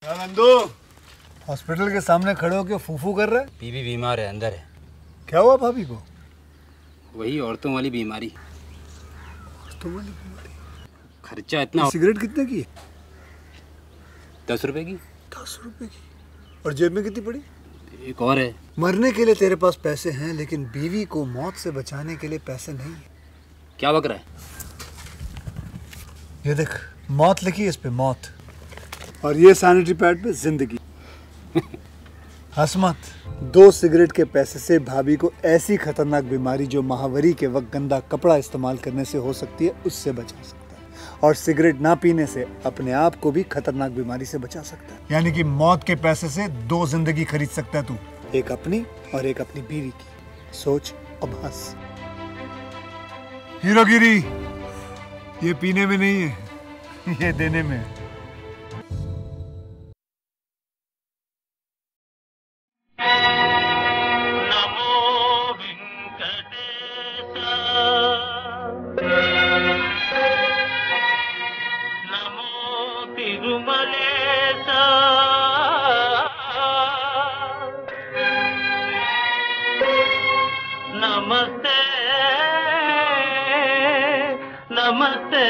Nandu hospital के सामने खड़े होकर फूफू कर रहे बीबी बीमार है अंदर है क्या हुआ भाभी को वही औरतों वाली बीमारी तो वाली बीमारी। खर्चा इतना सिगरेट कितने की दस रुपए की दस रुपए की और जेब में कितनी पड़ी एक और है मरने के लिए तेरे पास पैसे हैं लेकिन बीवी को मौत से बचाने के लिए पैसे नहीं है क्या बक रहा है ये देख मौत लिखी है इस पे मौत और ये सैनिटरी पैड पे जिंदगी हंस मत दो सिगरेट के पैसे से भाभी को ऐसी खतरनाक बीमारी जो महावरी के वक्त गंदा कपड़ा इस्तेमाल करने से हो सकती है उससे बचा सकता है और सिगरेट ना पीने से अपने आप को भी खतरनाक बीमारी से बचा सकता है यानी कि मौत के पैसे से दो जिंदगी खरीद सकता है तू एक अपनी और एक अपनी बीवी की सोच अब हंस हीरोगिरी ये पीने में नहीं है ये देने में है నమో వెంకటేశ నమో తిరుమలేశ నమస్తే నమస్తే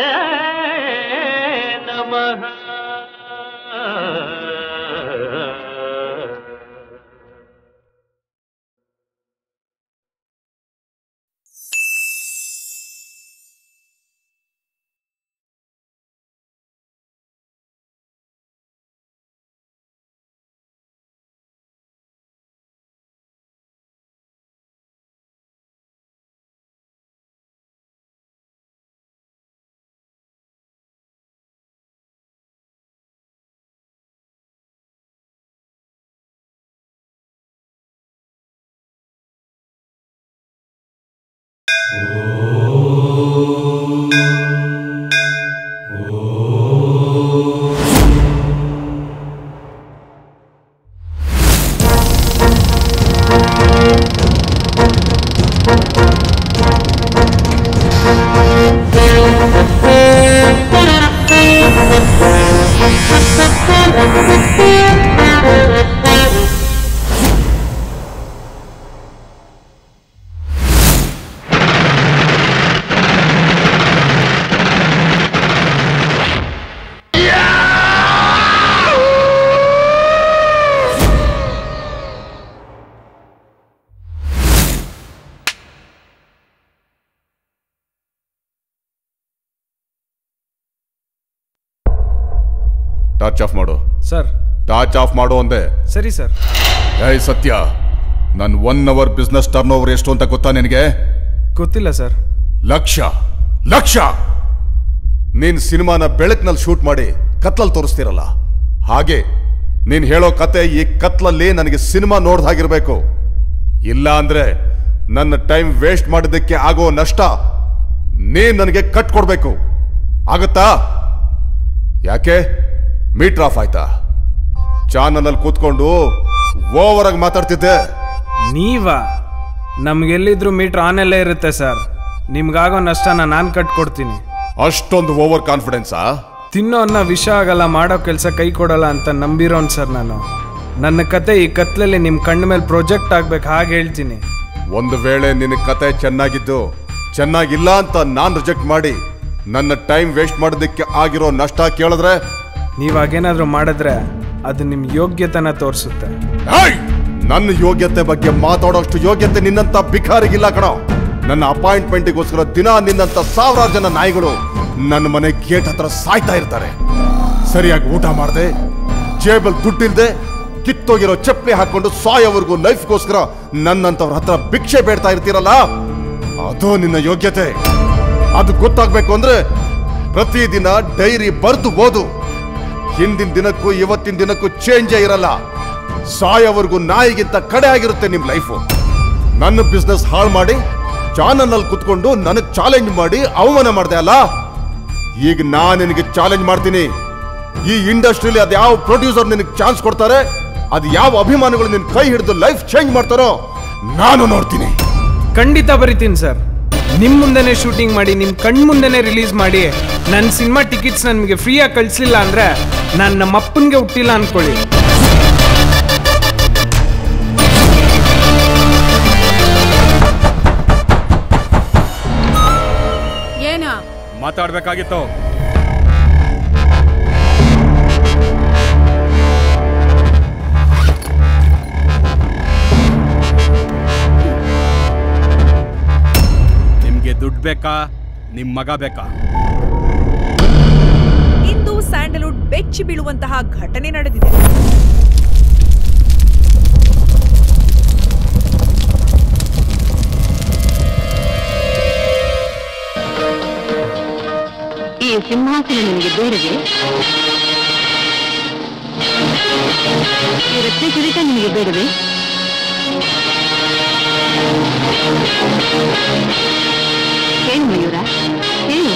నమః ಟಾರ್ಚ್ ಆಫ್ ಮಾಡು ಸರ್ ಟಾರ್ಚ್ ಆಫ್ ಮಾಡು ಅಂದೆ ಸರಿ ಸರ್ ಏಯ್ ಸತ್ಯ ನನ್ one hour business turnover ಎಷ್ಟು ಅಂತ ಗೊತ್ತಾ ನಿನಗೆ ಗೊತ್ತಿಲ್ಲ ಸರ್ ಲಕ್ಷ ಲಕ್ಷ ನೀನ್ ಸಿನಿಮಾನ ಬೆಳಕಿನಲ್ಲಿ ಶೂಟ್ ಮಾಡಿ ಕತ್ಲಲ್ಲಿ ತೋರಿಸ್ತಿರಲ್ಲ ಹಾಗೆ ನೀನ್ ಹೇಳೋ ಕತೆ ಈ ಕತ್ಲಲ್ಲಿ ನನಗೆ ಸಿನಿಮಾ ನೋಡ್ದ ಹಾಗಿರ್ಬೇಕು ಇಲ್ಲ ಅಂದ್ರೆ ನನ್ನ ಟೈಮ್ ವೇಸ್ಟ್ ಮಾಡಿದ್ದಕ್ಕೆ ಆಗೋ ನಷ್ಟ ನೀನ್ ನನಗೆ ಕಟ್ ಕೊಡ್ಬೇಕು ಆಗತ್ತಾ ಯಾಕೆ ಮೀಟರ್ ಆಫ್ ಆಯ್ತಾ ಚಾನಲ್ ಅಲ್ಲಿ ಕೂತ್ಕೊಂಡು ಓವರ್ ಆಗಿ ಮಾತಾಡ್ತಿದ್ದೆ ನೀವಾ ನಮ್ಗೆಲ್ಲಿದ್ರು ಮೀಟ್ರ್ ಆನಲ್ಲೇ ಇರುತ್ತೆ ಸರ್ ನಿಮ್ಗಾಗೋ ನಷ್ಟನ ನಾನು ಕಟ್ಕೊಡ್ತೀನಿ ಅಷ್ಟೊಂದು ಓವರ್ ಕಾನ್ಫಿಡೆನ್ಸಾ ತಿನ್ನೋ ಅನ್ನ ವಿಷ ಆಗಲ್ಲ ಮಾಡೋ ಕೆಲಸ ಕೈ ಕೊಡಲ್ಲ ಅಂತ ನಂಬಿರೋನ್ ಸರ್ ನಾನು ನನ್ನ ಕತೆ ಈ ಕತ್ಲಲ್ಲಿ ನಿಮ್ಮ ಕಣ್ಣ ಮೇಲೆ ಪ್ರೊಜೆಕ್ಟ್ ಆಗ್ಬೇಕು ಹಾಗೆ ಹೇಳ್ತೀನಿ ಒಂದು ವೇಳೆ ನಿನ್ನ ಕತೆ ಚೆನ್ನಾಗಿದ್ದು ಚೆನ್ನಾಗಿಲ್ಲ ಅಂತ ನಾನ್ ರಿಜೆಕ್ಟ್ ಮಾಡಿ ನನ್ನ ಟೈಮ್ ವೇಸ್ಟ್ ಮಾಡೋದಕ್ಕೆ ಆಗಿರೋ ನಷ್ಟ ಕೇಳಿದ್ರೆ ನೀವು ಹಾಗೇನಾದ್ರೂ ಮಾಡಿದ್ರೆ ಅದು ನಿಮ್ಮ ಯೋಗ್ಯತೆನ ತೋರಿಸುತ್ತೆ ಏಯ್! ನನ್ನ ಯೋಗ್ಯತೆ ಬಗ್ಗೆ ಮಾತಾಡೋಷ್ಟು ಯೋಗ್ಯತೆ ನಿನ್ನಂತ ಭಿಕಾರಿಗಿಲ್ಲ ಕಣೋ ನನ್ನ ಅಪಾಯಿಂಟ್ಮೆಂಟ್ಗೋಸ್ಕರ ದಿನ ನಿನ್ನಂತ ಸಾವಿರಾರು ಜನ ನಾಯಿಗಳು ನನ್ನ ಮನೆ ಗೇಟ್ ಹತ್ರ ಸಾಯ್ತಾ ಇರ್ತಾರೆ ಸರಿಯಾಗಿ ಊಟ ಮಾಡದೆ ಜೇಬಲ್ ದುಡ್ಡಿಲ್ದೆ ಕಿತ್ತೋಗಿರೋ ಚಪ್ಪಲಿ ಹಾಕೊಂಡು ಸಾಯೋವರೆಗೂ ಲೈಫ್ಗೋಸ್ಕರ ನನ್ನಂತವ್ರ ಹತ್ರ ಭಿಕ್ಷೆ ಬೇಡ್ತಾ ಇರ್ತೀರಲ್ಲ ಅದು ನಿನ್ನ ಯೋಗ್ಯತೆ ಅದು ಗೊತ್ತಾಗ್ಬೇಕು ಅಂದ್ರೆ ಪ್ರತಿದಿನ ಡೈರಿ ಬರ್ದು ಓದು ಹಿಂದಿನ ದಿನಕ್ಕೂ ಇವತ್ತಿನ ದಿನಕ್ಕೂ ಚೇಂಜೇ ಇರಲ್ಲ ಸಾಯೋವರೆಗೂ ನಾಯಿಗಿಂತ ಕಡೆ ಆಗಿರುತ್ತೆ ನಿಮ್ ಲೈಫು ನನ್ನ ಬಿಸ್ನೆಸ್ ಹಾಳು ಮಾಡಿ ಚಾನಲ್ ಕುತ್ಕೊಂಡು ನನಗ್ ಚಾಲೆಂಜ್ ಮಾಡಿ ಅವಮಾನ ಮಾಡ್ದೆ ಅಲ್ಲ ಈಗ ನಾನ್ ನಿನಗೆ ಚಾಲೆಂಜ್ ಮಾಡ್ತೀನಿ ಈ ಇಂಡಸ್ಟ್ರಿಲಿ ಅದ್ ಯಾವ ಪ್ರೊಡ್ಯೂಸರ್ ನಿನಗೆ ಚಾನ್ಸ್ ಕೊಡ್ತಾರೆ ಅದ್ ಯಾವ ಅಭಿಮಾನಿಗಳು ನಿನ್ ಕೈ ಹಿಡಿದು ಲೈಫ್ ಚೇಂಜ್ ಮಾಡ್ತಾರೋ ನಾನು ನೋಡ್ತೀನಿ ಖಂಡಿತ ಬರಿತೀನಿ ಸರ್ ನಿಮ್ಮ ಮುಂದೆನೇ ಶೂಟಿಂಗ್ ಮಾಡಿ ನಿಮ್ಮ ಕಣ್ ಮುಂದೆನೇ ರಿಲೀಸ್ ಮಾಡಿ ನನ್ನ ಸಿನಿಮಾ ಟಿಕೆಟ್ಸ್ ನನಗೆ ಫ್ರೀಯಾಗಿ ಕಳಿಸ್ಲಿಲ್ಲ ಅಂದರೆ ನಾನು ನಮ್ಮ ಅಪ್ಪನಿಗೆ ಹುಟ್ಟಿಲ್ಲ ಅಂದ್ಕೊಳ್ಳಿ ಏನು ಮಾತಾಡ್ಬೇಕಾಗಿತ್ತು ನಿಮ್ಗೆ ದುಡ್ಡು ಬೇಕಾ ನಿಮ್ ಮಗ ಬೇಕಾ ಇಂದು ಸ್ಯಾಂಡಲ್ವುಡ್ ಬೆಚ್ಚಿ ಬೀಳುವಂತಹ ಘಟನೆ ನಡೆದಿದೆ ಈ ಸಿಂಹಾಸನ ನಿಮಗೆ ಬೇಡವೇ ಈ ರತ್ನ ಕಿರೀಟ ನಿಮಗೆ ಬೇಡವೇ ಹೇಳು ಮಯೂರ ಹೇಳು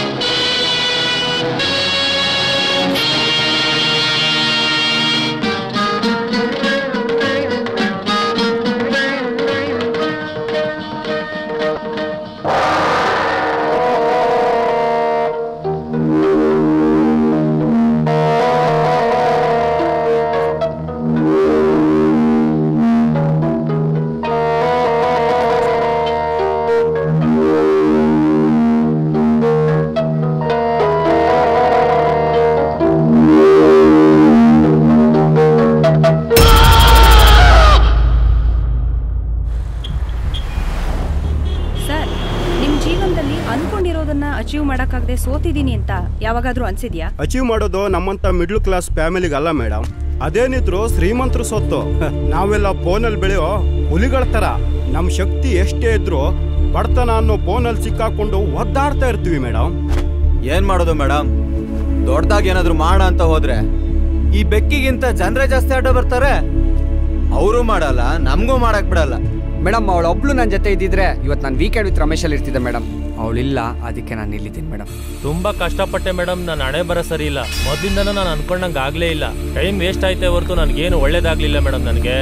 ಸರ್ ನಿಮ್ಮ ಜೀವನದಲ್ಲಿ ಅನ್ಕೊಂಡಿರೋದನ್ನ ಅಚೀವ್ ಮಾಡೋಕ್ಕಾಗದೆ ಸೋತಿದ್ದೀನಿ ಅಂತ ಯಾವಾಗಾದ್ರೂ ಅನ್ಸಿದ್ಯಾ ಅಚೀವ್ ಮಾಡೋದು ನಮ್ಮಂತ ಮಿಡ್ಲ್ ಕ್ಲಾಸ್ ಫ್ಯಾಮಿಲಿಗೆ ಅಲ್ಲ ಮೇಡಮ್ ಅದೇನಿದ್ರು ಶ್ರೀಮಂತರ ಸೊತ್ತು ನಾವೆಲ್ಲ ಫೋನಲ್ಲಿ ಬೆಳೆಯೋ ಹುಲಿಗಳ ಥರ ನಮ್ಮ ಶಕ್ತಿ ಎಷ್ಟೇ ಇದ್ರೂ ಬಡತನ ಅನ್ನೋ ಫೋನಲ್ಲಿ ಸಿಕ್ಕಾಕೊಂಡು ಒದ್ದಾಡ್ತಾ ಇರ್ತೀವಿ ಮೇಡಮ್ ಏನ್ ಮಾಡೋದು ಮೇಡಮ್ ದೊಡ್ಡದಾಗಿ ಏನಾದ್ರು ಮಾಡ ಅಂತ ಹೋದ್ರೆ ಈ ಬೆಕ್ಕಿಗಿಂತ ಜನರೇ ಜಾಸ್ತಿ ಆಟ ಬರ್ತಾರೆ ಅವರು ಮಾಡಲ್ಲ ನಮಗೂ ಮಾಡಕ್ ಬಿಡಲ್ಲ ಮೇಡಮ್ ಅವಳೊಬ್ಳು ನನ್ನ ಜೊತೆ ಇದ್ದಿದ್ರೆ ಇವತ್ತು ನಾನು ವೀಕೆಂಡ್ ವಿತ್ ರಮೇಶಲ್ಲಿ ಇರ್ತಿದ್ದೆ ಮೇಡಮ್ ಅವಳಿಲ್ಲ ಅದಕ್ಕೆ ನಾನು ಇಲ್ಲಿದ್ದೀನಿ ಮೇಡಮ್ ತುಂಬಾ ಕಷ್ಟಪಟ್ಟೆ ಮೇಡಮ್ ನಾನು ಹಣೆ ಬರ ಸರಿ ಇಲ್ಲ ಮೊದಲಿಂದನೂ ನಾನು ಅನ್ಕೊಂಡಂಗೆ ಆಗ್ಲೇ ಇಲ್ಲ ಟೈಮ್ ವೇಸ್ಟ್ ಆಯ್ತೇ ಹೊರತು ನನಗೇನು ಒಳ್ಳೇದಾಗ್ಲಿಲ್ಲ ಮೇಡಮ್ ನನಗೆ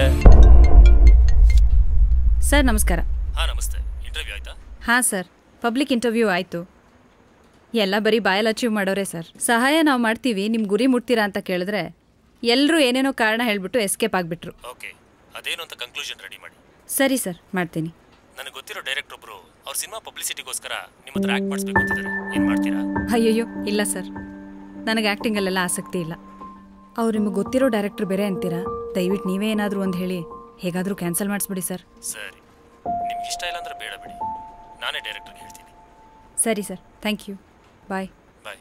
ಸರ್ ನಮಸ್ಕಾರ ಹಾ ನಮಸ್ತೆ ಇಂಟರ್ವ್ಯೂ ಆಯ್ತಾ ಹಾಂ ಸರ್ ಪಬ್ಲಿಕ್ ಇಂಟರ್ವ್ಯೂ ಆಯಿತು ಎಲ್ಲ ಬರೀ ಬಾಯಲ್ಲಿ ಅಚೀವ್ ಮಾಡೋರೆ ಸರ್ ಸಹಾಯ ನಾವು ಮಾಡ್ತೀವಿ ನಿಮ್ಮ ಗುರಿ ಮುಟ್ತೀರಾ ಅಂತ ಕೇಳಿದ್ರೆ ಎಲ್ಲರೂ ಏನೇನೋ ಕಾರಣ ಹೇಳ್ಬಿಟ್ಟು ಎಸ್ಕೇಪ್ ಆಗಿಬಿಟ್ರು ಓಕೆ ಅದೇನು ಅಂತ ಕನ್ಕ್ಲೂಷನ್ ರೆಡಿ ಮಾಡಿ ಸರಿ ಸರ್ ಮಾಡ್ತೀನಿ ನನಗೆ ಗೊತ್ತಿರೋ ಡೈರೆಕ್ಟರ್ ಒಬ್ರು ಅವ್ರ ಸಿನಿಮಾ ಪಬ್ಲಿಸಿಟಿಗೋಸ್ಕರ ನಿಮ್ಮ ಹತ್ರ ಆಕ್ಟ್ ಮಾಡಿಸ್ಬೇಕು ಅಂತಿದ್ದಾರೆ ಏನ್ ಮಾಡ್ತೀರಾ ಅಯ್ಯಯ್ಯೋ ಇಲ್ಲ ಸರ್ ನನಗೆ ಆ್ಯಕ್ಟಿಂಗಲ್ಲೆಲ್ಲ ಆಸಕ್ತಿ ಇಲ್ಲ ಅವ್ರು ನಿಮಗೆ ಗೊತ್ತಿರೋ ಡೈರೆಕ್ಟ್ರ್ ಬೇರೆ ಅಂತೀರಾ ದಯವಿಟ್ಟು ನೀವೇ ಏನಾದರೂ ಒಂದು ಹೇಳಿ ಹೇಗಾದರೂ ಕ್ಯಾನ್ಸಲ್ ಮಾಡಿಸ್ಬಿಡಿ ಸರ್ ಸರಿ ನಿಮ್ಗೆ ಇಷ್ಟ ಇಲ್ಲ ಅಂದ್ರೆ ಬೇಡ ಬಿಡಿ ನಾನೇ ಡೈರೆಕ್ಟರ್ಗೆ ಹೇಳ್ತೀನಿ ಸರಿ sir thank you bye bye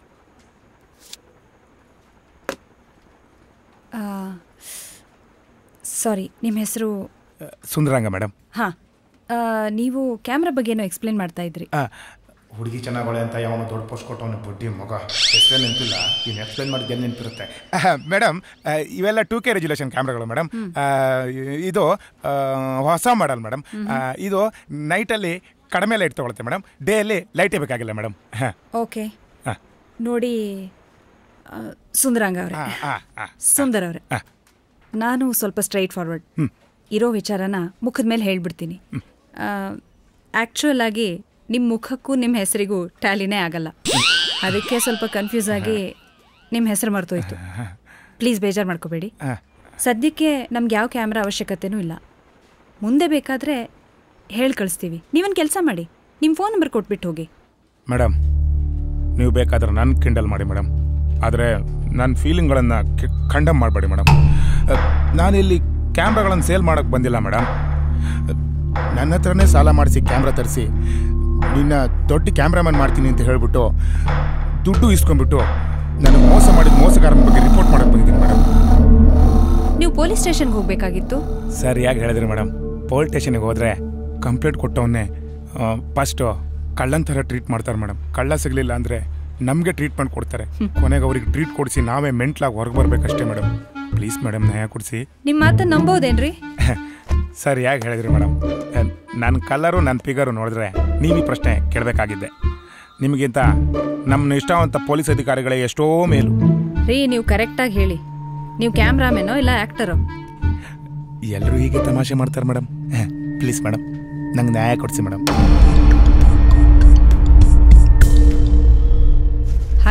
sorry ನಿಮ್ಮ ಹೆಸರು ಸುಂದರಂಗ ಮೇಡಮ್ ಹಾಂ ನೀವು ಕ್ಯಾಮ್ರಾ ಬಗ್ಗೆ ಏನೋ ಎಕ್ಸ್ಪ್ಲೇನ್ ಮಾಡ್ತಾ ಇದ್ರಿ ಹುಡುಗಿ ಚೆನ್ನಾಗೊಳೆ ಅಂತ ಯಾವನು ದೊಡ್ಡ ಪೋಸ್ಟ್ ಕೊಟ್ಟವನು ಬಡ್ಡಿ ಮಗ ಹೆಸರೇ ನೆನಪಿಲ್ಲ ನೀನು ಎಕ್ಸ್ಪ್ಲೇನ್ ಮಾಡಿದ್ದು ಎಲ್ಲಿ ನೆನಪಿರುತ್ತೆ ಮೇಡಮ್ ಇವೆಲ್ಲ ಟೂ ಕೆ ರೆಜುಲೇಷನ್ ಕ್ಯಾಮ್ರಾಗಳು ಮೇಡಮ್ ಇದು ಆ, ಹೊಸ ಮಾಡಲ್ ಮೇಡಮ್ ಇದು ನೈಟಲ್ಲಿ ಕಡಿಮೆ ಲೈಟ್ ತೊಗೊಳುತ್ತೆ ಮೇಡಮ್ ಡೇಯಲ್ಲಿ ಲೈಟೇ ಬೇಕಾಗಿಲ್ಲ ಮೇಡಮ್ ಹಾಂ ಓಕೆ ಹಾ. ನೋಡಿ ಆ, ಸುಂದರಾಂಗ ಅವರೇ ಹಾ, ಹಾ, ಹಾ. ಸುಂದರ್ ಅವರೇ ಹಾ. ನಾನು ಸ್ವಲ್ಪ ಸ್ಟ್ರೈಟ್ ಫಾರ್ವರ್ಡ್ ಹ್ಮ್. ಇರೋ ವಿಚಾರನ ಮುಖದ ಮೇಲೆ ಹೇಳ್ಬಿಡ್ತೀನಿ ಆ್ಯಕ್ಚುಯಲ್ ಆಗಿ ನಿಮ್ಮ ಮುಖಕ್ಕೂ ನಿಮ್ಮ ಹೆಸರಿಗೂ ಟ್ಯಾಲಿನೇ ಆಗಲ್ಲ ಅದಕ್ಕೆ ಸ್ವಲ್ಪ ಕನ್ಫ್ಯೂಸ್ ಆಗಿ ನಿಮ್ಮ ಹೆಸರು ಮರ್ತೋಯ್ತು ಪ್ಲೀಸ್ ಬೇಜಾರು ಮಾಡ್ಕೋಬೇಡಿ ಹಾ. ಸದ್ಯಕ್ಕೆ ನಮ್ಗೆ ಯಾವ ಕ್ಯಾಮ್ರಾ ಅವಶ್ಯಕತೆನೂ ಇಲ್ಲ ಮುಂದೆ ಬೇಕಾದರೆ ಹೇಳಿ ಕಳಿಸ್ತೀವಿ ನೀವೊಂದು ಕೆಲಸ ಮಾಡಿ ನಿಮ್ಮ ಫೋನ್ ನಂಬರ್ ಕೊಟ್ಬಿಟ್ಟು ಹೋಗಿ ಮೇಡಮ್ ನೀವು ಬೇಕಾದ್ರೆ ನನ್ನ ಕಿಂಡಲ್ ಮಾಡಿ ಮೇಡಮ್ ಆದರೆ ನನ್ನ ಫೀಲಿಂಗ್ಗಳನ್ನು ಖಂಡಮ್ ಮಾಡಬೇಡಿ ಮೇಡಮ್ ನಾನಿಲ್ಲಿ ಕ್ಯಾಮ್ರಾಗಳನ್ನು ಸೇಲ್ ಮಾಡೋಕ್ಕೆ ಬಂದಿಲ್ಲ ಮೇಡಮ್ ನನ್ನ ಹತ್ರನೇ ಸಾಲ ಮಾಡಿಸಿ ಕ್ಯಾಮ್ರಾ ತರಿಸಿ ನಿನ್ನ ದೊಡ್ಡ ಕ್ಯಾಮ್ರಾಮನ್ ಮಾಡ್ತೀನಿ ಅಂತ ಹೇಳ್ಬಿಟ್ಟು ದುಡ್ಡು ಇಸ್ಕೊಂಡ್ಬಿಟ್ಟು ನಾನು ಮೋಸ ಮಾಡಿದ ಮೋಸಗಾರನ ಬಗ್ಗೆ ರಿಪೋರ್ಟ್ ಮಾಡೋಕ್ಕೆ ಬಂದಿದ್ದೀನಿ ಮೇಡಮ್ ನೀವು ಪೊಲೀಸ್ ಸ್ಟೇಷನ್ಗೆ ಹೋಗಬೇಕಾಗಿತ್ತು ಸರಿಯಾಗಿ ಹೇಳಿದ್ರಿ ಮೇಡಮ್ ಪೊಲೀಸ್ ಸ್ಟೇಷನ್ಗೆ ಹೋದರೆ ಕಂಪ್ಲೇಂಟ್ ಕೊಟ್ಟವನ್ನೇ ಫಸ್ಟು ಕಳ್ಳನ ಥರ ಟ್ರೀಟ್ ಮಾಡ್ತಾರೆ ಮೇಡಮ್ ಕಳ್ಳ ಸಿಗಲಿಲ್ಲ ಅಂದರೆ ನಮಗೆ ಟ್ರೀಟ್ಮೆಂಟ್ ಕೊಡ್ತಾರೆ ಕೊನೆಗೆ ಅವ್ರಿಗೆ ಟ್ರೀಟ್ ಕೊಡಿಸಿ ನಾವೇ ಮೆಂಟ್ಲಾಗಿ ಹೊರಗೆ ಬರಬೇಕಷ್ಟೇ ಮೇಡಮ್ ಪ್ಲೀಸ್ ಮೇಡಮ್ ನ್ಯಾಯ ಕೊಡಿಸಿ ನಿಮ್ಮ ಮಾತನ್ನು ನಂಬೋದೇನ್ರಿ ಸರಿಯಾಗಿ ಹೇಳಿದ್ರಿ ಮೇಡಮ್ ನನ್ನ ಕಲರು ನನ್ನ ಫಿಗರು ನೋಡಿದ್ರೆ ನೀವು ಈ ಪ್ರಶ್ನೆ ಕೇಳಬೇಕಾಗಿದ್ದೆ ನಿಮಗಿಂತ ನಮ್ಮ ನಿಷ್ಠಾವಂತ ಪೊಲೀಸ್ ಅಧಿಕಾರಿಗಳೇ ಎಷ್ಟೋ ಮೇಲು ರೀ ನೀವು ಕರೆಕ್ಟಾಗಿ ಹೇಳಿ ನೀವು ಕ್ಯಾಮ್ರಾಮೆನೋ ಇಲ್ಲ ಆ್ಯಕ್ಟರೋ ಎಲ್ಲರೂ ಹೀಗೆ ತಮಾಷೆ ಮಾಡ್ತಾರೆ ಮೇಡಮ್ ಪ್ಲೀಸ್ ಮೇಡಮ್ ನಂಗೆ ನ್ಯಾಯ ಕೊಡಿಸಿ ಮೇಡಮ್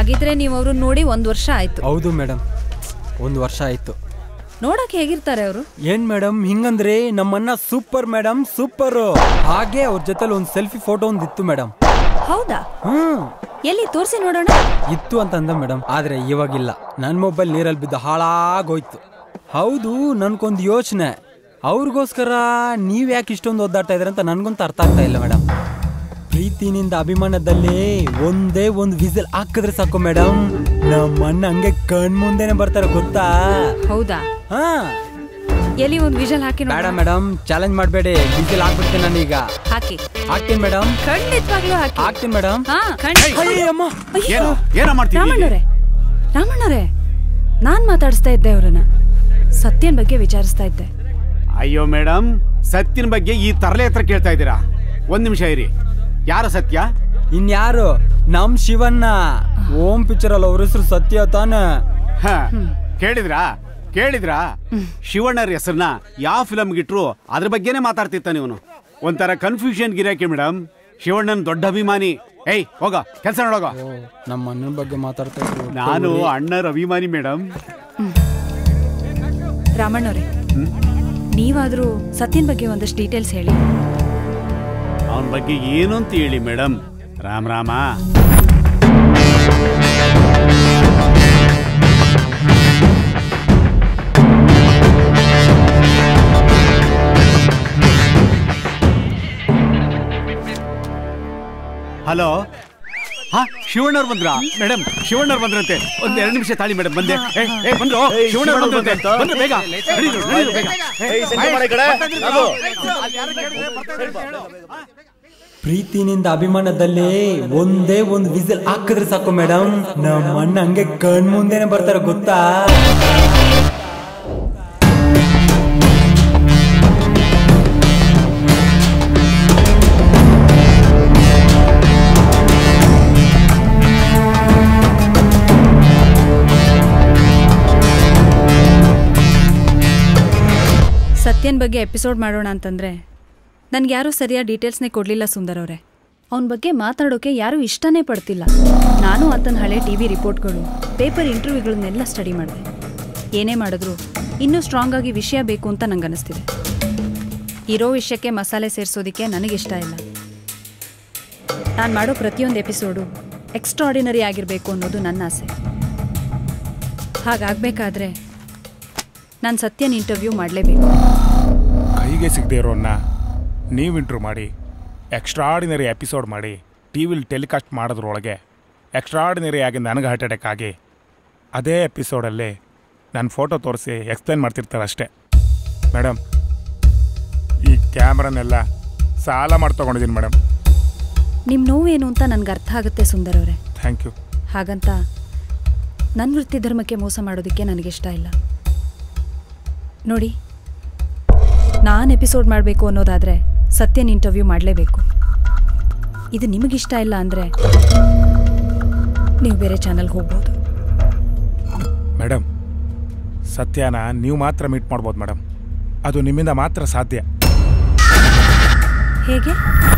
ಹಾಗಿದ್ರೆ ನೀವು ಅವ್ರನ್ನ ನೋಡಿ ಒಂದು ವರ್ಷ ಆಯ್ತು ಹೌದು ಮೇಡಮ್ ಒಂದು ವರ್ಷ ಆಯ್ತು ನೋಡಕ್ ಹೇಗಿರ್ತಾರೆ ಅವರು ಏನ್ ಮೇಡಮ್ ಹಿಂಗಂದ್ರೆ ನಮ್ಮನ್ನ ಸೂಪರ್ ಮೇಡಮ್ ಸೂಪರ್ ಹಾಗೆ ಅವ್ರ ಜೊತೆಲಿ ಒಂದು ಸೆಲ್ಫಿ ಫೋಟೋ ಒಂದು ಇತ್ತು ಮೇಡಮ್ ಹೌದಾ ಹ್ಮ್ ಎಲ್ಲಿ ತೋರಿಸಿ ನೋಡೋಣ ಇತ್ತು ಅಂತ ಅಂದ ಮೇಡಮ್ ಆದ್ರೆ ಇವಾಗಿಲ್ಲ ನನ್ನ ಮೊಬೈಲ್ ನೀರಲ್ಲಿ ಬಿದ್ದು ಹಾಳಾಗೋಯ್ತು ಹೌದು ನನ್ಗೊಂದು ಯೋಚನೆ ಅವ್ರಿಗೋಸ್ಕರ ನೀವ್ ಯಾಕೆ ಇಷ್ಟೊಂದು ಒದ್ದಾಡ್ತಾ ಇದ್ರ ಅಂತ ನನ್ಗಂತೂ ಅರ್ಥ ಆಗ್ತಾ ಇಲ್ಲ ಮೇಡಮ್ ಪ್ರೀತಿನಿಂದ ಅಭಿಮಾನದಲ್ಲಿ ಒಂದೇ ಒಂದು ವಿಸಿಲ್ ಹಾಕಿದ್ರೆ ಸಾಕು ಮೇಡಮ್ ನಮ್ಮ ಅಣ್ಣ ಹಂಗೆ ಕಣ್ ಮುಂದೆನೆ ಬರ್ತಾರೆ ಗೊತ್ತಾ ಹೌದಾ ಹಾ ಎಲ್ಲಿ ಒಂದು ವಿಷಲ್ ಹಾಕಿ ಬೇಡ ನೋಡೋಣ ಮೇಡಮ್ ಚಾಲೆಂಜ್ ಮಾಡಬೇಡಿ ವಿಸಿಲ್ ಹಾಕ್ಬಿಡ್ತೀನಿ ನಾನೀಗ ಹಾಕಿ ಹಾಕ್ತೀನಿ ಮೇಡಮ್ ಖಂಡಿತವಾಗ್ಲೂ ಹಾಕಿ ಹಾಕ್ತೀನಿ ಮೇಡಮ್ ಹಾ ಖಂಡಿತ ಅಯ್ಯಮ್ಮ ಅಯ್ಯೋ. ಏನೋ ಮಾಡ್ತಿದ್ದೀರಿ? ರಾಮಣ್ಣವ್ರೆ ರಾಮಣ್ಣವ್ರೆ ನಾನ್ ಮಾತಾಡಿಸ್ತಾ ಇದ್ದೆ ಅವ್ರನ್ನ ಸತ್ಯನ್ ಬಗ್ಗೆ ವಿಚಾರಿಸ್ತಾ ಇದ್ದೆ ಅಯ್ಯೋ ಮೇಡಮ್ ಸತ್ಯನ ಬಗ್ಗೆ ಈ ತರಲೆ ಹತ್ರ ಕೇಳ್ತಾ ಇದ್ದೀರಾ ಒಂದ್ ನಿಮಿಷ ಇರಿ ಯಾರ ಸತ್ಯ ಇನ್ಯಾರು ನಮ್ ಶಿವಣ್ಣ ಓಂ ಪಿಕ್ಚರ್ ಅಲ್ಲಿ ಅವ್ರ ಹೆಸರು ಸತ್ಯ ತಾನೆ ಹ, ಕೇಳಿದ್ರಾ ಕೇಳಿದ್ರಾ ಶಿವಣ್ಣರ ಹೆಸರನ್ನ ಯಾವ ಫಿಲಮ್ ಇಟ್ರು ಅದ್ರ ಬಗ್ಗೆನೇ ಮಾತಾಡ್ತಿರ್ತಾನೆ ಇವನು ಒಂಥರ ಕನ್ಫ್ಯೂಷನ್ ಗಿರಾಕಿ ಮೇಡಮ್ ಶಿವಣ್ಣನ ದೊಡ್ಡ ಅಭಿಮಾನಿ ಏಯ್ ಹೋಗ ಕೆಲಸ ನೋಡೋಗ ನಮ್ಮ ಅಣ್ಣನ ಬಗ್ಗೆ ಮಾತಾಡ್ತಾ ಇದ್ರು ನಾನು ಅಣ್ಣರ ಅಭಿಮಾನಿ ಮೇಡಮ್ ರಾಮಣ್ಣವ್ರೆ ನೀವಾದ್ರೂ ಸತ್ಯನ್ ಬಗ್ಗೆ ಒಂದಷ್ಟು ಡೀಟೇಲ್ಸ್ ಹೇಳಿ ಅವನ ಬಗ್ಗೆ ಏನು ಅಂತ ಹೇಳಿ ಮೇಡಮ್ ರಾಮ್ ರಾಮ ಹಲೋ ಹಾ ಶಿವಣ್ಣವ್ರು ಬಂದ್ರ ಮೇಡಮ್ ಶಿವಣ್ಣವ್ರು ಬಂದ್ರಂತೆ ಒಂದ್ ಎರಡು ನಿಮಿಷ ತಾಳಿ ಮೇಡಮ್ ಬಂದೆ ಏ, ಏ, ಬಂದ್ರು ಏಯ್, ಶಿವಣ್ಣವ್ರು ಶಿವಣ್ಣ ಬಂದ್ರಂತೆ ಬಂದ್ರಂತ? ಬಂದ್ರು ಬೇಗ ನಡೀರು, ನಡೀರು ಬೇಗ. ಏಯ್, ಸಂಜೆ ಮಾಡೆ ಕಡೆ, ನಾನು. ಪ್ರೀತಿನಿಂದ ಅಭಿಮಾನದಲ್ಲಿ ಒಂದೇ ಒಂದು ವಿಸಿಲ್ ಹಾಕಿದ್ರೆ ಸಾಕು ಮೇಡಮ್ ನಮ್ಮ ಅಣ್ಣ ಹಂಗೆ ಕಣ್ ಮುಂದೆನೆ ಬರ್ತಾರೆ ಗೊತ್ತಾ ಸತ್ಯನ್ ಬಗ್ಗೆ ಎಪಿಸೋಡ್ ಮಾಡೋಣ ಅಂತಂದ್ರೆ ನನ್ಗೆ ಯಾರೂ ಸರಿಯಾದ ಡೀಟೇಲ್ಸ್ನೇ ಕೊಡಲಿಲ್ಲ ಸುಂದರ್ ಅವರೇ ಅವನ ಬಗ್ಗೆ ಮಾತಾಡೋಕೆ ಯಾರೂ ಇಷ್ಟನೇ ಪಡ್ತಿಲ್ಲ ನಾನು ಆತನ ಹಳೆ ಟಿ ವಿ ರಿಪೋರ್ಟ್ಗಳು ಪೇಪರ್ ಇಂಟರ್ವ್ಯೂಗಳನ್ನೆಲ್ಲ ಸ್ಟಡಿ ಮಾಡಿದೆ ಏನೇ ಮಾಡಿದ್ರು ಇನ್ನೂ ಸ್ಟ್ರಾಂಗ್ ಆಗಿ ವಿಷಯ ಬೇಕು ಅಂತ ನಂಗೆ ಅನಿಸ್ತಿದೆ ಇರೋ ವಿಷಯಕ್ಕೆ ಮಸಾಲೆ ಸೇರಿಸೋದಕ್ಕೆ ನನಗಿಷ್ಟ ಇಲ್ಲ ನಾನು ಮಾಡೋ ಪ್ರತಿಯೊಂದು ಎಪಿಸೋಡು ಎಕ್ಸ್ಟ್ರಾಡಿನರಿ ಆಗಿರಬೇಕು ಅನ್ನೋದು ನನ್ನ ಆಸೆ ಹಾಗಾಗಬೇಕಾದ್ರೆ ನಾನು ಸತ್ಯನ ಇಂಟರ್ವ್ಯೂ ಮಾಡಲೇಬೇಕು ಕೈಗೆ ಸಿಗದೆ ಇರೋನ್ನ ನೀವು ಇಂಟ್ರೂ ಮಾಡಿ ಎಕ್ಸ್ಟ್ರಾಡಿನರಿ ಎಪಿಸೋಡ್ ಮಾಡಿ ಟಿ ವಿಲಿ ಟೆಲಿಕಾಸ್ಟ್ ಮಾಡೋದ್ರೊಳಗೆ ಎಕ್ಸ್ಟ್ರಾಡಿನರಿ ಆಗಿ ನನಗೆ ಹಾರ್ಟ್ ಅಟ್ಯಾಕ್ ಆಗಿ ಅದೇ ಎಪಿಸೋಡಲ್ಲಿ ನನ್ನ ಫೋಟೋ ತೋರಿಸಿ ಎಕ್ಸ್ಪ್ಲೇನ್ ಮಾಡ್ತಿರ್ತಾರೆ ಅಷ್ಟೇ ಮೇಡಮ್ ಈ ಕ್ಯಾಮ್ರನ್ನೆಲ್ಲ ಸಾಲ ಮಾಡಿ ತೊಗೊಂಡಿದ್ದೀನಿ ಮೇಡಮ್ ನಿಮ್ಮ ನೋವೇನು ಅಂತ ನನಗೆ ಅರ್ಥ ಆಗುತ್ತೆ ಸುಂದರ್ ಅವರೇ ಥ್ಯಾಂಕ್ ಯು ಹಾಗಂತ ನನ್ನ ವೃತ್ತಿ ಧರ್ಮಕ್ಕೆ ಮೋಸ ಮಾಡೋದಕ್ಕೆ ನನಗಿಷ್ಟ ಇಲ್ಲ ನೋಡಿ ನಾನು ಎಪಿಸೋಡ್ ಮಾಡಬೇಕು ಅನ್ನೋದಾದರೆ ಸತ್ಯನ ಇಂಟರ್ವ್ಯೂ ಮಾಡಲೇಬೇಕು ಇದು ನಿಮಗಿಷ್ಟ ಇಲ್ಲ ಅಂದರೆ ನೀವು ಬೇರೆ ಚಾನಲ್ಗೆ ಹೋಗ್ಬೋದು ಮೇಡಮ್ ಸತ್ಯನ ನೀವು ಮಾತ್ರ ಮೀಟ್ ಮಾಡ್ಬೋದು ಮೇಡಮ್ ಅದು ನಿಮ್ಮಿಂದ ಮಾತ್ರ ಸಾಧ್ಯ ಹೇಗೆ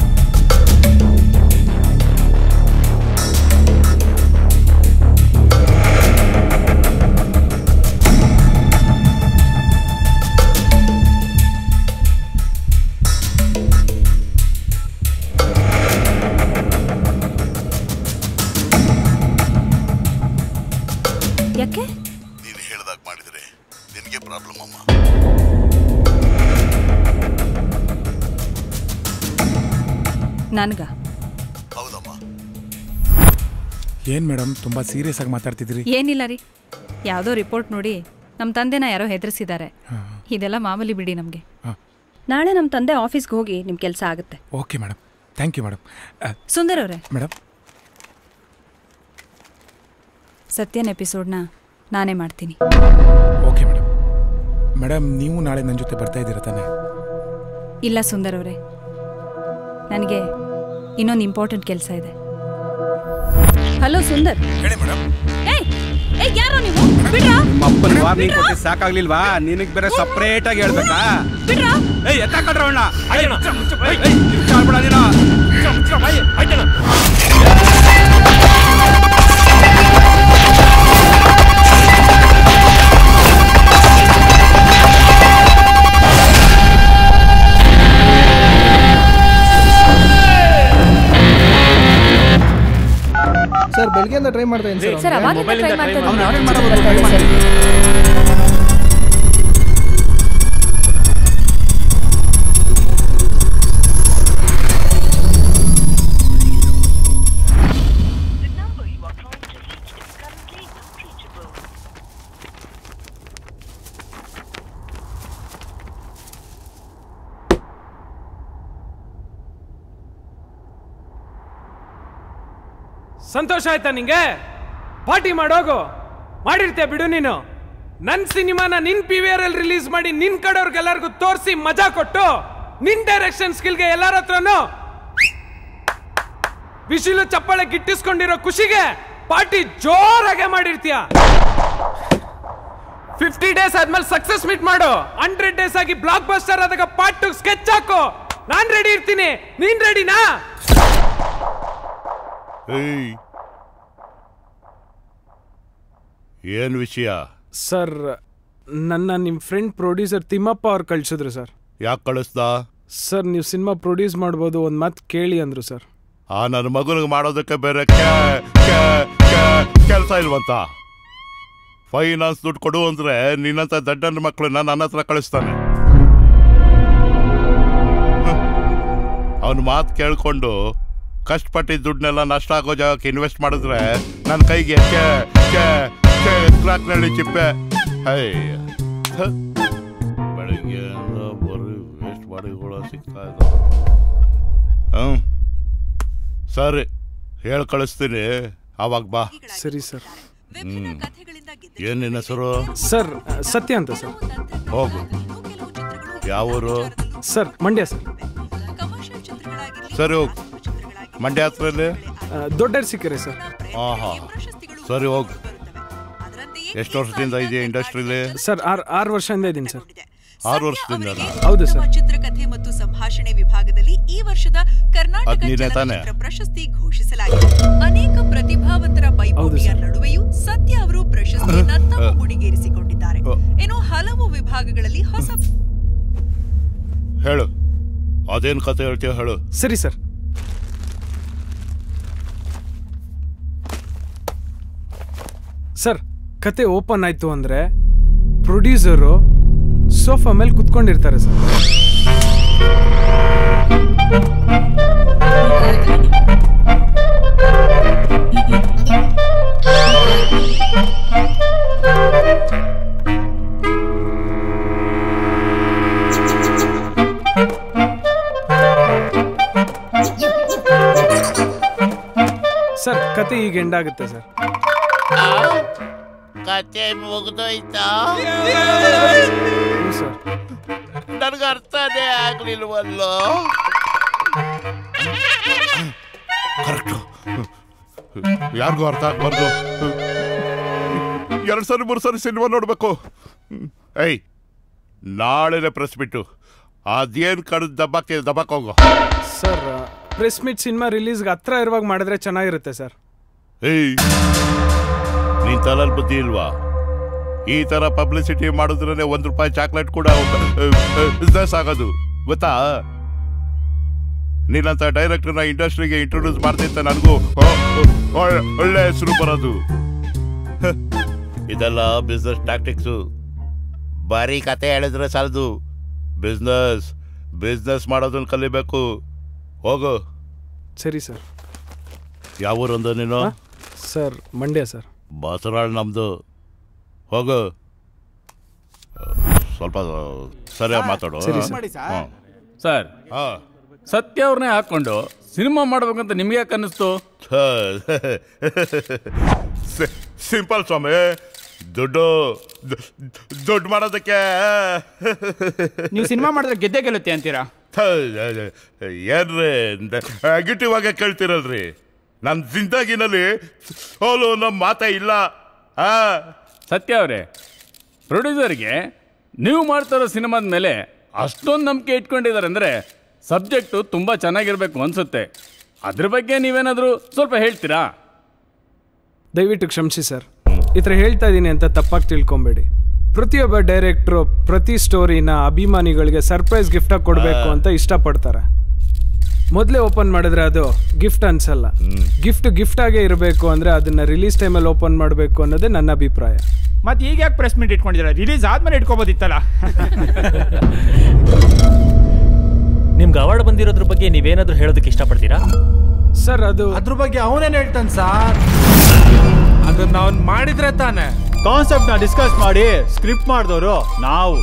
ಯಾಕೆ ನೀನು ಹೇಳ್ದಾಗ ಮಾಡಿದ್ರೆ ನಿನಗೆ ಪ್ರಾಬ್ಲಮ್ ಅಮ್ಮ ನನಗ ಹೌದಮ್ಮ ಏನು ಮೇಡಮ್ ತುಂಬ ಸೀರಿಯಸ್ ಆಗಿ ಮಾತಾಡ್ತಿದ್ದೀರಿ ಏನಿಲ್ಲ ರೀ ಯಾವುದೋ ರಿಪೋರ್ಟ್ ನೋಡಿ ನಮ್ಮ ತಂದೆನ ಯಾರೋ ಹೆದರಿಸಿದ್ದಾರೆ ಇದೆಲ್ಲ ಮಾಮೂಲಿ ಬಿಡಿ ನಮಗೆ ಹಾಂ. ನಾಳೆ ನಮ್ಮ ತಂದೆ ಆಫೀಸ್ಗೆ ಹೋಗಿ ನಿಮ್ಮ ಕೆಲಸ ಆಗುತ್ತೆ okay madam thank you madam Sundar ಅವರೇ ಮೇಡಮ್ ಸತ್ಯನ್ ಎಪಿಸೋಡ್ನ ನಾನೇ ಮಾಡ್ತೀನಿ ಓಕೆ ಮೇಡಮ್ ಮೇಡಮ್ ನೀವು ನಾಳೆ ನನ್ನ ಜೊತೆ ಬರ್ತಾ ಇದ್ದೀರಾ ತಾನೆ ಇಲ್ಲ ಸುಂದರ್ ಅವರೇ ನನಗೆ ಇನ್ನೊಂದು ಇಂಪಾರ್ಟೆಂಟ್ ಕೆಲಸ ಇದೆ ಹಲೋ ಸುಂದರ್ ಹೇಳಿ ಮೇಡಮ್ ಏಯ್ ಏಯ್ ಯಾರೋ ನೀವು ಬಿಡ್ರಾ ನಿಮ್ಮ ಅಪ್ಪನ ವಾರ್ನಿಂಗ್ ಕೊಟ್ಟು ಸಾಕಾಗ್ಲಿಲ್ವಾ ನಿನಗ್ ಬೇರೆ ಸಪ್ರೇಟ್ ಆಗಿ ಹೇಳ್ಬೇಕಾ ಬಿಡ್ರಾ ಏಯ್ ಎತ್ತ ಕಡ್ರವಣ್ಣ ಆಯ್ತಣ್ಣ. ನೀನು ಆಯ್ತಣ್ಣ ಬೆಳಗ್ಗೆಯಿಂದ ಟ್ರೈ ಮಾಡ್ತಾ ಇದ್ದೀನಿ ಸರ್ ಅವಾಗಿಂದ ಮೊಬೈಲಿಂದ ಟ್ರೈ try ಮಾಡ್ತಾ ಮಾಡಿ. ಇದ್ದೀನಿ. ಅವ್ನು ಬರ್ತಾ ಇದೆ try ಸರ್. ಸಂತೋಷ ಆಯ್ತಾ ನಿಂಗೆ ಪಾರ್ಟಿ ಮಾಡೋಗು ಮಾಡಿರ್ತೀಯ ಬಿಡು ನೀನು ನನ್ ಸಿನಿಮಾನ ನಿನ್ ಪಿ ವಿ ಆರ್ ಅಲ್ಲಿ ರಿಲೀಸ್ ಮಾಡಿ ನಿನ್ ಕಡೆಯವ್ರಿಗೆಲ್ಲರಿಗೂ ತೋರಿಸಿ ಮಜಾ ಕೊಟ್ಟು ನಿನ್ ಡೈರೆಕ್ಷನ್ ಸ್ಕಿಲ್ಗೆ ಎಲ್ಲಾರ ಹತ್ರನು ಬಿಸಿಲು ಚಪ್ಪಾಳೆ ಗಿಟ್ಟಿಸ್ಕೊಂಡಿರೋ ಖುಷಿಗೆ ಪಾರ್ಟಿ ಜೋರಾಗೆ ಮಾಡಿರ್ತೀಯ ಫಿಫ್ಟಿ ಡೇಸ್ ಆದ್ಮೇಲೆ ಸಕ್ಸಸ್ ಮೀಟ್ ಮಾಡು ಹಂಡ್ರೆಡ್ ಡೇಸ್ ಆಗಿ ಬ್ಲಾಕ್ ಬಸ್ಟರ್ ಆದಾಗ ಪಾರ್ಟ್ ಟು ಸ್ಕೆಚ್ ಹಾಕು ನಾನ್ ರೆಡಿ ಇರ್ತೀನಿ ನೀನ್ ರೆಡಿನಾ ಏಯ್ ಏನ್ ವಿಷಯ ಸರ್ ನನ್ನ ನಿಮ್ಮ ಫ್ರೆಂಡ್ ಪ್ರೊಡ್ಯೂಸರ್ ತಿಮ್ಮಪ್ಪ ಅವ್ರು ಕಳ್ಸಿದ್ರು ಸರ್ ಯಾಕೆ ಕಳಿಸ್ದ ಸರ್ ನೀವು ಸಿನಿಮಾ ಪ್ರೊಡ್ಯೂಸ್ ಮಾಡ್ಬೋದು ಒಂದು ಮಾತು ಕೇಳಿ ಅಂದ್ರು ಸರ್ ಆ ನನ್ನ ಮಗನಿಗೆ ಮಾಡೋದಕ್ಕೆ ಬೇರೆ ಕೆಲಸ ಇಲ್ವಂತ ಫೈನಾನ್ಸ್ ದುಡ್ಡು ಕೊಡು ಅಂದ್ರೆ ನಿನ್ನಂತ ದಡ್ಡನ ಮಕ್ಕಳನ್ನ ನನ್ನ ಹತ್ರ ಕಳಿಸ್ತಾನೆ ಅವನ ಮಾತು ಕೇಳ್ಕೊಂಡು ಕಷ್ಟಪಟ್ಟಿದ್ದ ದುಡ್ಡನ್ನೆಲ್ಲ ನಷ್ಟ ಆಗೋ ಜಾಗಕ್ಕೆ ಇನ್ವೆಸ್ಟ್ ಮಾಡಿದ್ರೆ ನನ್ನ ಕೈಗೆ ಕೆ ಕೆ ಕೆ ಕ್ರಾಕ್ನಳ್ಳಿ ಚಿಪ್ಪೆ ಅಯ್ಯ ಥ. ಬೆಳಿಗ್ಗೆಯಿಂದ ಬರೀ ವೇಸ್ಟ್ ಬಾಡಿಗಳು ಸಿಗ್ತಾ ಇದ್ದಾವೆ ಹ್ಞೂ ಸರಿ ಹೇಳಿ ಕಳಿಸ್ತೀನಿ ಅವಾಗ ಬಾ ಸರಿ ಸರ್ ಹ್ಮ್ ಏನ್ ನಿನ್ನ ಹೆಸರು ಸರ್ ಸತ್ಯ ಅಂತ ಸರ್ ಹೋಗು ಯಾವ ಊರು ಸರ್ ಮಂಡ್ಯ ಸರ್ ಸರಿ ಹೋಗು ಮಂಡ್ಯ ಹತ್ರಲ್ಲಿ ದೊಡ್ಡ ಸಿಕ್ಕರೆ ಸರ್ ಆಹಾ ಸರಿ ಹೋಗು ಎಷ್ಟು ವರ್ಷದಿಂದ ಇದೆಯಾ ಇಂಡಸ್ಟ್ರಿಲಿ ಸರ್ ಆರು ಆರು ವರ್ಷದಿಂದ ಇದ್ದೀನಿ ಸರ್ ಆರು ವರ್ಷದಿಂದ ಹೌದು ಸರ್ ಚಿತ್ರಕಥೆ ಮತ್ತು ಸಂಭಾಷಣೆ ವಿಭಾಗದಲ್ಲಿ ಈ ವರ್ಷದ ಕರ್ನಾಟಕ ಅದ್ ನೀನೇ ತಾನೇ? ಚಲನಚಿತ್ರ ಪ್ರಶಸ್ತಿ ಘೋಷಿಸಲಾಗಿದೆ ಅನೇಕ ಪ್ರತಿಭಾವಂತರ ಪೈಪೋಟಿಯ ನಡುವೆಯೂ ಸತ್ಯ ಅವರು ಪ್ರಶಸ್ತಿಯನ್ನ ತಮ್ಮ ಮುಡಿಗೇರಿಸಿಕೊಂಡಿದ್ದಾರೆ ಇನ್ನು ಹಲವು ವಿಭಾಗಗಳಲ್ಲಿ ಹೊಸ ಹೇಳು ಅದೇನ್ ಕತೆ ಹೇಳ್ತೀಯ ಹೇಳು ಸರಿ ಸರ್ ಸರ್ ಕತೆ ಓಪನ್ ಆಯ್ತು ಅಂದ್ರೆ ಪ್ರೊಡ್ಯೂಸರು ಸೋಫಾ ಮೇಲೆ ಕುತ್ಕೊಂಡಿರ್ತಾರೆ ಸರ್ ಸರ್ ಕತೆ ಈಗ ಎಂಡ್ ಆಗುತ್ತೆ ಸರ್ ಕತೆ ಮುಗ್ದೋಯ್ತಾ ಹ್ಞೂ ಸರ್ ನನಗೆ ಅರ್ಥನೇ ಆಗ್ಲಿಲ್ವಲ್ಲೋ ಕರೆಕ್ಟು ಯಾರಿಗೂ ಅರ್ಥ ಆಗ್ಬಾರ್ದು ಎರಡು ಸರಿ ಮೂರು ಸರಿ ಸಿನಿಮಾ ನೋಡ್ಬೇಕು ಏಯ್ ನಾಳೆನೆ ಪ್ರೆಸ್ ಬಿಟ್ಟು ಅದೇನ್ ಕಡ್ದು ದಬ್ಬಾಕೆ ದಬ್ಬಾಕ್ ಹೋಗೋ ಸರ್ ಪ್ರೆಸ್ ಮೀಟ್ ಸಿನಿಮಾ ರಿಲೀಸ್ಗೆ ಹತ್ರ ಇರುವಾಗ ಮಾಡಿದ್ರೆ ಚೆನ್ನಾಗಿರುತ್ತೆ ಸರ್ ಏಯ್ ನೀನ್ ತಲಲ್ ಬುದ್ಧಿ ಇಲ್ವಾ ಈ ತರ ಪಬ್ಲಿಸಿಟಿ ಮಾಡಿದ್ರೆ ಒಂದ್ ರೂಪಾಯಿ ಚಾಕ್ಲೇಟ್ ಕೂಡ ಬಿಸ್ನೆಸ್ ಆಗೋದು ಗೊತ್ತಾ ನೀನಂತ ಡೈರೆಕ್ಟರ್ನ ಇಂಡಸ್ಟ್ರಿಗೆ ಇಂಟ್ರೊಡ್ಯೂಸ್ ಮಾಡ್ತಿದ್ದ ನನಗೂ ಒಳ್ಳೆ ಹೆಸರು ಬರೋದು ಹ, ಇದೆಲ್ಲ ಬಿಸ್ನೆಸ್ ಟ್ಯಾಕ್ಟಿಕ್ಸು ಬರೀ ಕತೆ ಹೇಳಿದ್ರೆ ಸಾಲದು ಬಿಸ್ನೆಸ್ ಬಿಸ್ನೆಸ್ ಮಾಡೋದನ್ನ ಕಲಿಬೇಕು ಹೋಗು ಸರಿ ಸರ್ ಯಾವ ಊರಂದು ನೀನು ಸರ್ ಮಂಡ್ಯ ಸರ್ ಬಾಸರಾಳ್ ನಮ್ದು ಹೋಗು ಸ್ವಲ್ಪ ಸರಿಯಾಗಿ ಮಾತಾಡು ಸರಿ, ಹಾ? ಸರ್. ಮಾಡಿ ಸರ್. ಹಾ. ಸರ್ ಸತ್ಯ ಅವ್ರನ್ನೇ ಹಾಕೊಂಡು ಸಿನಿಮಾ ಮಾಡ್ಬೇಕಂತ ನಿಮ್ಗೆ ಯಾಕೆ ಅನ್ನಿಸ್ತು ಸಿಂಪಲ್ ಸ್ವಾಮಿ ದುಡ್ಡು ದು- ದುಡ್ಡು ಮಾಡೋದಕ್ಕೆ ನೀವು ಸಿನಿಮಾ ಮಾಡಿದ್ರೆ ಗೆದ್ದೆ ಗೆಲ್ಲುತ್ತೆ ಅಂತೀರಾ ಥ, ಏನ್ರಿ ನೆಗೆಟಿವ್ ಆಗಿ ಕೇಳ್ತಿರಲ್ರಿ ನನ್ನ ಜಿಂದಾಗಿನಲ್ಲಿ ಸೋಲು ನಮ್ಮ ಮಾತೇ ಇಲ್ಲ ಆ ಸತ್ಯ ಅವರೇ ಪ್ರೊಡ್ಯೂಸರ್ಗೆ ನೀವು ಮಾಡ್ತಾರೋ ಸಿನಿಮಾದ ಮೇಲೆ ಅಷ್ಟೊಂದು ನಂಬಿಕೆ ಇಟ್ಕೊಂಡಿದ್ದಾರೆ ಅಂದರೆ ಸಬ್ಜೆಕ್ಟು ತುಂಬ ಚೆನ್ನಾಗಿರಬೇಕು ಅನಿಸುತ್ತೆ ಅದ್ರ ಬಗ್ಗೆ ನೀವೇನಾದರೂ ಸ್ವಲ್ಪ ಹೇಳ್ತೀರಾ ದಯವಿಟ್ಟು ಕ್ಷಮಿಸಿ ಸರ್ ಈ ಥರ ಹೇಳ್ತಾ ಇದ್ದೀನಿ ಅಂತ ತಪ್ಪಾಗಿ ತಿಳ್ಕೊಬೇಡಿ ಪ್ರತಿಯೊಬ್ಬ ಡೈರೆಕ್ಟ್ರು ಪ್ರತಿ ಸ್ಟೋರಿನ ಅಭಿಮಾನಿಗಳಿಗೆ ಸರ್ಪ್ರೈಸ್ ಗಿಫ್ಟಾಗಿ ಕೊಡಬೇಕು ಅಂತ ಇಷ್ಟಪಡ್ತಾರೆ ಮೊದಲೇ ಓಪನ್ ಮಾಡಿದ್ರೆ ಅದು ಗಿಫ್ಟ್ ಅನ್ಸಲ್ಲ ಗಿಫ್ಟ್ ಗಿಫ್ಟ್ ಆಗೇ ಇರಬೇಕು ಅಂದ್ರೆ ಅದನ್ನ ರಿಲೀಸ್ ಟೈಮಲ್ಲಿ ಓಪನ್ ಮಾಡಬೇಕು ಅನ್ನೋದೇ ನನ್ನ ಅಭಿಪ್ರಾಯ ಮತ್ತೆ ಈಗ ಯಾಕೆ ಪ್ರೆಸ್ ಮೀಟ್ ಇಟ್ಕೊಂಡಿದ್ದೀರಾ ರಿಲೀಸ್ ಆದ್ಮೇಲೆ ಇಟ್ಕೋಬೋದಿತ್ತಲ್ಲ ನಿಮ್ಗೆ ಅವಾರ್ಡ್ ಬಂದಿರೋದ್ರ ಬಗ್ಗೆ ನೀವೇನಾದ್ರೂ ಹೇಳೋದಕ್ಕೆ ಇಷ್ಟಪಡ್ತೀರಾ ಸರ್ ಅದು ಅದ್ರ ಬಗ್ಗೆ ಅವನೇನ್ ಹೇಳ್ತಾನೆ ಸರ್ ಅದನ್ನ ಅವ್ನ್ ಮಾಡಿದ್ರೆ ತಾನೆ ಕಾನ್ಸೆಪ್ಟ್ ನ ಡಿಸ್ಕಸ್ ಮಾಡಿ ಸ್ಕ್ರಿಪ್ಟ್ ಮಾಡಿದವರು ನಾವು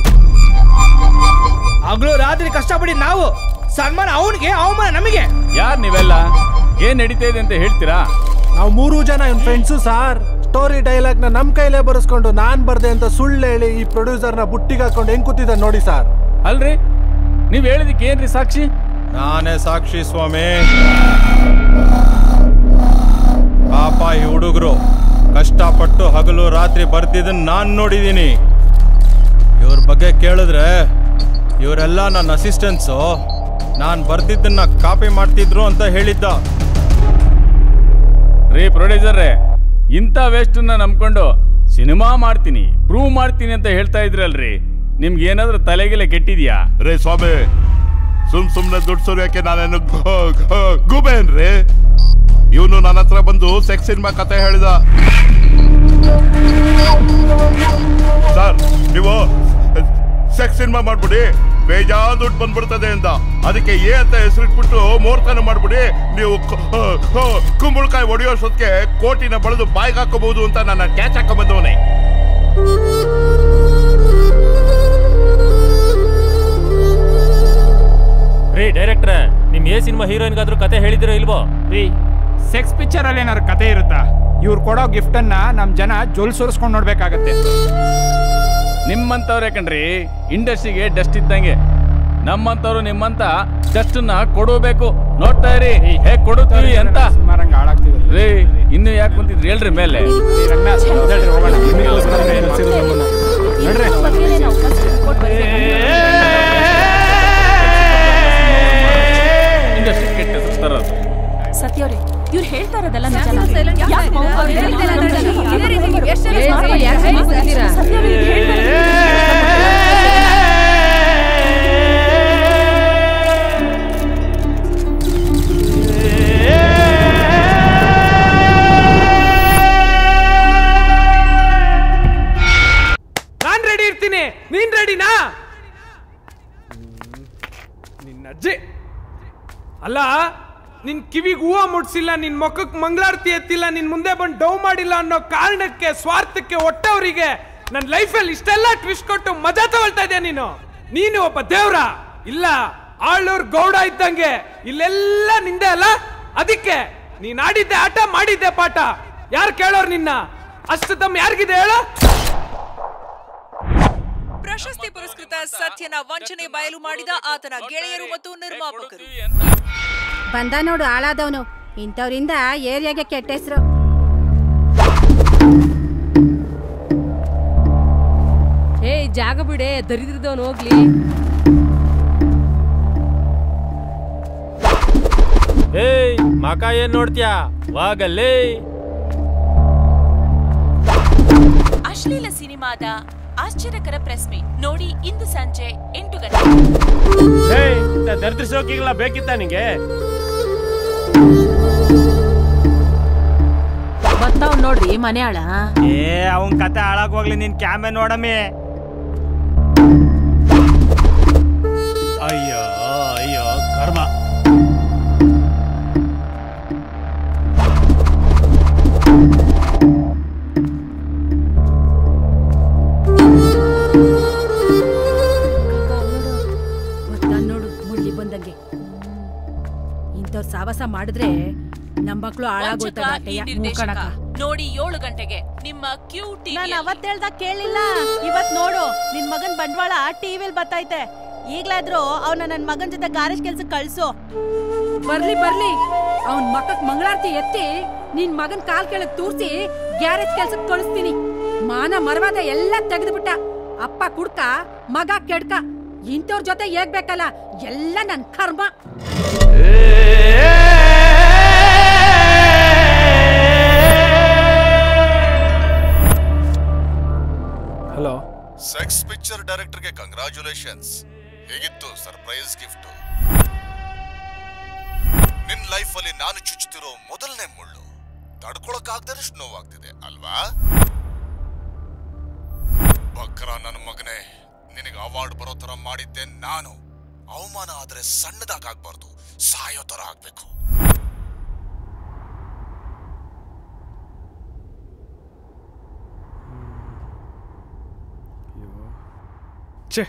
ಹಗಲು ರಾತ್ರಿ ಕಷ್ಟಪಡಿ ನಾವು ಸನ್ಮಾನ ಅವನಿಗೆ ಅವಮಾನ ನಮಗೆ ಯಾರ್ ನೀವೆಲ್ಲ ಏನ್ ನಡೀತಾ ಇದೆ ಅಂತ ಹೇಳ್ತೀರಾ ನಾವು ಮೂರು ಜನ ಇವ್ನ ಫ್ರೆಂಡ್ಸು ಸಾರ್ ಸ್ಟೋರಿ ಡೈಲಾಗ್ ನ ನಮ್ ಕೈಲೇ ಬರೆಸ್ಕೊಂಡು ನಾನ್ ಬರ್ದೆ ಅಂತ ಸುಳ್ಳು ಹೇಳಿ ಈ ಪ್ರೊಡ್ಯೂಸರ್ ನ ಬುಟ್ಟಿಗೆ ಹಾಕೊಂಡು ಹೆಂಗ್ ಕೂತಿದ್ದ ನೋಡಿ ಸರ್ ಅಲ್ರಿ ನೀವ್ ಹೇಳಿದಕ್ಕೆ ಏನ್ರಿ ಸಾಕ್ಷಿ ನಾನೇ ಸಾಕ್ಷಿ ಸ್ವಾಮಿ ಪಾಪ ಈ ಹುಡುಗರು ಕಷ್ಟಪಟ್ಟು ಹಗಲು ರಾತ್ರಿ ಬರ್ತಿದ್ದನ್ನ ನಾನ್ ನೋಡಿದೀನಿ ಇವ್ರ ಬಗ್ಗೆ ಕೇಳಿದ್ರೆ ಇವರೆಲ್ಲ ನನ್ನ ಅಸಿಸ್ಟೆಂಟ್ಸು ನಾನು ಬರ್ತಿದ್ದನ್ನ ಕಾಪಿ ಮಾಡ್ತಿದ್ರು ಅಂತ ಹೇಳಿದ್ದ ರೀ ಪ್ರೊಡ್ಯೂಸರ್ರೆ ಇಂಥ ವೇಸ್ಟನ್ನ ನಂಬ್ಕೊಂಡು ಸಿನಿಮಾ ಮಾಡ್ತೀನಿ ಪ್ರೂವ್ ಮಾಡ್ತೀನಿ ಅಂತ ಹೇಳ್ತಾ ಇದ್ರಲ್ರಿ ನಿಮ್ಗೆ ಏನಾದ್ರೂ ತಲೆಗೆಲೆ ಕೆಟ್ಟಿದ್ಯಾ ರೇ ಸ್ವಾಮಿ ಸುಮ್ ಸುಮ್ನೆ ದುಡ್ಡು ಸುರಿಯಕ್ಕೆ ನಾನೇನು ಗು- ಗು- ಗೂಬೇನ್ರಿ ಇವನು ನನ್ನ ಹತ್ರ ಬಂದು ಸೆಕ್ಸ್ ಸಿನಿಮಾ ಕತೆ ಹೇಳಿದ ಸರ್ ನೀವು ಸೆಕ್ಸ್ ಸಿನಿಮಾ ಮಾಡ್ಬಿಡಿ ಬೇಜಾನ್ ದುಡ್ಡು ಬಂದ್ಬಿಡ್ತದೆ ಅಂತ ಅದಕ್ಕೆ ಏ ಅಂತ ಹೆಸರಿಟ್ಬಿಟ್ಟು ಮೂರ್ತನ ಮಾಡ್ಬಿಡಿ ನೀವು ಕು- ಕು- ಕುಂಬಳಕಾಯಿ ಹೊಡೆಯೋಷ್ಟೊತ್ತಿಗೆ ಕೋಟಿನ ಬಳದು ಬಾಯಿಗೆ ಹಾಕೋಬಹುದು ಅಂತ ನನ್ನ ಕ್ಯಾಚ್ ಹಾಕೋ ಬಂದವನೇ ರೀ ಡೈರೆಕ್ಟ್ರೆ ನಿಮ್ ಏ ಸಿನಿಮಾ ಹೀರೋಯಿನ್ಗಾದ್ರೂ ಕತೆ ಹೇಳಿದಿರೋ ಇಲ್ವೋ ರೀ ಸೆಕ್ಸ್ ಪಿಕ್ಚರ್ ಅಲ್ಲಿ ಏನಾದ್ರು ಕತೆ ಇರುತ್ತಾ ಇವ್ರು ಕೊಡೋ ಗಿಫ್ಟ್ ಅನ್ನ ನಮ್ ಜನ ಜೊಲ್ ಸುರಿಸ್ಕೊಂಡು ನೋಡ್ಬೇಕಾಗತ್ತೆ ನಿಮ್ಮಂತವ್ರೆ ಕಣ್ರಿ ಇಂಡಸ್ಟ್ರಿಗೆ ಡಸ್ಟ್ ಇದ್ದಂಗೆ ನಮ್ಮಂತವ್ರು ನಿಮ್ಮಂತ ಡಸ್ಟ್ ನ ಕೊಡಬೇಕು ನೋಡ್ತಾ ಇರಿ ಹೇಗ್ ಕೊಡುತ್ತೀವಿ ಅಂತ ಸುಮಾರಂಗ ಹಾಳಾಗ್ತಿದೆ ರೀ ಇನ್ನು ಯಾಕೆ ಕುಂತಿದ್ರಿ ಹೇಳ್ರಿ ಮೇಲೆ ಇಂಡಸ್ಟ್ರಿ ಕೆಟ್ಟ ಹೆಸರು ತರೋದು ಸತ್ಯವ್ರೆ ಇವ್ರು ಹೇಳ್ತಾ ಇರೋದೆಲ್ಲ ನಿಜ ಯಾಕೆ silent ಯಾಕೆ ಯಾಕೆ ಮೌನ ಅವ್ರು ಆಗಿದ್ದೀರಾ? ಹೇಳ್ತಾ ಇರೋದೆಲ್ಲ ಇದೇ ರೀತಿ ನೀವು ಎಷ್ಟು ಸಲ ಏ, ಮಾಡ್ಕೊಳ್ಳಿ, ಯಾಕೆ ಏ, ಮಾತಾಡ್ತೀರಾ? ಸತ್ಯವ್ರೆ ಇವ್ರು ಹೇಳ್ತಾ ಇರೋದು ನಾನ್ ರೆಡಿ ಇರ್ತೀನಿ ನೀನ್ ರೆಡಿನಾ ನಿನ್ನ ಅಜ್ಜಿ ಅಲ್ಲ ನಿನ್ ಕಿವಿಗೆ ಹೂವ ಮುಟ್ಸಿಲ್ಲ ನಿನ್ ಮುಖಕ್ಕೆ ಮಂಗಳಾರತಿ ಎತ್ತಿಲ್ಲ ನಿನ್ ಮುಂದೆ ಬಂದು ಡೌ ಮಾಡಿಲ್ಲ ಅನ್ನೋ ಕಾರಣಕ್ಕೆ ಸ್ವಾರ್ಥಕ್ಕೆ ಒಟ್ಟವರಿಗೆ ನನ್ನ ಲೈಫಲ್ಲಿ ಇಷ್ಟೆಲ್ಲ ಟ್ವಿಸ್ಟ್ ಕೊಟ್ಟು ಮಜಾ ತಗೊಳ್ತಾ ಇದೆಯಾ ನೀನು ನೀನು ಒಬ್ಬ ದೇವ್ರ ಇಲ್ಲ ಆಳೂರ್ ಗೌಡ ಇದ್ದಂಗೆ ಇಲ್ಲೆಲ್ಲ ನಿಂದೆ ಅಲ್ಲ ಅದಕ್ಕೆ ನೀನ್ ಆಡಿದ್ದೆ ಆಟ ಮಾಡಿದ್ದೆ ಪಾಠ ಯಾರು ಕೇಳೋರ್ ನಿನ್ನ ಅಷ್ಟು ತಮ್ಮ ಯಾರಿಗಿದೆ ಹೇಳು ಪ್ರಶಸ್ತಿ ಪುರಸ್ಕೃತ ಸತ್ಯನ ವಂಚನೆ ಬಯಲು ಮಾಡಿದ ಆತನ ಗೆಳೆಯರು ಮತ್ತು ನಿರ್ಮಾಪಕರು ಬಂದ ನೋಡು ಹಾಳಾದವನು ಇಂಥವ್ರಿಂದ ಏರಿಯಾಗೆ ಕೆಟ್ಟ ಹೆಸರು ಏ ಜಾಗ ಬಿಡೆ ದರಿದ್ರದವನು ಹೋಗ್ಲಿ ಏಯ್ ಮಕ ಏನ್ ನೋಡ್ತ್ಯಾ ವಾಗಲ್ಲೇ ಅಶ್ಲೀಲ ಸಿನಿಮಾದ ಆಶ್ಚರ್ಯಕರ ಪ್ರೆಸ್ ಮೀಟ್ ನೋಡಿ ಇಂದು ಸಂಜೆ ಎಂಟು ಗಂಟೆ ದರಿದ್ರ ಶೋಕಿಗಳ ಬೇಕಿತ್ತ ನಿಂಗೆ ಬರ್ತಾವ್ ನೋಡ್ರಿ ಮನೆ ಆಳ ಏ ಅವನ್ ಕತೆ ಹಾಳಾಗ್ ಹೋಗ್ಲಿ ನಿನ್ ಕ್ಯಾಮೆ ನೋಡಮ್ಮಿ ಅಯ್ಯೋ ಅಯ್ಯೋ ಕರ್ಮ ಗೊತ್ತಾನ್ ನೋಡು ಮುಳ್ಳಿ ಬಂದಂಗೆ ಇಂಥವ್ರ ಸಾವಾಸ ಮಾಡಿದ್ರೆ ನಮ್ಮ ಮಕ್ಕಳು ವಂಚಕ ಹಾಳಾಗೋಯ್ತದ ಈ ನಿರ್ದೇಶಕ ನೋಡಿ ಏಳು ಗಂಟೆಗೆ ನಿಮ್ಮ ಕ್ಯೂ ನಾನು ಅವತ್ ಹೇಳ್ದಾಗ ಕೇಳಿಲ್ಲ ಇವತ್ ನೋಡು ನಿನ್ ಮಗನ್ ಬಂಡವಾಳ ಟಿವಿಲ್ ಬತ್ತೈತೆ ಈಗ್ಲಾದ್ರೂ ಅವನ ನನ್ ಮಗನ್ ಜೊತೆ ಗಾರೇಜ್ ಕೆಲ್ಸಕ್ಕೆ ಕಳ್ಸು ಬರ್ಲಿ ಬರ್ಲಿ ಅವನ್ ಮಕ್ಕಕ್ ಮಂಗಳಾರತಿ ಎತ್ತಿ ನಿನ್ ಮಗನ್ ಕಾಲ್ ಕೆಳಗ್ ತೂರ್ಸಿ ಗ್ಯಾರೇಜ್ ಕೆಲ್ಸಕ್ ಕಳಿಸ್ತೀನಿ ಮಾನ ಮರವಾದ ಎಲ್ಲ ತೆಗೆದ್ಬಿಟ್ಟ ಅಪ್ಪ ಕುಡ್ಕ ಮಗ ಕೆಡ್ಕ ಇಂಥವ್ರ ಜೊತೆ ಹೇಗ್ಬೇಕಲ್ಲ ಎಲ್ಲ ನನ್ ಕರ್ಮ ಹಲೋ ಸೆಕ್ಸ್ ಪಿಕ್ಚರ್ ಡೈರೆಕ್ಟರ್ಗೆ ಕಂಗ್ರಾಚುಲೇಷನ್ಸ್ ಹೇಗಿತ್ತು ಸರ್ಪ್ರೈಸ್ ಗಿಫ್ಟ್ ಲೈಫಲ್ಲಿ ನಾನು ಚುಚ್ಚುತ್ತಿರೋ ಮೊದಲನೇ ಮುಳ್ಳು ತಡ್ಕೊಳಕ್ಕಾಗ್ದಷ್ಟು ನೋವಾಗ್ತಿದೆ ಅಲ್ವಾ ಬಕ್ರ ನನ್ನ ಮಗನೇ ನಿನಗೆ ಅವಾರ್ಡ್ ಬರೋ ತರ ಮಾಡಿದ್ದೆ ನಾನು ಅವಮಾನ ಆದ್ರೆ ಸಣ್ಣದಾಗ್ಬಾರ್ದು ಸಾಯೋ ತರ ಆಗ್ಬೇಕು ಛೇ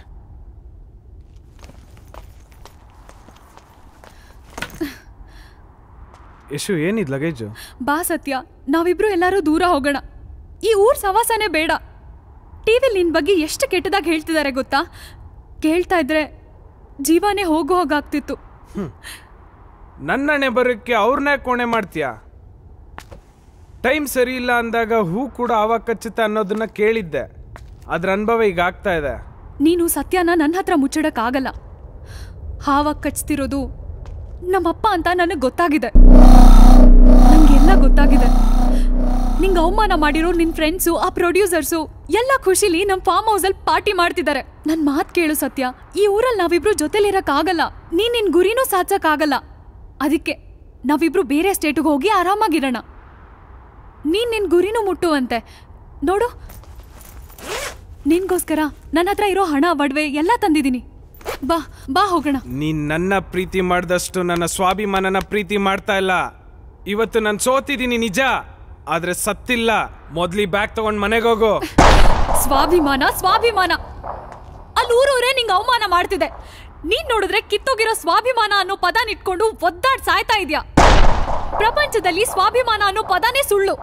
ಯಶು ಏನಿದ್ ಲಗೇಜು ಬಾ ಸತ್ಯ ನಾವಿಬ್ರು ಎಲ್ಲರೂ ದೂರ ಹೋಗೋಣ ಈ ಊರ್ ಸವಾಸನೆ ಬೇಡ ಟಿವಿಲಿ ನಿನ್ ಬಗ್ಗೆ ಎಷ್ಟು ಕೆಟ್ಟದಾಗಿ ಹೇಳ್ತಿದ್ದಾರೆ ಗೊತ್ತಾ ಕೇಳ್ತಾ ಇದ್ರೆ ಜೀವನೇ ಹೋಗೋ ಹೋಗಾಗ್ತಿತ್ತು ನನ್ನಣೆ ಬರೋಕ್ಕೆ ಅವ್ರನ್ನೇ ಕೋಣೆ ಮಾಡ್ತೀಯ ಟೈಮ್ ಸರಿ ಇಲ್ಲ ಅಂದಾಗ ಹೂ ಕೂಡ ಆವಾಗ ಕಚ್ಚುತ್ತೆ ಅನ್ನೋದನ್ನ ಕೇಳಿದ್ದೆ ಅದ್ರ ಅನುಭವ ಈಗ ಆಗ್ತಾ ಇದೆ ನೀನು ಸತ್ಯನ ನನ್ನ ಹತ್ರ ಮುಚ್ಚಡಕ್ಕಾಗಲ್ಲ ಹಾವಾಗ ಕಚ್ತಿರೋದು ನಮ್ಮಪ್ಪ ಅಂತ ನನಗೆ ಗೊತ್ತಾಗಿದೆ ನಂಗೆಲ್ಲ ಗೊತ್ತಾಗಿದೆ ನಿಂಗೆ ಅವಮಾನ ಮಾಡಿರೋ ನಿನ್ ಫ್ರೆಂಡ್ಸು ಆ ಪ್ರೊಡ್ಯೂಸರ್ಸು ಎಲ್ಲ ಖುಷಿಲಿ ನಮ್ಮ ಫಾರ್ಮ್ ಹೌಸಲ್ಲಿ ಪಾರ್ಟಿ ಮಾಡ್ತಿದ್ದಾರೆ ನನ್ ಮಾತ್ ಕೇಳು ಸತ್ಯ ಈ ಊರಲ್ಲಿ ನಾವಿಬ್ರು ಜೊತೆಲಿರಕ್ಕಾಗಲ್ಲ ನೀನ್ ನಿನ್ ಗುರಿನೂ ಸಾಧ್ಸಕ್ಕಾಗಲ್ಲ ಅದಕ್ಕೆ ನಾವಿಬ್ರು ಬೇರೆ ಸ್ಟೇಟ್ಗೆ ಹೋಗಿ ಆರಾಮಾಗಿರೋಣ ನೀನ್ ನಿನ್ ಗುರಿನೂ ಮುಟ್ಟುವಂತೆ ನೋಡು ನಿನ್ಗೋಸ್ಕರ ನನ್ನ ಹತ್ರ ಇರೋ ಹಣ ಒಡವೆ ಎಲ್ಲ ತಂದಿದ್ದೀನಿ ಬಾ ಬಾ ಹೋಗೋಣ ನೀನ್ ನನ್ನ ಪ್ರೀತಿ ಮಾಡಿದಷ್ಟು ನನ್ನ ಸ್ವಾಭಿಮಾನನ ಪ್ರೀತಿ ಮಾಡ್ತಾ ಇಲ್ಲ ಇವತ್ತು ನಾನು ಸೋತಿದ್ದೀನಿ ನಿಜ ಆದ್ರೆ ಸತ್ತಿಲ್ಲ ಮೊದ್ಲಿ ಬ್ಯಾಗ್ ತಗೊಂಡ್ ಮನೆಗೆ ಹೋಗು ಸ್ವಾಭಿಮಾನ ಸ್ವಾಭಿಮಾನ ಅಲ್ಲಿ ಊರೂರೇ ನಿಂಗೆ ಅವಮಾನ ಮಾಡ್ತಿದೆ ನೀನ್ ನೋಡಿದ್ರೆ ಕಿತ್ತೋಗಿರೋ ಸ್ವಾಭಿಮಾನ ಅನ್ನೋ ಪದ ಇಟ್ಕೊಂಡು ಒದ್ದಾಡ್ ಸಾಯ್ತಾ ಇದ್ಯಾ ಪ್ರಪಂಚದಲ್ಲಿ ಸ್ವಾಭಿಮಾನ ಅನ್ನೋ ಪದನೇ ಸುಳ್ಳು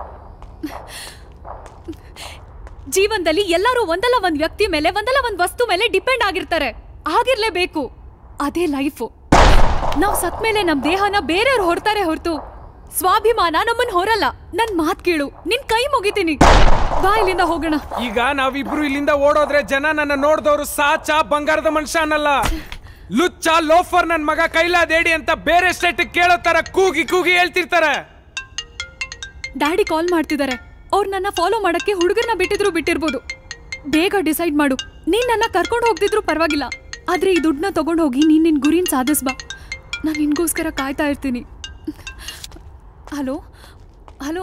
ಜೀವನದಲ್ಲಿ ಎಲ್ಲರೂ ಒಂದಲ್ಲ ಒಂದ್ ವ್ಯಕ್ತಿ ಮೇಲೆ ಒಂದಲ್ಲ ಒಂದ್ ವಸ್ತು ಮೇಲೆ ಡಿಪೆಂಡ್ ಆಗಿರ್ತಾರೆ ಆಗಿರ್ಲೇಬೇಕು ಅದೇ ಲೈಫು ನಾವ್ ಸತ್ ಮೇಲೆ ನಮ್ ದೇಹನ ಬೇರೆಯವ್ರು ಹೊರ್ತಾರೆ ಹೊರತು ಸ್ವಾಭಿಮಾನ ನಮ್ಮನ್ ಹೊರಲ್ಲ ನನ್ ಮಾತ್ ಕೇಳು ನಿನ್ ಕೈ ಮುಗಿತೀನಿ ಬಾ ಇಲ್ಲಿಂದ ಹೋಗೋಣ ಈಗ ನಾವಿಬ್ರು ಇಲ್ಲಿಂದ ಓಡೋದ್ರೆ ಜನ ನನ್ನ ನೋಡ್ದವ್ರು ಸಾಚ ಬಂಗಾರದ ಮನುಷ್ಯ ಅನ್ನಲ್ಲ ಲುಚ್ಚ ಲೋಫರ್ ನನ್ ಮಗ ಕೈಲಾದೇಡಿ ಅಂತ ಬೇರೆ ಸ್ಟೇಟ್ ಕೇಳೋ ತರ ಕೂಗಿ ಕೂಗಿ ಹೇಳ್ತಿರ್ತಾರೆ ಡ್ಯಾಡಿ ಕಾಲ್ ಮಾಡ್ತಿದ್ದಾರೆ ಅವ್ರು ನನ್ನ ಫಾಲೋ ಮಾಡಕ್ಕೆ ಹುಡುಗರನ್ನ ಬಿಟ್ಟಿದ್ರು ಬಿಟ್ಟಿರ್ಬೋದು ಬೇಗ ಡಿಸೈಡ್ ಮಾಡು ನೀನ್ ನನ್ನ ಕರ್ಕೊಂಡು ಹೋಗ್ತಿದ್ರು ಪರವಾಗಿಲ್ಲ ಆದ್ರೆ ಈ ದುಡ್ಡನ್ನ ತಗೊಂಡು ಹೋಗಿ ನೀನ್ ನಿನ್ ಗುರಿನ್ ಸಾಧಿಸ್ಬಾ ನಾನು ನಿನ್ಗೋಸ್ಕರ ಕಾಯ್ತಾ ಇರ್ತೀನಿ ಹಲೋ ಹಲೋ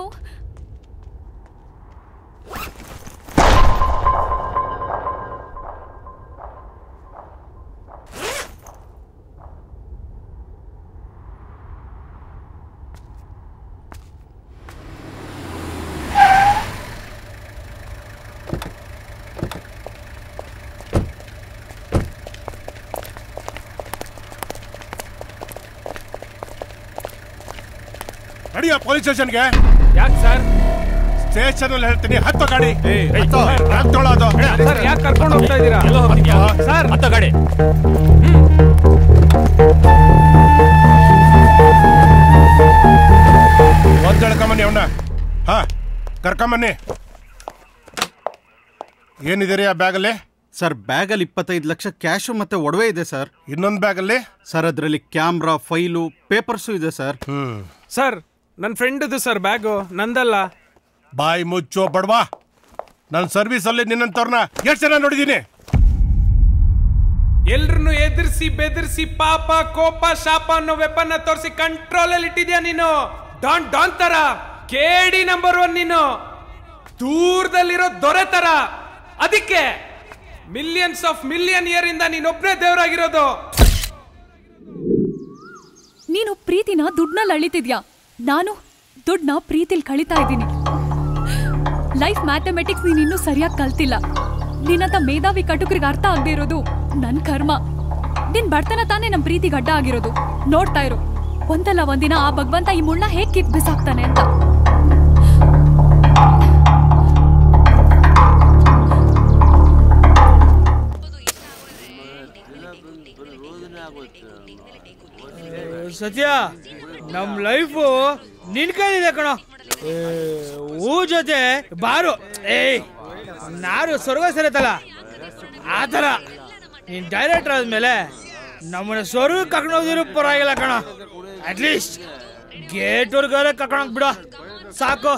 ನಡಿಯ ಪೊಲೀಸ್ ಸ್ಟೇಷನ್ಗೆ ಯಾಕೆ ಸರ್ ಸ್ಟೇಷನ್ ಅಲ್ಲಿ ಹೇಳ್ತೀನಿ ಹತ್ತು ಗಾಡಿ ಹತ್ತು ಏಯ್. ಯಾಕ್ ತೊಗೊಳೋದು? ಸರ್ ಯಾಕೆ ಕರ್ಕೊಂಡು ಹೋಗ್ತಾ ಇದ್ದೀರಾ ಸರ್ ಹತ್ತ ಗಾಡಿ ಒಂದ್ ಹೇಳ್ಕೊಂಬನ್ನಿ ಅವನ್ನ ಹಾ ಕರ್ಕೊಂಬನ್ನಿ ಏನಿದೆ ರೀ ಆ ಬ್ಯಾಗಲ್ಲಿ ಸರ್ ಬ್ಯಾಗಲ್ಲಿ ಇಪ್ಪತ್ತೈದು ಲಕ್ಷ ಕ್ಯಾಶು ಮತ್ತೆ ಒಡವೆ ಇದೆ ಸರ್ ಇನ್ನೊಂದು ಬ್ಯಾಗಲ್ಲಿ ಸರ್ ಅದರಲ್ಲಿ ಕ್ಯಾಮ್ರಾ ಫೈಲು ಪೇಪರ್ಸು ಇದೆ ಸರ್ ಸರ್ ನನ್ನ ಫ್ರೆಂಡದು ಸರ್ ಬ್ಯಾಗು ನಂದಲ್ಲ ಬಾಯಿ ಮುಚ್ಚೋ ಬಡವಾ ನನ್ನ ಸರ್ವಿಸಲ್ಲಿ ನಿನ್ನಂತವ್ರನ್ನ ಎಷ್ಟು ಜನ ನೋಡಿದ್ದೀನಿ ಎಲ್ರನ್ನು ಎದುರಿಸಿ ಬೆದರಿಸಿ ಪಾಪ ಕೋಪ ಶಾಪ ಅನ್ನೋ ವೆಪನ್ನ ತೋರಿಸಿ ಕಂಟ್ರೋಲ್ ಅಲ್ಲಿ ಇಟ್ಟಿದ್ಯಾ ನೀನು ಡಾನ್ ಡಾನ್ ತರ ಕೇಡಿ ನಂಬರ್ ಒನ್ ನೀನು ದೂರದಲ್ಲಿರೋ ದೊರೆ ತರ ಅದಕ್ಕೆ ಮಿಲಿಯನ್ಸ್ ಆಫ್ ಮಿಲಿಯನ್ ಇಯರ್ ಇಂದ ನೀನೊಬ್ನೇ ದೇವರಾಗಿರೋದು ನೀನು ಪ್ರೀತಿನ ದುಡ್ನಲ್ಲಿ ಅಳಿತಿದ್ಯಾ ನಾನು ದುಡ್ಡನ್ನ ಪ್ರೀತಿಲ್ ಕಳಿತಾ ಇದ್ದೀನಿ ಲೈಫ್ ಮ್ಯಾಥಮೆಟಿಕ್ಸ್ ನೀನ್ ಇನ್ನೂ ಸರಿಯಾಗಿ ಕಲ್ತಿಲ್ಲ ನಿನ್ನಂತ ಮೇಧಾವಿ ಕಟುಕರಿಗೆ ಅರ್ಥ ಆಗದೆ ಇರೋದು ನನ್ ಕರ್ಮ ನಿನ್ ಬಡತನ ತಾನೇ ನಮ್ ಪ್ರೀತಿ ಗಡ್ಡ ಆಗಿರೋದು ನೋಡ್ತಾ ಇರು ಒಂದಲ್ಲ ಒಂದಿನ ಆ ಭಗವಂತ ಈ ಮುಳ್ಳ ಹೇಗ್ ಕಿತ್ ಬಿಸಾಕ್ತಾನೆ ಅಂತ ಸತ್ಯ ನಮ್ ಲೈಫು ನಿನ್ ಕೈಲಿದೆ ಕಣೋ ಏ, ಹೂ ಜೊತೆ ಬಾರು ಏಯ್ ನಾರು ಸ್ವರ್ಗ ಸೇರತ್ತಲ್ಲ ಆ ಥರ ನೀನ್ ಡೈರೆಕ್ಟರ್ ಆದ್ಮೇಲೆ ನಮ್ಮನ್ನ ಸ್ವರ್ಗ ಕರ್ಕೊಂಡೋಗಿರೋ ಪರವಾಗಿಲ್ಲ ಕಣ ಅಟ್ಲೀಸ್ಟ್ ಗೇಟ್ವರ್ಗಾರ ಕರ್ಕೊಂಡೋಗ್ ಬಿಡೋ ಸಾಕು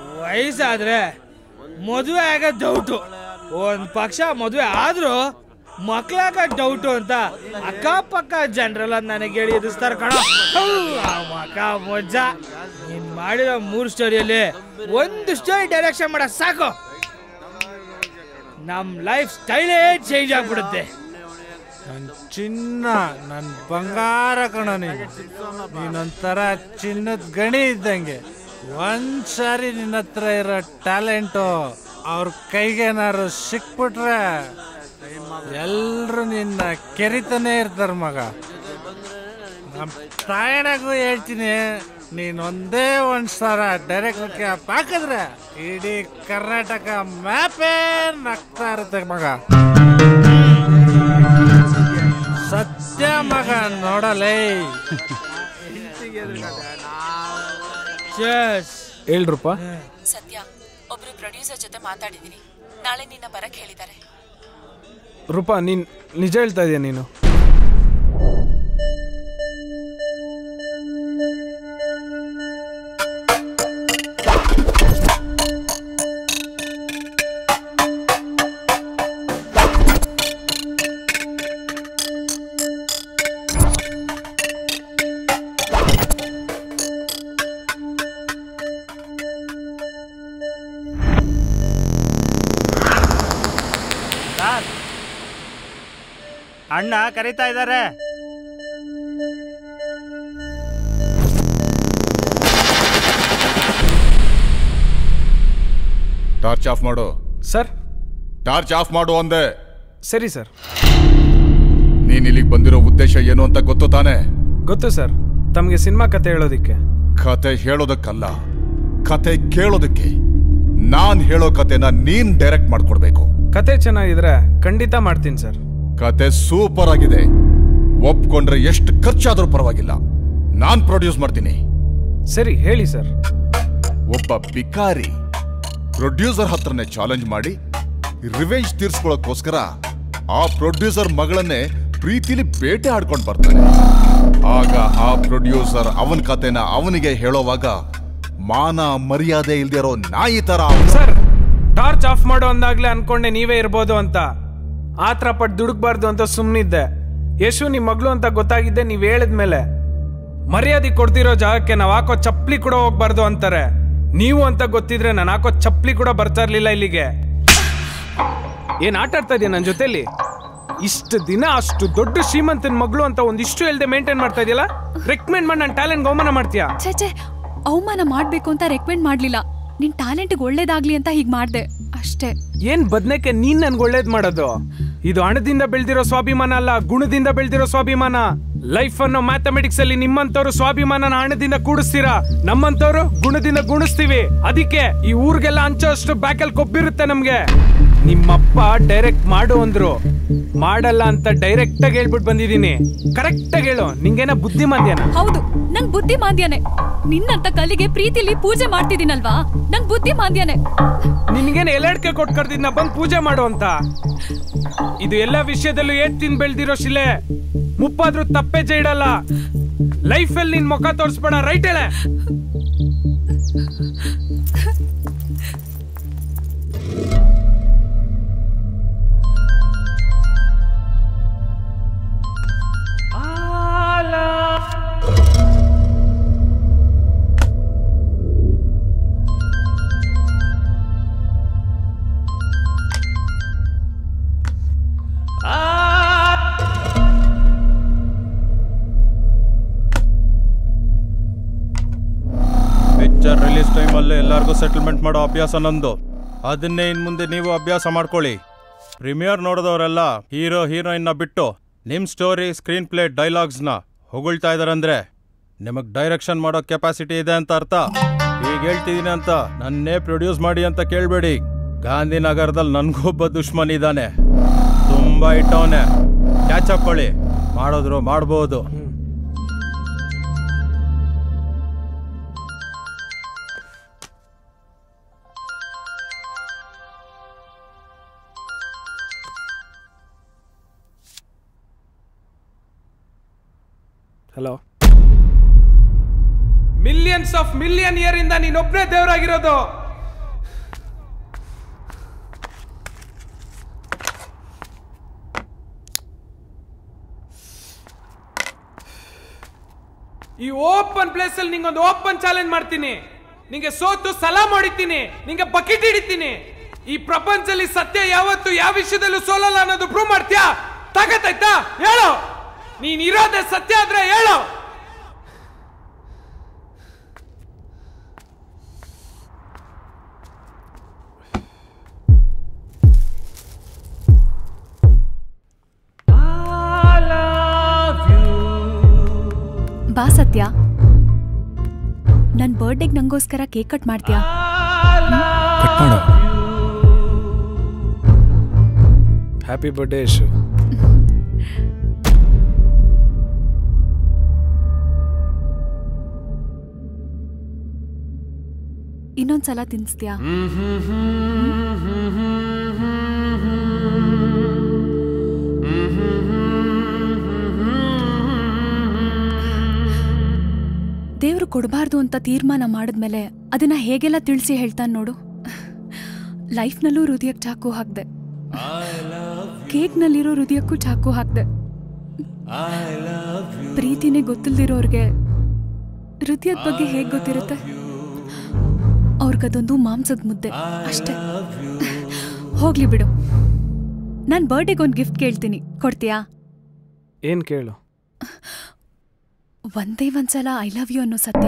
ವಯಸ್ಸಾದ್ರೆ ಮದುವೆ ಆಗೋದು ಡೌಟು ಒಂದು ಪಕ್ಷ ಮದುವೆ ಆದ್ರೂ ಮಕ್ಳಾಗ ಡೌಟು ಅಂತ ಅಕ್ಕಪಕ್ಕ ಜನರೆಲ್ಲ ನನಗೆ ಹೇಳಿ ಎದುರಿಸ್ತಾರ ಕಣ ಮಕ ಮಜ್ಜ ನೀನ್ ಮಾಡಿರೋ ಮೂರು ಸ್ಟೋರಿಯಲ್ಲಿ ಒಂದು ಸ್ಟೋರಿ ಡೈರೆಕ್ಷನ್ ಮಾಡ ಸಾಕು ನಮ್ ಲೈಫ್ ಸ್ಟೈಲೇ ಚೇಂಜ್ ಆಗ್ಬಿಡುತ್ತೆ ನನ್ ಚಿನ್ನ ನನ್ ಬಂಗಾರ ಕಣ ನೀನು ನೀನೊಂಥರ ಚಿನ್ನದ ಗಣಿ ಇದ್ದಂಗೆ ಒಂದ್ ಸಾರಿ ನಿನ್ನ ಹತ್ರ ಇರೋ ಟ್ಯಾಲೆಂಟು ಅವ್ರ ಕೈಗೇನಾರು ಸಿಕ್ಬಿಟ್ರೆ ಎಲ್ರು ನಿನ್ನ ಕೆರಿತಾನೆ ಇರ್ತಾರ ಮಗ ನಮ್ಮ ತಾಯಣಗೂ ಹೇಳ್ತೀನಿ ನೀನ್ ಒಂದೇ ಒಂದ್ ಸಲ ಡೈರೆಕ್ಟ್ ಕ್ಯಾಪ್ ಹಾಕಿದ್ರೆ ಇಡೀ ಕರ್ನಾಟಕ ಮ್ಯಾಪೇ ನಗ್ತಾ ಇರುತ್ತೆ ಮಗ ಸತ್ಯ ಮಗ ನೋಡಲೇ ಹೇಳ್ರಪ್ಪ ಸದ್ಯ ಒಬ್ರು ಪ್ರೊಡ್ಯೂಸರ್ ಜೊತೆ ಮಾತಾಡಿದೀನಿ ನಾಳೆ ನಿನ್ನ ಬರಕ್ ಹೇಳಿದ್ದಾರೆ ರೂಪಾ ನೀನ್ ನಿಜ ಹೇಳ್ತಾ ಇದೀಯ ನೀನು ಸರ್ ಅಣ್ಣ ಕರೀತಾ ಇದ್ದಾರೆ ಟಾರ್ಚ್ ಆಫ್ ಮಾಡು ಸರ್ ಟಾರ್ಚ್ ಆಫ್ ಮಾಡು ಅಂದೆ ಸರಿ ಸರ್ ನೀನ್ ಇಲ್ಲಿಗೆ ಬಂದಿರೋ ಉದ್ದೇಶ ಏನು ಅಂತ ಗೊತ್ತು ತಾನೆ ಗೊತ್ತು ಸರ್ ತಮಗೆ ಸಿನಿಮಾ ಕತೆ ಹೇಳೋದಿಕ್ಕೆ ಕತೆ ಹೇಳೋದಕ್ಕಲ್ಲ ಕತೆ ಕೇಳೋದಕ್ಕೆ ನಾನ್ ಹೇಳೋ ಕತೆನ ನೀನ್ ಡೈರೆಕ್ಟ್ ಮಾಡ್ಕೊಡ್ಬೇಕು ಕತೆ ಚೆನ್ನಾಗಿದ್ರೆ ಖಂಡಿತ ಮಾಡ್ತೀನಿ ಸರ್ ಕತೆ ಸೂಪರ್ ಆಗಿದೆ ಒಪ್ಕೊಂಡ್ರೆ ಎಷ್ಟು ಖರ್ಚಾದ್ರೂ ಪರವಾಗಿಲ್ಲ ನಾನ್ ಪ್ರೊಡ್ಯೂಸ್ ಮಾಡ್ತೀನಿ ಸರಿ ಹೇಳಿ ಸರ್ ಒಬ್ಬ ಬಿಕಾರಿ ಪ್ರೊಡ್ಯೂಸರ್ ಹತ್ರನೇ ಚಾಲೆಂಜ್ ಮಾಡಿ ರಿವೆಂಜ್ ತೀರ್ಸ್ಕೊಳ್ಳೋಕ್ಕೋಸ್ಕರ ಆ ಪ್ರೊಡ್ಯೂಸರ್ ಮಗಳನ್ನೇ ಪ್ರೀತಿಲಿ ಬೇಟೆ ಆಡ್ಕೊಂಡು ಬರ್ತಾನೆ ಆಗ ಆ ಪ್ರೊಡ್ಯೂಸರ್ ಅವನ ಕತೆನ ಅವನಿಗೆ ಹೇಳೋವಾಗ ಮಾನ ಮರ್ಯಾದೆ ಇಲ್ದಿರೋ ನಾಯಿ ತರ ಸರ್ ಟಾರ್ಚ್ ಆಫ್ ಮಾಡು ಅಂದಾಗ್ಲೇ ಅನ್ಕೊಂಡೆ ನೀವೇ ಇರ್ಬೋದು ಅಂತ ಆತರ ಪಟ್ಟು ದುಡುಕ್ಬಾರ್ದು ಅಂತ ಸುಮ್ಮನಿದ್ದೆ ಯಶು ನಿಮ್ ಮಗಳು ಅಂತ ಗೊತ್ತಾಗಿದ್ದೆ ನೀವ್ ಹೇಳಿದ್ಮೇಲೆ ಮರ್ಯಾದೆ ಕೊಡ್ತಿರೋ ಜಾಗಕ್ಕೆ ನಾವ್ ಹಾಕೋ ಚಪ್ಲಿ ಕೂಡ ಹೋಗ್ಬಾರ್ದು ಅಂತಾರೆ ನೀವು ಅಂತ ಗೊತ್ತಿದ್ರೆ ನಾನು ಹಾಕೋ ಚಪ್ಲಿ ಕೂಡ ಬರ್ತಾ ಇರ್ಲಿಲ್ಲ ಇಲ್ಲಿಗೆ ಏನ್ ಆಟ ಆಡ್ತಾ ಇದೆಯಾ ನನ್ನ ಜೊತೆಲಿ ಇಷ್ಟು ದಿನ ಅಷ್ಟು ದೊಡ್ಡ ಶ್ರೀಮಂತನ ಮಗಳು ಅಂತ ಒಂದಿಷ್ಟು ಹೇಳ್ದೆ ಮೇಂಟೈನ್ ಮಾಡ್ತಾ ಇದೆಯಲ್ಲ ರೆಕಮೆಂಡ್ ಮಾಡಿ ನನ್ನ ಟ್ಯಾಲೆಂಟ್ ಅವಮಾನ ಮಾಡ್ತೀಯಾ ಛೇ ಛೇ ಅವಮಾನ ಮಾಡ್ಬೇಕು ಅಂತ ರೆಕಮೆಂಡ್ ಮಾಡ್ಲಿಲ್ಲ ನಿನ್ ಟ್ಯಾಲೆಂಟ್ಗೆ ಒಳ್ಳೇದಾಗ್ಲಿ ಅಂತ ಹೀಗ್ ಮಾಡ್ದೆ ಅಷ್ಟೇ ಏನ್ ಬದ್ನೇಕೆ ನೀನ್ ನನ್ಗೆ ಒಳ್ಳೇದ್ ಮಾಡೋದು ಇದು ಹಣದಿಂದ ಬೆಳೆದಿರೋ ಸ್ವಾಭಿಮಾನ ಅಲ್ಲ ಗುಣದಿಂದ ಬೆಳೆದಿರೋ ಸ್ವಾಭಿಮಾನ ಲೈಫ್ ಅನ್ನೋ ಮ್ಯಾಥಮೆಟಿಕ್ಸ್ ಅಲ್ಲಿ ನಿಮ್ಮಂತವ್ರು ಸ್ವಾಭಿಮಾನನ ಹಣದಿಂದ ಕೂಡಿಸ್ತೀರಾ ನಮ್ಮಂತವ್ರು ಗುಣದಿಂದ ಗುಣಿಸ್ತೀವಿ ಅದಕ್ಕೆ ಈ ಊರ್ಗೆಲ್ಲ ಹಂಚೋಷ್ಟು ಬ್ಯಾಕಲ್ ಕೊಬ್ಬಿರುತ್ತೆ ನಮ್ಗೆ ನಿಮ್ಮಪ್ಪ ಡೈರೆಕ್ಟ್ ಮಾಡು ಅಂದ್ರು ಮಾಡಲ್ಲ ಅಂತ ಡೈರೆಕ್ಟ್ ಆಗಿ ಹೇಳ್ಬಿಟ್ಟು ಬಂದಿದೀನಿ ಕರೆಕ್ಟ್ ಆಗಿ ಹೇಳು ನಿಂಗೇನ ಬುದ್ಧಿಮಾಂದ್ಯನ ಹೌದು ನಂಗ್ ಬುದ್ಧಿ ಮಾಂದ್ಯನೆ ನಿನ್ನಂತ ಕಲ್ಲಿಗೆ ಪ್ರೀತಿಲಿ ಪೂಜೆ ಮಾಡ್ತಿದ್ದೀನಲ್ವಾ ನಂಗ್ ಬುದ್ಧಿ ಮಾಂದ್ಯನೆ ನಿನ್ಗೇನು ಎಲೆಡ್ಕೆ ಕೊಟ್ಟು ಕರ್ದಿದ್ನ ಬಂದು ಪೂಜೆ ಮಾಡು ಅಂತ ಇದು ಎಲ್ಲ ವಿಷಯದಲ್ಲೂ ಏಟ್ ತಿಂದ್ ಬೆಳ್ದಿರೋ ಶಿಲೆ ಮುಪ್ಪಾದ್ರೂ ತಪ್ಪೆಜ್ಜೆ ಇಡಲ್ಲ ಲೈಫಲ್ಲಿ ನಿನ್ ಮುಖ ತೋರಿಸ್ಬೇಡ ರೈಟ್ ಹೇಳೆ ಪಿಕ್ಚರ್ ರಿಲೀಸ್ ಟೈಮಲ್ಲಿ ಎಲ್ಲರಿಗೂ ಸೆಟಲ್ಮೆಂಟ್ ಮಾಡೋ ಅಭ್ಯಾಸ ನಂದು ಅದನ್ನೇ ಇನ್ನು ಮುಂದೆ ನೀವು ಅಭ್ಯಾಸ ಮಾಡ್ಕೊಳ್ಳಿ ಪ್ರೀಮಿಯರ್ ನೋಡಿದವರೆಲ್ಲ ಹೀರೋ ಹೀರೋಯಿನ್ನ ಬಿಟ್ಟು ನಿಮ್ಮ ಸ್ಟೋರಿ ಸ್ಕ್ರೀನ್ ಪ್ಲೇ ಡೈಲಾಗ್ಸ್ನ ಹೊಗಳ್ತಾ ಇದಾರಂದ್ರೆ ನಿಮಗೆ ಡೈರೆಕ್ಷನ್ ಮಾಡೋ ಕೆಪಾಸಿಟಿ ಇದೆ ಅಂತ ಅರ್ಥ ಈಗ ಹೇಳ್ತಿದ್ದೀನಿ ಅಂತ ನನ್ನೇ ಪ್ರೊಡ್ಯೂಸ್ ಮಾಡಿ ಅಂತ ಕೇಳಬೇಡಿ ಗಾಂಧಿನಗರದಲ್ಲಿ ನನಗೊಬ್ಬ ದುಶ್ಮನ್ ಇದ್ದಾನೆ ತುಂಬ ಇಟ್ಟವನೆ ಕ್ಯಾಚ್ ಹಾಕೊಳ್ಳಿ ಮಾಡಿದ್ರು ಮಾಡ್ಬೋದು hello millions of million year ಇಂದ ನೀನೊಬ್ನೇ ದೇವರಾಗಿರೋದು ಈ ಓಪನ್ ಪ್ಲೇಸ್ ಅಲ್ಲಿ ನಿಂಗೊಂದು ಓಪನ್ ಚಾಲೆಂಜ್ ಮಾಡ್ತೀನಿ ನಿಂಗೆ ಸೋತು ಸಲಾಮ್ ಹೊಡಿತೀನಿ ನಿಂಗೆ ಬಕೆಟ್ ಹಿಡಿತೀನಿ ಈ ಪ್ರಪಂಚದಲ್ಲಿ ಸತ್ಯ ಯಾವತ್ತು ಯಾವ ವಿಷಯದಲ್ಲೂ ಸೋಲಲ್ಲ ಅನ್ನೋದು ಪ್ರೂವ್ ಮಾಡ್ತೀಯಾ ತಾಕತ್ತಾಯ್ತಾ ಹೇಳು ನೀನ್ ಇರೋದೇ ಸತ್ಯ ಆದ್ರೆ ಹೇಳು ಬಾ ಸತ್ಯ ನನ್ನ ಬರ್ಡೇಗೆ ನಂಗೋಸ್ಕರ ಕೇಕ್ ಕಟ್ ಮಾಡ್ತೀಯಾ ಕಟ್ ಮಾಡು ಹ್ಯಾಪಿ ಬರ್ಡೇ ಯಶು ಇನ್ನೊಂದ್ಸಲ ತಿನ್ಸ್ತೀಯಾ ದೇವ್ರು ಕೊಡಬಾರ್ದು ಅಂತ ತೀರ್ಮಾನ ಮಾಡಿದ್ಮೇಲೆ ಅದನ್ನ ಹೇಗೆಲ್ಲ ತಿಳಿಸಿ ಹೇಳ್ತಾನೆ ನೋಡು ಲೈಫ್ನಲ್ಲೂ ಹೃದಯಕ್ಕೆ ಚಾಕು ಹಾಕ್ದೆ ಕೇಕ್ನಲ್ಲಿರೋ ಹೃದಯಕ್ಕೂ ಚಾಕು ಹಾಕ್ದೆ ಪ್ರೀತಿನೇ ಗೊತ್ತಿಲ್ದಿರೋರ್ಗೆ ಹೃದಯದ ಬಗ್ಗೆ ಹೇಗೆ ಗೊತ್ತಿರುತ್ತೆ ಅವ್ರಿಗದೊಂದು ಮಾಂಸದ ಮುದ್ದೆ ಅಷ್ಟೇ ಹೋಗ್ಲಿ ಬಿಡು ನಾನು ಬರ್ಡೇಗೆ ಒಂದು ಗಿಫ್ಟ್ ಕೇಳ್ತೀನಿ ಕೊಡ್ತೀಯಾ ಏನ್ ಕೇಳು ಒಂದೇ ಒಂದ್ಸಲ ಐ ಲವ್ ಯು ಅನ್ನೋ ಸತ್ಯ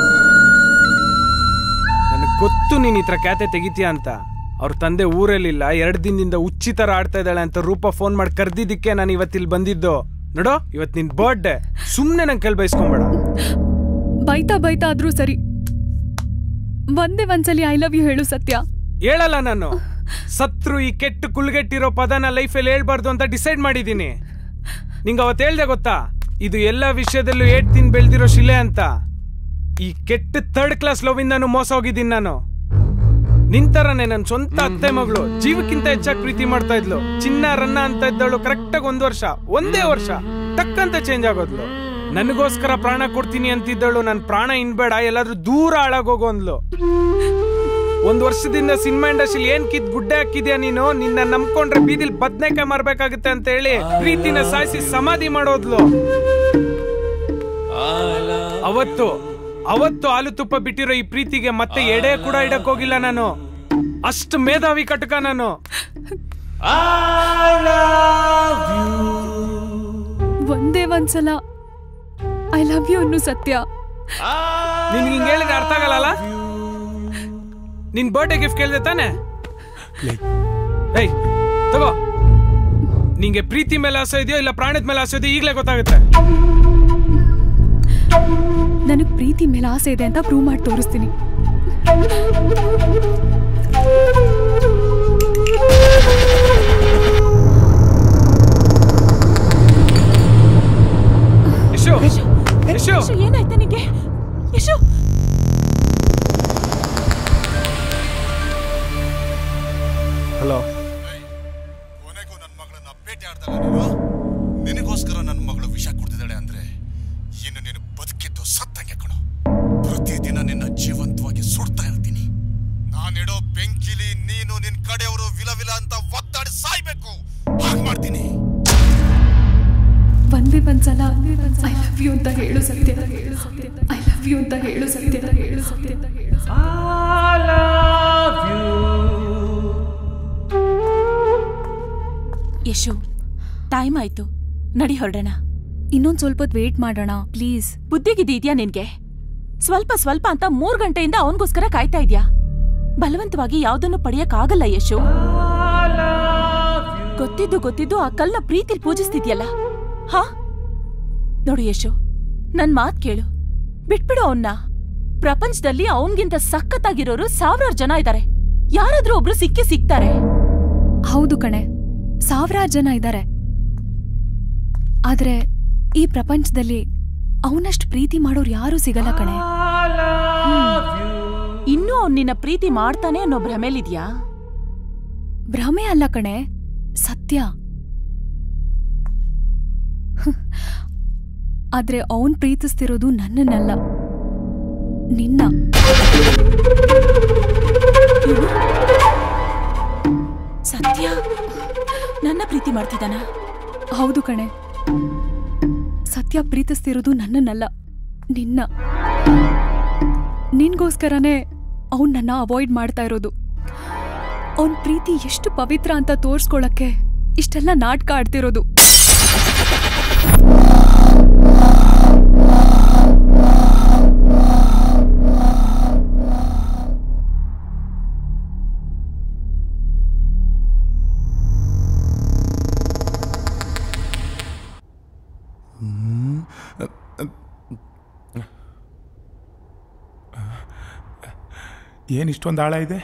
ನನಗೆ ಗೊತ್ತು ನೀನ್ ಈ ತರ ಖ್ಯಾತೆ ತೆಗಿತೀಯ ಅಂತ ಅವ್ರ ತಂದೆ ಊರಲ್ಲಿಲ್ಲ ಎರಡ್ ದಿನದಿಂದ ಉಚ್ಚಿ ತರ ಆಡ್ತಾ ಇದ್ದಾಳೆ ಅಂತ ರೂಪ ಫೋನ್ ಮಾಡಿ ಕರ್ದಿದ್ದಕ್ಕೆ ನಾನು ಇವತ್ತಿಲ್ಲಿ ಬಂದಿದ್ದು ನೋಡೋ ಇವತ್ ನಿನ್ ಬರ್ಡೇ ಸುಮ್ನೆ ನಂಗೆ ಕೆಲ್ ಬಯಸ್ಕೊಂಬೇಡ ಬೈತಾ ಬೈತಾ ಆದ್ರೂ ಸರಿ ಒಂದೇ ಒಂದ್ಸಲಿ ಐ ಲವ್ ಯು ಹೇಳು ಸತ್ಯ ಹೇಳಲ್ಲ ನಾನು ಸತ್ರು ಈ ಕೆಟ್ಟು ಕುಲ್ಗೆಟ್ಟಿರೋ ಪದನ ಲೈಫಲ್ಲಿ ಹೇಳ್ಬಾರ್ದು ಅಂತ ಡಿಸೈಡ್ ಮಾಡಿದ್ದೀನಿ ನಿಂಗೆ ಅವತ್ತು ಹೇಳ್ದೆ ಗೊತ್ತಾ ಇದು ಎಲ್ಲ ವಿಷಯದಲ್ಲೂ ಏಟ್ ತಿನ್ ಬೆಳ್ದಿರೋ ಶಿಲೆ ಅಂತ ಈ ಕೆಟ್ಟ ಥರ್ಡ್ ಕ್ಲಾಸ್ ಲವಿಂದಾನು ಮೋಸ ಹೋಗಿದ್ದೀನಿ ನಾನು ನಿಂತರನೆ ನನ್ನ ಸ್ವಂತ ಅತ್ತೆ ಮಗಳು ಜೀವಕ್ಕಿಂತ ಹೆಚ್ಚಾಗಿ ಪ್ರೀತಿ ಮಾಡ್ತಾ ಇದ್ಲು ಚಿನ್ನ ರನ್ನ ಅಂತ ಇದ್ದವಳು ಕರೆಕ್ಟಾಗಿ ಒಂದ್ ವರ್ಷ ಒಂದೇ ವರ್ಷ ಟಕ್ ಅಂತ ಚೇಂಜ್ ಆಗೋದ್ಲು ನನಗೋಸ್ಕರ ಪ್ರಾಣ ಕೊಡ್ತೀನಿ ಅಂತಿದ್ದವಳು ನನ್ನ ಪ್ರಾಣ ಇನ್ಬೇಡ ಎಲ್ಲಾದ್ರೂ ದೂರ ಹಾಳಾಗೋಗು ಅಂದ್ಲು ಒಂದ್ ವರ್ಷದಿಂದ ಸಿನಿಮಾ ಇಂಡಸ್ಟ್ರಿಲಿ ಏನ್ ಕಿತ್ ಗುಡ್ಡೆ ಹಾಕಿದ್ಯಾ ನೀನು ನಿನ್ನ ನಂಬ್ಕೊಂಡ್ರೆ ಬೀದಿಲ್ ಬದ್ನೆಕಾಯಿ ಮಾರ್ಬೇಕಾಗುತ್ತೆ ಅಂತ ಹೇಳಿ ಪ್ರೀತಿನ ಸಾಯಿಸಿ ಸಮಾಧಿ ಮಾಡೋದ್ಲು ಅವತ್ತು ಅವತ್ತು ಹಾಲು ತುಪ್ಪ ಬಿಟ್ಟಿರೋ ಈ ಪ್ರೀತಿಗೆ ಮತ್ತೆ ಎಡೆ ಕೂಡ ಇಡಕ್ ಹೋಗಿಲ್ಲ ನಾನು ಅಷ್ಟು ಮೇಧಾವಿ ಕಟಕ ನಾನು ಒಂದೇ ಒಂದ್ಸಲ ಐ ಲವ್ ಯು ಅನ್ನೋ ಸತ್ಯ ನಿನ್ಗೆ ಹಿಂಗ್ ಹೇಳಿದ್ರೆ ಅರ್ಥ ಆಗಲ್ಲ ನಿನ್ ಬರ್ಡೇ ಗಿಫ್ಟ್ ಕೇಳಿದೆ ತಾನೆ ಏಯ್ ತಗೋ ನಿಂಗೆ ಪ್ರೀತಿ ಮೇಲೆ ಆಸೆ ಇದೆಯೋ ಇಲ್ಲ ಪ್ರಾಣದ ಮೇಲೆ ಆಸೆ ಇದೆಯೋ ಈಗಲೇ ಗೊತ್ತಾಗುತ್ತೆ ನನಗ್ ಪ್ರೀತಿ ಮೇಲೆ ಆಸೆ ಇದೆ ಅಂತ ಪ್ರೂವ್ ಮಾಡಿ ತೋರಿಸ್ತೀನಿ ಯಶು ಯಶು ಏನಾಯ್ತು ನಿಂಗೆ ಯಶು ಹಲೋ ನಿನಗೋಸ್ಕರ ನನ್ನ ಮಗಳು ವಿಷ ಕುಡ್ದಿದ್ದಾಳೆ ಅಂದ್ರೆ ಇನ್ನು ನೀನು ಬದುಕಿದ್ದು ಸತ್ತಂಗೆ ಕಣೋ ಪ್ರತಿದಿನ ನಿನ್ನ ಜೀವಂತವಾಗಿ ಸುಡ್ತಾ ಇರ್ತೀನಿ ನಾನಿಡೋ ಬೆಂಕಿಲಿ ನೀನು ನಿನ್ ಕಡೆಯವರು ವಿಲ ವಿಲ ಅಂತ ಒತ್ತಾಡಿ ಸಾಯ್ಬೇಕು ಹಾಗೆ ಮಾಡ್ತೀನಿ ಒಂದೇ ಒಂದ್ಸಲ ಐ ಲವ್ ಯು ಅಂತ ಹೇಳು ಸತ್ಯ ಐ ಲವ್ ಯು ಅಂತ ಹೇಳು ಸತ್ಯ ಹೇಳು ಸತ್ಯ ಹೇಳು ಯಶು ಟೈಮ್ ಆಯ್ತು ನಡಿ ಹೊರಡೋಣ ಇನ್ನೊಂದ್ ಸ್ವಲ್ಪ ಹೊತ್ತು ವೇಟ್ ಮಾಡೋಣ ಪ್ಲೀಸ್ ಬುದ್ಧಿಗಿದ್ಯಾ ನಿನ್ಗೆ ಸ್ವಲ್ಪ ಸ್ವಲ್ಪ ಅಂತ ಮೂರ್ ಗಂಟೆಯಿಂದ ಅವನಿಗೋಸ್ಕರ ಕಾಯ್ತಾ ಇದ್ಯಾ ಬಲವಂತವಾಗಿ ಯಾವ್ದನ್ನು ಪಡೆಯಕ್ಕಾಗಲ್ಲ ಯಶು ಗೊತ್ತಿದ್ದು ಗೊತ್ತಿದ್ದು ಆ ಕಲ್ನ ಪ್ರೀತಿಲ್ ಪೂಜಿಸ್ತಿದ್ಯಲ್ಲ ಹಾ ನೋಡು ಯಶು ನನ್ ಮಾತ್ ಕೇಳು ಬಿಟ್ಬಿಡು ಅವನ್ನ ಪ್ರಪಂಚದಲ್ಲಿ ಅವನ್ಗಿಂತ ಸಖತ್ತಾಗಿರೋರು ಸಾವಿರಾರು ಜನ ಇದ್ದಾರೆ ಯಾರಾದ್ರೂ ಒಬ್ರು ಸಿಕ್ಕಿ ಸಿಗ್ತಾರೆ ಹೌದು ಕಣೆ ಸಾವಿರಾರು ಜನ ಇದ್ದಾರೆ ಆದ್ರೆ ಈ ಪ್ರಪಂಚದಲ್ಲಿ ಅವನಷ್ಟು ಪ್ರೀತಿ ಮಾಡೋರು ಯಾರೂ ಸಿಗಲ್ಲ ಕಣೆ ಇನ್ನೂ ಅವ್ನ್ ನಿನ್ನ ಪ್ರೀತಿ ಮಾಡ್ತಾನೆ ಅನ್ನೋ ಭ್ರಮೆಲಿದ್ಯಾ ಭ್ರಮೆ ಅಲ್ಲ ಕಣೆ ಸತ್ಯ ಹ್ಮ್. ಆದ್ರೆ ಅವನ್ ಪ್ರೀತಿಸ್ತಿರೋದು ನನ್ನನ್ನಲ್ಲ ನಿನ್ನ ಸತ್ಯ ನನ್ನ ಪ್ರೀತಿ ಮಾಡ್ತಿದ್ದಾನ ಹೌದು ಕಣೆ ಸತ್ಯ ಪ್ರೀತಿಸ್ತಿರೋದು ನನ್ನನ್ನಲ್ಲ ನಿನ್ನ ನಿನ್ಗೋಸ್ಕರನೇ ಅವ್ನು ನನ್ನ ಅವಾಯ್ಡ್ ಮಾಡ್ತಾ ಇರೋದು ಅವನ ಪ್ರೀತಿ ಎಷ್ಟು ಪವಿತ್ರ ಅಂತ ತೋರ್ಸ್ಕೊಳಕ್ಕೆ ಇಷ್ಟೆಲ್ಲ ನಾಟಕ ಆಡ್ತಿರೋದು ಏನು ಇಷ್ಟೊಂದು ಆಳ ಇದೆ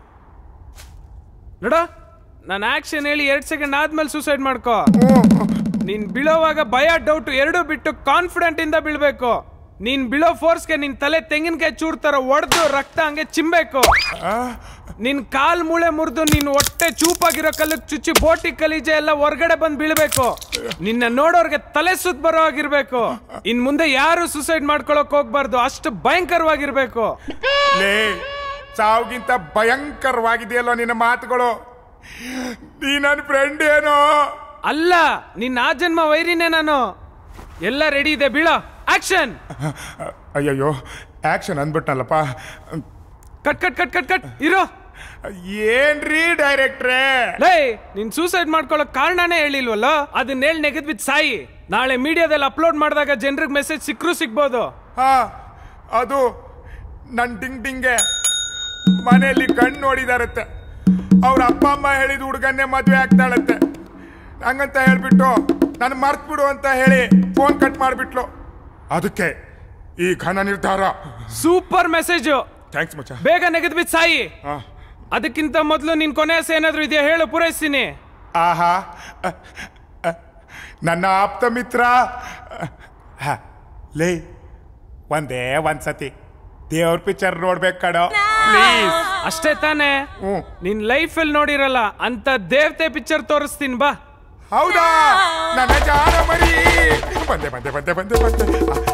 ನೋಡ ನಾನು ಆಕ್ಷನ್ ಹೇಳಿ ಎರಡ್ ಸೆಕೆಂಡ್ ಆದ್ಮೇಲೆ ಸೂಸೈಡ್ ಮಾಡ್ಕೋ ನೀನ್ ಬೀಳೋವಾಗ ಭಯ ಡೌಟ್ ಎರಡೂ ಬಿಟ್ಟು ಕಾನ್ಫಿಡೆಂಟ್ ಇಂದ ಬೀಳ್ಬೇಕು ನೀನ್ ಬೀಳೋ ಫೋರ್ಸ್ಗೆ ನಿನ್ ತಲೆ ತೆಂಗಿನಕಾಯಿ ಚೂರ್ ತರ ಒಡೆದು ರಕ್ತ ಹಂಗೆ ಚಿಮ್ಬೇಕು ನಿನ್ ಕಾಲ್ ಮೂಳೆ ಮುರಿದು ನೀನ್ ಹೊಟ್ಟೆ ಚೂಪಾಗಿರೋ ಕಲ್ಲಿಗೆ ಚುಚ್ಚಿ ಬೋಟಿ ಕಲೀಜೆ ಎಲ್ಲ ಹೊರಗಡೆ ಬಂದ್ ಬೀಳ್ಬೇಕು ನಿನ್ನ ನೋಡೋರ್ಗೆ ತಲೆ ಸುತ್ತ ಬರೋ ಆಗಿರ್ಬೇಕು ಇನ್ ಮುಂದೆ ಯಾರು ಸೂಸೈಡ್ ಮಾಡ್ಕೊಳಕ್ ಹೋಗ್ಬಾರ್ದು ಅಷ್ಟು ಭಯಂಕರವಾಗಿರ್ಬೇಕು ಲೇ ಸಾವುಗಿಂತ ಭಯಂಕರವಾಗಿದೆಯಲ್ಲೋ ನಿನ್ನ ಮಾತುಗಳು ನೀ ನನ್ನ ಫ್ರೆಂಡ್ ಏನೋ ಅಲ್ಲ ನಿನ್ನ ಆ ಜನ್ಮ ವೈರಿನೇ ನಾನು ಎಲ್ಲ ರೆಡಿ ಇದೆ ಬೀಳ ಆಕ್ಷನ್ ಅಯ್ಯಯ್ಯೋ ಆಕ್ಷನ್ ಅಂದ್ಬಿಟ್ನಲ್ಲಪ್ಪ cut cut cut cut cut ಇರೋ ಏನ್ರಿ ಡೈರೆಕ್ಟ್ರೇ ಲೇ ನೀನ್ ಸೂಸೈಡ್ ಮಾಡ್ಕೊಳ್ಳೋ ಕಾರಣನೇ ಹೇಳಿಲ್ವಲ್ಲ ಅದನ್ನ ಹೇಳಿ ನೆಗೆದ್ ಬಿದ್ದು ಸಾಯಿ ನಾಳೆ ಮೀಡಿಯಾದಲ್ಲಿ ಅಪ್ಲೋಡ್ ಮಾಡಿದಾಗ ಜನರಿಗೆ ಮೆಸೇಜ್ ಸಿಕ್ಕರೂ ಸಿಗ್ಬೋದು ಹಾ ಅದು ನನ್ ಟಿಂಗ್ ಟಿಂಗೆ ಮನೆಯಲ್ಲಿ ಕಣ್ಣು ನೋಡಿದಾರತ್ತೆ ಅವ್ರ ಅಪ್ಪ ಅಮ್ಮ ಹೇಳಿದ ಹುಡುಗನ್ನೇ ಮದುವೆ ಆಗ್ತಾಳತ್ತೆ ಹಂಗಂತ ಹೇಳ್ಬಿಟ್ಟು ನಾನು ಮರ್ತ್ ಬಿಡು ಅಂತ ಹೇಳಿ ಫೋನ್ ಕಟ್ ಮಾಡಿಬಿಟ್ಲು ಅದಕ್ಕೆ ಈ ಘನ ನಿರ್ಧಾರ ಸೂಪರ್ ಮೆಸೇಜ್ ಥ್ಯಾಂಕ್ಸ್ ಮಚ್ಚ ಬೇಗ ನೆಗೆದ್ ಬಿದ್ದು ಸಾಯಿ ಹಾ. ಅದಕ್ಕಿಂತ ಮೊದಲು ನಿನ್ ಕೊನೆ ಆಸೆ ಏನಾದ್ರು ಇದೆಯಾ ಹೇಳು ಪೂರೈಸ್ತೀನಿ ಆಹಾ ಅ, ಅ, ನನ್ನ ಆಪ್ತ ಮಿತ್ರ ಹ, ಲೇ ಒಂದೇ ಒಂದ್ಸತಿ ದೇವ್ರ ಪಿಕ್ಚರ್ ನೋಡ್ಬೇಕು ಕಣೋ ಪ್ಲೀಸ್ ಅಷ್ಟೇ ತಾನೇ ನಿನ್ ಲೈಫ್ ಅಲ್ಲಿ ನೋಡಿರಲ್ಲ ಅಂತ ದೇವತೆ ಪಿಕ್ಚರ್ ತೋರಿಸ್ತೀನಿ ಬಾ ಹೌದಾ ನನ್ನ ಜಾನ ಮರಿ ಬಂದೆ ಬಂದೆ ಬಂದೆ ಬಂದೆ ಬಂದೆ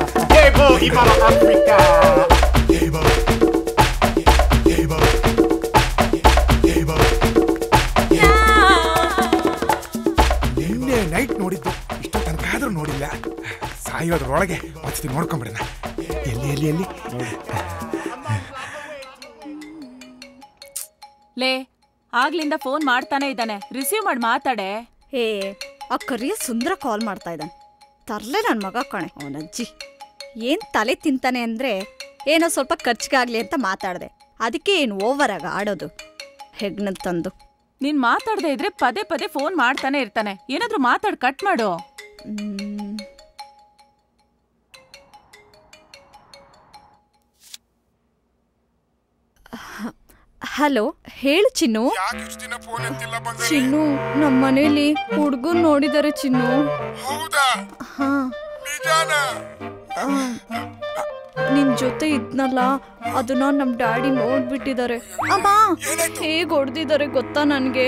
ನಿನ್ನೆ ನೈಟ್ ನೋಡಿದ್ದು ಇಷ್ಟ ತನಕ ಆದ್ರೂ ನೋಡಿಲ್ಲ ಸಾಯೋದ್ರೊಳಗೆ ಒಂದ್ಸತಿ ನೋಡ್ಕೊಂಬಿಡೋಣ ಎಲ್ಲಿ ಎಲ್ಲಿ ಎಲ್ಲಿ ಲೇ ಆಗ್ಲಿಂದ ಫೋನ್ ಮಾಡ್ತಾನೆ ಇದ್ದಾನೆ ರಿಸೀವ್ ಮಾಡಿ ಮಾತಾಡೆ ಏ ಆ ಕರಿಯ ಸುಂದರ ಕಾಲ್ ಮಾಡ್ತಾ ಇದ್ದಾನೆ ತರ್ಲೆ ನನ್ನ ಮಗ ಕಣೆ ಅವನಜ್ಜಿ ಏನು ತಲೆ ತಿಂತಾನೆ ಅಂದರೆ ಏನೋ ಸ್ವಲ್ಪ ಖರ್ಚಿಗಾಗ್ಲಿ ಅಂತ ಮಾತಾಡಿದೆ ಅದಕ್ಕೆ ಏನು ಓವರ್ ಆಗ ಆಡೋದು ಹೆಗ್ನ ತಂದು ನೀನ್ ಮಾತಾಡದೆ ಇದ್ರೆ ಪದೇ ಪದೇ ಫೋನ್ ಮಾಡ್ತಾನೆ ಇರ್ತಾನೆ ಏನಾದ್ರೂ ಮಾತಾಡ್ ಕಟ್ ಮಾಡು ಹಲೋ ಹೇಳು ಚಿನ್ನು ಚಿನ್ನು ನಮ್ಮ ಮನೇಲಿ ಹುಡ್ಗನ್ ನೋಡಿದಾರೆ ಚಿನ್ನು ಹಾ ಆ, ನಿನ್ ಜೊತೆ ಇದ್ನಲ್ಲ ಅದನ್ನ ನಮ್ ಡ್ಯಾಡಿ ನೋಡ್ಬಿಟ್ಟಿದ್ದಾರೆ ಅಮ್ಮ ಹೇಗ್ ಹೊಡ್ದಿದ್ದಾರೆ ಗೊತ್ತಾ ನನ್ಗೆ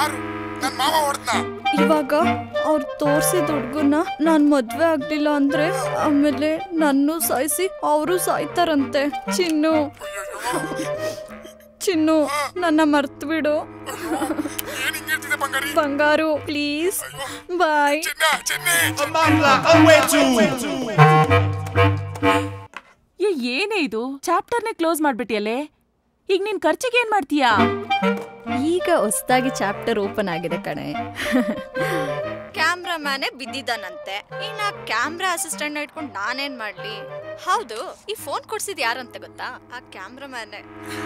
ಇವಾಗ ಅವ್ರು ತೋರ್ಸಿದ ಹುಡ್ಗನ್ನ ನಾನ್ ಮದ್ವೆ ಆಗ್ಲಿಲ್ಲ ಅಂದ್ರೆ ಆಮೇಲೆ ನನ್ನೂ ಸಾಯಿಸಿ ಅವರು ಸಾಯ್ತಾರಂತೆ ಚಿನ್ನು ಚಿನ್ನು ನನ್ನ ಮರ್ತು ಬಿಡು ಬಂಗಾರು ಪ್ಲೀಸ್ ಬಾಯ್ ಏ ಏನೇ ಇದು ಚಾಪ್ಟರ್ನೇ ಕ್ಲೋಸ್ ಮಾಡ್ಬಿಟ್ಟಿಯಲ್ಲೇ ಈಗ ನೀನ್ ಖರ್ಚಿಗೆ ಏನ್ ಮಾಡ್ತೀಯಾ ಈಗ ಹೊಸದಾಗಿ ಚಾಪ್ಟರ್ ಓಪನ್ ಆಗಿದೆ ಕಣೆ ಕ್ಯಾಮ್ರಾಮ್ಯಾನೇ ಬಿದ್ದಿದ್ದಾನಂತೆ ಇನ್ನ ಕ್ಯಾಮ್ರಾ ಅಸಿಸ್ಟೆಂಟ್ ಇಟ್ಕೊಂಡು ನಾನೇನ್ ಮಾಡ್ಲಿ ಹೌದು ಈ ಫೋನ್ ಕೊಡ್ಸಿದ್ ಯಾರಂತ ಗೊತ್ತಾ ಆ ಕ್ಯಾಮ್ರಾಮ್ಯಾನೇ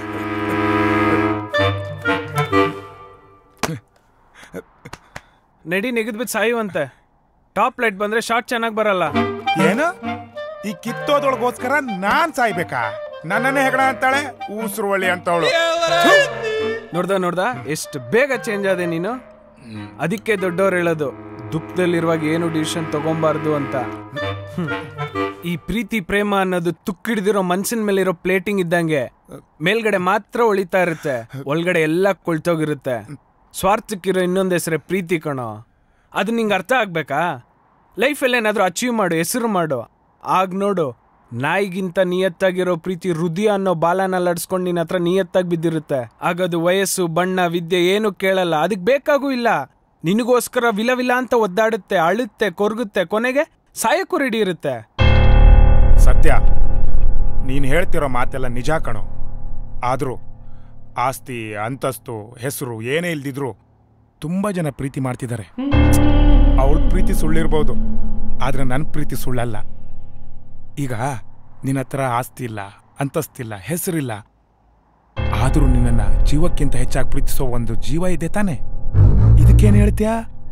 ನಡಿ ನೆಗೆದ್ ಬಿದ್ದು ಸಾಯುವಂತೆ ಟಾಪ್ ಲೈಟ್ ಬಂದ್ರೆ ಶಾರ್ಟ್ ಚೆನ್ನಾಗಿ ಬರಲ್ಲ ಏನು ಈ ಕಿತ್ತೋದೊಳಗೋಸ್ಕರ ನಾನ್ ಸಾಯ್ಬೇಕಾ ನನ್ನನ್ನೇ ಹೆಗಣ ಅಂತಾಳೆ ಊಸ್ರುವಳ್ಳಿ ಅಂತವಳು ನೋಡ್ದ ನೋಡ್ದ ಎಷ್ಟು ಬೇಗ ಚೇಂಜ್ ಆದೆ ನೀನು ಅದಕ್ಕೆ ದೊಡ್ಡವ್ರು ಹೇಳೋದು ದುಃಖದಲ್ಲಿರುವಾಗ ಏನು ಡಿಸಿಷನ್ ತಗೊಂಬಾರ್ದು ಅಂತ ಹ್ಮ್. ಈ ಪ್ರೀತಿ ಪ್ರೇಮ ಅನ್ನೋದು ತುಕ್ಕಿಡ್ದಿರೋ ಮನ್ಸಿನ ಮೇಲಿರೋ ಪ್ಲೇಟಿಂಗ್ ಇದ್ದಂಗೆ ಮೇಲ್ಗಡೆ ಮಾತ್ರ ಒಳಿತಾ ಇರುತ್ತೆ ಒಳಗಡೆ ಎಲ್ಲ ಕೊಳ್ತೋಗಿರುತ್ತೆ ಸ್ವಾರ್ಥಕ್ಕಿರೋ ಇನ್ನೊಂದು ಹೆಸರೇ ಪ್ರೀತಿ ಕಣೋ ಅದು ನಿಂಗೆ ಅರ್ಥ ಆಗ್ಬೇಕಾ ಲೈಫಲ್ಲಿ ಏನಾದರೂ ಅಚೀವ್ ಮಾಡು ಹೆಸರು ಮಾಡು ಆಗ ನೋಡು ನಾಯಿಗಿಂತ ನಿಯತ್ತಾಗಿರೋ ಪ್ರೀತಿ ಹೃದಯ ಅನ್ನೋ ಬಾಲನ ಲಡ್ಸ್ಕೊಂಡು ನಿನ್ನ ಹತ್ರ ನಿಯತ್ತಾಗಿ ಬಿದ್ದಿರುತ್ತೆ ಆಗದು ವಯಸ್ಸು ಬಣ್ಣ ವಿದ್ಯೆ ಏನು ಕೇಳಲ್ಲ ಅದಕ್ಕೆ ಬೇಕಾಗೂ ಇಲ್ಲ ನಿನಗೋಸ್ಕರ ವಿಲ ವಿಲ ಅಂತ ಒದ್ದಾಡುತ್ತೆ ಅಳುತ್ತೆ ಕೊರಗುತ್ತೆ ಕೊನೆಗೆ ಸಾಯಕ್ಕೂ ರೆಡಿ ಇರುತ್ತೆ ಸತ್ಯ ಸತ್ಯ ನೀನು ಹೇಳ್ತಿರೋ ಮಾತೆಲ್ಲ ನಿಜ ಕಣೋ ಆದರೂ ಆಸ್ತಿ ಅಂತಸ್ತು ಹೆಸರು ಏನೇ ಇಲ್ದಿದ್ರು ತುಂಬ ಜನ ಪ್ರೀತಿ ಮಾಡ್ತಿದ್ದಾರೆ ಅವಳ ಪ್ರೀತಿ ಸುಳ್ಳಿರ್ಬೋದು ಆದರೆ ನನ್ನ ಪ್ರೀತಿ ಸುಳ್ಳಲ್ಲ ಈಗ ನಿನ್ನ ಹತ್ರ ಆಸ್ತಿ ಇಲ್ಲ ಅಂತಸ್ತಿಲ್ಲ ಹೆಸರಿಲ್ಲ ಆದರೂ ನಿನ್ನನ್ನು ಜೀವಕ್ಕಿಂತ ಹೆಚ್ಚಾಗಿ ಪ್ರೀತಿಸೋ ಒಂದು ಜೀವ ಇದೆ ತಾನೆ ಇದಕ್ಕೇನು ಹೇಳ್ತೀಯಾ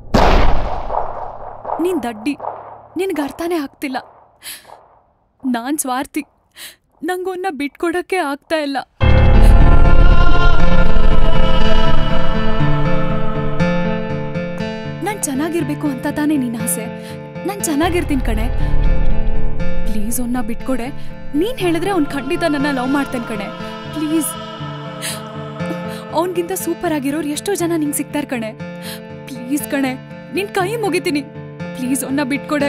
ನೀನ್ ದಡ್ಡಿ ನಿನ್ಗೆ ಅರ್ಥನೇ ಆಗ್ತಿಲ್ಲ ನಾನ್ ಸ್ವಾರ್ಥಿ ನಂಗೊನ್ನ ಬಿಟ್ಕೊಡಕ್ಕೆ ಆಗ್ತಾ ಇಲ್ಲ ನಾನ್ ಚೆನ್ನಾಗಿರ್ಬೇಕು ಅಂತ ತಾನೇ ನಿನ್ ಆಸೆ ನಾನ್ ಚೆನ್ನಾಗಿರ್ತೀನಿ ಕಣೆ ಪ್ಲೀಸ್ ಅವನ್ನ ಬಿಟ್ಕೊಡೆ ನೀನ್ ಹೇಳಿದ್ರೆ ಅವ್ನ್ ಖಂಡಿತ ನನ್ನ ಲವ್ ಮಾಡ್ತೇನೆ ಕಣೆ ಪ್ಲೀಸ್ ಅವನ್ಗಿಂತ ಸೂಪರ್ ಆಗಿರೋರು ಎಷ್ಟೋ ಜನ ನಿಂಗೆ ಸಿಗ್ತಾರ ಕಣೆ ಪ್ಲೀಸ್ ಕಣೆ ನಿನ್ ಕೈ ಮುಗಿತೀನಿ ಪ್ಲೀಸ್ ಅವನ್ನ ಬಿಟ್ಕೊಡೆ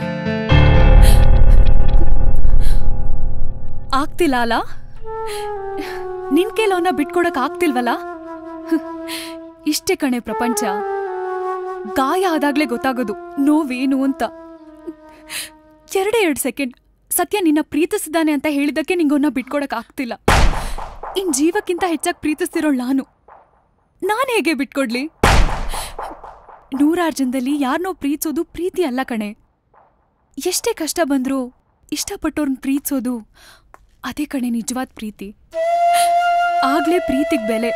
ಆಗ್ತಿಲ್ಲ ಅಲ್ಲ ನಿನ್ ಕೈಲಿ ಅವನ್ನ ಬಿಟ್ಕೊಡಕ್ ಆಗ್ತಿಲ್ವಲ್ಲ ಇಷ್ಟೇ ಕಣೆ ಪ್ರಪಂಚ ಗಾಯ ಆದಾಗ್ಲೇ ಗೊತ್ತಾಗೋದು ನೋವೇನು ಅಂತ ಎರಡೇ ಎರಡು ಸೆಕೆಂಡ್ ಸತ್ಯ ನಿನ್ನ ಪ್ರೀತಿಸಿದಾನೆ ಅಂತ ಹೇಳಿದಕ್ಕೆ ನಿಂಗೊನ್ನ ಬಿಟ್ಕೊಡಕ್ ಆಗ್ತಿಲ್ಲ ಇನ್ ಜೀವಕ್ಕಿಂತ ಹೆಚ್ಚಾಗಿ ಪ್ರೀತಿಸ್ತಿರೋಳ್ ನಾನು ನಾನ್ ಹೇಗೆ ಬಿಟ್ಕೊಡ್ಲಿ ನೂರಾರು ಜನದಲ್ಲಿ ಯಾರನ್ನೋ ಪ್ರೀತಿಸೋದು ಪ್ರೀತಿ ಅಲ್ಲ ಕಣೆ ಎಷ್ಟೇ ಕಷ್ಟ ಬಂದ್ರೂ ಇಷ್ಟಪಟ್ಟವ್ರನ್ನ ಪ್ರೀತಿಸೋದು ಅದೇ ಕಣೆ ನಿಜವಾದ ಪ್ರೀತಿ ಆಗ್ಲೇ ಪ್ರೀತಿಗ್ ಬೆಲೆ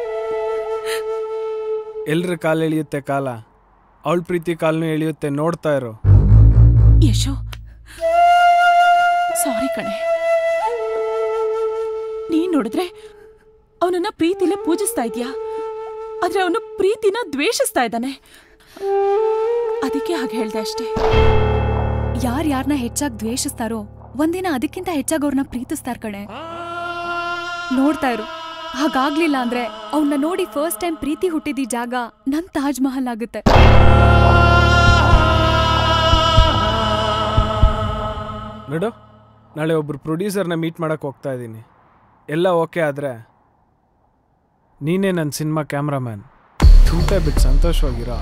ಎಲ್ರ ಕಾಲು ಎಳೆಯುತ್ತೆ ಕಾಲ ಅವಳ ಪ್ರೀತಿ ಕಾಲ್ನು ಎಳೆಯುತ್ತೆ ನೋಡ್ತಾ ಇರೋ ಯಶೋ ಸಾರಿ ಕಣೆ ನೀನ್ ನೋಡಿದ್ರೆ ಅವನನ್ನ ಪ್ರೀತಿಲೇ ಪೂಜಿಸ್ತಾ ಇದ್ಯಾ ಆದ್ರೆ ಅವನು ಪ್ರೀತಿನ ದ್ವೇಷಿಸ್ತಾ ಇದ್ದಾನೆ ಅದಕ್ಕೆ ಹಾಗೆ ಹೇಳ್ದೆ ಅಷ್ಟೇ ಯಾರ್ ಯಾರನ್ನ ಹೆಚ್ಚಾಗಿ ದ್ವೇಷಿಸ್ತಾರೋ ಒಂದಿನ ಅದಕ್ಕಿಂತ ಹೆಚ್ಚಾಗಿ ಅವ್ರನ್ನ ಪ್ರೀತಿಸ್ತಾರ ಕಣೆ ನೋಡ್ತಾ ಇರು ಹಾಗಾಗ್ಲಿಲ್ಲ ಅಂದ್ರೆ ಅವನ್ನ ನೋಡಿ ಫಸ್ಟ್ ಟೈಮ್ ಪ್ರೀತಿ ಹುಟ್ಟಿದ ಈ ಜಾಗ ನನ್ ತಾಜ್ ಮಹಲ್ ಆಗುತ್ತೆ ನೋಡು ನಾಳೆ ಒಬ್ರು ಪ್ರೊಡ್ಯೂಸರ್ನ ಮೀಟ್ ಮಾಡಕ್ ಹೋಗ್ತಾ ಇದ್ದೀನಿ ಎಲ್ಲ ಓಕೆ ಆದ್ರೆ ನೀನೇ ನನ್ನ ಸಿನಿಮಾ ಕ್ಯಾಮ್ರಾಮ್ಯಾನ್ ಚಿಂತೆ ಬಿಟ್ಟು ಸಂತೋಷವಾಗಿರೋ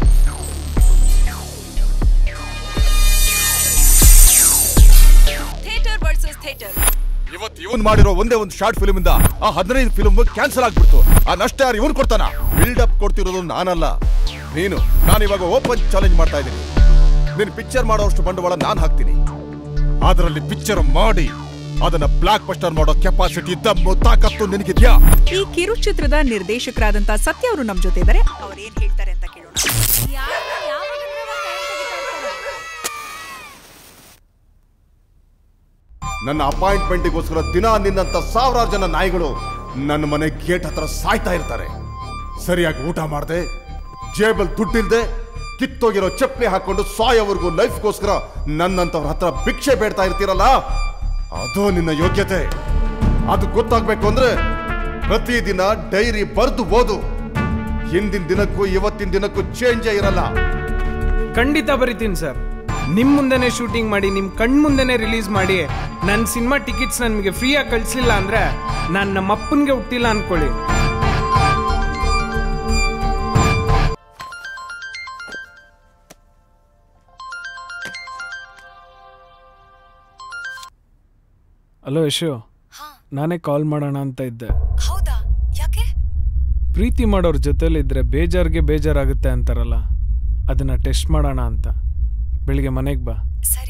ಥಿಯೇಟರ್ ವರ್ಸಸ್ ಥಿಯೇಟರ್ ಇವತ್ತು ಇವನ್ ಮಾಡಿರೋ ಒಂದೇ ಒಂದು ಶಾರ್ಟ್ ಫಿಲ್ಮ್ ಇಂದ ಆ ಹದಿನೈದು ಫಿಲ್ಮ್ ಕ್ಯಾನ್ಸಲ್ ಆಗ್ಬಿಡ್ತು ಆ ನಷ್ಟ ಯಾರು ಇವನ್ ಕೊಡ್ತಾನ ಬಿಲ್ಡ್ ಅಪ್ ಕೊಡ್ತಿರೋದು ನಾನಲ್ಲ ನೀನು ನಾನು ಇವಾಗ ಓಪನ್ ಚಾಲೆಂಜ್ ಮಾಡ್ತಾ ಇದ್ದೀನಿ ನೀನು ಪಿಕ್ಚರ್ ಮಾಡೋಷ್ಟು ಬಂಡವಾಳ ನಾನು ಹಾಕ್ತೀನಿ ಅದರಲ್ಲಿ ಪಿಕ್ಚರ್ ಮಾಡಿ ಅದನ್ನ ಬ್ಲಾಕ್ ಬಸ್ಟರ್ ಮಾಡೋ ಕೆಪಾಸಿಟಿ ದಮ್ಮು ತಾಕತ್ತು ನಿನಗಿದ್ಯಾ ಈ ಕಿರುಚಿತ್ರದ ನಿರ್ದೇಶಕರಾದಂತ ಸತ್ಯ ಅವರು ನಮ್ ಜೊತೆ ಇದ್ದಾರೆ ಅವ್ರು ಏನ್ ಹೇಳ್ತಾರೆ ಅಂತ ಕೇಳೋಣ ನನ್ನ ಅಪಾಯಿಂಟ್ಮೆಂಟ್ಗೋಸ್ಕರ ದಿನ ನಿನ್ನಂತ ಸಾವಿರಾರು ಜನ ನಾಯಿಗಳು ನನ್ನ ಮನೆ ಗೇಟ್ ಹತ್ರ ಸಾಯ್ತಾ ಇರ್ತಾರೆ ಸರಿಯಾಗಿ ಊಟ ಮಾಡದೆ ಜೇಬಲ್ ದುಡ್ಡಿಲ್ದೆ ಕಿತ್ತೋಗಿರೋ ಚಪ್ಪಲಿ ಹಾಕೊಂಡು ಸಾಯೋವರೆಗೂ ಲೈಫ್ಗೋಸ್ಕರ ನನ್ನಂತವ್ರ ಹತ್ರ ಭಿಕ್ಷೆ ಬೇಡ್ತಾ ಇರ್ತೀರಲ್ಲ ಅದು ನಿನ್ನ ಯೋಗ್ಯತೆ ಅದು ಗೊತ್ತಾಗ್ಬೇಕು ಅಂದ್ರೆ ಪ್ರತಿದಿನ ಡೈರಿ ಬರ್ದು ಓದು ಹಿಂದಿನ ದಿನಕ್ಕೂ ಇವತ್ತಿನ ದಿನಕ್ಕೂ ಚೇಂಜೇ ಇರಲ್ಲ ಖಂಡಿತ ಬರಿತೀನಿ ಸರ್ ನಿಮ್ ಮುಂದೆನೆ ಶೂಟಿಂಗ್ ಮಾಡಿ ನಿಮ್ ಕಣ್ ಮುಂದೆನೆ ರಿಲೀಸ್ ಮಾಡಿ ನನ್ನ ಸಿನಿಮಾ ಟಿಕೆಟ್ಸ್ ನಮಗೆ ಫ್ರೀಯಾಗಿ ಕಳಿಸ್ಲಿಲ್ಲ ಅಂದ್ರೆ ನಾನು ನಮ್ಮ ಅಪ್ಪನಿಗೆ ಹುಟ್ಟಿಲ್ಲ ಅನ್ಕೊಳ್ಳಿ ಹಲೋ ಯಶು ನಾನೇ ಕಾಲ್ ಮಾಡೋಣ ಅಂತ ಇದ್ದೆ ಹೌದಾ ಯಾಕೆ ಪ್ರೀತಿ ಮಾಡೋರ್ ಜೊತೆಲಿದ್ರೆ ಬೇಜಾರ್ಗೆ ಬೇಜಾರಾಗುತ್ತೆ ಅಂತಾರಲ್ಲ ಅದನ್ನ ಟೆಸ್ಟ್ ಮಾಡೋಣ ಅಂತ ಬೆಳಿಗ್ಗೆ ಮನೆಗೆ ಬಾ ಸರಿ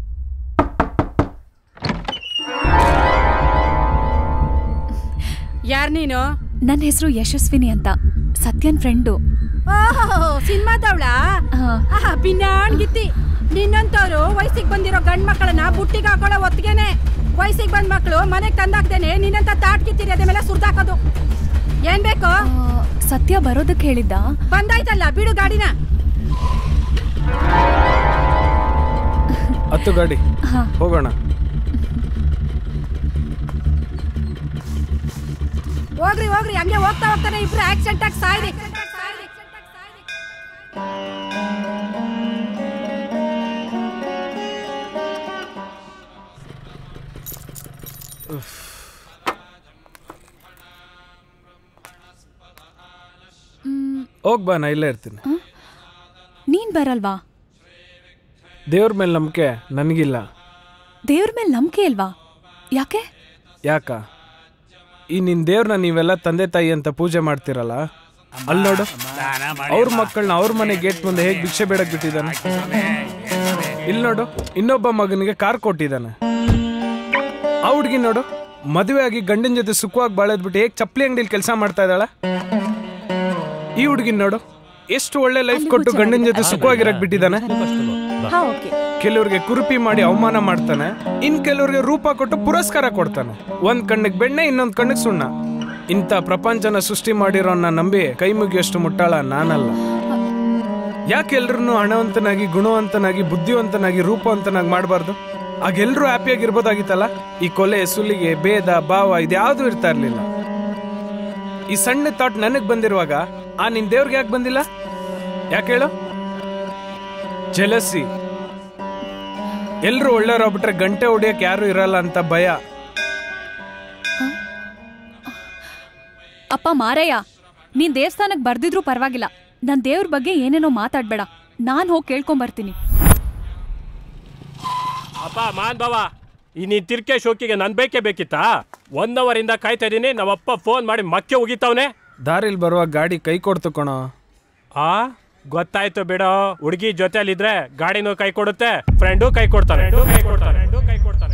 ಯಾರ್ ನೀನು ನನ್ನ ಹೆಸರು ಯಶಸ್ವಿನಿ ಅಂತ ಸತ್ಯನ್ ಫ್ರೆಂಡು ಸಿನಿಮಾದವಳ ಗಿತ್ತಿ ನಿನ್ನಂತವ್ರು ವಯಸ್ಸಿಗೆ ಬಂದಿರೋ ಗಂಡ್ ಮಕ್ಕಳನ್ನ ಬುಟ್ಟಿಗೆ ಹಾಕೊಳ್ಳೋ ಹೊತ್ತಿಗೆನೆ ವಯಸ್ಸಿಗೆ ಬಂದ್ ಮಕ್ಕಳು ಮನೆಗೆ ತಂದಾಕ್ದೇನೆ ನಿನ್ನಂತ ತಾಟ್ ಕಿತ್ತಿರಿ ಅದ ಮೇಲೆ ಸುರ್ದಾಕೋದು ಏನ್ ಬೇಕು ಸತ್ಯ ಬರೋದಕ್ಕೆ ಹೇಳಿದ್ದ ಬಂದಾಯ್ತಲ್ಲ ಬಿಡು ಗಾಡಿನ ಹತ್ತು ಗಾಡಿ ಹಾ. ಹೋಗೋಣ ಹೋಗ್ರಿ ಹೋಗ್ರಿ ಹಂಗೆ ಹೋಗ್ತಾ ಹೋಗ್ತಾನೆ ಇಬ್ರು ಆಕ್ಸಿಡೆಂಟ್ ಆಗಿ ಸಾಯ್ರಿ ಹೋಗ್ ಬಾ ನಾ ಇಲ್ಲೇ ಇರ್ತೀನಿ ನೀನ್ ಬರಲ್ವಾ ದೇವ್ರ ಮೇಲೆ ನಂಬಿಕೆ ನನಗಿಲ್ಲ ದೇವ್ರ ಮೇಲೆ ನಂಬಿಕೆ ಇಲ್ವಾ ಯಾಕೆ ಯಾಕ ಈ ನಿನ್ ದೇವ್ರನ್ನ ನೀವೆಲ್ಲ ತಂದೆ ತಾಯಿ ಅಂತ ಪೂಜೆ ಮಾಡ್ತಿರಲ್ಲ ಅಲ್ಲಿ ನೋಡು ಅವ್ರ ಮಕ್ಕಳನ್ನ ಅವ್ರ ಮನೆ ಗೇಟ್ ಮುಂದೆ ಹೇಗೆ ಭಿಕ್ಷೆ ಬೇಡಕ್ ಬಿಟ್ಟಿದ್ದಾನೆ ಇಲ್ಲಿ ನೋಡು ಇನ್ನೊಬ್ಬ ಮಗನಿಗೆ ಕಾರ್ ಕೊಟ್ಟಿದ್ದಾನೆ ಆ ಹುಡ್ಗಿ ನೋಡು ಮದುವೆ ಆಗಿ ಗಂಡನ ಜೊತೆ ಸುಖವಾಗಿ ಬಾಳದ್ಬಿಟ್ಟು ಹೇಗೆ ಚಪ್ಪಲಿ ಅಂಗಡಿಲಿ ಕೆಲಸ ಮಾಡ್ತಾ ಇದ್ದಾಳೆ ಈ ಹುಡ್ಗಿನ್ ನೋಡು ಎಷ್ಟು ಒಳ್ಳೆ ಲೈಫ್ ಕೊಟ್ಟು ಗಂಡನ ಜೊತೆ ಸುಖವಾಗಿರಕ್ ಬಿಟ್ಟಿದ್ದಾನೆ ಹಾ ಓಕೆ ಕೆಲವ್ರಿಗೆ ಕುರುಪಿ ಮಾಡಿ ಅವಮಾನ ಮಾಡ್ತಾನೆ ಇನ್ ಕೆಲವ್ರಿಗೆ ರೂಪ ಕೊಟ್ಟು ಪುರಸ್ಕಾರ ಕೊಡ್ತಾನೆ ಒಂದ್ ಕಣ್ಣಿಗೆ ಬೆಣ್ಣೆ ಇನ್ನೊಂದ್ ಕಣ್ಣಿಗೆ ಸುಣ್ಣ ಇಂಥ ಪ್ರಪಂಚನ ಸೃಷ್ಟಿ ಮಾಡಿರೋನ್ನ ನಂಬಿ ಕೈ ಮುಗಿಯಷ್ಟು ಮುಟ್ಟಾಳ ನಾನಲ್ಲ ಯಾಕೆ ಎಲ್ರನ್ನೂ ಹಣವಂತನಾಗಿ ಗುಣವಂತನಾಗಿ ಬುದ್ಧಿವಂತನಾಗಿ ರೂಪವಂತನಾಗಿ ಮಾಡಬಾರ್ದು ಆಗ ಎಲ್ರೂ ಹ್ಯಾಪಿಯಾಗಿರ್ಬೋದಾಗಿತ್ತಲ್ಲ ಈ ಕೊಲೆ ಸುಲಿಗೆ ಭೇದ ಭಾವ ಇದ್ಯಾವುದೂ ಇರ್ತಾ ಇರ್ಲಿಲ್ಲ ಈ ಸಣ್ಣ ಥಾಟ್ ನನಗ್ ಬಂದಿರುವಾಗ ಆ ನಿನ್ ದೇವ್ರಿಗೆ ಯಾಕೆ ಬಂದಿಲ್ಲ ಯಾಕೆ ಹೇಳು ಜಲಸಿ ಎಲ್ರು ಒಳ್ಳೆಯವ್ರಾಗ್ಬಿಟ್ರೆ ಗಂಟೆ ಹೊಡಿಯಕ್ ಯಾರು ಇರಲ್ಲ ಅಂತ ಭಯ ಅಪ್ಪ ಮಾರಯ್ಯ ನೀನ್ ದೇವಸ್ಥಾನಕ್ ಬರ್ದಿದ್ರೂ ಪರವಾಗಿಲ್ಲ ನನ್ ದೇವ್ರ ಬಗ್ಗೆ ಏನೇನೋ ಮಾತಾಡ್ಬೇಡ ನಾನ್ ಹೋಗಿ ಕೇಳ್ಕೊಂಬರ್ತೀನಿ ಅಪ್ಪ ಮಾನ್ ಬಾವ ಈ ನೀನ್ ತಿರ್ಕೆ ಶೋಕಿಗೆ ನನ್ ಬೇಕೇ ಬೇಕಿತ್ತಾ ಒನ್ ಅವರ್ ಇಂದ ಕಾಯ್ತಾ ಇದೀನಿ ನಮ್ಮಪ್ಪ ಫೋನ್ ಮಾಡಿ ಮಕ್ಕೆ ಹೋಗಿತ್ತವನೆ ದಾರಿಲ್ ಬರುವಾಗ ಗಾಡಿ ಕೈ ಕೊಡ್ತು ಕಣೋ ಆ ಗೊತ್ತಾಯ್ತು ಬಿಡೋ ಹುಡುಗಿ ಜೊತೆಲಿದ್ರೆ ಗಾಡಿನೂ ಕೈ ಕೊಡುತ್ತೆ ಫ್ರೆಂಡು ಕೈ ಕೊಡ್ತಾನೆ ಕೈ ಕೊಡ್ತಾನೆ ಕೈ ಕೊಡ್ತಾನೆ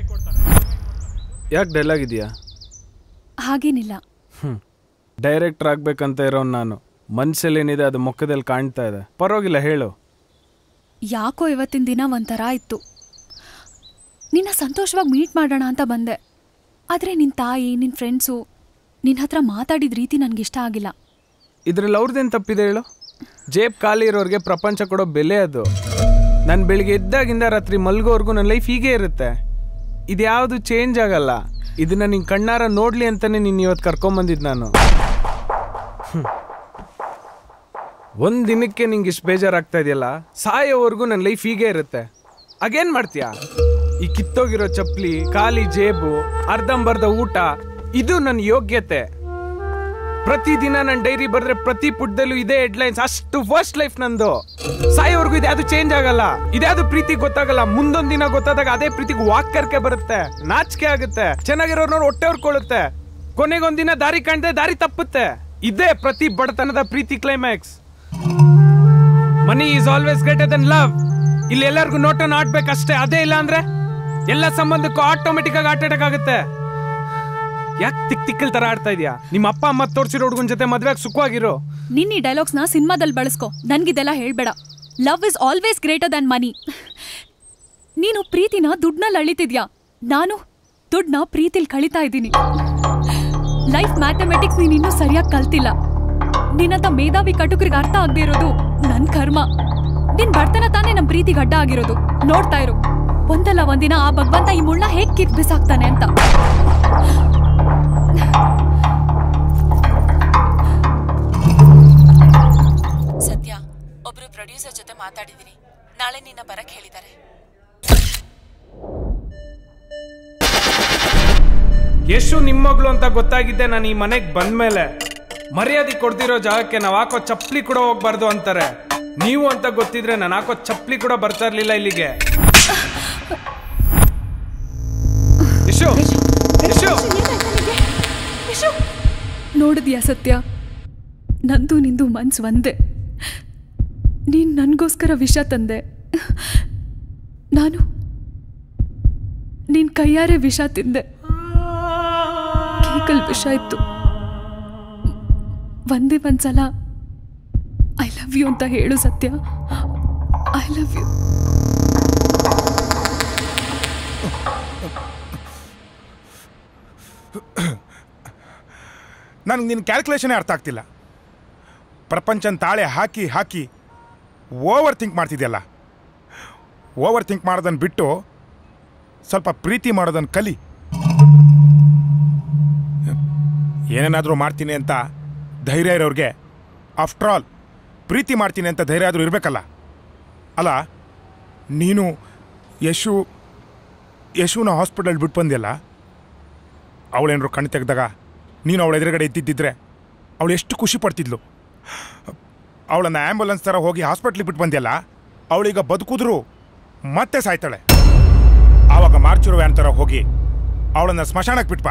ಯಾಕೆ ಡೈಲಾಗ್ ಇದೆಯಾ ಹಾಗೇನಿಲ್ಲ ಹ್ಮ್ ಡೈರೆಕ್ಟರ್ ಆಗ್ಬೇಕಂತ ಇರೋನ್ ನಾನು ಮನ್ಸಲ್ಲೇನಿದೆ ಅದು ಮುಖದಲ್ಲಿ ಕಾಣ್ತಾ ಇದೆ ಪರವಾಗಿಲ್ಲ ಹೇಳು ಯಾಕೋ ಇವತ್ತಿನ ದಿನ ಒಂಥರ ಇತ್ತು ನಿನ್ನ ಸಂತೋಷವಾಗಿ ಮೀಟ್ ಮಾಡೋಣ ಅಂತ ಬಂದೆ ಆದರೆ ನಿನ್ನ ತಾಯಿ ನಿನ್ನ ಫ್ರೆಂಡ್ಸು ನಿನ್ನ ಹತ್ರ ಮಾತಾಡಿದ ರೀತಿ ನನಗಿಷ್ಟ ಆಗಿಲ್ಲ ಇದ್ರಲ್ಲಿ ಅವ್ರದ್ದೇನು ತಪ್ಪಿದೆ ಹೇಳು ಜೇಬ್ ಖಾಲಿ ಇರೋರಿಗೆ ಪ್ರಪಂಚ ಕೊಡೋ ಬೆಲೆ ಅದು ನಾನು ಬೆಳಿಗ್ಗೆ ಎದ್ದಾಗಿಂದ ರಾತ್ರಿ ಮಲ್ಗೋವರೆಗೂ ನನ್ನ ಲೈಫ್ ಹೀಗೆ ಇರುತ್ತೆ ಇದ್ಯಾವುದು ಚೇಂಜ್ ಆಗಲ್ಲ ಇದನ್ನ ನಿನ್ ಕಣ್ಣಾರ ನೋಡ್ಲಿ ಅಂತಾನೆ ನಿನ್ನ ಇವತ್ತು ಕರ್ಕೊಂಬಂದಿದ್ದು ನಾನು ಹ್ಮ್. ಒಂದ್ ದಿನಕ್ಕೆ ನಿಂಗೆ ಇಷ್ಟು ಬೇಜಾರಾಗ್ತಾ ಇದೆಯಲ್ಲ ಸಾಯೋವರೆಗೂ ನನ್ನ ಲೈಫ್ ಹೀಗೆ ಇರುತ್ತೆ ಆಗೇನ್ ಮಾಡ್ತೀಯಾ ಈ ಕಿತ್ತೋಗಿರೋ ಚಪ್ಲಿ ಖಾಲಿ ಜೇಬು ಅರ್ಧಂಬರ್ಧ ಊಟ ಇದು ನನ್ನ ಯೋಗ್ಯತೆ ಪ್ರತಿದಿನ ನನ್ನ ಡೈರಿ ಬರೆದ್ರೆ ಪ್ರತಿ ಪುಟದಲ್ಲೂ ಇದೇ ಹೆಡ್ಲೈನ್ಸ್ ಅಷ್ಟು ಫಸ್ಟ್ ಲೈಫ್ ನಂದು ಸಾಯೋವರೆಗೂ ಇದ್ಯಾವುದು ಚೇಂಜ್ ಆಗಲ್ಲ ಇದ್ಯಾವುದು ಪ್ರೀತಿ ಗೊತ್ತಾಗಲ್ಲ ಮುಂದೊಂದ್ ದಿನ ಗೊತ್ತಾದಾಗ ಅದೇ ಪ್ರೀತಿಗೆ ವಾಕರ್ಕೆ ಬರುತ್ತೆ ನಾಚಿಕೆ ಆಗುತ್ತೆ ಚೆನ್ನಾಗಿರೋರ್ನವ್ರು ಹೊಟ್ಟೆ ಹೊರ್ಕೊಳ್ಳುತ್ತೆ ಕೊನೆಗೊಂದಿನ ದಾರಿ ಕಾಣ್ದೆ ದಾರಿ ತಪ್ಪುತ್ತೆ ಇದೇ ಪ್ರತಿ ಬಡತನದ ಪ್ರೀತಿ climax money is always greater than love ಇಲ್ಲಿ ಎಲ್ಲರಿಗೂ ನೋಟನ್ ಆಡ್ಬೇಕಷ್ಟೇ ಅದೇ ಇಲ್ಲ ಅಂದ್ರೆ ಎಲ್ಲ ಸಂಬಂಧಕ್ಕೂ ಆಟೋಮೆಟಿಕ್ ಆಗಿ ಆಟ ಆಗುತ್ತೆ ಯಾಕೆ ತಿಕ್ ತಿಕ್ಕಲ್ ತರ ಆಡ್ತಾ ಇದೀಯಾ ನಿಮ್ಮ ಅಪ್ಪ ಅಮ್ಮ ತೋರ್ಸಿರೋ ಹುಡುಗನ ಜೊತೆ ಮದ್ವೆಗ್ ಸುಖವಾಗಿರು ನಿನ್ನ ಈ ಡೈಲಾಗ್ಸ್ನ ಸಿನಿಮಾದಲ್ಲಿ ಬಳಸ್ಕೊ ನನ್ಗಿದೆಲ್ಲ ಹೇಳ್ಬೇಡ love is always greater than money ನೀನು ಪ್ರೀತಿನ ದುಡ್ನಲ್ಲಿ ಅಳಿತಿದ್ಯಾ ನಾನು ದುಡ್ಡನ್ನ ಪ್ರೀತಿಲ್ ಕಳಿತಾ ಇದ್ದೀನಿ ಲೈಫ್ ಮ್ಯಾಥಮೆಟಿಕ್ಸ್ ನೀನ್ ಇನ್ನೂ ಸರಿಯಾಗಿ ಕಲ್ತಿಲ್ಲ ನಿನ್ನಂತ ಮೇಧಾವಿ ಕಟುಕರಿಗೆ ಅರ್ಥ ಆಗದೆ ಇರೋದು ನನ್ ಕರ್ಮ ನಿನ್ ಬರ್ತನ ತಾನೇ ನಮ್ ಪ್ರೀತಿಗೆ ಅಡ್ಡ ಆಗಿರೋದು ನೋಡ್ತಾ ಇರು ಒಂದಲ್ಲ ಒಂದಿನ ಆ ಭಗವಂತ ಈ ಮುಳ್ಳ ಹೇಗ್ ಕಿತ್ ಬಿಸಾಕ್ತಾನೆ ಅಂತ ಸತ್ಯ ಒಬ್ರು ಪ್ರೊಡ್ಯೂಸರ್ ಜೊತೆ ಮಾತಾಡಿದೀನಿ ನಾಳೆ ನಿನ್ನ ಬರಕ್ ಹೇಳಿದ್ದಾರೆ ಯಶು ನಿಮ್ಮಗ್ಳು ಅಂತ ಗೊತ್ತಾಗಿದ್ದೆ ನಾನು ಈ ಮನೆಗೆ ಬಂದ್ಮೇಲೆ ಮರ್ಯಾದೆ ಕೊಡ್ದಿರೋ ಜಾಗಕ್ಕೆ ನಾವ್ ಹಾಕೋ ಚಪ್ಪಲಿ ಕೂಡ ಹೋಗ್ಬಾರ್ದು ಅಂತಾರೆ ನೀವು ಅಂತ ಗೊತ್ತಿದ್ರೆ ನಾನು ಹಾಕೋ ಚಪ್ಪಲಿ ಕೂಡ ಬರ್ತಾ ಇರ್ಲಿಲ್ಲ ಇಲ್ಲಿಗೆ ಯಶು ಯಶು ನೋಡಿದ್ಯಾ ಸತ್ಯ ನಂದು ನಿಂದು ಮನ್ಸು ಒಂದೇ ನೀನ್ ನನ್ಗೋಸ್ಕರ ವಿಷ ತಂದೆ ನಾನು ನಿನ್ ಕೈಯಾರೆ ವಿಷ ತಿಂದೆ ಕೇಕಲ್ ವಿಷ ಇತ್ತು ಒಂದೇ ಒಂದ್ಸಲ ಐ ಲವ್ ಯು ಅಂತ ಹೇಳು ಸತ್ಯ ಐ ಲವ್ ಯು ನನಗೆ ನಿನ್ನ ಕ್ಯಾಲ್ಕುಲೇಷನೇ ಅರ್ಥ ಆಗ್ತಿಲ್ಲ ಪ್ರಪಂಚನ ತಾಳೆ ಹಾಕಿ ಹಾಕಿ ಓವರ್ ಥಿಂಕ್ ಮಾಡ್ತಿದ್ಯಲ್ಲ ಓವರ್ ಥಿಂಕ್ ಮಾಡೋದನ್ನು ಬಿಟ್ಟು ಸ್ವಲ್ಪ ಪ್ರೀತಿ ಮಾಡೋದನ್ನು ಕಲಿ ಏನೇನಾದರೂ ಮಾಡ್ತೀನಿ ಅಂತ ಧೈರ್ಯ ಇರೋರಿಗೆ ಆಫ್ಟರ್ ಆಲ್ ಪ್ರೀತಿ ಮಾಡ್ತೀನಿ ಅಂತ ಧೈರ್ಯ ಆದರೂ ಇರಬೇಕಲ್ಲ ಅಲ್ಲ ನೀನು ಯಶು ಯಶುನ ಹಾಸ್ಪಿಟಲ್ ಬಿಟ್ಟು ಬಂದಿಯಲ್ಲ ಅವಳೇನಾದ್ರು ಕಣ್ಣು ತೆಗೆದಾಗ ನೀನು ಅವಳ ಎದುರುಗಡೆ ಇದ್ದಿದ್ದಿದ್ರೆ ಅವಳು ಎಷ್ಟು ಖುಷಿ ಪಡ್ತಿದ್ಲು ಅವಳನ್ನು ಆ್ಯಂಬುಲೆನ್ಸ್ ಥರ ಹೋಗಿ ಹಾಸ್ಪಿಟ್ಲಿಗೆ ಬಿಟ್ಟು ಬಂದಿಯಲ್ಲ ಅವಳೀಗ ಬದುಕಿದ್ರು ಮತ್ತೆ ಸಾಯ್ತಾಳೆ ಆವಾಗ ಮಾರ್ಚುರು ವ್ಯಾನ್ ಥರ ಹೋಗಿ ಅವಳನ್ನ ಸ್ಮಶಾನಕ್ಕೆ ಬಿಟ್ಬಾ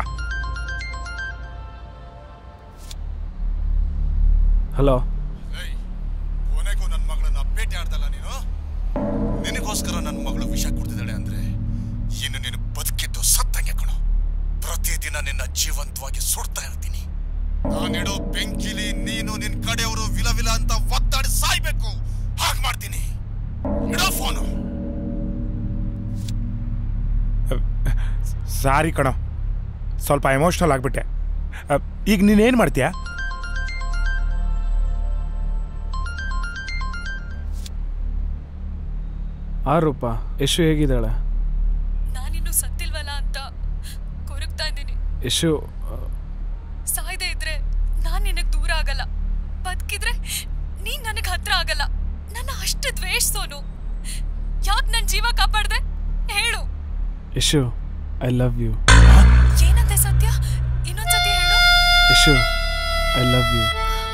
ಹಲೋ ಕೊನೆಗೂ ನನ್ನ ಮಗಳನ್ನ ಭೇಟಿ ಆಡ್ದಲ್ಲ ನೀನು ನಿನಗೋಸ್ಕರ ನನ್ನ ಮಗಳು ವಿಷ ಕುಡ್ದಿದ್ದಾಳೆ ಅಂದ್ರೆ ಇನ್ನು ನೀನು ಬದುಕಿದ್ದು ಸತ್ತಂಗೆ ಕಣೋ ಪ್ರತಿದಿನ ನಿನ್ನ ಜೀವಂತವಾಗಿ ಸುಡ್ತಾ ಇರ್ತೀನಿ ನಾನಿಡೋ ಬೆಂಕಿಲಿ ನೀನು ನಿನ್ ಕಡೆಯವರು ವಿಲ ವಿಲ ಅಂತ ಒತ್ತಾಡಿ ಸಾಯ್ಬೇಕು ಹಾಗೆ ಮಾಡ್ತೀನಿ ಇಡೋ ಫೋನು ಸಾರಿ ಕಣೋ ಸ್ವಲ್ಪ ಎಮೋಷ್ನಲ್ ಆಗಿಬಿಟ್ಟೆ ಈಗ ನೀನೇನು ಮಾಡ್ತೀಯಾ ಆ ರೂಪ ಯಶು ಹೇಗಿದ್ದಾಳೆ ನಾನಿನ್ನು ಸತ್ತಿಲ್ವಲ್ಲ ಅಂತ ಕೊರಗ್ತಾ ಇದ್ದೀನಿ ಯಶು ಸಾಯ್ದೆ ಇದ್ರೆ ನಾನ್ ನಿನಗ್ ದೂರ ಆಗಲ್ಲ ಬದುಕಿದ್ರೆ ನೀನ್ ನನಗ್ ಹತ್ರ ಆಗಲ್ಲ ನನ್ನ ಅಷ್ಟು ದ್ವೇಷಿಸೋನು ಯಾಕ್ ನನ್ ಜೀವ ಕಾಪಾಡ್ದೆ ಹೇಳು ಯಶು ಐ ಲವ್ ಯು ಏನಂತೆ ಸತ್ಯ ಇನ್ನೊಂದ್ಸತಿ ಹೇಳು ಯಶು ಐ ಲವ್ ಯು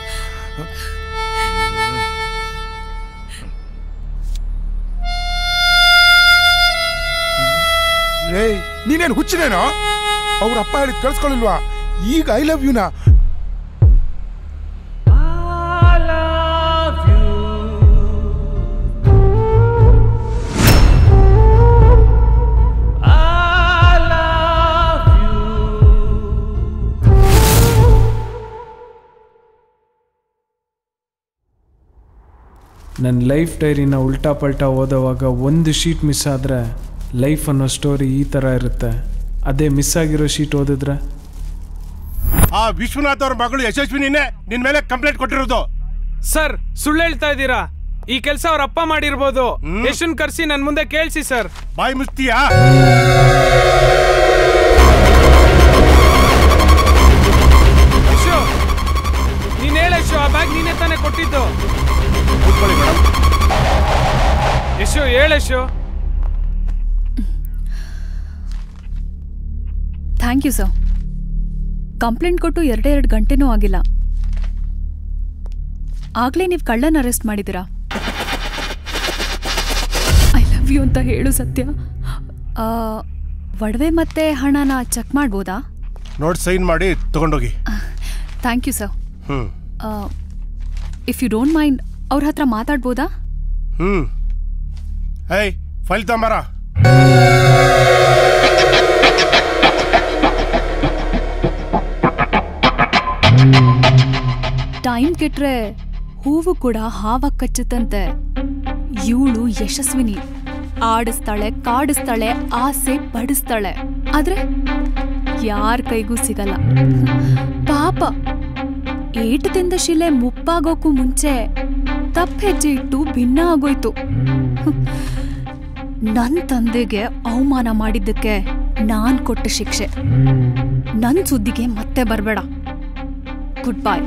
ಏಯ್ ನೀನೇನು ಹುಚ್ಚಿನೇನೋ ಅವ್ರ ಅಪ್ಪ ಹೇಳಿದ್ ಕಳ್ಸ್ಕೊಳ್ಳಿಲ್ವಾ ಈಗ ಐ ಲವ್ ಯುನಾ ನನ್ನ ಲೈಫ್ ಡೈರಿನ ಉಲ್ಟಾ ಪಲ್ಟಾ ಓದೋವಾಗ ಒಂದು ಶೀಟ್ ಮಿಸ್ ಆದರೆ ಲೈಫ್ ಅನ್ನೋ ಸ್ಟೋರಿ ಈ ಥರ ಇರುತ್ತೆ ಅದೇ ಮಿಸ್ ಆಗಿರೋ ಶೀಟ್ ಓದಿದ್ರೆ ಆ ವಿಶ್ವನಾಥ್ ಅವ್ರ ಮಗಳು ಯಶಸ್ವಿನಿನೇ ನಿನ್ ಮೇಲೆ ಕಂಪ್ಲೇಂಟ್ ಕೊಟ್ಟಿರೋದು ಸರ್ ಸುಳ್ಳು ಹೇಳ್ತಾ ಇದ್ದೀರಾ ಈ ಕೆಲಸ ಅವ್ರ ಅಪ್ಪ ಮಾಡಿರ್ಬೋದು ಯಶನ್ ಕರ್ಸಿ ನನ್ ಮುಂದೆ ಕೇಳಿಸಿ ಸರ್ ಬಾಯಿ ಮುಸ್ತಿಯಾ ಯಶು ನೀನ್ ಹೇಳ ಯಶು ಆ ಬ್ಯಾಗ್ ನೀನೇ ತಾನೇ ಕೊಟ್ಟಿದ್ದು ಯಶು ಹೇಳ Yashu thank you sir complaint ಕೊಟ್ಟು ಎರಡೇ ಎರಡು ಗಂಟೆನೂ ಆಗಿಲ್ಲ ಆಗ್ಲೇ ನೀವು ಕಳ್ಳನ ಅರೆಸ್ಟ್ ಮಾಡಿದ್ದೀರಾ ಐ ಲವ್ ಯು ಅಂತ ಹೇಳು ಸತ್ಯ ಆ, ಒಡವೆ ಮತ್ತೆ ಹಣನ ಚೆಕ್ ಮಾಡ್ಬೋದಾ ನೋಟ್ ಸೈನ್ ಮಾಡಿ ತಗೊಂಡೋಗಿ thank you sir hmm if you don't mind ಅವ್ರ ಹತ್ರ ಮಾತಾಡ್ಬೋದಾ ಹ್ಮ್ ಏಯ್ ಫೈಲ್ ತಗೊಂಬಾರ ಟೈಮ್ ಕೆಟ್ರೆ ಹೂವು ಕೂಡ ಹಾವ ಕಚ್ಚುತ್ತಂತೆ ಇವಳು ಯಶಸ್ವಿನಿ ಆಡಿಸ್ತಾಳೆ ಕಾಡಿಸ್ತಾಳೆ ಆಸೆ ಪಡಿಸ್ತಾಳೆ ಆದ್ರೆ ಯಾರ ಕೈಗೂ ಸಿಗಲ್ಲ ಪಾಪ ಏಟು ತಿಂದ ಶಿಲೆ ಮುಪ್ಪಾಗೋಕ್ಕೂ ಮುಂಚೆ ತಪ್ಪ ಹೆಜ್ಜೆ ಇಟ್ಟು ಭಿನ್ನ ಆಗೋಯ್ತು ನನ್ ತಂದೆಗೆ ಅವಮಾನ ಮಾಡಿದ್ದಕ್ಕೆ ನಾನ್ ಕೊಟ್ಟ ಶಿಕ್ಷೆ ನನ್ ಸುದ್ದಿಗೆ ಮತ್ತೆ ಬರ್ಬೇಡ ಗುಡ್ ಬಾಯ್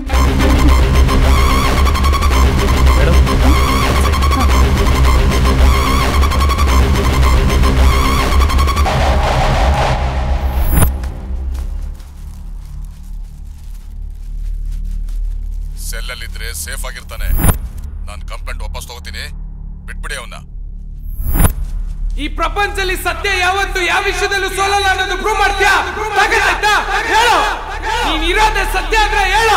ಸೆಲ್ಲಲ್ಲಿದ್ರೆ ಸೇಫ್ ಆಗಿರ್ತಾನೆ ನಾನು ಕಂಪ್ಲೇಂಟ್ ವಾಪಸ್ ತಗೋತೀನಿ ಬಿಟ್ಬಿಡಿ ಅವನ್ನ ಈ ಪ್ರಪಂಚದಲ್ಲಿ ಸತ್ಯ ಯಾವತ್ತು ಯಾವ ವಿಷಯದಲ್ಲೂ ಸೋಲಲ್ಲ ಅನ್ನೋದು ಪ್ರೂವ್ ಮಾಡ್ತೀಯಾ ತಾಕತ್ತಾಯ್ತಾ? ಹೇಳು ನೀನ್ ಇರೋದೇ ಸತ್ಯ ಅಂದ್ರೆ ಹೇಳು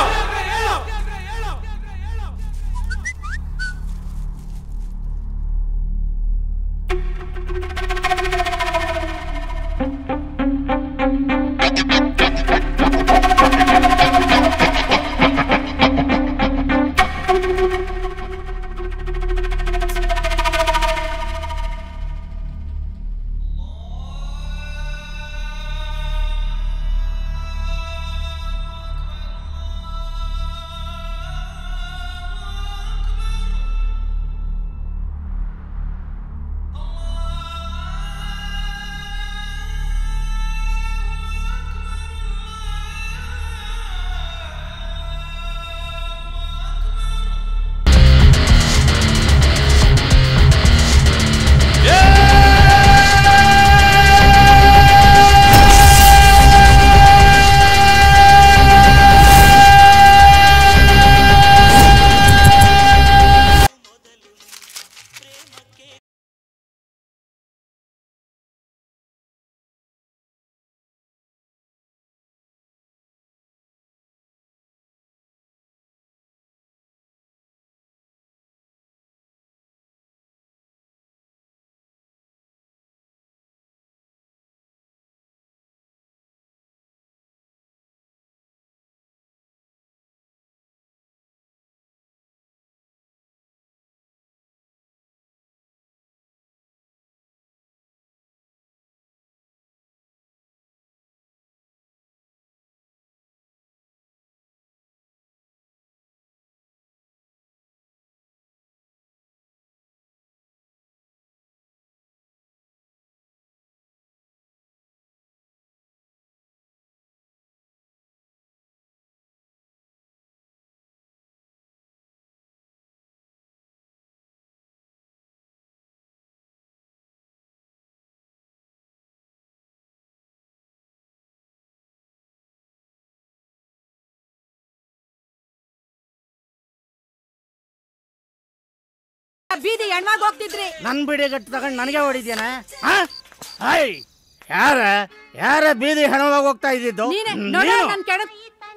ಬೀದಿ ಹೆಣ್ಮಾಗ್ ಹೋಗ್ತಿದ್ರಿ ನನ್ ಬಿಡಿ ಗಟ್ಟು ತಗೊಂಡು ನನಗೆ ಹೊಡಿದ್ಯಾನ ಹಾಯ್ ಯಾರ ಯಾರ ಬೀದಿ ಹೆಣವಾಗಿ ಹೋಗ್ತಾ ಇದ್ದಿದ್ದು ನೀನೆ ಹ್ಮ್, ನೋಡು ನೀನು? ನನ್ ಕೆಣ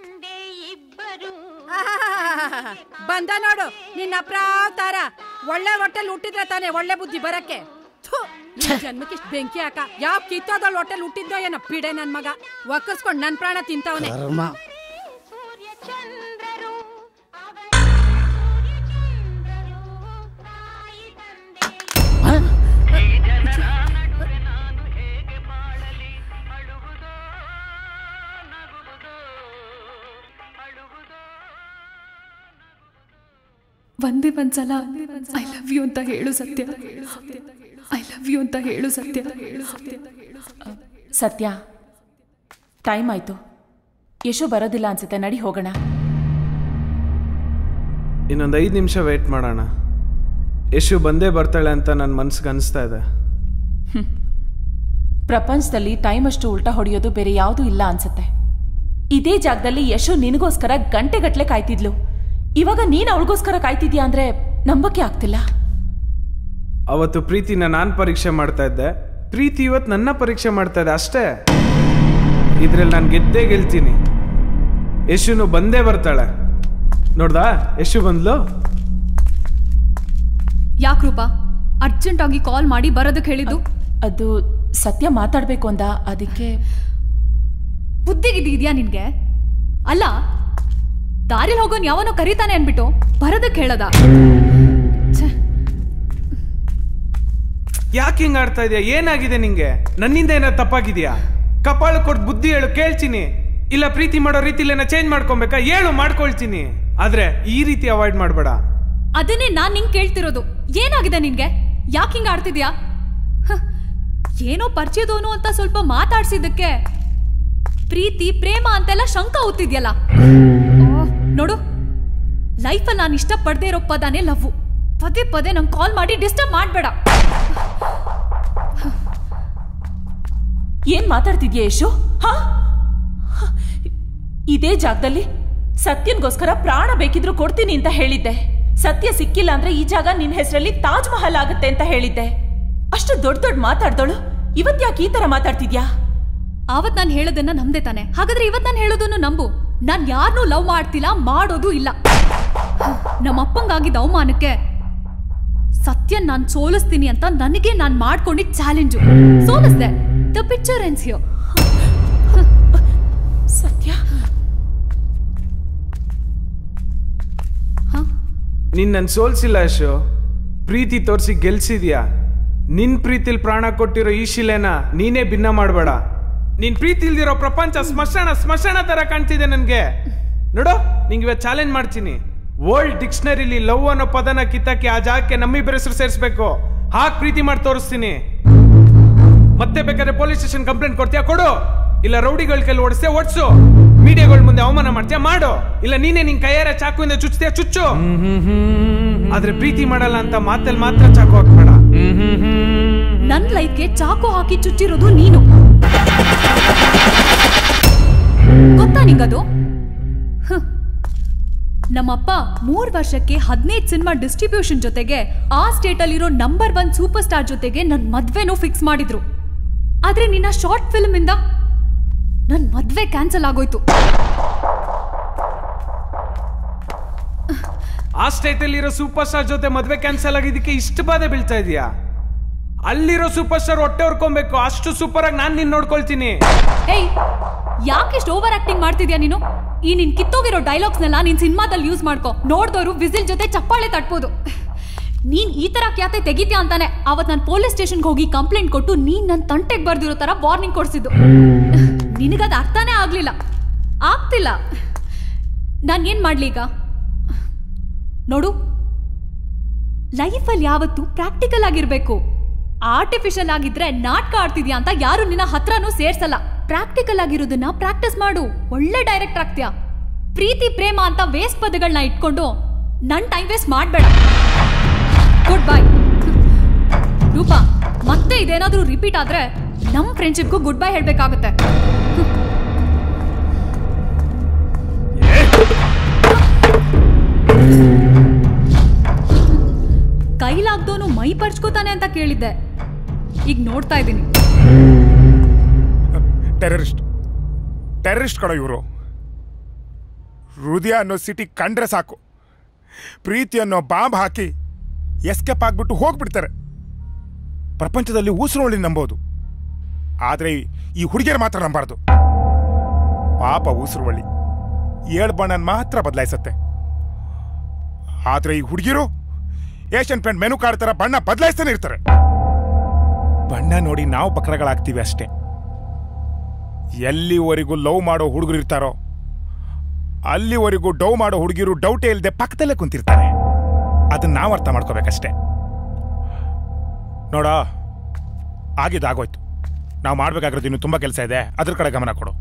ಆಹಾಹಾಹಾಹಾ. ಬಂದ ನೋಡು ನಿನ್ನ ಅಪ್ರಾವ್ತಾರ ಒಳ್ಳೆ ಹೊಟ್ಟೆಲ್ ಹುಟ್ಟಿದ್ರೆ ತಾನೇ ಒಳ್ಳೆ ಬುದ್ಧಿ ಬರಕ್ಕೆ ಥು, ನಿನ್ ಜನ್ಮಕ್ಕೆ ಇಷ್ಟ್ ಬೆಂಕಿ ಹಾಕ ಯಾವ ಕಿತ್ತೋದಲ್ ಹೊಟ್ಟೆಲ್ ಹುಟ್ಟಿದ್ದೋ ಏನೋ ಪಿಡೆ ನನ್ ಮಗ ಒಕ್ಕರ್ಸ್ಕೊಂಡ್ ನನ್ ಪ್ರಾಣ ತಿಂತವನೆ ಕರ್ಮ. ಒಂದೇ ಒಂದ್ಸಲ ಐ ಲವ್ ಯು ಅಂತ ಹೇಳು ಸತ್ಯ ಐ ಲವ್ ಯು ಅಂತ ಹೇಳು ಸತ್ಯ ಸತ್ಯ ಟೈಮ್ ಆಯ್ತು ಯಶು ಬರೋದಿಲ್ಲ ಅನ್ಸುತ್ತೆ ನಡಿ ಹೋಗೋಣ ಇನ್ನೊಂದು ಐದು ನಿಮಿಷ ವೇಟ್ ಮಾಡೋಣ ಯಶು ಬಂದೇ ಬರ್ತಾಳೆ ಅಂತ ನನ್ನ ಮನ್ಸಿಗೆ ಅನಿಸ್ತಾ ಇದೆ ಪ್ರಪಂಚದಲ್ಲಿ ಟೈಮ್ ಅಷ್ಟು ಉಲ್ಟಾ ಹೊಡೆಯೋದು ಬೇರೆ ಯಾವುದೂ ಇಲ್ಲ ಅನ್ಸುತ್ತೆ ಇದೇ ಜಾಗದಲ್ಲಿ ಯಶು ನಿನಗೋಸ್ಕರ ಗಂಟೆಗಟ್ಲೆ ಕಾಯ್ತಿದ್ಲು ಇವಾಗ ನೀನ್ ಅವಳಿಗೋಸ್ಕರ ಕಾಯ್ತಿದ್ಯಾ ಅಂದ್ರೆ ನಂಬಕ್ಕೆ ಆಗ್ತಿಲ್ಲ ಅವತ್ತು ಪ್ರೀತಿನ ನಾನು ಪರೀಕ್ಷೆ ಮಾಡ್ತಾ ಇದ್ದೆ ಪ್ರೀತಿ ಇವತ್ತು ನನ್ನ ಪರೀಕ್ಷೆ ಮಾಡ್ತಾ ಇದೆ ಅಷ್ಟೇ ಇದ್ರಲ್ಲಿ ನಾನು ಗೆದ್ದೇ ಗೆಲ್ತೀನಿ ಯಶುನು ಬಂದೇ ಬರ್ತಾಳೆ ನೋಡ್ದಾ ಯಶು ಬಂದ್ಲು ಯಾಕೆ ರೂಪಾ ಅರ್ಜೆಂಟ್ ಆಗಿ ಕಾಲ್ ಮಾಡಿ ಬರೋದಕ್ಕೆ ಹೇಳಿದ್ದು ಅದು ಸತ್ಯ ಮಾತಾಡ್ಬೇಕು ಅಂದ ಅದಕ್ಕೆ ಬುದ್ಧಿಗಿದ್ದಿ ಇದೆಯಾ ನಿನ್ಗೆ ಅಲ್ಲ ದಾರಿಲ್ ಹೋಗೋನ್ ಯಾವನೋ ಕರೀತಾನೆ ಅನ್ಬಿಟ್ಟು ಬರೋದಕ್ಕೆ ಹೇಳದ ಯಾಕೆ ಹಿಂಗ್ ಆಡ್ತಾ ಇದೆಯಾ ಏನಾಗಿದೆ ನಿಂಗೆ ನನ್ನಿಂದ ಏನಾದ್ರು ತಪ್ಪಾಗಿದ್ಯಾ ಕಪಾಳ ಕೊಟ್ಟು ಬುದ್ಧಿ ಹೇಳು ಕೇಳ್ತೀನಿ ಇಲ್ಲ ಪ್ರೀತಿ ಮಾಡೋ ರೀತಿಲಿ ಏನೋ ಚೇಂಜ್ ಮಾಡ್ಕೊಬೇಕಾ ಹೇಳು ಮಾಡ್ಕೊಳ್ತೀನಿ ಆದ್ರೆ ಈ ರೀತಿ ಅವಾಯ್ಡ್ ಮಾಡಬೇಡ ಅದನ್ನೇ ನಾನ್ ನಿಂಗ್ ಕೇಳ್ತಿರೋದು ಏನಾಗಿದೆ ನಿನ್ಗೆ ಯಾಕೆ ಹಿಂಗ ಆಡ್ತಿದ್ಯಾ ಹ, ಏನೋ ಪರಿಚಯದವನು ಅಂತ ಸ್ವಲ್ಪ ಮಾತಾಡ್ಸಿದ್ದಕ್ಕೆ ಪ್ರೀತಿ ಪ್ರೇಮ ಅಂತೆಲ್ಲ ಶಂಕ ಹೊತ್ತಿದ್ಯಲ್ಲ ಓ, ನೋಡು ಲೈಫಲ್ಲಿ ನಾನು ಇಷ್ಟಪಡದೆ ಇರೋ ಪದನೇ ಲವ್ವು ಪದೇ ಪದೇ ನಂಗೆ ಕಾಲ್ ಮಾಡಿ ಡಿಸ್ಟರ್ಬ್ ಮಾಡಬೇಡ ಏನ್ ಮಾತಾಡ್ತಿದ್ಯಾ ಯಶು ಹಾ ಇದೇ ಜಾಗದಲ್ಲಿ ಸತ್ಯನ್ಗೋಸ್ಕರ ಪ್ರಾಣ ಬೇಕಿದ್ರು ಕೊಡ್ತೀನಿ ಅಂತ ಹೇಳಿದ್ದೆ ಸತ್ಯ ಸಿಕ್ಕಿಲ್ಲ ಅಂದ್ರೆ ಈ ಜಾಗ ನಿನ್ ಹೆಸರಲ್ಲಿ ತಾಜ್ ಮಹಲ್ ಆಗುತ್ತೆ ಅಂತ ಹೇಳಿದ್ದೆ ಅಷ್ಟು ದೊಡ್ಡ ದೊಡ್ಡ ಮಾತಾಡ್ದೋಳು ಇವತ್ ಯಾಕೆ ಈ ತರ ಮಾತಾಡ್ತಿದ್ಯಾ ಆವತ್ ನಾನು ಹೇಳೋದನ್ನ ನಂಬ್ದೆ ತಾನೆ ಹಾಗಾದ್ರೆ ಇವತ್ ನಾನು ಹೇಳೋದನ್ನು ನಂಬು ನಾನ್ ಯಾರನ್ನೂ ಲವ್ ಮಾಡ್ತಿಲ್ಲ ಮಾಡೋದು ಇಲ್ಲ ನಮ್ಮ ಅಪ್ಪಂಗಾಗಿದ್ದ ಅವಮಾನಕ್ಕೆ ಸತ್ಯ ನಾನ್ ಸೋಲಿಸ್ತೀನಿ ಅಂತ ನನಗೆ ನಾನ್ ಮಾಡ್ಕೊಂಡಿದ್ ಚಾಲೆಂಜು ಸೋಲಿಸ್ದೆ the picture ends here Satya ನಿನ್ ನನ್ ಸೋಲ್ಸಿಲ್ಲ ಯಶು ಪ್ರೀತಿ ತೋರಿಸಿ ಗೆಲ್ಸಿದ್ಯಾ ನಿನ್ ಪ್ರೀತಿಲ್ ಪ್ರಾಣ ಕೊಟ್ಟಿರೋ ಈ ಶಿಲೆನ ನೀನೇ ಭಿನ್ನ ಮಾಡಬೇಡ ನಿನ್ ಪ್ರೀತಿ ಇಲ್ದಿರೋ ಪ್ರಪಂಚ ಸ್ಮಶಾನ ಸ್ಮಶಾನ ತರ ಕಾಣ್ತಿದೆ ನನ್ಗೆ ನೋಡು ನಿಂಗೆ ಇವತ್ತು ಚಾಲೆಂಜ್ ಮಾಡ್ತೀನಿ ವರ್ಲ್ಡ್ ಡಿಕ್ಷನರಿಲಿ ಲವ್ ಅನ್ನೋ ಪದನ ಕಿತ್ತಾಕಿ ಆ ಜಾಗಕ್ಕೆ ನಮ್ಮಿಬ್ಬರ ಹೆಸರು ಸೇರಿಸ್ಬೇಕು ಹಾಗೆ ಪ್ರೀತಿ ಮಾಡಿ ತೋರಿಸ್ತೀನಿ ಮತ್ತೆ ಬೇಕಾದ್ರೆ ಪೊಲೀಸ್ ಸ್ಟೇಷನ್ ಕಂಪ್ಲೇಂಟ್ ಕೊಡ್ತೀಯಾ ಕೊಡು ಇಲ್ಲ ರೌಡಿಗಳ ಕೈಲಿ ಓಡಿಸ್ತೀಯ ಓಡಿಸು ಮೀಡಿಯಾಗಳ ಮುಂದೆ ಅವಮಾನ ಮಾಡ್ತೀಯಾ ಮಾಡು ಇಲ್ಲ ನೀನೇ ನಿನ್ ಕೈಯಾರ ಚಾಕುವಿಂದ ಚುಚ್ತೀಯಾ ಚುಚ್ಚು ಆದ್ರೆ ಪ್ರೀತಿ ಮಾಡಲ್ಲ ಅಂತ ಮಾತಲ್ಲಿ ಮಾತ್ರ ಚಾಕು ಹಾಕ್ಬೇಡ ನನ್ ಲೈಫ್ಗೆ ಚಾಕು ಹಾಕಿ ಚುಚ್ಚಿರೋದು ನೀನು ಗೊತ್ತಾ ನಿಂಗದು ಹ್ಮ್. ನಮ್ಮಪ್ಪ ಮೂರ್ ವರ್ಷಕ್ಕೆ ಹದಿನೈದು ಸಿನಿಮಾ ಡಿಸ್ಟ್ರಿಬ್ಯೂಷನ್ ಜೊತೆಗೆ ಆ ಸ್ಟೇಟ್ ಅಲ್ಲಿರೋ ನಂಬರ್ ಒನ್ ಸೂಪರ್ ಸ್ಟಾರ್ ಜೊತೆಗೆ ನನ್ ಮದ್ವೆನೂ ಫಿಕ್ಸ್ ಮಾಡಿದ್ರು ಆದ್ರೆ ನಿನ್ನ ಶಾರ್ಟ್ ಫಿಲ್ಮ್ ಇಂದ ನನ್ ಮದ್ವೆ ಕ್ಯಾನ್ಸಲ್ ಆಗೋಯ್ತು ಆ ಸ್ಟೇಟ್ ಅಲ್ಲಿರೋ ಸೂಪರ್ ಸ್ಟಾರ್ ಜೊತೆ ಮದ್ವೆ ಕ್ಯಾನ್ಸಲ್ ಆಗಿದ್ದಕ್ಕೆ ಇಷ್ಟು ಬಾಧೆ ಬೀಳ್ತಾ ಇದೀಯಾ ಅಲ್ಲಿರೋ ಸೂಪರ್ ಸ್ಟಾರ್ ಹೊಟ್ಟೆ ಹೊರ್ಕೊಬೇಕು ಅಷ್ಟು ಸೂಪರ್ ಆಗಿ ನಾನ್ ನಿನ್ ನೋಡ್ಕೊಳ್ತೀನಿ ಹೇಯ್ ಯಾಕಿಷ್ಟು ಓವರ್ ಆಕ್ಟಿಂಗ್ ಮಾಡ್ತಿದ್ಯಾ ನೀನು ಈ ನಿನ್ ಕಿತ್ತೋಗಿರೋ ಡೈಲಾಗ್ಸ್ನೆಲ್ಲ ನೀನ್ ಸಿನಿಮಾದಲ್ಲಿ ಯೂಸ್ ಮಾಡ್ಕೊ ನೋಡ್ದವ್ರು ವಿಸಿಲ್ ಜೊತೆ ಚಪ್ಪಾಳೆ ತಟ್ಬೋದು ನೀನ್ ಈ ತರ ಕ್ಯಾತೆ ತೆಗಿತ್ಯಾ ಅಂತಾನೆ ಅವತ್ ನಾನು ಪೊಲೀಸ್ ಸ್ಟೇಷನ್ಗೆ ಹೋಗಿ ಕಂಪ್ಲೇಂಟ್ ಕೊಟ್ಟು ನೀನ್ ನನ್ ತಂಟೆಗೆ ಬರ್ದಿರೋ ತರ ವಾರ್ನಿಂಗ್ ಕೊಡ್ಸಿದ್ದು ನಿನಗದು ಅರ್ಥನೇ ಆಗ್ಲಿಲ್ಲ ಆಗ್ತಿಲ್ಲ ನಾನ್ ಏನ್ ಮಾಡ್ಲಿ ಈಗ ನೋಡು ಲೈಫಲ್ಲಿ ಯಾವತ್ತು ಪ್ರಾಕ್ಟಿಕಲ್ ಆಗಿರ್ಬೇಕು ಆರ್ಟಿಫಿಷಿಯಲ್ ಆಗಿದ್ರೆ ನಾಟಕ ಆಡ್ತಿದ್ಯಾ ಅಂತ ಯಾರು ನಿನ್ನ ಹತ್ರನೂ ಸೇರ್ಸಲ್ಲ ಪ್ರಾಕ್ಟಿಕಲ್ ಆಗಿರೋದನ್ನ ಪ್ರಾಕ್ಟೀಸ್ ಮಾಡು ಒಳ್ಳೆ ಡೈರೆಕ್ಟ್ ಆಗ್ತೀಯಾ ಪ್ರೀತಿ ಪ್ರೇಮ ಅಂತ ವೇಸ್ಟ್ ಪದಗಳನ್ನ ಇಟ್ಕೊಂಡು ನನ್ ಟೈಮ್ ವೇಸ್ಟ್ ಮಾಡ್ಬೇಡ ಗುಡ್ ಬೈ ರೂಪಾ ಮತ್ತೆ ಇದೇನಾದ್ರೂ ರಿಪೀಟ್ ಆದ್ರೆ ನಮ್ ಫ್ರೆಂಡ್ಶಿಪ್ಗೂ ಗುಡ್ ಬೈ ಹೇಳ್ಬೇಕಾಗುತ್ತೆ ಕೈಲಾಗ್ದೋನು ಮೈ ಪರ್ಚ್ಕೋತಾನೆ ಅಂತ ಕೇಳಿದ್ದೆ ಈಗ ನೋಡ್ತಾ ಇದ್ದೀನಿ ಟೆರರಿಸ್ಟ್ ಟೆರರಿಸ್ಟ್ ಕಡೆ ಇವರು ಹೃದಯ ಅನ್ನೋ ಸಿಟಿ ಕಂಡ್ರೆ ಸಾಕು ಪ್ರೀತಿ ಅನ್ನೋ ಬಾಂಬ್ ಹಾಕಿ ಎಸ್ಕೇಪ್ ಆಗ್ಬಿಟ್ಟು ಹೋಗ್ಬಿಡ್ತಾರೆ ಪ್ರಪಂಚದಲ್ಲಿ ಉಸಿರೋಳಿ ನಂಬೋದು ಆದರೆ ಈ ಹುಡುಗಿಯರು ಮಾತ್ರ ನಂಬಾರ್ದು ಪಾಪ ಉಸಿರುವಳ್ಳಿ ಏಳು ಬಣ್ಣನ ಮಾತ್ರ ಬದಲಾಯಿಸತ್ತೆ ಆದರೆ ಈ ಹುಡುಗಿರು ಏಷ್ಯನ್ ಪೇಂಟ್ ಮೆನು ಕಾರ್ಡ್ ಥರ ಬಣ್ಣ ಬದಲಾಯಿಸ್ತಾನೆ ಇರ್ತಾರೆ ಬಣ್ಣ ನೋಡಿ ನಾವು ಬಕ್ರಗಳಾಗ್ತೀವಿ ಅಷ್ಟೇ ಎಲ್ಲಿವರೆಗೂ ಲವ್ ಮಾಡೋ ಹುಡುಗರು ಇರ್ತಾರೋ ಅಲ್ಲಿವರೆಗೂ ಡವ್ ಮಾಡೋ ಹುಡುಗಿರು ಡೌಟೇ ಇಲ್ಲದೆ ಪಕ್ಕದಲ್ಲೇ ಕುಂತಿರ್ತಾರೆ ಅದನ್ನ ನಾವು ಅರ್ಥ ಮಾಡ್ಕೋಬೇಕಷ್ಟೇ ನೋಡ ಆಗಿದ್ದಾಗೋಯ್ತು ನಾವು ಮಾಡ್ಬೇಕಾಗಿರೋದು ಇನ್ನು ತುಂಬ ಕೆಲಸ ಇದೆ ಅದ್ರ ಕಡೆ ಗಮನ ಕೊಡು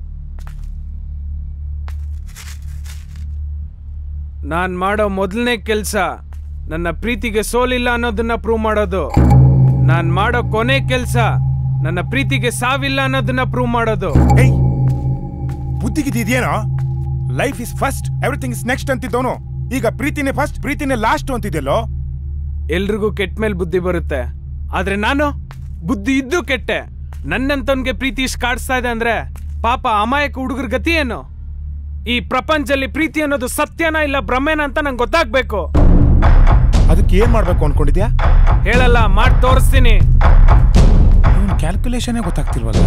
ನಾನ್ ಮಾಡೋ ಮೊದಲನೇ ಕೆಲ್ಸ ನನ್ನ ಪ್ರೀತಿಗೆ ಸೋಲಿಲ್ಲ ಅನ್ನೋದನ್ನ ಪ್ರೂವ್ ಮಾಡೋದು ನಾನ್ ಮಾಡೋ ಕೊನೆ ಕೆಲ್ಸ ನನ್ನ ಪ್ರೀತಿಗೆ ಸಾವಿಲ್ಲ ಅನ್ನೋದನ್ನ ಪ್ರೂವ್ ಮಾಡೋದು ಬುದ್ಧಿಗಿದೇನೋ life is first everything is next ಅಂತಿದ್ದವನು ಈಗ ಪ್ರೀತಿನೇ ಫಸ್ಟ್ ಪ್ರೀತಿನೇ ಲಾಸ್ಟ್ ಅಂತಿದ್ದೆಲ್ಲೋ ಎಲ್ರಿಗೂ ಕೆಟ್ಟ ಮೇಲೆ ಬುದ್ಧಿ ಬರುತ್ತೆ ಆದ್ರೆ ನಾನು ಬುದ್ಧಿ ಇದ್ದು ಕೆಟ್ಟೆ ನನ್ನಂತವನ್ಗೆ ಪ್ರೀತಿ ಇಷ್ಟು ಕಾಡಿಸ್ತಾ ಇದೆ ಅಂದ್ರೆ ಪಾಪ ಅಮಾಯಕ ಹುಡುಗರ ಗತಿ ಏನು ಈ ಪ್ರಪಂಚದಲ್ಲಿ ಪ್ರೀತಿ ಅನ್ನೋದು ಸತ್ಯನ ಇಲ್ಲ ಭ್ರಮೆನ ಅಂತ ನಂಗೆ ಗೊತ್ತಾಗ್ಬೇಕು ಅದಕ್ಕೆ ಏನ್ ಮಾಡ್ಬೇಕು ಅನ್ಕೊಂಡಿದ್ಯಾ ಹೇಳಲ್ಲ ಮಾಡಿ ತೋರಿಸ್ತೀನಿ ಕ್ಯಾಲ್ಕುಲೇಷನೇ ಗೊತ್ತಾಗ್ತಿಲ್ವಲ್ಲ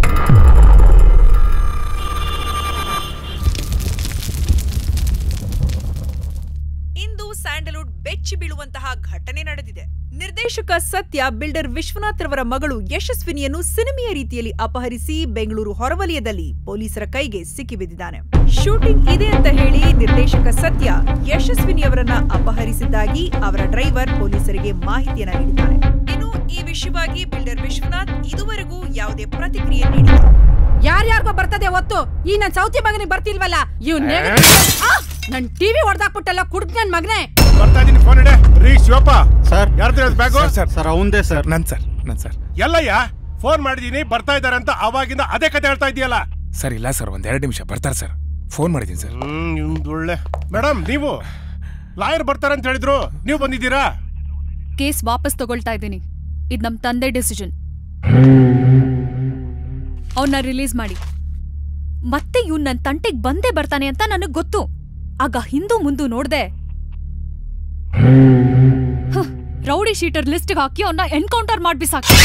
ಇಂದು ಸ್ಯಾಂಡಲ್ವುಡ್ ಬೆಚ್ಚಿ ಬೀಳುವಂತಹ ಘಟನೆ ನಡೆದಿದೆ ನಿರ್ದೇಶಕ ಸತ್ಯ ಬಿಲ್ಡರ್ ವಿಶ್ವನಾಥ್ ರವರ ಮಗಳು ಯಶಸ್ವಿನಿಯನ್ನು ಸಿನಿಮೆಯ ರೀತಿಯಲ್ಲಿ ಅಪಹರಿಸಿ ಬೆಂಗಳೂರು ಹೊರವಲಯದಲ್ಲಿ ಪೊಲೀಸರ ಕೈಗೆ ಸಿಕ್ಕಿಬಿದ್ದಿದ್ದಾನೆ ಶೂಟಿಂಗ್ ಇದೆ ಅಂತ ಹೇಳಿ ನಿರ್ದೇಶಕ ಸತ್ಯ ಯಶಸ್ವಿನಿಯವರನ್ನ ಅಪಹರಿಸಿದ್ದಾಗಿ ಅವರ ಡ್ರೈವರ್ ಪೊಲೀಸರಿಗೆ ಮಾಹಿತಿಯನ್ನ ನೀಡಿದ್ದಾನೆ ಇನ್ನು ಈ ವಿಷಯವಾಗಿ ಬಿಲ್ಡರ್ ವಿಶ್ವನಾಥ್ ಇದುವರೆಗೂ ಯಾವುದೇ ಪ್ರತಿಕ್ರಿಯೆ ನೀಡಿಲ್ಲ ಯಾರ್ಯಾರಿಗೋ ಬರ್ತದೆ ಒತ್ತು ಈ ನನ್ ಸೌತಿ ಮಗನಿಗೆ ಬರ್ತಿಲ್ವಲ್ಲ ಇವ್ ನನ್ ಟಿವಿ ಹೊಡೆದಾಕ್ಬಿಟ್ಟಲ್ಲ ಕುಡ್ದ್ ನನ್ ಮಗನೇ ಬರ್ತಾ ಇದೀನಿ ಫೋನ್ ಇಡೆ ರೀ ಶಿವಪ್ಪ ಸರ್ ಯಾರ್ದು ಬ್ಯಾಗು ಸರ್ ಸರ್ ಅವಂದೇ ಸರ್ ನನ್ ಸರ್ ನನ್ ಸರ್ ಎಲ್ಲಯ್ಯ ಫೋನ್ ಮಾಡಿದೀನಿ ಬರ್ತಾ ಇದಾರೆ ಅಂತ ಅವಾಗಿಂದ ಅದೇ ಕತೆ ಹೇಳ್ತಾ ಇದೆಯಲ್ಲ ಸರ್ ಇಲ್ಲ ಸರ್ ಒಂದ್ ಎರಡು ನಿಮಿಷ ಬರ್ತಾರೆ ಸರ್ ಫೋನ್ ಮಾಡಿದ್ದೀನಿ ಸರ್ ಒಳ್ಳೆ ಮೇಡಮ್ ನೀವು ಲಾಯರ್ ಬರ್ತಾರೆ ಅಂತ ಹೇಳಿದ್ರು ನೀವು ಬಂದಿದ್ದೀರಾ ಕೇಸ್ ವಾಪಸ್ ತಗೊಳ್ತಾ ಇದ್ದೀನಿ ಇದು ನಮ್ಮ ತಂದೆ ಡಿಸಿಷನ್ ಅವನ್ನ ರಿಲೀಸ್ ಮಾಡಿ ಮತ್ತೆ ಇವ್ನು ನನ್ನ ತಂಟೆಗೆ ಬಂದೇ ಬರ್ತಾನೆ ಅಂತ ನನಗೆ ಗೊತ್ತು ಆಗ ಹಿಂದೂ ಮುಂದು ನೋಡ್ದೆ ಹ್ಮ್, ರೌಡಿ ಶೀಟರ್ ಲಿಸ್ಟ್ಗೆ ಹಾಕಿ ಅವನ್ನ ಎನ್ಕೌಂಟರ್ ಮಾಡ್ಬಿಸಾಕಿ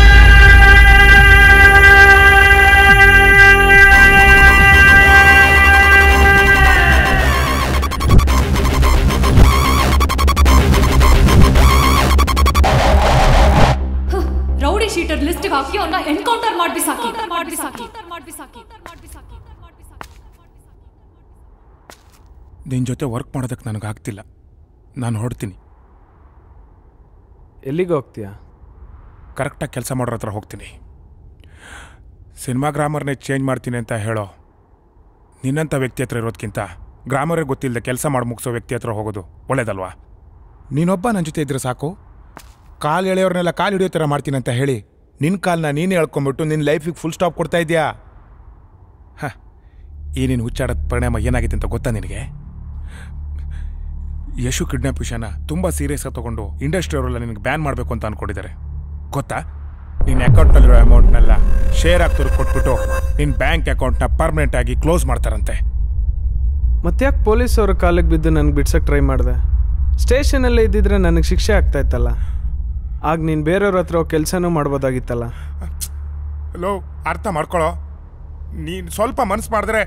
ರೌಡಿ ಶೀಟರ್ ಲಿಸ್ಟ್ಗೆ ಹಾಕಿ ಅವನ್ನ ಎನ್ಕೌಂಟರ್ ಮಾಡ್ಬಿಸಾಕಿ ಮಾಡ್ಬಿಸಾಕಿ ಮಾಡ್ಬಿಸಾಕಿ ನಿನ್ನ ಜೊತೆ ವರ್ಕ್ ಮಾಡೋದಕ್ಕೆ ನನಗಾಗ್ತಿಲ್ಲ ನಾನು ಹೊಡ್ತೀನಿ ಎಲ್ಲಿಗೆ ಹೋಗ್ತೀಯಾ ಕರೆಕ್ಟಾಗಿ ಕೆಲಸ ಮಾಡೋರ ಹತ್ರ ಹೋಗ್ತೀನಿ ಸಿನಿಮಾ ಗ್ರಾಮರ್ನೇ ಚೇಂಜ್ ಮಾಡ್ತೀನಿ ಅಂತ ಹೇಳೋ ನಿನ್ನಂಥ ವ್ಯಕ್ತಿ ಹತ್ರ ಇರೋದಕ್ಕಿಂತ ಗ್ರಾಮರೇ ಗೊತ್ತಿಲ್ಲದೆ ಕೆಲಸ ಮಾಡಿ ಮುಗಿಸೋ ವ್ಯಕ್ತಿ ಹತ್ರ ಹೋಗೋದು ಒಳ್ಳೇದಲ್ವಾ ನೀನೊಬ್ಬ ನನ್ನ ಜೊತೆ ಇದ್ರೆ ಸಾಕು ಕಾಲು ಎಳೆಯೋರ್ನೆಲ್ಲ ಕಾಲು ಹಿಡಿಯೋ ಥರ ಮಾಡ್ತೀನಿ ಅಂತ ಹೇಳಿ ನಿನ್ನ ಕಾಲನ್ನ ನೀನೇ ಎಳ್ಕೊಂಬಿಟ್ಟು ನಿನ್ನ ಲೈಫಿಗೆ ಫುಲ್ ಸ್ಟಾಪ್ ಕೊಡ್ತಾ ಇದೆಯಾ ಹ ಈ ನೀನು ಹುಚ್ಚಾಡೋದ ಪರಿಣಾಮ ಏನಾಗಿದೆ ಅಂತ ಗೊತ್ತಾ ನಿನಗೆ ಯಶು ಕಿಡ್ನಾಪ್ ವಿಷಯನ ತುಂಬ ಸೀರಿಯಸ್ ಆಗಿ ತಗೊಂಡು ಇಂಡಸ್ಟ್ರಿ ಅವರೆಲ್ಲ ನಿನಗೆ ಬ್ಯಾನ್ ಮಾಡಬೇಕು ಅಂತ ಅನ್ಕೊಂಡಿದ್ದಾರೆ ಗೊತ್ತಾ ನಿನ್ನ ಅಕೌಂಟ್ನಲ್ಲಿರೋ ಅಮೌಂಟ್ನೆಲ್ಲ ಶೇರ್ ಆಗ್ತವ್ರಿಗೆ ಕೊಟ್ಬಿಟ್ಟು ನಿನ್ನ ಬ್ಯಾಂಕ್ ಅಕೌಂಟ್ನ ಪರ್ಮನೆಂಟ್ ಆಗಿ ಕ್ಲೋಸ್ ಮಾಡ್ತಾರಂತೆ ಮತ್ತೆ ಯಾಕೆ ಪೊಲೀಸ್ ಅವ್ರ ಕಾಲಿಗೆ ಬಿದ್ದು ನನಗೆ ಬಿಡ್ಸಕ್ಕೆ ಟ್ರೈ ಮಾಡಿದೆ ಸ್ಟೇಷನಲ್ಲೇ ಇದ್ದಿದ್ರೆ ನನಗೆ ಶಿಕ್ಷೆ ಆಗ್ತಾ ಇತ್ತಲ್ಲ ಆಗ ನೀನು ಬೇರೆಯವ್ರ ಹತ್ರ ಕೆಲಸನೂ ಮಾಡ್ಬೋದಾಗಿತ್ತಲ್ಲ ಲೋ ಅರ್ಥ ಮಾಡ್ಕೊಳ್ಳೋ ನೀನು ಸ್ವಲ್ಪ ಮನಸ್ಸು ಮಾಡಿದ್ರೆ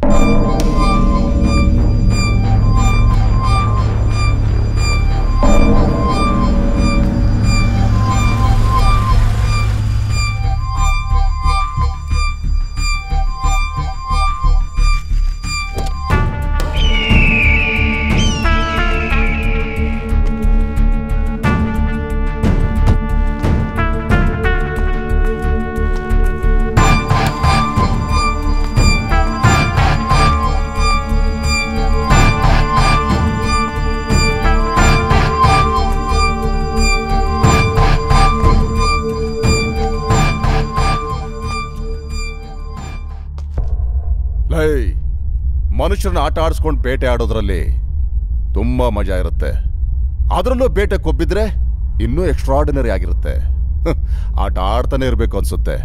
ಲೈ ಮನುಷ್ಯರನ್ನ ಆಟ ಆಡಿಸ್ಕೊಂಡು ಬೇಟೆ ಆಡೋದ್ರಲ್ಲಿ ತುಂಬಾ ಮಜಾ ಇರುತ್ತೆ ಅದರಲ್ಲೂ ಬೇಟೆ ಕೊಬ್ಬಿದ್ರೆ ಇನ್ನೂ ಎಕ್ಸ್ಟ್ರಾರ್ಡಿನರಿ ಆಗಿರುತ್ತೆ ಹ್, ಆಟ ಆಡ್ತಾನೆ ಇರಬೇಕು ಅನ್ಸುತ್ತೆ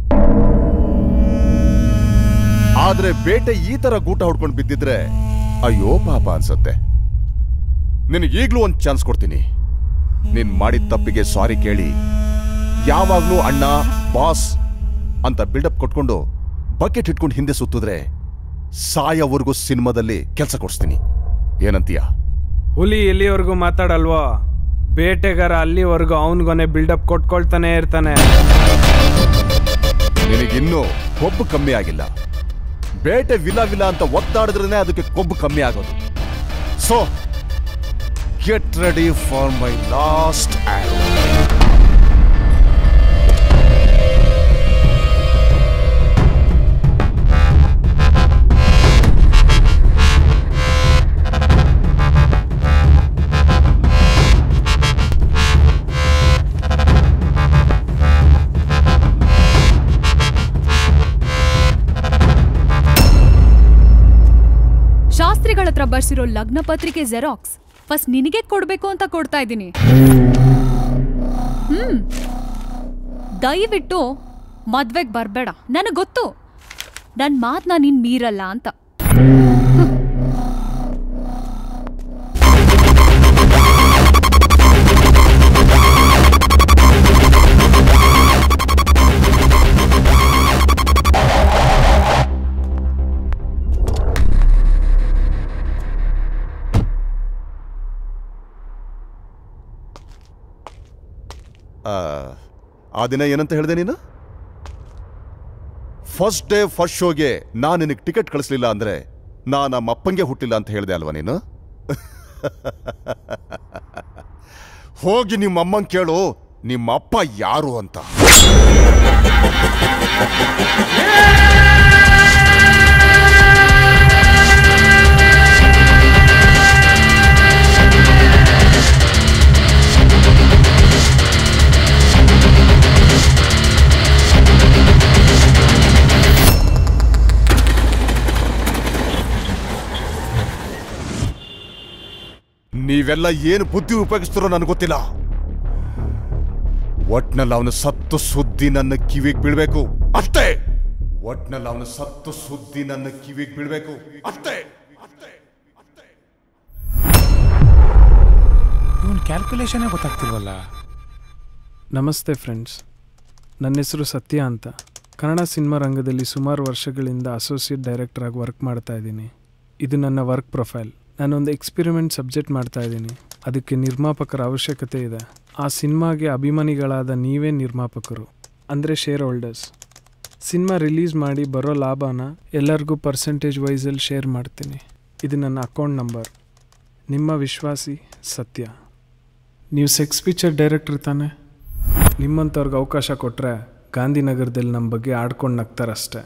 ಆದ್ರೆ ಬೇಟೆ ಈ ತರ ಗೂಟ ಹೊಡ್ಕೊಂಡು ಬಿದ್ದಿದ್ರೆ ಅಯ್ಯೋ ಪಾಪ ಅನ್ಸುತ್ತೆ ನಿನಗೆ ಈಗ್ಲೂ ಒಂದು ಚಾನ್ಸ್ ಕೊಡ್ತೀನಿ ನೀನ್ ಮಾಡಿದ ತಪ್ಪಿಗೆ ಸಾರಿ ಕೇಳಿ ಯಾವಾಗ್ಲೂ ಅಣ್ಣ ಬಾಸ್ ಅಂತ ಬಿಲ್ಡಪ್ ಕೊಟ್ಕೊಂಡು ಬಕೆಟ್ ಇಟ್ಕೊಂಡು ಹಿಂದೆ ಸುತ್ತಿದ್ರೆ ಸಾಯವರೆಗೂ ಸಿನಿಮಾದಲ್ಲಿ ಕೆಲಸ ಕೊಡಿಸ್ತೀನಿ ಏನಂತೀಯ ಹುಲಿ ಎಲ್ಲಿವರೆಗೂ ಮಾತಾಡಲ್ವೋ ಬೇಟೆಗಾರ ಅಲ್ಲಿವರೆಗೂ ಅವನಿಗೊನೆ ಬಿಲ್ಡಪ್ ಕೊಟ್ಕೊಳ್ತಾನೆ ಇರ್ತಾನೆ ನಿನಗಿನ್ನೂ ಕೊಬ್ಬು ಕಮ್ಮಿ ಆಗಿಲ್ಲ ಬೇಟೆ ವಿಲ ವಿಲ ಅಂತ ಒತ್ತಾಡಿದ್ರೇನೆ ಅದಕ್ಕೆ ಕೊಬ್ಬು ಕಮ್ಮಿ ಆಗೋದು so get ready for my last ಶಾಸ್ತ್ರಿಗಳ ಹತ್ರ ಬರ್ಸಿರೋ ಲಗ್ನ ಪತ್ರಿಕೆ ಜೆರಾಕ್ಸ್ ಫಸ್ಟ್ ನಿನಗೆ ಕೊಡ್ಬೇಕು ಅಂತ ಕೊಡ್ತಾ ಇದ್ದೀನಿ ಹ್ಮ್ ದಯವಿಟ್ಟು ಮದ್ವೆಗ್ ಬರ್ಬೇಡ ನನಗ್ ಗೊತ್ತು ನನ್ ಮಾತ್ನ ನೀನ್ ಮೀರಲ್ಲ ಅಂತ ಆ, ಆ ದಿನ ಏನಂತ ಹೇಳಿದೆ ನೀನು ಫಸ್ಟ್ ಡೇ ಫಸ್ಟ್ ಶೋಗೆ ನಾನು ನಿನಗೆ ಟಿಕೆಟ್ ಕಳಿಸ್ಲಿಲ್ಲ ಅಂದ್ರೆ ನಾ ನಮ್ಮ ಅಪ್ಪಂಗೆ ಹುಟ್ಟಿಲ್ಲ ಅಂತ ಹೇಳಿದೆ ಅಲ್ವಾ ನೀನು ಹೋಗಿ ನಿಮ್ಮ ಅಮ್ಮಂಗೆ ಕೇಳು ನಿಮ್ಮ ಅಪ್ಪ ಯಾರು ಅಂತ ನೀವೆಲ್ಲ ಏನು ಬುದ್ಧಿ ಉಪಯೋಗಿಸ್ತಾರೋ ನನಗೆ ಗೊತ್ತಿಲ್ಲ ಒಟ್ನಲ್ಲಿ ಅವನು ಸತ್ತು ಸುದ್ದಿ ನನ್ನ ಕಿವಿಗೆ ಬೀಳ್ಬೇಕು ಅಷ್ಟೇ ಒಟ್ನಲ್ಲಿ ಅವನು ಸತ್ತು ಸುದ್ದಿ ನನ್ನ ಕಿವಿಗೆ ಬೀಳ್ಬೇಕು ಅಷ್ಟೇ ಇವನ್ ಕ್ಯಾಲ್ಕುಲೇಷನೇ ಗೊತ್ತಾಗ್ತಿಲ್ವಲ್ಲ ನಮಸ್ತೆ ಫ್ರೆಂಡ್ಸ್ ನನ್ನ ಹೆಸರು ಸತ್ಯ ಅಂತ ಕನ್ನಡ ಸಿನಿಮಾ ರಂಗದಲ್ಲಿ ಸುಮಾರು ವರ್ಷಗಳಿಂದ ಅಸೋಸಿಯೇಟ್ ಡೈರೆಕ್ಟರ್ ಆಗಿ ವರ್ಕ್ ಮಾಡ್ತಾ ಇದ್ದೀನಿ ಇದು ನನ್ನ ವರ್ಕ್ ಪ್ರೊಫೈಲ್ ನಾನೊಂದು ಎಕ್ಸ್ಪೆರಿಮೆಂಟ್ ಸಬ್ಜೆಕ್ಟ್ ಮಾಡ್ತಾ ಇದ್ದೀನಿ ಅದಕ್ಕೆ ನಿರ್ಮಾಪಕರ ಅವಶ್ಯಕತೆ ಇದೆ ಆ ಸಿನಿಮಾಗೆ ಅಭಿಮಾನಿಗಳಾದ ನೀವೇ ನಿರ್ಮಾಪಕರು ಅಂದರೆ ಶೇರ್ ಹೋಲ್ಡರ್ಸ್ ಸಿನಿಮಾ ರಿಲೀಸ್ ಮಾಡಿ ಬರೋ ಲಾಭನ ಎಲ್ಲರಿಗೂ ಪರ್ಸೆಂಟೇಜ್ ವೈಸಲ್ಲಿ ಶೇರ್ ಮಾಡ್ತೀನಿ ಇದು ನನ್ನ ಅಕೌಂಟ್ ನಂಬರ್ ನಿಮ್ಮ ವಿಶ್ವಾಸಿ ಸತ್ಯ ನೀವು ಸೆಕ್ಸ್ ಪಿಕ್ಚರ್ ಡೈರೆಕ್ಟರ್ ತಾನೆ ನಿಮ್ಮಂಥವ್ರಿಗೆ ಅವಕಾಶ ಕೊಟ್ಟರೆ ಗಾಂಧಿನಗರದಲ್ಲಿ ನಮ್ಮ ಬಗ್ಗೆ ಆಡ್ಕೊಂಡು ನಗ್ತಾರಷ್ಟೆ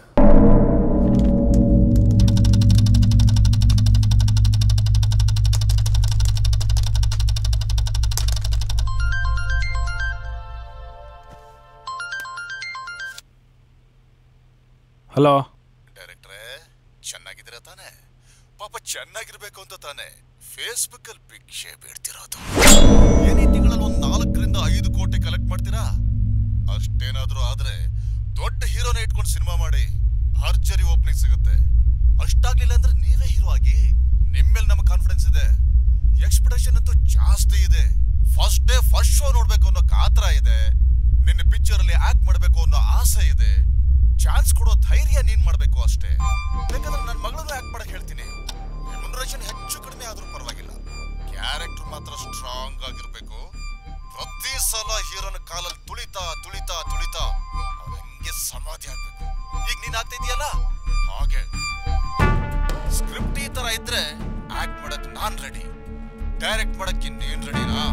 ಹಲೋ ಡೈರೆಕ್ಟ್ರೇ ಚೆನ್ನಾಗಿದ್ದೀರಾ ತಾನೆ ಪಾಪ ಚೆನ್ನಾಗಿರ್ಬೇಕು ಅಂತ ತಾನೆ ಫೇಸ್ಬುಕ್ ಅಲ್ಲಿ ಭಿಕ್ಷೆ ಬೇಡ್ತಿರೋದು ಏನೇ ತಿಂಗಳಲ್ಲಿ ಒಂದ್ ನಾಲ್ಕರಿಂದ ಐದು ಕೋಟಿ ಕಲೆಕ್ಟ್ ಮಾಡ್ತೀರಾ ಅಷ್ಟೇನಾದ್ರೂ ಆದ್ರೆ ದೊಡ್ಡ ಹೀರೋನ ಇಟ್ಕೊಂಡು ಸಿನಿಮಾ ಮಾಡಿ ಭರ್ಜರಿ ಓಪನಿಂಗ್ ಸಿಗುತ್ತೆ ಅಷ್ಟಾಗ್ಲಿಲ್ಲ ಅಂದ್ರೆ ನೀವೇ ಹೀರೋ ಆಗಿ ನಿಮ್ಮೇಲೆ ನಮಗೆ ಕಾನ್ಫಿಡೆನ್ಸ್ ಇದೆ ಎಕ್ಸ್ಪೆಕ್ಟೇಷನ್ ಅಂತೂ ಜಾಸ್ತಿ ಇದೆ ಫಸ್ಟ್ ಡೇ ಫಸ್ಟ್ ಶೋ ನೋಡ್ಬೇಕು ಅನ್ನೋ ಕಾತರ ಇದೆ ನಿನ್ನ ಪಿಕ್ಚರ್ ಅಲ್ಲಿ ಆಕ್ಟ್ ಮಾಡ್ಬೇಕು ಅನ್ನೋ ಆಸೆ ಇದೆ ಚಾನ್ಸ್ ಕೊಡೋ ಧೈರ್ಯ ನೀನ್ ಮಾಡ್ಬೇಕು ಅಷ್ಟೇ ಬೇಕಾದ್ರೆ ನನ್ನ ಮಗಳನ್ನು ಆಕ್ಟ್ ಮಾಡಕ್ ಹೇಳ್ತೀನಿ ರೆಮ್ಯುನರೇಷನ್ ಹೆಚ್ಚು ಕಡಿಮೆ ಆದ್ರೂ ಪರವಾಗಿಲ್ಲ ಕ್ಯಾರೆಕ್ಟರ್ ಮಾತ್ರ ಸ್ಟ್ರಾಂಗ್ ಆಗಿರ್ಬೇಕು ಪ್ರತಿ ಸಲ ಹೀರೋನ ಕಾಲಲ್ಲಿ ತುಳಿತಾ ತುಳಿತಾ ತುಳಿತಾ ಅವ್ನ್ ಹಂಗೆ ಸಮಾಧಿ ಆಗ್ಬೇಕು ಈಗ ನೀನ್ ಆಗ್ತಾ ಇದೆಯಲ್ಲ ಹಾಗೆ ಸ್ಕ್ರಿಪ್ಟ್ ಈ ತರ ಇದ್ರೆ ಆಕ್ಟ್ ಮಾಡಕ್ ನಾನ್ ರೆಡಿ ಡೈರೆಕ್ಟ್ ಮಾಡಕ್ ಇನ್ನೇನ್ ರೆಡಿನಾ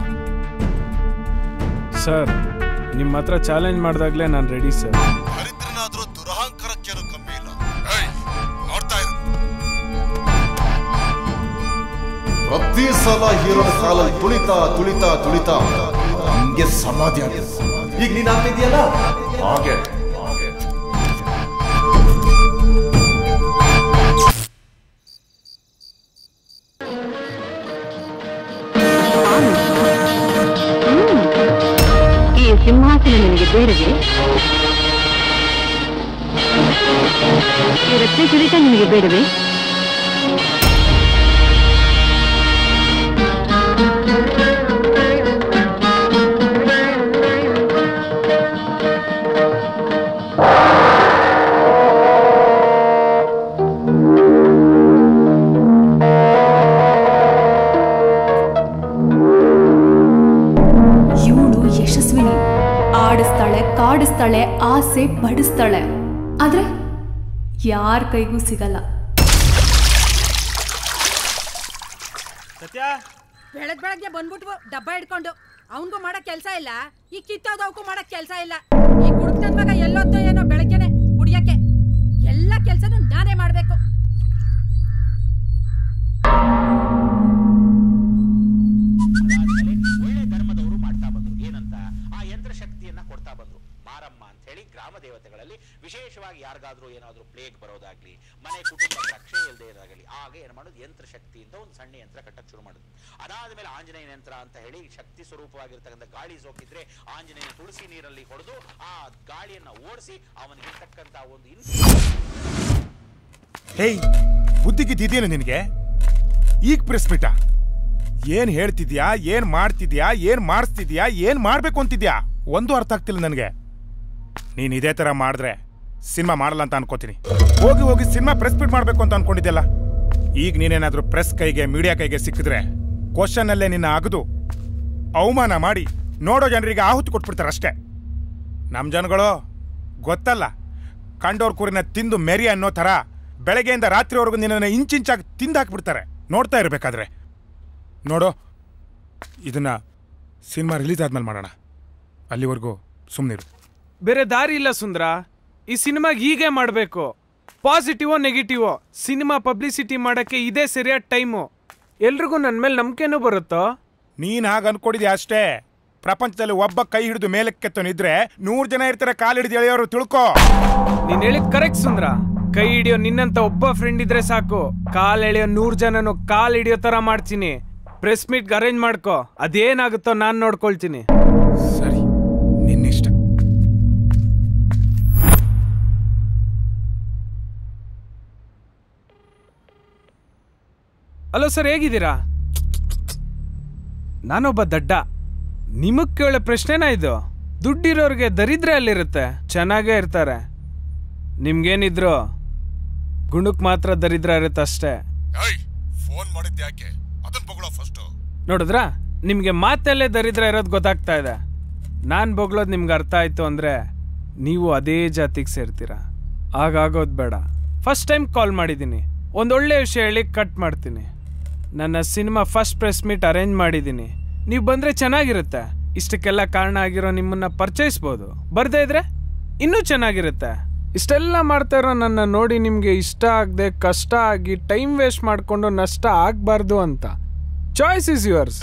ಸರ್ ನಿಮ್ಮ ಹತ್ರ ಚಾಲೆಂಜ್ ಮಾಡಿದಾಗಲೇ ನಾನು ರೆಡಿ ಸರ್ ಹರಿದ್ರನಾದ್ರೂ ದುರಹಂಕಾರಕ್ಕೇನು ಕಮ್ಮಿ ಇಲ್ಲ ಏಯ್, ನೋಡ್ತಾ ಇರು ಪ್ರತಿ ಸಲ ಹೀರೋನ ಕಾಲಲ್ಲಿ ತುಳಿತಾ ತುಳಿತಾ ತುಳಿತಾ ಹಂಗೆ ಸಮಾಧಿ ಆಗಿದೆ ಈಗ ನೀನ್ ಆಗ್ತಿದ್ಯಲ್ಲ ಹಾಗೆ Mm. ಬೇಡವೇ ಈ ರಕ್ತ ಕಿರೀಟ ನಿಮಗೆ ಬೇಡವೇ ಇವಳು ಯಶಸ್ವಿನಿ ಆಡಿಸ್ತಾಳೆ ಕಾಡಿಸ್ತಾಳೆ ಆಸೆ ಪಡಿಸ್ತಾಳೆ ಆದ್ರೆ ಯಾರ ಕೈಗೂ ಸಿಗಲ್ಲ ಸತ್ಯ ಬೆಳಗ್ ಬೆಳಗ್ಗೆ ಬಂದ್ಬಿಟ್ವು ಡಬ್ಬ ಹಿಡ್ಕೊಂಡು ಅವನ್ಗೂ ಮಾಡಕ್ ಕೆಲ್ಸ ಇಲ್ಲ ಈ ಕಿತ್ತೋದವಕ್ಕೂ ಮಾಡಕ್ ಕೆಲ್ಸ ಇಲ್ಲ ಈ ಕುಡ್ಕ್ ನನ್ ಮಗ ಎಲ್ಲೊತ್ತೋ ಏನೋ ಬೆಳಗ್ಗೆನೆ ಕುಡಿಯಕ್ಕೆ ಎಲ್ಲ ಕೆಲ್ಸನೂ ನಾನೇ ಮಾಡ್ಬೇಕು ಒಳ್ಳೆ ಧರ್ಮದವರು ಮಾಡ್ತಾ ಬಂದ್ರು ಏನಂತ ಆ ಯಂತ್ರ ಶಕ್ತಿಯನ್ನ ಕೊಡ್ತಾ ಬಂದ್ರು ಮಾರಮ್ಮ ಅಂತ ಹೇಳಿ ಗ್ರಾಮ ದೇವತೆಗಳಲ್ಲಿ ವಿಶೇಷವಾಗಿ ಯಾರಿಗಾದ್ರೂ ಏನಾದ್ರೂ ಪ್ಲೇಗ್ ಬರೋದಾಗ್ಲಿ ಮನೆ ಕುಟುಂಬ ರಕ್ಷಣೆ ಇಲ್ಲದೆ ಇರೋದಾಗಲಿ ಆಗ ಏನ್ ಮಾಡೋದು ಯಂತ್ರ ಶಕ್ತಿಯಿಂದ ಒಂದು ಸಣ್ಣ ಯಂತ್ರ ಕಟ್ಟಕ್ ಶುರು ಮಾಡುದು ಅದಾದ್ಮೇಲೆ ಆಂಜನೇಯ ಯಂತ್ರ ಅಂತ ಹೇಳಿ ಶಕ್ತಿ ಸ್ವರೂಪವಾಗಿರ್ತಕ್ಕಂಥ ಗಾಳಿ ಸೋಕಿದ್ರೆ ಆಂಜನೇಯ ತುಳಸಿ ನೀರಲ್ಲಿ ಹೊಡೆದು ಆ ಗಾಳಿಯನ್ನ ಓಡಿಸಿ ಅವನಿಗಿರ್ತಕ್ಕಂಥ ಒಂದು ಇನ್ಸ್ ಹೇಯ್ ಬುದ್ಧಿಗಿದ್ದೇನು ನಿನಗೆ ಈಗ ಪ್ರೆಸ್ ಬಿಟ್ಟ ಏನ್ ಹೇಳ್ತಿದ್ಯಾ ಏನ್ ಮಾಡ್ತಿದ್ಯಾ ಏನ್ ಮಾಡಿಸ್ತಿದ್ಯಾ ಏನ್ ಮಾಡ್ಬೇಕು ಅಂತಿದ್ಯಾ ಒಂದು ಅರ್ಥ ಆಗ್ತಿಲ್ಲ ನನಗೆ ನೀನ್ ಇದೇ ತರ ಮಾಡಿದ್ರೆ ಸಿನಿಮಾ ಮಾಡಲ್ಲ ಅಂತ ಅನ್ಕೋತೀನಿ ಹೋಗಿ ಹೋಗಿ ಸಿನಿಮಾ ಪ್ರೆಸ್ ಬಿಟ್ ಮಾಡ್ಬೇಕು ಅಂತ ಅನ್ಕೊಂಡಿದ್ಯಲ್ಲ ಈಗ ನೀನೇನಾದ್ರೂ ಪ್ರೆಸ್ ಕೈಗೆ ಮೀಡಿಯಾ ಕೈಗೆ ಸಿಕ್ಕಿದ್ರೆ ಕ್ವಶನ್ ಅಲ್ಲೇ ನಿನ್ನ ಅಗದು ಅವಮಾನ ಮಾಡಿ ನೋಡೋ ಜನರಿಗೆ ಆಹುತಿ ಕೊಟ್ಬಿಡ್ತಾರೆ ಅಷ್ಟೇ ನಮ್ ಜನಗಳು ಗೊತ್ತಲ್ಲ ಕಂಡೋರ್ ಕುರಿನ ತಿಂದು ಮೆರಿ ಅನ್ನೋ ಥರ ಬೆಳಗ್ಗೆಯಿಂದ ರಾತ್ರಿವರೆಗೂ ನಿನ್ನನ್ನು ಇಂಚಿಂಚಾಗಿ ತಿಂದು ಹಾಕ್ಬಿಡ್ತಾರೆ ನೋಡ್ತಾ ಇರಬೇಕಾದ್ರೆ ನೋಡು ಇದನ್ನ ಸಿನಿಮಾ ರಿಲೀಸ್ ಆದ್ಮೇಲೆ ಮಾಡೋಣ ಅಲ್ಲಿವರೆಗೂ ಸುಮ್ಮನಿರು ಬೇರೆ ದಾರಿ ಇಲ್ಲ ಸುಂದ್ರ ಈ ಸಿನಿಮಾಗೆ ಹೀಗೆ ಮಾಡಬೇಕು ಪಾಸಿಟಿವೋ ನೆಗೆಟಿವೋ ಸಿನಿಮಾ ಪಬ್ಲಿಸಿಟಿ ಮಾಡಕ್ಕೆ ಇದೇ ಸರಿಯಾದ ಟೈಮು ಎಲ್ರಿಗೂ ನನ್ನ ಮೇಲೆ ನಂಬಿಕೆನೂ ಬರುತ್ತೋ ನೀನ್ ಹಾಗೆ ಅನ್ಕೊಂಡಿದ್ಯಾ ಅಷ್ಟೇ ಪ್ರಪಂಚದಲ್ಲಿ ಒಬ್ಬ ಕೈ ಹಿಡಿದು ಮೇಲಕ್ಕೆತ್ತನಿದ್ರೆ ನೂರ್ ಜನ ಇರ್ತಾರೆ ಕಾಲ್ ಹಿಡಿದು ಎಳೆಯೋರು ತಿಳ್ಕೋ ನೀನ್ ಹೇಳಿದ್ ಕರೆಕ್ಟ್ ಸುಂದ್ರ ಕೈ ಹಿಡಿಯೋ ನಿನ್ನಂತ ಒಬ್ಬ ಫ್ರೆಂಡ್ ಇದ್ರೆ ಸಾಕು ಕಾಲ್ ಎಳೆಯೋ ನೂರ್ ಜನನು ಕಾಲ್ ಹಿಡಿಯೋ ತರ ಮಾಡ್ತೀನಿ ಪ್ರೆಸ್ ಮೀಟ್ಗೆ ಅರೇಂಜ್ ಮಾಡ್ಕೋ ಅದೇನಾಗುತ್ತೋ ನಾನ್ ನೋಡ್ಕೊಳ್ತೀನಿ ಸರಿ ನಿನ್ನಿಷ್ಟ ಹಲೋ ಸರ್ ಹೇಗಿದ್ದೀರಾ ನಾನೊಬ್ಬ ದಡ್ಡ ನಿಮಗ್ ಕೇಳೋ ಪ್ರಶ್ನೆನಾ ಇದು ದುಡ್ಡಿರೋರ್ಗೆ ದರಿದ್ರೆ ಅಲ್ಲಿರುತ್ತೆ ಚೆನ್ನಾಗೇ ಇರ್ತಾರೆ ನಿಮ್ಗೇನಿದ್ರು ಗುಣಕ್ ಮಾತ್ರ ದರಿದ್ರ ಇರುತ್ತೆ ಅಷ್ಟೇ ಫೋನ್ ಮಾಡಿದ್ದೆ ಯಾಕೆ ಅದನ್ನ ಬೊಗಳೋ ಫಸ್ಟ್ ನೋಡಿದ್ರಾ ನಿಮ್ಗೆ ಮಾತಲ್ಲೇ ದರಿದ್ರ ಇರೋದು ಗೊತ್ತಾಗ್ತಾ ಇದೆ ನಾನ್ ಬೊಗಳೋದು ನಿಮ್ಗೆ ಅರ್ಥ ಆಯ್ತು ಅಂದ್ರೆ ನೀವು ಅದೇ ಜಾತಿಗೆ ಸೇರ್ತೀರಾ ಆಗಾಗೋದು ಬೇಡ ಫಸ್ಟ್ ಟೈಮ್ ಕಾಲ್ ಮಾಡಿದ್ದೀನಿ ಒಂದೊಳ್ಳೆ ವಿಷಯ ಹೇಳಿ ಕಟ್ ಮಾಡ್ತೀನಿ ನನ್ನ cinema first press meet arrange ಮಾಡಿದ್ದೀನಿ ನೀವು ಬಂದರೆ ಚೆನ್ನಾಗಿರುತ್ತೆ ಇಷ್ಟಕ್ಕೆಲ್ಲ ಕಾರಣ ಆಗಿರೋ ನಿಮ್ಮನ್ನ ಪರಿಚಯಿಸ್ಬೋದು ಬರ್ದೇ ಇದ್ರೆ ಇನ್ನೂ ಚೆನ್ನಾಗಿರುತ್ತೆ ಇಷ್ಟೆಲ್ಲ ಮಾಡ್ತಾ ಇರೋ ನನ್ನ ನೋಡಿ ನಿಮಗೆ ಇಷ್ಟ ಆಗದೆ ಕಷ್ಟ ಆಗಿ ಟೈಮ್ ವೇಸ್ಟ್ ಮಾಡಿಕೊಂಡು ನಷ್ಟ ಆಗಬಾರ್ದು ಅಂತ ಚಾಯ್ಸ್ ಇಸ್ ಯುವರ್ಸ್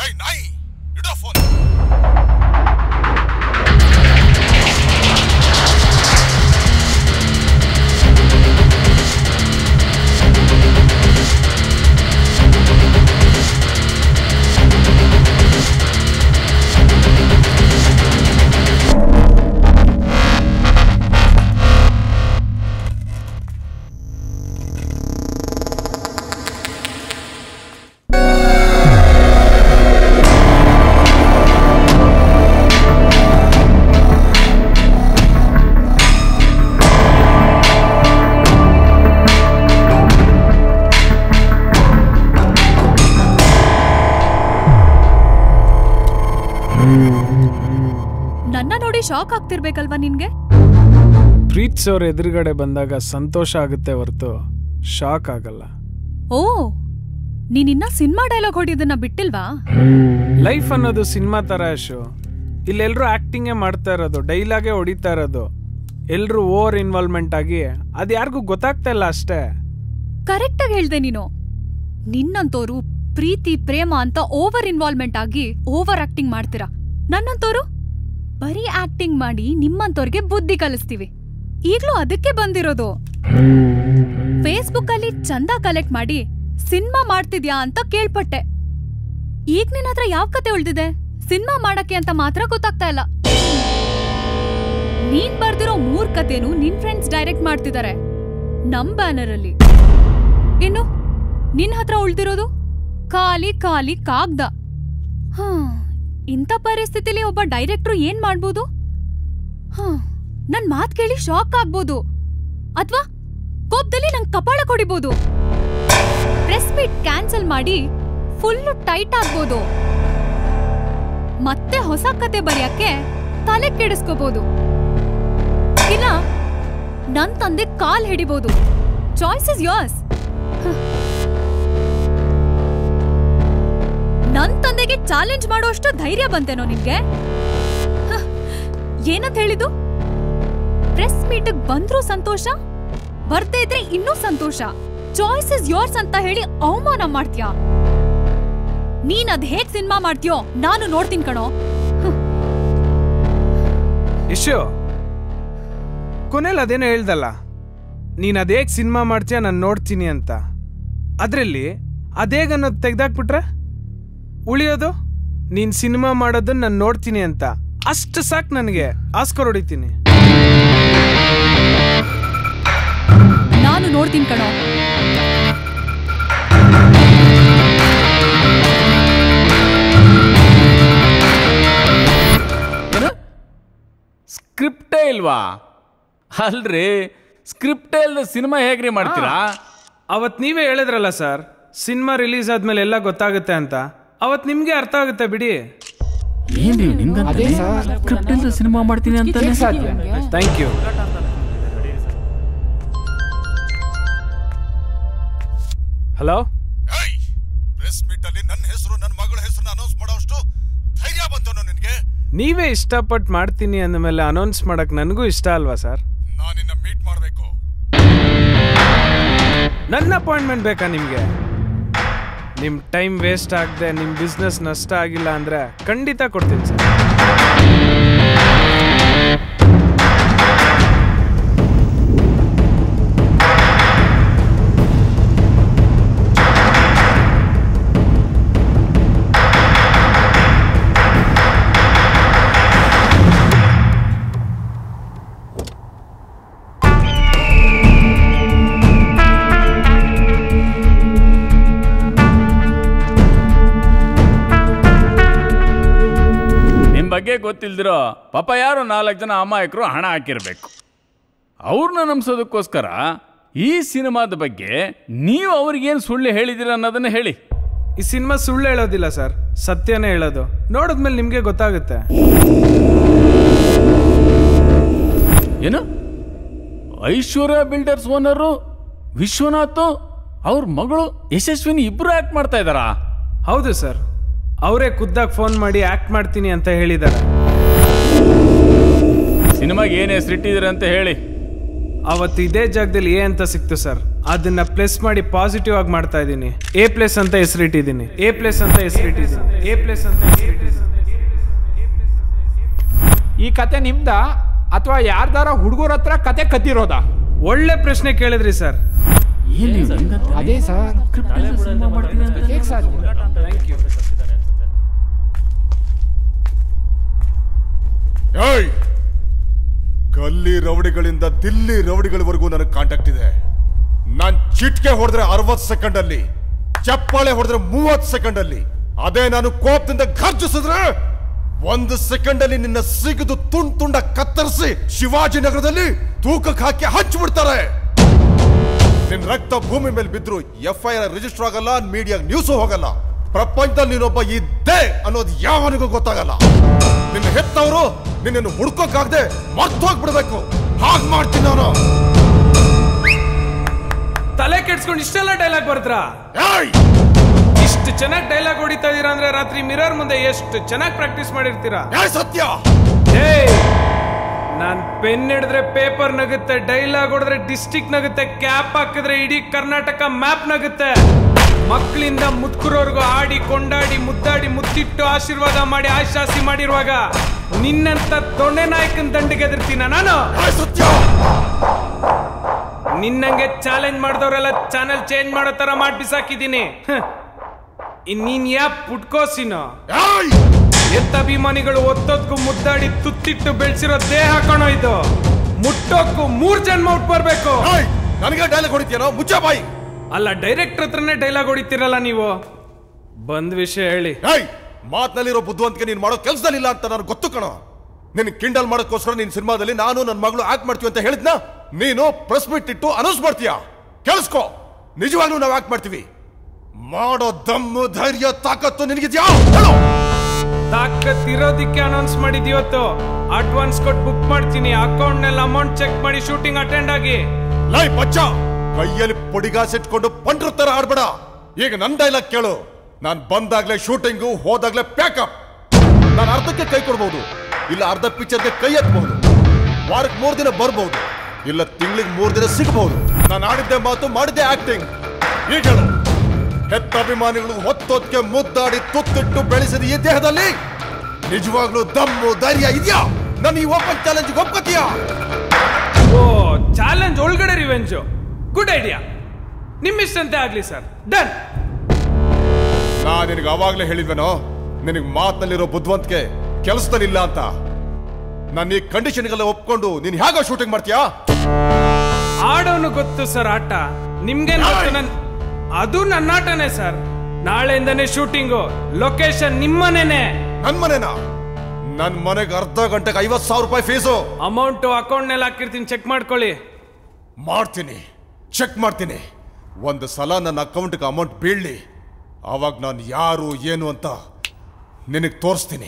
ನನ್ನ ನೋಡಿ ಶಾಕ್ ಆಗ್ತಿರ್ಬೇಕಲ್ವಾ ನಿನ್ಗೆ ಪ್ರೀತ್ಸೋರ್ ಎದುರುಗಡೆ ಬಂದಾಗ ಸಂತೋಷ ಆಗುತ್ತೆ ಹೊರತು ಶಾಕ್ ಆಗಲ್ಲ ಓ ನೀನಿನ್ನ ಸಿನಿಮಾ ಡೈಲಾಗ್ ಹೊಡಿಯೋದನ್ನ ಬಿಟ್ಟಿಲ್ವಾ ಲೈಫ್ ಅನ್ನೋದು ಸಿನಿಮಾ ತರ ಶೋ ಇಲ್ಲೆಲ್ಲರೂ ಆಕ್ಟಿಂಗೇ ಮಾಡ್ತಾ ಇರೋದು ಡೈಲಾಗೇ ಹೊಡಿತಾ ಇರೋದು ಎಲ್ರೂ ಓವರ್ ಇನ್ವಾಲ್ವ್ಮೆಂಟ್ ಆಗಿ ಅದು ಯಾರಿಗೂ ಗೊತ್ತಾಗ್ತಾ ಇಲ್ಲ ಅಷ್ಟೇ ಕರೆಕ್ಟಾಗಿ ಹೇಳ್ದೆ ನೀನು ನಿನ್ನಂತೋರು ಪ್ರೀತಿ ಪ್ರೇಮ ಅಂತ ಓವರ್ ಇನ್ವಾಲ್ವ್ಮೆಂಟ್ ಆಗಿ ಓವರ್ ಆಕ್ಟಿಂಗ್ ಮಾಡ್ತೀರಾ ನನ್ನಂತೋರು ಬರೀ ಆಕ್ಟಿಂಗ್ ಮಾಡಿ ನಿಮ್ಮಂತೋರ್ಗೆ ಬುದ್ಧಿ ಕಲಿಸ್ತೀವಿ ಈಗ್ಲೂ ಅದಕ್ಕೆ ಬಂದಿರೋದು ಫೇಸ್ಬುಕ್ ಅಲ್ಲಿ ಚಂದ ಕಲೆಕ್ಟ್ ಮಾಡಿ ಸಿನಿಮಾ ಮಾಡ್ತಿದ್ಯಾ ಅಂತ ಕೇಳ್ಪಟ್ಟೆ ಈಗ ನಿನ್ ಹತ್ರ ಯಾವ ಕತೆ ಉಳ್ದಿದೆ ಸಿನಿಮಾ ಮಾಡಕ್ಕೆ ಅಂತ ಮಾತ್ರ ಗೊತ್ತಾಗ್ತಾ ಇಲ್ಲ ನೀನ್ ಬರ್ದಿರೋ ಮೂರ್ ಕತೆನು ನಿನ್ ಫ್ರೆಂಡ್ಸ್ ಡೈರೆಕ್ಟ್ ಮಾಡ್ತಿದ್ದಾರೆ ನಮ್ ಬ್ಯಾನರ್ ಅಲ್ಲಿ ಇನ್ನು ನಿನ್ ಹತ್ರ ಉಳ್ದಿರೋದು ಖಾಲಿ ಖಾಲಿ ಕಾಗ್ದ ಹಾ ಇಂಥ ಪರಿಸ್ಥಿತಿಲಿ ಒಬ್ಬ ಡೈರೆಕ್ಟ್ರು ಏನ್ ಮಾಡ್ಬೋದು ಹಾ ನನ್ ಮಾತ್ ಕೇಳಿ ಶಾಕ್ ಆಗ್ಬೋದು ಅಥವಾ ಕೋಪದಲ್ಲಿ ನಂಗ್ ಕಪಾಳ ಕೊಡಿಬೋದು ಪ್ರೆಸ್ ಮೀಟ್ ಕ್ಯಾನ್ಸಲ್ ಮಾಡಿ ಫುಲ್ ಟೈಟ್ ಆಗ್ಬೋದು ಮತ್ತೆ ಹೊಸ ಕತೆ ಬರೆಯಕ್ಕೆ ತಲೆ ಕೆಡಿಸ್ಕೋಬಹುದು ಇಲ್ಲ ನನ್ ತಂದೆ ಕಾಲ್ ಹಿಡಿಬಹುದು ಚಾಯ್ಸ್ ಇಸ್ ಯೋರ್ಸ್ ನನ್ ತಂದೆಗೆ ಚಾಲೆಂಜ್ ಮಾಡುವಷ್ಟು ಧೈರ್ಯ ಬಂತೇನೋ ನಿಮ್ಗೆ ಹ, ಏನಂತ ಹೇಳಿದ್ದು ಪ್ರೆಸ್ ಮೀಟಿಗೆ ಬಂದ್ರೂ ಸಂತೋಷ ಬರ್ದೇ ಇದ್ರೆ ಇನ್ನೂ ಸಂತೋಷ ಚಾಯ್ಸ್ ಇಸ್ ಯೋರ್ಸ್ ಅಂತ ಹೇಳಿ ಅವಮಾನ ಮಾಡ್ತೀಯಾ ನೀನ್ ಅದ್ ಹೇಗ್ ಸಿನಿಮಾ ಮಾಡ್ತೀಯೋ ನಾನು ನೋಡ್ತೀನಿ ಕಣೋ ಇಶ್ಯೂ ಕೊನೆಯಲ್ಲಿ ಅದೇನೋ ಹೇಳ್ದಲ್ಲ ನೀನು ಅದೇಗ್ ಸಿನಿಮಾ ಮಾಡ್ತೀಯ ನಾನು ನೋಡ್ತೀನಿ ಅಂತ ಅದರಲ್ಲಿ ಅದೇಗ್ ಅನ್ನೋದು ತೆಗ್ದಾಕ್ಬಿಟ್ರೆ ಉಳಿಯೋದು ನೀನ್ ಸಿನಿಮಾ ಮಾಡೋದನ್ನ ನಾನು ನೋಡ್ತೀನಿ ಅಂತ ಅಷ್ಟು ಸಾಕು ನನಗೆ ಆಸ್ಕರ್ ಹೊಡಿತೀನಿ ನಾನು ನೋಡ್ತೀನಿ ಕಣೋ ಏನು ಸ್ಕ್ರಿಪ್ಟೇ ಇಲ್ವಾ ಅಲ್ರಿ ಸ್ಕ್ರಿಪ್ಟೇ ಇಲ್ದ ಸಿನಿಮಾ ಹೇಗ್ರಿ ಮಾಡ್ತೀರಾ ಅವತ್ ನೀವೇ ಹೇಳಿದ್ರಲ್ಲ ಸರ್ ಸಿನಿಮಾ ರಿಲೀಸ್ ಆದ್ಮೇಲೆ ಎಲ್ಲ ಗೊತ್ತಾಗುತ್ತೆ ಅಂತ ಅವತ್ ನಿಮ್ಗೆ ಅರ್ಥ ಆಗುತ್ತೆ ಬಿಡಿ ಏನ್ರಿ ನಿಮ್ಗಂತ ಸ್ಕ್ರಿಪ್ಟ್ ಇಲ್ದ ಸಿನಿಮಾ ಮಾಡ್ತೀನಿ ಅಂತ thank you hello press meet ಅಲ್ಲಿ ನನ್ನ ಹೆಸರು ನನ್ನ ಮಗಳ ಹೆಸರನ್ನ ಅನೌನ್ಸ್ ಮಾಡೋಷ್ಟು ಧೈರ್ಯ ಬಂತನೋ ನಿನ್ಗೆ ನೀವೇ ಇಷ್ಟಪಟ್ಟು ಮಾಡ್ತೀನಿ ಅಂದಮೇಲೆ ಅನೌನ್ಸ್ ಮಾಡಕ್ ನನಗೂ ಇಷ್ಟ ಅಲ್ವಾ ಸರ್ ನಾನಿನ್ನ ಮೀಟ್ ಮಾಡಬೇಕು ನನ್ನ ಅಪಾಯಿಂಟ್ಮೆಂಟ್ ಬೇಕಾ ನಿಮಗೆ ನಿಮ್ಮ ಟೈಮ್ ವೇಸ್ಟ್ ಆಗದೆ ನಿಮ್ಮ ಬಿಸ್ನೆಸ್ ನಷ್ಟ ಆಗಿಲ್ಲ ಅಂದರೆ ಖಂಡಿತ ಕೊಡ್ತೀನಿ ಸರ್ ನಿಮ್ ಬಗ್ಗೆ ಗೊತ್ತಿಲ್ದಿರೋ ಪಾಪ ಯಾರೋ ನಾಲ್ಕು ಜನ ಅಮಾಯಕರು ಹಣ ಹಾಕಿರ್ಬೇಕು ಅವ್ರನ್ನ ನಂಬಿಸೋದಕ್ಕೋಸ್ಕರ ಈ ಸಿನಿಮಾದ ಬಗ್ಗೆ ನೀವು ಅವ್ರಿಗೇನು ಸುಳ್ಳು ಹೇಳಿದಿರ ಅನ್ನೋದನ್ನ ಹೇಳಿ ಈ ಸಿನಿಮಾ ಸುಳ್ಳು ಹೇಳೋದಿಲ್ಲ ಸರ್ ಸತ್ಯನೇ ಹೇಳೋದು ನೋಡಿದ್ಮೇಲೆ ನಿಮಗೆ ಗೊತ್ತಾಗುತ್ತೆ ಏನು ಐಶ್ವರ್ಯ ಬಿಲ್ಡರ್ಸ್ ಓನರು ವಿಶ್ವನಾಥ್ ಅವ್ರ ಮಗಳು ಯಶಸ್ವಿನಿ ಇಬ್ರು ಆಕ್ಟ್ ಮಾಡ್ತಾ ಇದ್ದಾರಾ ಹೌದು ಸರ್ ಅವರೇ ಖುದ್ದಾಗಿ ಫೋನ್ ಮಾಡಿ ಆಕ್ಟ್ ಮಾಡ್ತೀನಿ ಅಂತ ಹೇಳಿದ್ದಾರೆ ಸಿನಿಮಾಗೆ ಏನು ಹೆಸರಿಟ್ಟಿದ್ದೀರ ಅಂತ ಹೇಳಿ ಅವತ್ತು ಇದೇ ಜಾಗದಲ್ಲಿ ಎ ಅಂತ ಸಿಕ್ತು ಸರ್ ಅದನ್ನ ಪ್ಲಸ್ ಮಾಡಿ ಪಾಸಿಟಿವ್ ಆಗಿ ಮಾಡ್ತಾ ಇದ್ದೀನಿ ಎ ಪ್ಲೇಸ್ ಅಂತ ಹೆಸರಿಟ್ಟಿದ್ದೀನಿ ಎ ಪ್ಲೇಸ್ ಅಂತ ಹೆಸರಿಟ್ಟಿದ್ದೀನಿ ಎ ಪ್ಲೇಸ್ ಅಂತ ಹೆಸರಿಟ್ಟಿದ್ದೀನಿ ಈ ಕತೆ ನಿಮ್ದ ಅಥವಾ ಯಾರ್ದಾರ ಹುಡುಗರ ಹತ್ರ ಕತೆ ಕತ್ತಿರೋದಾ ಒಳ್ಳೆ ಪ್ರಶ್ನೆ ಕೇಳಿದ್ರಿ ಸರ್ ಅದೇ ಸರ್ ಹೇಗ್ ಸಾಧ್ಯ ಥ್ಯಾಂಕ್ ಯು ಏಯ್ ಗಲ್ಲಿ ರೌಡಿಗಳಿಂದ ದಿಲ್ಲಿ ರೌಡಿಗಳವರೆಗೂ ನನಗೆ ಕಾಂಟ್ಯಾಕ್ಟ್ ಇದೆ ನಾನ್ ಚಿಟ್ಕೆ ಹೊಡೆದ್ರೆ ಅರವತ್ ಸೆಕೆಂಡ್ ಅಲ್ಲಿ ಚಪ್ಪಾಳೆ ಹೊಡೆದ್ರೆ ಮೂವತ್ ಸೆಕೆಂಡ್ ಅಲ್ಲಿ ಅದೇ ನಾನು ಕೋಪದಿಂದ ಘರ್ಜಿಸಿದ್ರೆ ಒಂದು ಸೆಕೆಂಡ್ ಅಲ್ಲಿ ನಿನ್ನ ಸಿಗದು ತುಂಡ್ ತುಂಡ ಕತ್ತರಿಸಿ ಶಿವಾಜಿನಗರದಲ್ಲಿ ತೂಕಕ್ಕೆ ಹಾಕಿ ಹಂಚ್ಬಿಡ್ತಾರೆ ನಿನ್ ರಕ್ತ ಭೂಮಿ ಮೇಲೆ ಬಿದ್ರು ಎಫ್ ಐ ಆರ್ ರಿಜಿಸ್ಟರ್ ಆಗಲ್ಲ ಮೀಡಿಯಾ ನ್ಯೂಸ್ ಹೋಗಲ್ಲ ಪ್ರಪಂಚದಲ್ಲಿ ನೀನೊಬ್ಬ ಇದ್ದೆ ಅನ್ನೋದು ಯಾವನಿಗೂ ಗೊತ್ತಾಗಲ್ಲ ನಿನ್ನ ಹೆತ್ತವರು ನಿನ್ನನ್ನು ಹುಡ್ಕೋಕಾಗದೆ ಮರ್ತೋಗ್ಬಿಡ್ಬೇಕು ಹಾಗ್ ಮಾಡ್ತೀನಿ ನಾನು ತಲೆ ಕೆಡ್ಸ್ಕೊಂಡು ಇಷ್ಟೆಲ್ಲ ಡೈಲಾಗ್ ಬರ್ತ್ರಾ ಇಷ್ಟು ಚೆನ್ನಾಗಿ ಡೈಲಾಗ್ ಹೊಡಿತಾ ಇದೀರಾ ಅಂದ್ರೆ ರಾತ್ರಿ ಮಿರರ್ ಮುಂದೆ ಎಷ್ಟು ಚೆನ್ನಾಗಿ ಪ್ರಾಕ್ಟೀಸ್ ಮಾಡಿರ್ತೀರಾ ಸತ್ಯ ನಾನ್ ಪೆನ್ ಹಿಡಿದ್ರೆ ಪೇಪರ್ ನಗುತ್ತೆ ಡೈಲಾಗ್ ಹೊಡೆದ್ರೆ ಡಿಸ್ಟಿಕ್ ನಗುತ್ತೆ ಕ್ಯಾಪ್ ಹಾಕಿದ್ರೆ ಇಡೀ ಕರ್ನಾಟಕ ಮ್ಯಾಪ್ ನಗುತ್ತೆ ಮಕ್ಕಳಿಂದ ಮುತ್ಕುರೋರ್ಗು ಆಡಿ ಕೊಂಡಾಡಿ ಮುದ್ದಾಡಿ ಮುತ್ತಿಟ್ಟು ಆಶೀರ್ವಾದ ಮಾಡಿ ಆಶಾಸಿ ಮಾಡಿರುವಾಗ ನಿನ್ನಂತ ದೊಣ್ಣೆ ನಾಯಕನ ದಂಡಿಗೆ ಎದುರ್ತೀನ ನಾನು ನಿನ್ನಂಗೆ ಚಾಲೆಂಜ್ ಮಾಡಿದವರೆಲ್ಲ ಚಾನೆಲ್ ಚೇಂಜ್ ಮಾಡೋ ತರ ಮಾಡಿ ಬಿಸಾಕಿದ್ದೀನಿ ಹ. ಇನ್ ನೀನ್ ಯಾ ಪುಟ್ಕೋಸಿನೋ ಎತ್ತ ಅಭಿಮಾನಿಗಳು ಒತ್ತೊತ್ಕು ಮುದ್ದಾಡಿ ತುತ್ತಿಟ್ಟು ಬೆಳೆಸಿರೋ ದೇಹ ಕಣೋ ಇದು ಮುಟ್ಟೋಕ್ಕೂ ಮೂರ್ ಜನ್ಮ ಹುಟ್ಟು ಬರ್ಬೇಕು ನನಗೆ ಡೈಲಾಗ್ ಹೊಡಿತೀನೋ ಮುಚ್ಚ ಬಾಯಿ ಅಲ್ಲ ಡೈರೆಕ್ಟರ್ ಹತ್ರನೇ ಡೈಲಾಗ್ ಹೊಡಿತೀರಲ್ಲ ನೀವು ಬಂದ್ ವಿಷಯ ಹೇಳಿ ಏಯ್ ಮಾತ್ನಲ್ಲಿರೋ ಬುದ್ಧಿವಂತಿಕೆ ನೀನ್ ಮಾಡೋ ಕೆಲಸದಲ್ಲಿಲ್ಲ ಅಂತ ನನಗೆ ಗೊತ್ತು ಕಣೋ ನಿನ್ ಕಿಂಡಲ್ ಮಾಡೋಕ್ಕೋಸ್ಕರ ನಿನ್ ಸಿನಿಮಾದಲ್ಲಿ ನಾನು ನನ್ನ ಮಗಳು ಆಕ್ಟ್ ಮಾಡ್ತೀವಿ ಅಂತ ಹೇಳಿದ್ನ ನೀನು ಪ್ರೆಸ್ ಮೀಟ್ ಇಟ್ಟು ಅನೌನ್ಸ್ ಮಾಡ್ತೀಯ ಕೇಳಿಸ್ಕೋ ನಿಜವಾಗ್ಲೂ ನಾವು ಆಕ್ಟ್ ಮಾಡ್ತೀವಿ ಮಾಡೋ ದಮ್ಮು ಧೈರ್ಯ ತಾಕತ್ತು ನಿನಗಿದ್ಯಾ ಹೇಳು ತಾಕತ್ ಇರೋದಿಕ್ಕೆ ಅನೌನ್ಸ್ ಮಾಡಿದ್ ಇವತ್ತು ಅಡ್ವಾನ್ಸ್ ಕೊಟ್ಟು ಬುಕ್ ಮಾಡ್ತೀನಿ ಅಕೌಂಟ್ ನಲ್ಲಿ ಅಮೌಂಟ್ ಚೆಕ್ ಮಾಡಿ ಶೂಟಿಂಗ್ ಅಟೆಂಡ್ ಆಗಿ ಲೈ ಬಚ್ಚ ಕೈಯಲ್ಲಿ ಪೊಡಿಗಾಸ್ ಇಟ್ಕೊಂಡು ಪಂಡ್ರ ತರ ಆಡ್ಬೇಡ ಈಗ ನನ್ ಡೈಲಾಗ್ ಕೇಳು ನಾನ್ ಬಂದಾಗ್ಲೇ ಶೂಟಿಂಗು ಹೋದಾಗ್ಲೇ ಪ್ಯಾಕಪ್ ನಾನು ಅರ್ಧಕ್ಕೆ ಕೈ ಕೊಡ್ಬೋದು ಇಲ್ಲ ಅರ್ಧ ಪಿಕ್ಚರ್ಗೆ ಕೈ ಎತ್ತಬಹುದು ವಾರಕ್ಕೆ ಮೂರ್ ದಿನ ಬರ್ಬಹುದು ಇಲ್ಲ ತಿಂಗಳಿಗೆ ಮೂರ್ ದಿನ ಸಿಗಬಹುದು ನಾನು ಆಡಿದ್ದೆ ಮಾತು ಮಾಡಿದ್ದೆ ಆಕ್ಟಿಂಗ್ ಈಗ ಹೇಳು ಹೆತ್ತ ಅಭಿಮಾನಿಗಳು ಹೊತ್ತೊತ್ತಿಗೆ ಮುದ್ದಾಡಿ ತುತ್ತಿಟ್ಟು ಬೆಳೆಸಿದ ಈ ದೇಹದಲ್ಲಿ ನಿಜವಾಗ್ಲೂ ದಮ್ಮು ಧೈರ್ಯ ಇದೆಯಾ ನಾನು ಈ ಓಪನ್ ಚಾಲೆಂಜ್ ಒಪ್ಕೋತೀಯಾ ಓ ಚಾಲೆಂಜ್ ಒಳಗಡೆ ರಿವೆಂಜ್ ಗುಡ್ ಐಡಿಯಾ ನಿಮ್ಮಿಷ್ಟಂತೆ ಆಗ್ಲಿ ಸರ್ ಡನ್ ನಾ ನಿನಗೆ ಅವಾಗ್ಲೇ ಹೇಳಿದ್ವೇನೋ ನಿನಗೆ ಮಾತಲ್ಲಿರೋ ಬುದ್ಧಿವಂತಿಕೆ ಕೆಲಸದಲ್ಲಿಲ್ಲ ಅಂತ ನಾನು ಈ ಕಂಡೀಷನ್ಗೆಲ್ಲ ಒಪ್ಕೊಂಡು ನೀನ್ ಹೇಗೋ ಶೂಟಿಂಗ್ ಮಾಡ್ತೀಯಾ ಆಡೋನು ಗೊತ್ತು ಸರ್ ಆಟ ನಿಮ್ಗೆ ಗೊತ್ತು ನನ್ ಅದು ನನ್ನ ಆಟನೇ ಸರ್ ನಾಳೆಯಿಂದನೇ ಶೂಟಿಂಗು ಲೊಕೇಶನ್ ನಿಮ್ಮನೇನೆ ನನ್ ಮನೆನಾ ನನ್ ಮನೆಗೆ ಅರ್ಧ ಗಂಟೆಗೆ ಐವತ್ ಸಾವಿರ ರೂಪಾಯಿ ಫೀಸು ಅಮೌಂಟ್ ಅಕೌಂಟ್ ನಲ್ಲಿ ಹಾಕಿರ್ತೀನಿ ಚೆಕ್ ಮಾಡ್ಕೊಳ್ಳಿ ಮಾಡ್ತೀನಿ ಚೆಕ್ ಮಾಡ್ತೀನಿ ಒಂದು ಸಲ ನನ್ನ ಅಕೌಂಟ್ಗೆ ಅಮೌಂಟ್ ಬೀಳ್ಲಿ ಅವಾಗ ನಾನು ಯಾರು ಏನು ಅಂತ ನಿನಗೆ ತೋರಿಸ್ತೀನಿ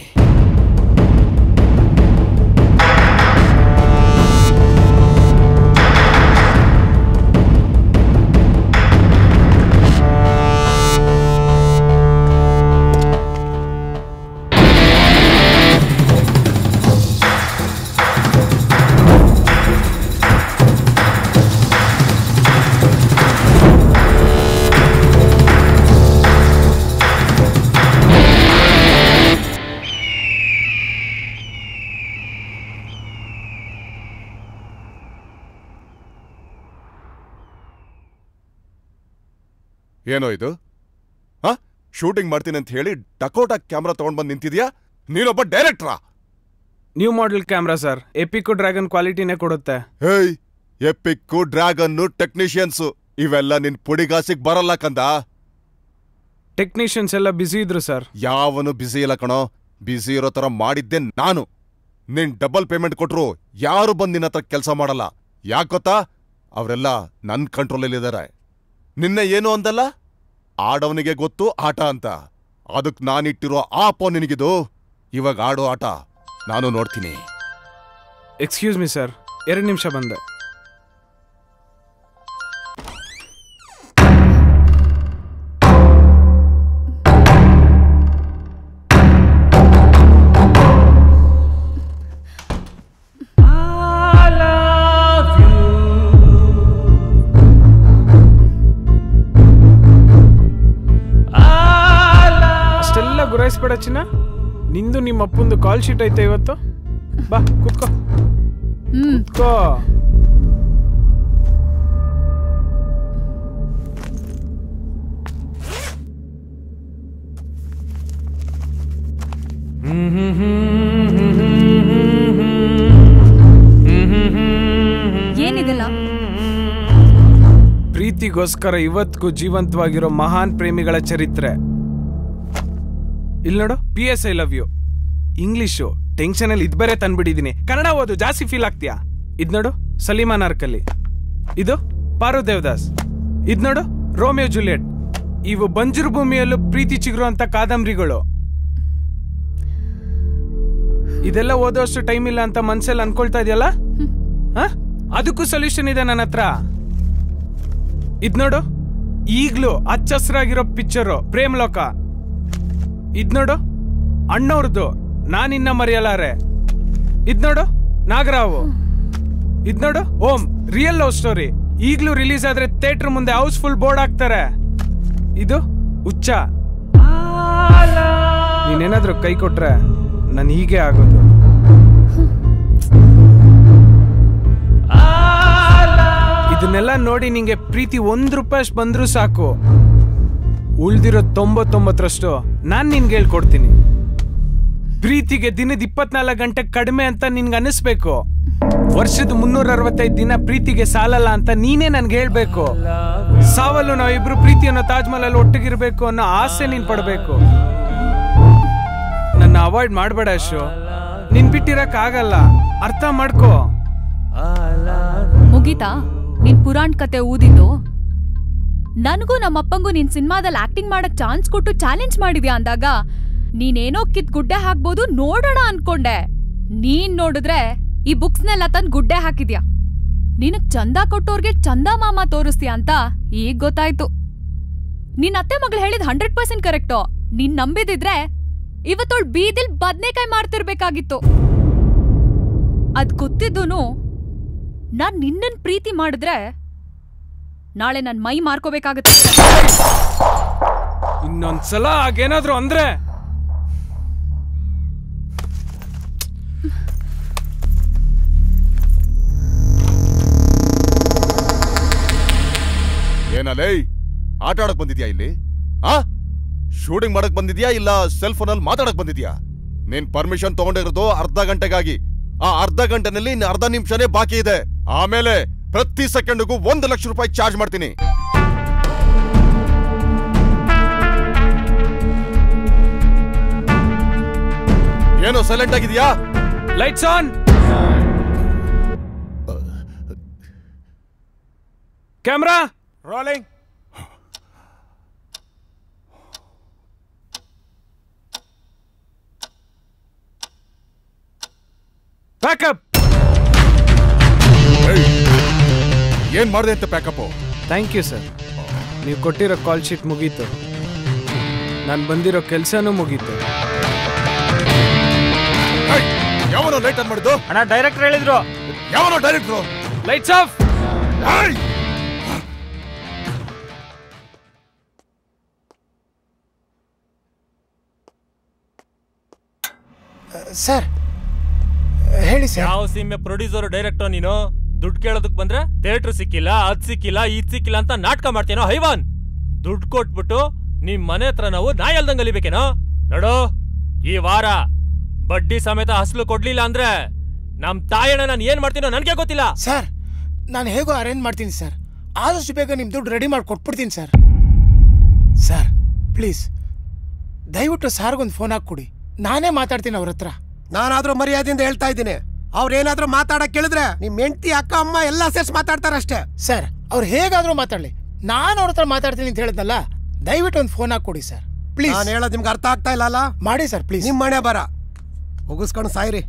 ಏನೋ ಇದು ಹಾ ಶೂಟಿಂಗ್ ಮಾಡ್ತೀನಿ ಅಂತ ಹೇಳಿ ಡಕೋಟಾ ಕ್ಯಾಮ್ರಾ ತಗೊಂಡ್ ಬಂದು ನಿಂತಿದ್ಯಾ ನೀನೊಬ್ಬ ಡೈರೆಕ್ಟ್ರಾ new model camera sir Epico dragon ಕ್ವಾಲಿಟಿನೇ ಕೊಡುತ್ತೆ ಹೇಯ್ ಎಪಿಕ್ಕು ಡ್ರ್ಯಾಗನ್ನು ಟೆಕ್ನಿಷಿಯನ್ಸು ಇವೆಲ್ಲ ನಿನ್ ಪುಡಿಗಾಸಿಗ್ ಬರಲ್ಲ ಕಂದ ಟೆಕ್ನಿಷಿಯನ್ಸ್ ಎಲ್ಲ ಬ್ಯುಸಿ ಇದ್ರು ಸರ್ ಯಾವನು ಬಿಸಿ ಇಲ್ಲ ಕಣೋ ಬಿಸಿ ಇರೋ ತರ ಮಾಡಿದ್ದೆ ನಾನು ನಿನ್ ಡಬಲ್ ಪೇಮೆಂಟ್ ಕೊಟ್ರು ಯಾರು ಬಂದ್ ನಿನ್ನ ಹತ್ರ ಕೆಲಸ ಮಾಡಲ್ಲ ಯಾಕ್ ಗೊತ್ತಾ ಅವರೆಲ್ಲ ನನ್ ಕಂಟ್ರೋಲಲ್ಲಿದ್ದಾರೆ ನಿನ್ನೆ ಏನು ಅಂದಲ್ಲ ಆಡವನಿಗೆ ಗೊತ್ತು ಆಟ ಅಂತ ಅದಕ್ ನಾನಿಟ್ಟಿರೋ ಆಪೋ ನಿನಗಿದು ಇವಾಗ ಆಡೋ ಆಟ ನಾನು ನೋಡ್ತೀನಿ ಎಕ್ಸ್ಕ್ಯೂಸ್ ಮಿ ಸರ್ ಎರಡು ನಿಮಿಷ ಬಂದೆ ಅಷ್ಟೆಲ್ಲ ಗುರಾಯಿಸ್ಬೇಡ ಚಿನ್ನ ನಿಂದು ನಿಮ್ಮ ಅಪ್ಪಂದು ಕಾಲ್ ಶೀಟ್ ಐತೆ ಇವತ್ತು ಬಾ ಕೂತ್ಕೋ ಕೂತ್ಕೋ ಏನಿದೆಲ್ಲ ಪ್ರೀತಿಗೋಸ್ಕರ ಇವತ್ತಿಗೂ ಜೀವಂತವಾಗಿರೋ ಮಹಾನ್ ಪ್ರೇಮಿಗಳ ಚರಿತ್ರೆ ಇಲ್ಲಿ ನೋಡು P S I love you English tension ಅಲ್ಲಿ ಇದ್ ಬೇರೆ ತಂದ್ಬಿಟ್ಟಿದೀನಿ ಕನ್ನಡ ಓದು ಜಾಸ್ತಿ ಫೀಲ್ ಆಗ್ತೀಯಾ ಇದ್ ನೋಡು ಸಲೀಮಾ ನಾರ್ಕಲ್ಲಿ ಇದು ಪಾರು ದೇವದಾಸ್ ಇದ್ ನೋಡು ರೋಮಿಯೋ ಜೂಲಿಯಟ್ ಇವು ಬಂಜರು ಭೂಮಿಯಲ್ಲೂ ಪ್ರೀತಿ ಚಿಗುರು ಅಂತ ಕಾದಂಬರಿಗಳು ಇದೆಲ್ಲ ಓದೋಷ್ಟು ಟೈಮ್ ಇಲ್ಲ ಅಂತ ಮನ್ಸಲ್ಲಿ ಅನ್ಕೊಳ್ತಾ ಇದೆಯಲ್ಲ ಹ? ಅದಕ್ಕೂ ಸೊಲ್ಯೂಷನ್ ಇದೆ ನನ್ನ ಹತ್ರ ಇದ್ ನೋಡು ಈಗ್ಲೂ ಹಚ್ಚಸ್ರಾಗಿರೋ ಪಿಕ್ಚರು ಪ್ರೇಮ್ ಲೋಕ ಇದ್ ನೋಡು ಅಣ್ಣವ್ರದ್ದು ನಾನಿನ್ನ ಮರೆಯಲಾರೆ ಇದ್ ನೋಡು ನಾಗರಾವು ಇದ್ ನೋಡು ಓಂ ರಿಯಲ್ ಲವ್ ಸ್ಟೋರಿ ಈಗ್ಲೂ ರಿಲೀಸ್ ಆದ್ರೆ ಥಿಯೇಟರ್ ಮುಂದೆ ಹೌಸ್ಫುಲ್ ಬೋರ್ಡ್ ಹಾಕ್ತಾರೆ ಇದು ಹುಚ್ಚ ನೀನೇನಾದ್ರೂ ಕೈ ಕೊಟ್ರೆ ನಾನು ಹೀಗೆ ಆಗೋದು ಇದನ್ನೆಲ್ಲ ನೋಡಿ ನಿಂಗೆ ಪ್ರೀತಿ ಒಂದ್ ರೂಪಾಯಿ ಅಷ್ಟ್ ಬಂದ್ರೂ ಸಾಕು ಉಳ್ದಿರೋ ತೊಂಬತ್ತೊಂಬತ್ತರಷ್ಟು ನಾನ್ ನಿನ್ಗೆ ಹೇಳ್ಕೊಡ್ತೀನಿ ಪ್ರೀತಿಗೆ ದಿನದ ಇಪ್ಪತ್ನಾಲ್ಕು ಗಂಟೆ ಕಡಿಮೆ ಅಂತ ನಿನ್ಗೆ ಅನಿಸ್ಬೇಕು ವರ್ಷದ ಮುನ್ನೂರ ಅರವತ್ತೈದು ದಿನ ಪ್ರೀತಿಗೆ ಸಾಲಲ್ಲ ಅಂತ ನೀನೇ ನನ್ಗೆ ಹೇಳ್ಬೇಕು ಸಾವಲ್ಲೂ ನಾವಿಬ್ರು ಪ್ರೀತಿ ಅನ್ನೋ ತಾಜ್ ಮಹಲ್ ಅಲ್ಲಿ ಒಟ್ಟಿಗಿರ್ಬೇಕು ಅನ್ನೋ ಆಸೆ ನೀನ್ ಪಡ್ಬೇಕು ನನ್ನ ಅವಾಯ್ಡ್ ಮಾಡ್ಬೇಡ ಅಶು ನಿನ್ ಬಿಟ್ಟಿರಕ್ ಆಗಲ್ಲ ಅರ್ಥ ಮಾಡ್ಕೋ ಮುಗೀತಾ ನಿನ್ ಪುರಾಣ್ ಕತೆ ಊದಿದ್ದು ನನಗೂ ನಮ್ಮಪ್ಪಂಗೂ ನಿನ್ ಸಿನಿಮಾದಲ್ಲಿ ಆಕ್ಟಿಂಗ್ ಮಾಡಕ್ ಚಾನ್ಸ್ ಕೊಟ್ಟು ಚಾಲೆಂಜ್ ಮಾಡಿದ್ಯಾ ಅಂದಾಗ ನೀನೇನೋ ಕಿತ್ ಗುಡ್ಡೆ ಹಾಕ್ಬೋದು ನೋಡೋಣ ಅನ್ಕೊಂಡೆ ನೀನ್ ನೋಡಿದ್ರೆ ಈ ಬುಕ್ಸ್ನೆಲ್ಲ ತಂದ್ ಗುಡ್ಡೆ ಹಾಕಿದ್ಯಾ ನಿನಗ್ ಚಂದ ಕೊಟ್ಟೋರ್ಗೆ ಚಂದ ಮಾಮ ತೋರಿಸ್ತೀಯ ಅಂತ ಈಗ ಗೊತ್ತಾಯ್ತು ನಿನ್ ಅತ್ತೆ ಮಗಳು ಹೇಳಿದ್ ಹಂಡ್ರೆಡ್ ಪರ್ಸೆಂಟ್ ಕರೆಕ್ಟು ನೀನ್ ನಂಬಿದಿದ್ರೆ ಇವತ್ತೊಳ್ ಬೀದಿಲ್ ಬದ್ನೆಕಾಯಿ ಮಾಡ್ತಿರ್ಬೇಕಾಗಿತ್ತು ಅದ್ ಗೊತ್ತಿದ್ದೂನು ನಾನ್ ನಿನ್ನನ್ ಪ್ರೀತಿ ಮಾಡಿದ್ರೆ ನಾಳೆ ನನ್ ಮೈ ಮಾರ್ಕೋಬೇಕಾಗತ್ತೆ ಇನ್ನೊಂದ್ಸಲ ಹಾಗೇನಾದ್ರು ಅಂದ್ರೆ ಏನಲೇ ಆಟ ಆಡಕ್ ಬಂದಿದ್ಯಾ ಇಲ್ಲಿ ಆ ಶೂಟಿಂಗ್ ಮಾಡಕ್ ಬಂದಿದ್ಯಾ ಇಲ್ಲ ಸೆಲ್ ಫೋನಲ್ಲಿ ಮಾತಾಡಕ್ ಬಂದಿದ್ಯಾ ನೀನ್ ಪರ್ಮಿಷನ್ ತಗೊಂಡಿರೋದು ಅರ್ಧ ಗಂಟೆಗಾಗಿ ಆ ಅರ್ಧ ಗಂಟೆನಲ್ಲಿ ಇನ್ನು ಅರ್ಧ ನಿಮಿಷನೇ ಬಾಕಿ ಇದೆ ಆಮೇಲೆ ಪ್ರತಿ ಸೆಕೆಂಡ್ಗೂ ಒಂದು ಲಕ್ಷ ರೂಪಾಯಿ ಚಾರ್ಜ್ ಮಾಡ್ತೀನಿ ಏನು ಸೈಲೆಂಟ್ ಆಗಿದ್ಯಾ lights on camera rolling backup ಏನ್ ಮಾಡಿದೆ ಅಂತ ಪ್ಯಾಕಪ್ ಥ್ಯಾಂಕ್ ಯು ಸರ್ ನೀವು ಕೊಟ್ಟಿರೋ ಕಾಲ್ ಶೀಟ್ ಮುಗೀತು ನಾನು ಬಂದಿರೋ ಕೆಲಸನೂ ಮುಗೀತು ಯಾವನೋ ಲೈಟ್ ಆನ್ ಮಾಡಿದ್ದು ಅಣ್ಣ ಡೈರೆಕ್ಟರ್ ಹೇಳಿದ್ರು ಯಾವನೋ ಡೈರೆಕ್ಟ್ರು ಲೈಟ್ಸ್ ಆಫ್ ಸರ್ ಹೇಳಿ ಸರ್ ಯಾವ ಸಿನಿಮೆ ಪ್ರೊಡ್ಯೂಸರ್ ಡೈರೆಕ್ಟರ್ ನೀನು ದುಡ್ಡು ಕೇಳೋದಕ್ ಬಂದ್ರೆ ಥಿಯೇಟರ್ ಸಿಕ್ಕಿಲ್ಲ ಅದ್ ಸಿಕ್ಕಿಲ್ಲ ಇದ್ ಸಿಕ್ಕಿಲ್ಲ ಅಂತ ನಾಟಕ ಮಾಡ್ತೇನೋ ಹೈವಾನ್ ದುಡ್ಡು ಕೊಟ್ಬಿಟ್ಟು ನಿಮ್ ಮನೆ ಹತ್ರ ನಾವು ನಾಯಿ ಅಲ್ದಂಗ್ ಅಲಿಬೇಕೇನೋ ನೋಡು ಈ ವಾರ ಬಡ್ಡಿ ಸಮೇತ ಹಸ್ಲು ಕೊಡ್ಲಿಲ್ಲ ಅಂದ್ರೆ ನಮ್ ತಾಯಣ್ಣ ನಾನು ಏನ್ ಮಾಡ್ತೀನೋ ನನ್ಗೆ ಗೊತ್ತಿಲ್ಲ ಸರ್ ನಾನು ಹೇಗೋ ಅರೇಂಜ್ ಮಾಡ್ತೀನಿ ಸರ್ ಆದಷ್ಟು ಬೇಗ ನಿಮ್ಮ ದುಡ್ಡು ರೆಡಿ ಮಾಡಿ ಕೊಟ್ಬಿಡ್ತೀನಿ ಸರ್ ಸರ್ ಪ್ಲೀಸ್ ದಯವಿಟ್ಟು ಸಾರ್ಗೊಂದು ಫೋನ್ ಹಾಕ್ಕೊಡಿ ನಾನೇ ಮಾತಾಡ್ತೀನಿ ಅವ್ರ ಹತ್ರ ನಾನಾದ್ರೂ ಮರ್ಯಾದೆಯಿಂದ ಹೇಳ್ತಾ ಇದ್ದೀನಿ ಅವ್ರೇನಾದ್ರೂ ಮಾತಾಡಕ್ ಕೇಳಿದ್ರೆ ನಿಮ್ ಹೆಂಡತಿ ಅಕ್ಕ ಅಮ್ಮ ಎಲ್ಲ ಸೇರ್ಸಿ ಮಾತಾಡ್ತಾರಷ್ಟೇ ಸರ್ ಅವ್ರು ಹೇಗಾದ್ರೂ ಮಾತಾಡ್ಲಿ ನಾನು ಅವ್ರ ಹತ್ರ ಮಾತಾಡ್ತೀನಿ ಅಂತ ಹೇಳಿದ್ನಲ್ಲ ದಯವಿಟ್ಟು ಒಂದು ಫೋನ್ ಹಾಕ್ಕೊಡಿ ಸರ್ ಪ್ಲೀಸ್ ನಾನು ಹೇಳೋದು ನಿಮ್ಗೆ ಅರ್ಥ ಆಗ್ತಾ ಇಲ್ಲ ಅಲ್ಲ ಮಾಡಿ ಸರ್ ಪ್ಲೀಸ್ ನಿಮ್ ಮನೆ ಬರ ಮುಗಿಸ್ಕೊಂಡು ಸಾಯ್ರಿ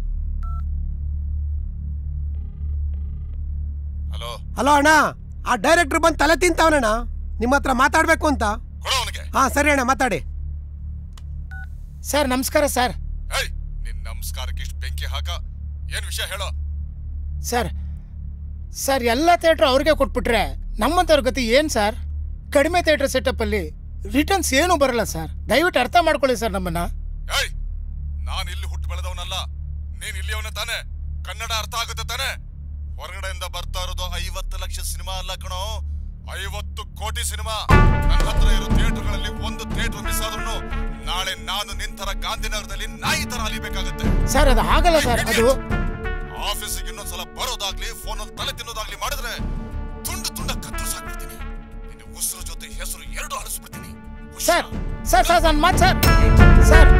ಹಲೋ ಹಲೋ ಅಣ್ಣ ಆ ಡೈರೆಕ್ಟರ್ ಬಂದು ತಲೆ ತಿಂತಾವನಣ್ಣ ನಿಮ್ಮ ಹತ್ರ ಮಾತಾಡ್ಬೇಕು ಅಂತ ಹಾ ಸರಿ ಅಣ್ಣ ಮಾತಾಡಿ ಸರ್ ನಮಸ್ಕಾರ ಸರ್ ನಿನ್ ನಮಸ್ಕಾರಕ್ಕೆ ಇಷ್ಟು ಬೆಂಕಿ ಹಾಕ ಏನ್ ವಿಷಯ ಹೇಳೋ ಸರ್ ಸರ್ ಎಲ್ಲ ಥಿಯೇಟ್ರ್ ಅವ್ರಿಗೆ ಕೊಟ್ಬಿಟ್ರೆ ನಮ್ಮಂಥವ್ರ ಗತಿ ಏನ್ ಸರ್ ಕಡಿಮೆ ಥಿಯೇಟರ್ ಸೆಟಪ್ ಅಲ್ಲಿ ರಿಟರ್ನ್ಸ್ ಏನು ಬರಲ್ಲ ಸರ್ ದಯವಿಟ್ಟು ಅರ್ಥ ಮಾಡ್ಕೊಳ್ಳಿ ಸರ್ ನಮ್ಮನ್ನ ನಾನು ಇಲ್ಲಿ ಹುಟ್ಟು ಬೆಳೆದವನಲ್ಲ ನೀನ್ ಇಲ್ಲಿಯವನ ತಾನೆ ಕನ್ನಡ ಅರ್ಥ ಆಗುತ್ತೆ ತಾನೆ ಹೊರಗಡೆಯಿಂದ ಬರ್ತಾ ಇರೋದು ಐವತ್ತು ಲಕ್ಷ ಸಿನಿಮಾ ಅಲ್ಲ ಕಣೋ ಐವತ್ತು ಕೋಟಿ ಸಿನಿಮಾ ನನ್ನ ಹತ್ರ ಇರೋ ಥಿಯೇಟರ್ಗಳಲ್ಲಿ ಒಂದು ಥಿಯೇಟರ್ ಮಿಸ್ ಆದ್ರೂ ನಾಳೆ ನಾನು ನಿಂತರ ಗಾಂಧಿನಗರದಲ್ಲಿ ನಾಯಿ ತರ ಅಲಿಬೇಕಾಗತ್ತೆ ಸರ್ ಅದು ಆಗಲ್ಲ ಸರ್ ಅದು ಆಫೀಸಿಗೆ ಇನ್ನೊಂದ್ಸಲ ಬರೋದಾಗ್ಲಿ ಫೋನಲ್ಲಿ ತಲೆ ತಿನ್ನೋದಾಗ್ಲಿ ಮಾಡಿದ್ರೆ ತುಂಡು ತುಂಡ ಕತ್ತರಿಸಾಕ್ಬಿಡ್ತೀನಿ ನಿನ್ನ ಉಸಿರು ಜೊತೆ ಹೆಸರು ಎರಡು ಅಳಿಸ್ಬಿಡ್ತೀನಿ ಸರ್ ಸರ್ ಸರ್ ನನ್ನ ಮಾತು ಸರ್ ಸರ್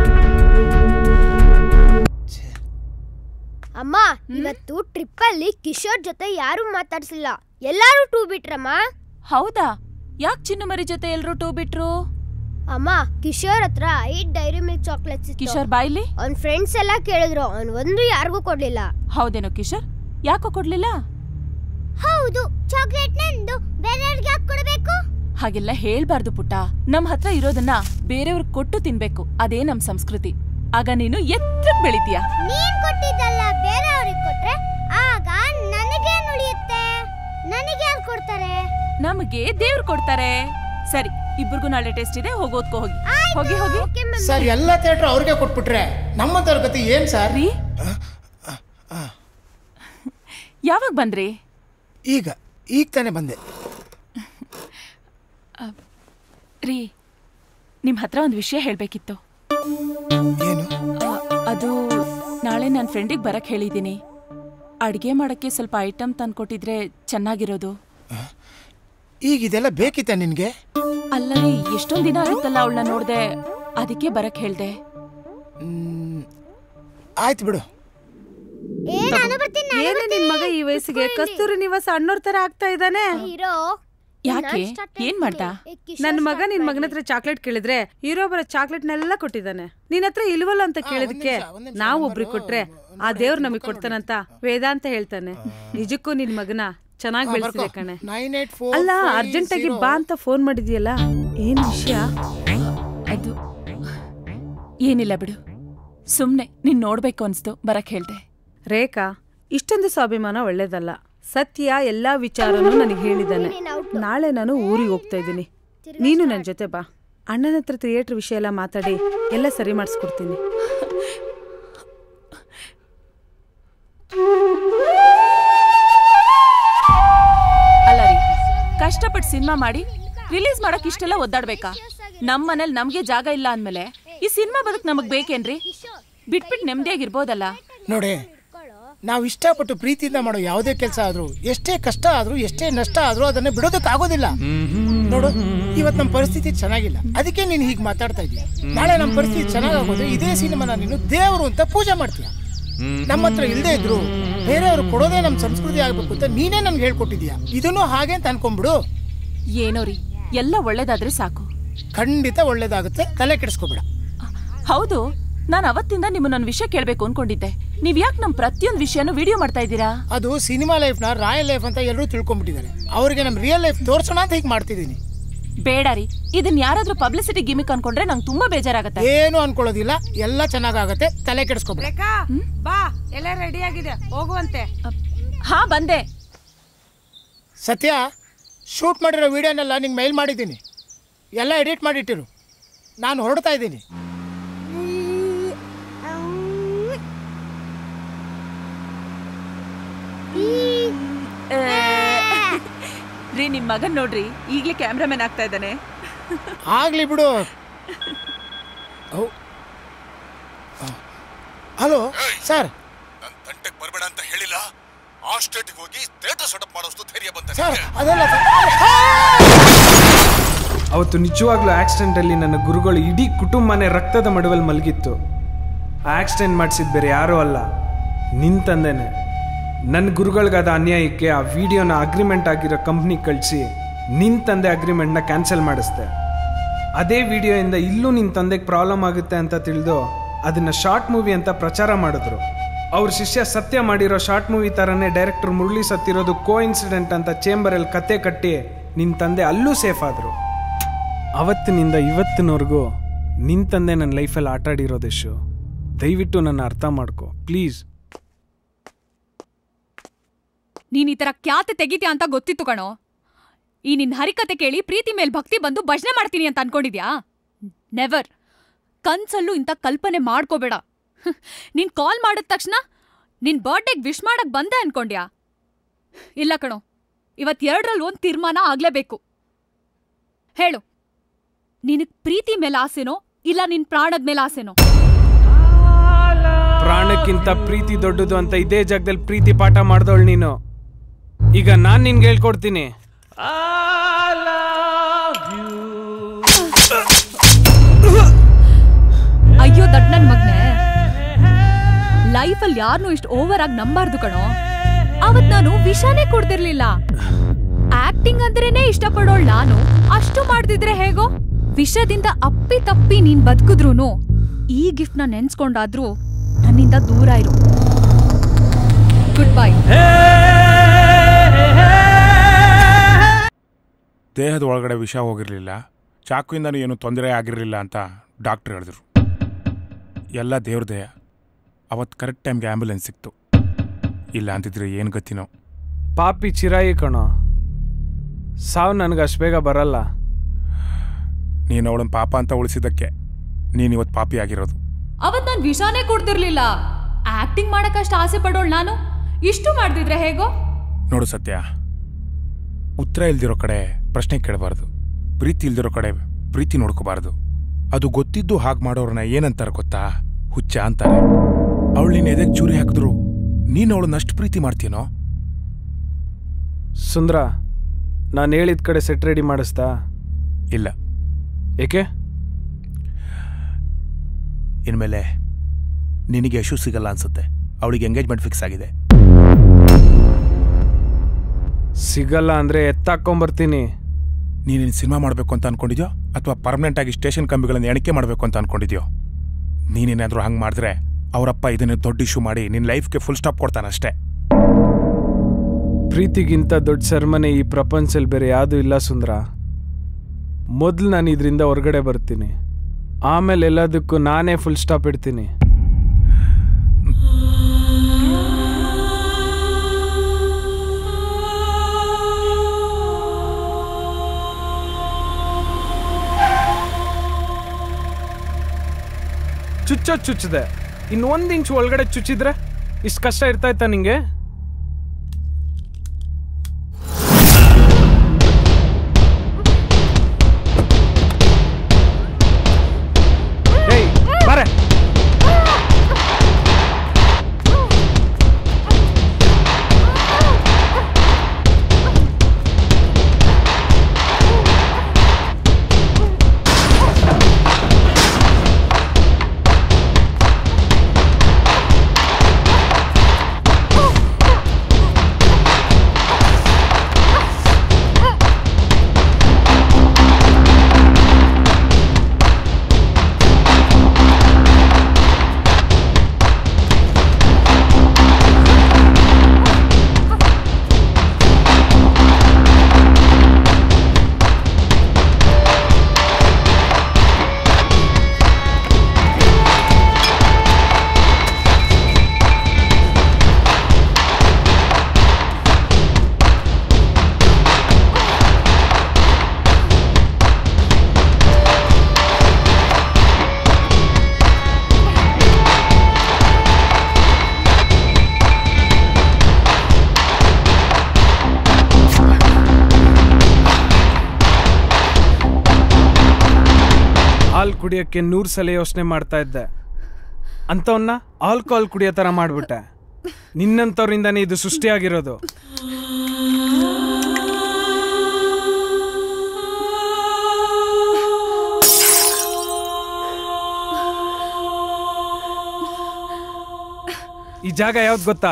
ಅಮ್ಮ ಇವತ್ತು ಟ್ರಿಪ್ಪಲ್ಲಿ ಕಿಶೋರ್ ಜೊತೆ ಯಾರು ಮಾತಾಡ್ಸಿಲ್ಲ ಎಲ್ಲಾರು ಟೂ ಬಿಟ್ರಮ್ಮ ಹೌದಾ ಯಾಕೆ ಚಿನ್ನಮರಿ ಜೊತೆ ಎಲ್ರು ಟೂ ಬಿಟ್ರು ಅಮ್ಮ ಕಿಶೋರ್ ಹತ್ರ ಐದ್ ಡೈರಿ ಮಿಲ್ಕ್ ಚಾಕ್ಲೇಟ್ಸ್ ಕಿಶೋರ್ ಬಾಯ್ಲಿ ಅವ್ನ್ ಫ್ರೆಂಡ್ಸ್ ಎಲ್ಲ ಕೇಳಿದ್ರು ಅವ್ನ್ ಒಂದು ಯಾರಿಗೂ ಕೊಡ್ಲಿಲ್ಲ ಹೌದೇನೋ ಕಿಶೋರ್ ಯಾಕೋ ಕೊಡ್ಲಿಲ್ಲ ಹೌದು ಚಾಕ್ಲೇಟ್ ನಂದು ಬೇರೆಯವ್ರಿಗೆ ಯಾಕೆ ಕೊಡಬೇಕು ಹಾಗೆಲ್ಲ ಹೇಳ್ಬಾರ್ದು ಪುಟ್ಟ ನಮ್ ಹತ್ರ ಇರೋದನ್ನ ಬೇರೆಯವ್ರಿಗೆ ಕೊಟ್ಟು ತಿನ್ಬೇಕು ಅದೇ ನಮ್ ಸಂಸ್ಕೃತಿ ಆಗ ನೀನು ಎತ್ತರಕ್ ಬೆಳಿತೀಯ ನೀನ್ ಕೊಟ್ಟಿದ್ದಲ್ಲ ಬೇರೆಯವ್ರಿಗೆ ಕೊಟ್ರೆ ಆಗ ನನಗೇನ್ ಉಳಿಯುತ್ತೆ ನನಗೆ ಯಾರು ಕೊಡ್ತಾರೆ ನಮಗೆ ದೇವ್ರು ಕೊಡ್ತಾರೆ ಸರಿ ಇಬ್ಬರಿಗೂ ನಾಳೆ ಟೆಸ್ಟ್ ಇದೆ ಹೋಗಿ ಓದ್ಕೋ ಹೋಗಿ ಹೋಗಿ ಹೋಗಿ ಸರ್ ಎಲ್ಲ ಥಿಯೇಟರ್ ಅವ್ರಿಗೆ ಕೊಟ್ಬಿಟ್ರೆ ನಮ್ಮಂಥವ್ರ ಗತಿ ಏನ್ ಸರ್ ರೀ ಯಾವಾಗ ಬಂದ್ರಿ ಈಗ ಈಗ ತಾನೇ ಬಂದೆ ರೀ ನಿಮ್ ಹತ್ರ ಒಂದು ವಿಷಯ ಹೇಳ್ಬೇಕಿತ್ತು ಏನು ಅದು ಅದು ನಾಳೆ ನನ್ನ ಫ್ರೆಂಡಿಗೆ ಬರಕ್ ಹೇಳಿದ್ದೀನಿ ಅಡ್ಗೆ ಮಾಡಕ್ಕೆ ಸ್ವಲ್ಪ ಐಟಮ್ ತಂದ್ಕೊಟ್ಟಿದ್ರೆ ಚೆನ್ನಾಗಿರೋದು ಈಗ ಇದೆಲ್ಲ ಬೇಕಿತ್ತ ನಿನ್ಗೆ ಅಲ್ಲ ರೀ ಎಷ್ಟೊಂದ್ ದಿನ ಆಗುತ್ತಲ್ಲ ಅವಳನ್ನ ನೋಡ್ದೆ ಅದಕ್ಕೆ ಬರಕ್ ಹೇಳ್ದೆ ಆಯ್ತು ಬಿಡು ಏನೇ ನಿನ್ ಮಗ ಈ ವಯಸ್ಸಿಗೆ ಕಸ್ತೂರಿ ನಿವಾಸ ಅಣ್ಣೋರ್ ತರ ಆಗ್ತಾ ಇದ್ದಾನೆ ಯಾಕೆ ಏನ್ ಮಾಡ್ದ ನನ್ ಮಗ ನಿನ್ ಮಗನ ಹತ್ರ ಚಾಕ್ಲೇಟ್ ಕೇಳಿದ್ರೆ ಇರೋ ಬರೋ ಚಾಕ್ಲೇಟ್ನೆಲ್ಲ ಕೊಟ್ಟಿದ್ದಾನೆ ನಿನ್ ಹತ್ರ ಇಲ್ವಲ್ಲ ಅಂತ ಕೇಳಿದಕ್ಕೆ ನಾವ್ ಒಬ್ರಿಗೆ ಕೊಟ್ರೆ ಆ ದೇವ್ರು ನಮಗ್ ಕೊಡ್ತಾನಂತ ವೇದಾಂತ ಹೇಳ್ತಾನೆ ನಿಜಕ್ಕೂ ನಿನ್ ಮಗನ ಚೆನ್ನಾಗ್ ಹಾ, ಬೆಳೆಸಿದೆ ಬರ್ಕೊ. ಕಣೆ ನೈನ್ ಏಟ್ ಫೋರ್ ಅಲ್ಲ ಫೈವ್ ಅರ್ಜೆಂಟ್ ಆಗಿ zero. ಬಾ ಅಂತ ಫೋನ್ ಮಾಡಿದ್ಯಲ್ಲ ಏನ್ ವಿಷಯ ಅದು ಏನಿಲ್ಲ ಬಿಡು ಸುಮ್ನೆ ನೀನ್ ನೋಡ್ಬೇಕು ಅನ್ಸ್ತು ಬರಕ್ ಹೇಳ್ದೆ ರೇಖಾ ಇಷ್ಟೊಂದು ಸ್ವಾಭಿಮಾನ ಒಳ್ಳೇದಲ್ಲ ಸತ್ಯ ಎಲ್ಲಾ ವಿಚಾರನೂ ನನಗೆ ಹೇಳಿದ್ದಾನೆ ನಾಳೆ ನಾನು ಊರಿಗೆ ಹೋಗ್ತಾ ಇದ್ದೀನಿ ನೀನು ನನ್ನ ಜೊತೆ ಬಾ ಅಣ್ಣನ ಹತ್ರ ಥಿಯೇಟರ್ ವಿಷಯ ಎಲ್ಲ ಮಾತಾಡಿ ಎಲ್ಲ ಸರಿ ಮಾಡಿಸ್ಕೊಡ್ತೀನಿ ಅಲ್ಲ ರೀ ಕಷ್ಟಪಟ್ಟು ಸಿನಿಮಾ ಮಾಡಿ ರಿಲೀಸ್ ಮಾಡಕ್ ಇಷ್ಟೆಲ್ಲ ಒದ್ದಾಡ್ಬೇಕಾ ನಮ್ ಮನೇಲಿ ನಮ್ಗೆ ಜಾಗ ಇಲ್ಲ ಅಂದ್ಮೇಲೆ ಈ ಸಿನಿಮಾ ಬದುಕ್ ನಮಗ್ ಬೇಕೇನ್ರಿ ಬಿಟ್ಬಿಟ್ ನೆಮ್ಮದಿಯಾಗಿರ್ಬೋದಲ್ಲ ನೋಡಿ ನಾವು ಇಷ್ಟಪಟ್ಟು ಪ್ರೀತಿಯಿಂದ ಮಾಡೋ ಯಾವುದೇ ಕೆಲಸ ಆದ್ರೂ ಎಷ್ಟೇ ಕಷ್ಟ ಆದ್ರೂ ಎಷ್ಟೇ ನಷ್ಟ ಆದ್ರೂ ಅದನ್ನ ಬಿಡೋದಕ್ಕೆ ಆಗೋದಿಲ್ಲ ನೋಡು ಇವತ್ ನಮ್ಮ ಪರಿಸ್ಥಿತಿ ಚೆನ್ನಾಗಿಲ್ಲ ಅದಕ್ಕೆ ನೀನು ಹೀಗೆ ಮಾತಾಡ್ತಾ ಇದೀಯ ನಾಳೆ ನಮ್ಮ ಪರಿಸ್ಥಿತಿ ಚೆನ್ನಾಗಾಗೋದ್ರೆ ಇದೇ ಸಿನಿಮಾನ ನೀನು ದೇವರು ಅಂತ ಪೂಜೆ ಮಾಡ್ತೀಯ ನಮ್ಮ ಹತ್ರ ಇಲ್ಲದೆ ಇದ್ರು ಬೇರೆಯವರು ಕೊಡೋದೇ ನಮ್ಮ ಸಂಸ್ಕೃತಿ ಆಗ್ಬೇಕು ಅಂತ ನೀನೇ ನನ್ಗೆ ಹೇಳ್ಕೊಟ್ಟಿದ್ಯಾ ಇದನ್ನು ಹಾಗೆ ಅಂತ ಅನ್ಕೊಂಬಿಡು ಏನೋ ರೀ ಎಲ್ಲ ಒಳ್ಳೇದಾದ್ರೆ ಸಾಕು ಖಂಡಿತ ಒಳ್ಳೇದಾಗುತ್ತೆ ತಲೆ ಕೆಡಿಸ್ಕೋಬೇಡ ಹೌದು ನಾನು ಅವತ್ತಿಂದ ನಿಮ್ಮನ್ನ ವಿಷಯ ಕೇಳ್ಬೇಕು ಅನ್ಕೊಂಡಿದ್ದೆ ನೀವ್ ಯಾಕೆ ನಮ್ ಪ್ರತಿಯೊಂದು ವಿಷಯನೂ ವಿಡಿಯೋ ಮಾಡ್ತಾ ಇದ್ದೀರಾ ಅದು ಸಿನಿಮಾ ಲೈಫ್ ನ ರಾಯಲ್ ಲೈಫ್ ಅಂತ ಎಲ್ಲರೂ ತಿಳ್ಕೊಂಡ್ಬಿಟ್ಟಿದ್ದಾರೆ ಅವ್ರಿಗೆ ನಮ್ಮ ರಿಯಲ್ ಲೈಫ್ ತೋರ್ಸೋಣ ಅಂತ ಹೀಗೆ ಮಾಡ್ತಿದ್ದೀನಿ ಬೇಡ ರೀ ಇದನ್ ಯಾರಾದ್ರೂ ಪಬ್ಲಿಸಿಟಿ ಗಿಮಿಕ್ ಅನ್ಕೊಂಡ್ರೆ ನಂಗೆ ತುಂಬಾ ಬೇಜಾರಾಗತ್ತೆ ಏನು ಅನ್ಕೊಳ್ಳೋದಿಲ್ಲ ಎಲ್ಲ ಚೆನ್ನಾಗಾಗತ್ತೆ ತಲೆ ಕೆಡಿಸ್ಕೋಬೇಡ ರೇಖಾ ಬಾ ಎಲ್ಲ ರೆಡಿ ಆಗಿದೆ ಹೋಗುವಂತೆ ಹಾ ಬಂದೆ ಸತ್ಯ ಶೂಟ್ ಮಾಡಿರೋ ವಿಡಿಯೋನೆಲ್ಲ ನಿಂಗೆ ಮೈಲ್ ಮಾಡಿದ್ದೀನಿ ಎಲ್ಲ ಎಡಿಟ್ ಮಾಡಿಟ್ಟಿರು ನಾನು ಹೊರಡ್ತಾ ಇದ್ದೀನಿ ಆ, ರೀ ನಿಮ್ ಮಗನ್ ನೋಡ್ರಿ ಈಗ್ಲೇ ಕ್ಯಾಮ್ರಾಮನ್ ಆಗ್ತಾ ಇದ್ದಾನೆ ಆಗ್ಲಿ ಬಿಡು ಹಲೋ ಸರ್ ಬರಬೇಡ ಅಂತ ಹೇಳಿಲ್ಲ ಆ ಸ್ಟೇಟ್ಗೆ ಹೋಗಿ ಥಿಯೇಟರ್ ಸೆಟಪ್ ಮಾಡೋಷ್ಟು ಧೈರ್ಯ ಬಂತ ಸರ್ ಅದಲ್ಲ ಅವತ್ತು ನಿಜವಾಗ್ಲೂ ಆಕ್ಸಿಡೆಂಟಲ್ಲಿ ನನ್ನ ಗುರುಗಳು ಇಡೀ ಕುಟುಂಬನೇ ರಕ್ತದ ಮಡುವಲ್ಲಿ ಮಲಗಿತ್ತು ಆ ಆಕ್ಸಿಡೆಂಟ್ ಮಾಡಿಸಿದ ಬೇರೆ ಯಾರೂ ಅಲ್ಲ ನಿನ್ ತಂದೆನೆ ನನ್ನ ಗುರುಗಳಿಗಾದ ಅನ್ಯಾಯಕ್ಕೆ ಆ ವಿಡಿಯೋನ ಅಗ್ರಿಮೆಂಟ್ ಆಗಿರೋ ಕಂಪ್ನಿ ಕಳಿಸಿ ನಿನ್ ತಂದೆ ಅಗ್ರಿಮೆಂಟ್ನ ಕ್ಯಾನ್ಸಲ್ ಮಾಡಿಸ್ದೆ ಅದೇ ವಿಡಿಯೋಯಿಂದ ಇಲ್ಲೂ ನಿನ್ನ ತಂದೆಗೆ ಪ್ರಾಬ್ಲಮ್ ಆಗುತ್ತೆ ಅಂತ ತಿಳಿದು ಅದನ್ನ ಶಾರ್ಟ್ ಮೂವಿ ಅಂತ ಪ್ರಚಾರ ಮಾಡಿದ್ರು ಅವ್ರ ಶಿಷ್ಯ ಸತ್ಯ ಮಾಡಿರೋ ಶಾರ್ಟ್ ಮೂವಿ ಥರನೇ ಡೈರೆಕ್ಟರ್ ಮುರಳಿ ಸತ್ತಿರೋದು ಕೋ ಇನ್ಸಿಡೆಂಟ್ ಅಂತ ಚೇಂಬರಲ್ಲಿ ಕತೆ ಕಟ್ಟಿ ನಿನ್ನ ತಂದೆ ಅಲ್ಲೂ ಸೇಫ್ ಆದರು ಅವತ್ತಿನಿಂದ ಇವತ್ತಿನವರೆಗೂ ನಿನ್ನ ತಂದೆ ನನ್ನ ಲೈಫಲ್ಲಿ ಆಟ ಆಡಿರೋದೆಷ್ಟು ದಯವಿಟ್ಟು ನನ್ನ ಅರ್ಥ ಮಾಡ್ಕೊ ಪ್ಲೀಸ್ ನೀನ್ ಈ ತರ ಖ್ಯಾತೆ ತೆಗಿತೀಯ ಅಂತ ಗೊತ್ತಿತ್ತು ಕಣೋ ಈ ನಿನ್ ಹರಿಕತೆ ಕೇಳಿ ಪ್ರೀತಿ ಮೇಲ್ ಭಕ್ತಿ ಬಂದು ಭಜನೆ ಮಾಡ್ತೀನಿ ಅಂತ ಅನ್ಕೊಂಡಿದ್ಯಾ ನೆವರ್ ಕನ್ಸಲ್ಲೂ ಇಂಥ ಕಲ್ಪನೆ ಮಾಡ್ಕೋಬೇಡ ಹ್ಮ್. ನೀನ್ ಕಾಲ್ ಮಾಡಿದ ತಕ್ಷಣ ನಿನ್ ಬರ್ಡೇಗ್ ವಿಶ್ ಮಾಡಕ್ ಬಂದೆ ಅನ್ಕೊಂಡ್ಯಾ ಇಲ್ಲ ಕಣೋ ಇವತ್ ಎರಡ್ರಲ್ಲಿ ಒಂದ್ ತೀರ್ಮಾನ ಆಗ್ಲೇಬೇಕು ಹೇಳು ನಿನಗ್ ಪ್ರೀತಿ ಮೇಲೆ ಆಸೆನೋ ಇಲ್ಲ ನಿನ್ ಪ್ರಾಣದ ಮೇಲೆ ಆಸೆನೋ ಪ್ರಾಣಕ್ಕಿಂತ ಪ್ರೀತಿ ದೊಡ್ಡದು ಅಂತ ಇದೇ ಜಾಗದಲ್ಲಿ ಪ್ರೀತಿ ಪಾಠ ಮಾಡ್ದವಳು ನೀನು ಈಗ ನಾನು ನಿನ್ಗೆ ಹೇಳ್ಕೊಡ್ತೀನಿ ಅಯ್ಯೋ ದಡ್ ನನ್ ಮಗ್ನೆ ಲೈಫಲ್ಲಿ ಯಾರನ್ನೂ ಇಷ್ಟು ಓವರ್ ಆಗಿ ನಂಬಾರ್ದು ಕಣೋ ಅವತ್ ನಾನು ವಿಷಾನೇ ಕೊಡ್ತಿರ್ಲಿಲ್ಲ ಆಕ್ಟಿಂಗ್ ಅಂದ್ರೇನೆ ಇಷ್ಟಪಡೋಳ್ ನಾನು ಅಷ್ಟು ಮಾಡ್ದಿದ್ರೆ ಹೇಗೋ ವಿಷದಿಂದ ಅಪ್ಪಿ ತಪ್ಪಿ ನೀನ್ ಬದುಕಿದ್ರೂನು ಈ ಗಿಫ್ಟ್ ನ ನೆನ್ಸ್ಕೊಂಡಾದ್ರೂ ನನ್ನಿಂದ ದೂರ ಇರು ಗುಡ್ ಬೈ ದೇಹದ ಒಳಗಡೆ ವಿಷ ಹೋಗಿರಲಿಲ್ಲ ಚಾಕುಯಿಂದನೂ ಏನೂ ತೊಂದರೆ ಆಗಿರಲಿಲ್ಲ ಅಂತ ಡಾಕ್ಟ್ರ್ ಹೇಳಿದ್ರು ಎಲ್ಲ ದೇವ್ರ ದೇಹ ಅವತ್ತು ಕರೆಕ್ಟ್ ಟೈಮ್ಗೆ ಆ್ಯಂಬುಲೆನ್ಸ್ ಸಿಕ್ತು ಇಲ್ಲ ಅಂತಿದ್ರೆ ಏನು ಗತಿನೋ ಪಾಪಿ ಚಿರಾಯಿ ಕಣೋ ಸಾವು ನನಗೆ ಅಷ್ಟು ಬೇಗ ಬರಲ್ಲ ನೀನು ಅವಳನ್ನ ಪಾಪ ಅಂತ ಉಳಿಸಿದ್ದಕ್ಕೆ ನೀನು ಇವತ್ತು ಪಾಪಿ ಆಗಿರೋದು ಅವತ್ ನಾನ್ ವಿಷಾನೇ ಕೊಡ್ತಿರ್ಲಿಲ್ಲ ಆಕ್ಟಿಂಗ್ ಮಾಡಕ್ಕಷ್ಟು ಆಸೆ ಪಡೋಳ್ ನಾನು ಇಷ್ಟು ಮಾಡ್ದಿದ್ರೆ ಹೇಗೋ ನೋಡು ಸತ್ಯ ಉತ್ತರ ಇಲ್ದಿರೋ ಕಡೆ ಪ್ರಶ್ನೆ ಕೇಳಬಾರ್ದು ಪ್ರೀತಿ ಇಲ್ದಿರೋ ಕಡೆ ಪ್ರೀತಿ ನೋಡ್ಕೋಬಾರ್ದು ಅದು ಗೊತ್ತಿದ್ದು ಹಾಗೆ ಮಾಡೋರನ್ನ ಏನಂತಾರೆ ಗೊತ್ತಾ ಹುಚ್ಚ ಅಂತಾರೆ ಅವಳು ನಿನ್ನ ಎದೆಗೆ ಚೂರಿ ಹಾಕಿದ್ರು ನೀನು ಅವಳನ್ನ ಅಷ್ಟು ಪ್ರೀತಿ ಮಾಡ್ತೀನೋ ಸುಂದ್ರ ನಾನು ಹೇಳಿದ ಕಡೆ ಸೆಟ್ ರೆಡಿ ಮಾಡಿಸ್ತಾ ಇಲ್ಲ ಏಕೆ ಇನ್ಮೇಲೆ ನಿನಗೆ ಯಶು ಸಿಗಲ್ಲ ಅನ್ಸುತ್ತೆ ಅವಳಿಗೆ ಎಂಗೇಜ್ಮೆಂಟ್ ಫಿಕ್ಸ್ ಆಗಿದೆ ಸಿಗಲ್ಲ ಅಂದ್ರೆ ಎತ್ತಾಕೊಂಬರ್ತೀನಿ ನೀನೇನು ಸಿನಿಮಾ ಮಾಡಬೇಕು ಅಂತ ಅನ್ಕೊಂಡಿದ್ಯೋ ಅಥವಾ ಪರ್ಮನೆಂಟ್ ಆಗಿ ಸ್ಟೇಷನ್ ಕಂಬಿಗಳನ್ನು ಎಣಿಕೆ ಮಾಡಬೇಕು ಅಂತ ಅನ್ಕೊಂಡಿದ್ಯೋ ನೀನೇನಾದರೂ ಹಂಗೆ ಮಾಡಿದ್ರೆ ಅವರಪ್ಪ ಇದನ್ನ ದೊಡ್ಡ ಇಶ್ಯೂ ಮಾಡಿ ನಿನ್ನ ಲೈಫ್ಗೆ ಫುಲ್ ಸ್ಟಾಪ್ ಕೊಡ್ತಾನಷ್ಟೇ ಪ್ರೀತಿಗಿಂತ ದೊಡ್ಡ ಸೆರೆಮನೆ ಈ ಪ್ರಪಂಚದಲ್ಲಿ ಬೇರೆ ಯಾವುದೂ ಇಲ್ಲ ಸುಂದ್ರ ಮೊದಲು ನಾನು ಇದರಿಂದ ಹೊರಗಡೆ ಬರ್ತೀನಿ ಆಮೇಲೆ ಎಲ್ಲದಕ್ಕೂ ನಾನೇ ಫುಲ್ ಸ್ಟಾಪ್ ಇಡ್ತೀನಿ ಚುಚ್ಚೋದ್ ಚುಚ್ಚಿದೆ ಇನ್ನು ಒಂದು ಇಂಚ್ ಒಳಗಡೆ ಚುಚ್ಚಿದ್ರೆ ಇಷ್ಟು ಕಷ್ಟ ಇರ್ತಾ ಇತ್ತಾ ನಿಂಗೆ ಏಯ್ ಬಾರೆ ಹಾಲು ಕುಡಿಯೋಕ್ಕೆ ನೂರು ಸಲ ಯೋಚನೆ ಮಾಡ್ತಾ ಇದ್ದೆ ಅಂಥವನ್ನ ಆಲ್ಕೋಹಾಲ್ ಕುಡಿಯೋ ಥರ ಮಾಡ್ಬಿಟ್ಟೆ ನಿನ್ನಂಥವ್ರಿಂದನೇ ಇದು ಸೃಷ್ಟಿಯಾಗಿರೋದು ಈ ಜಾಗ ಯಾವ್ದು ಗೊತ್ತಾ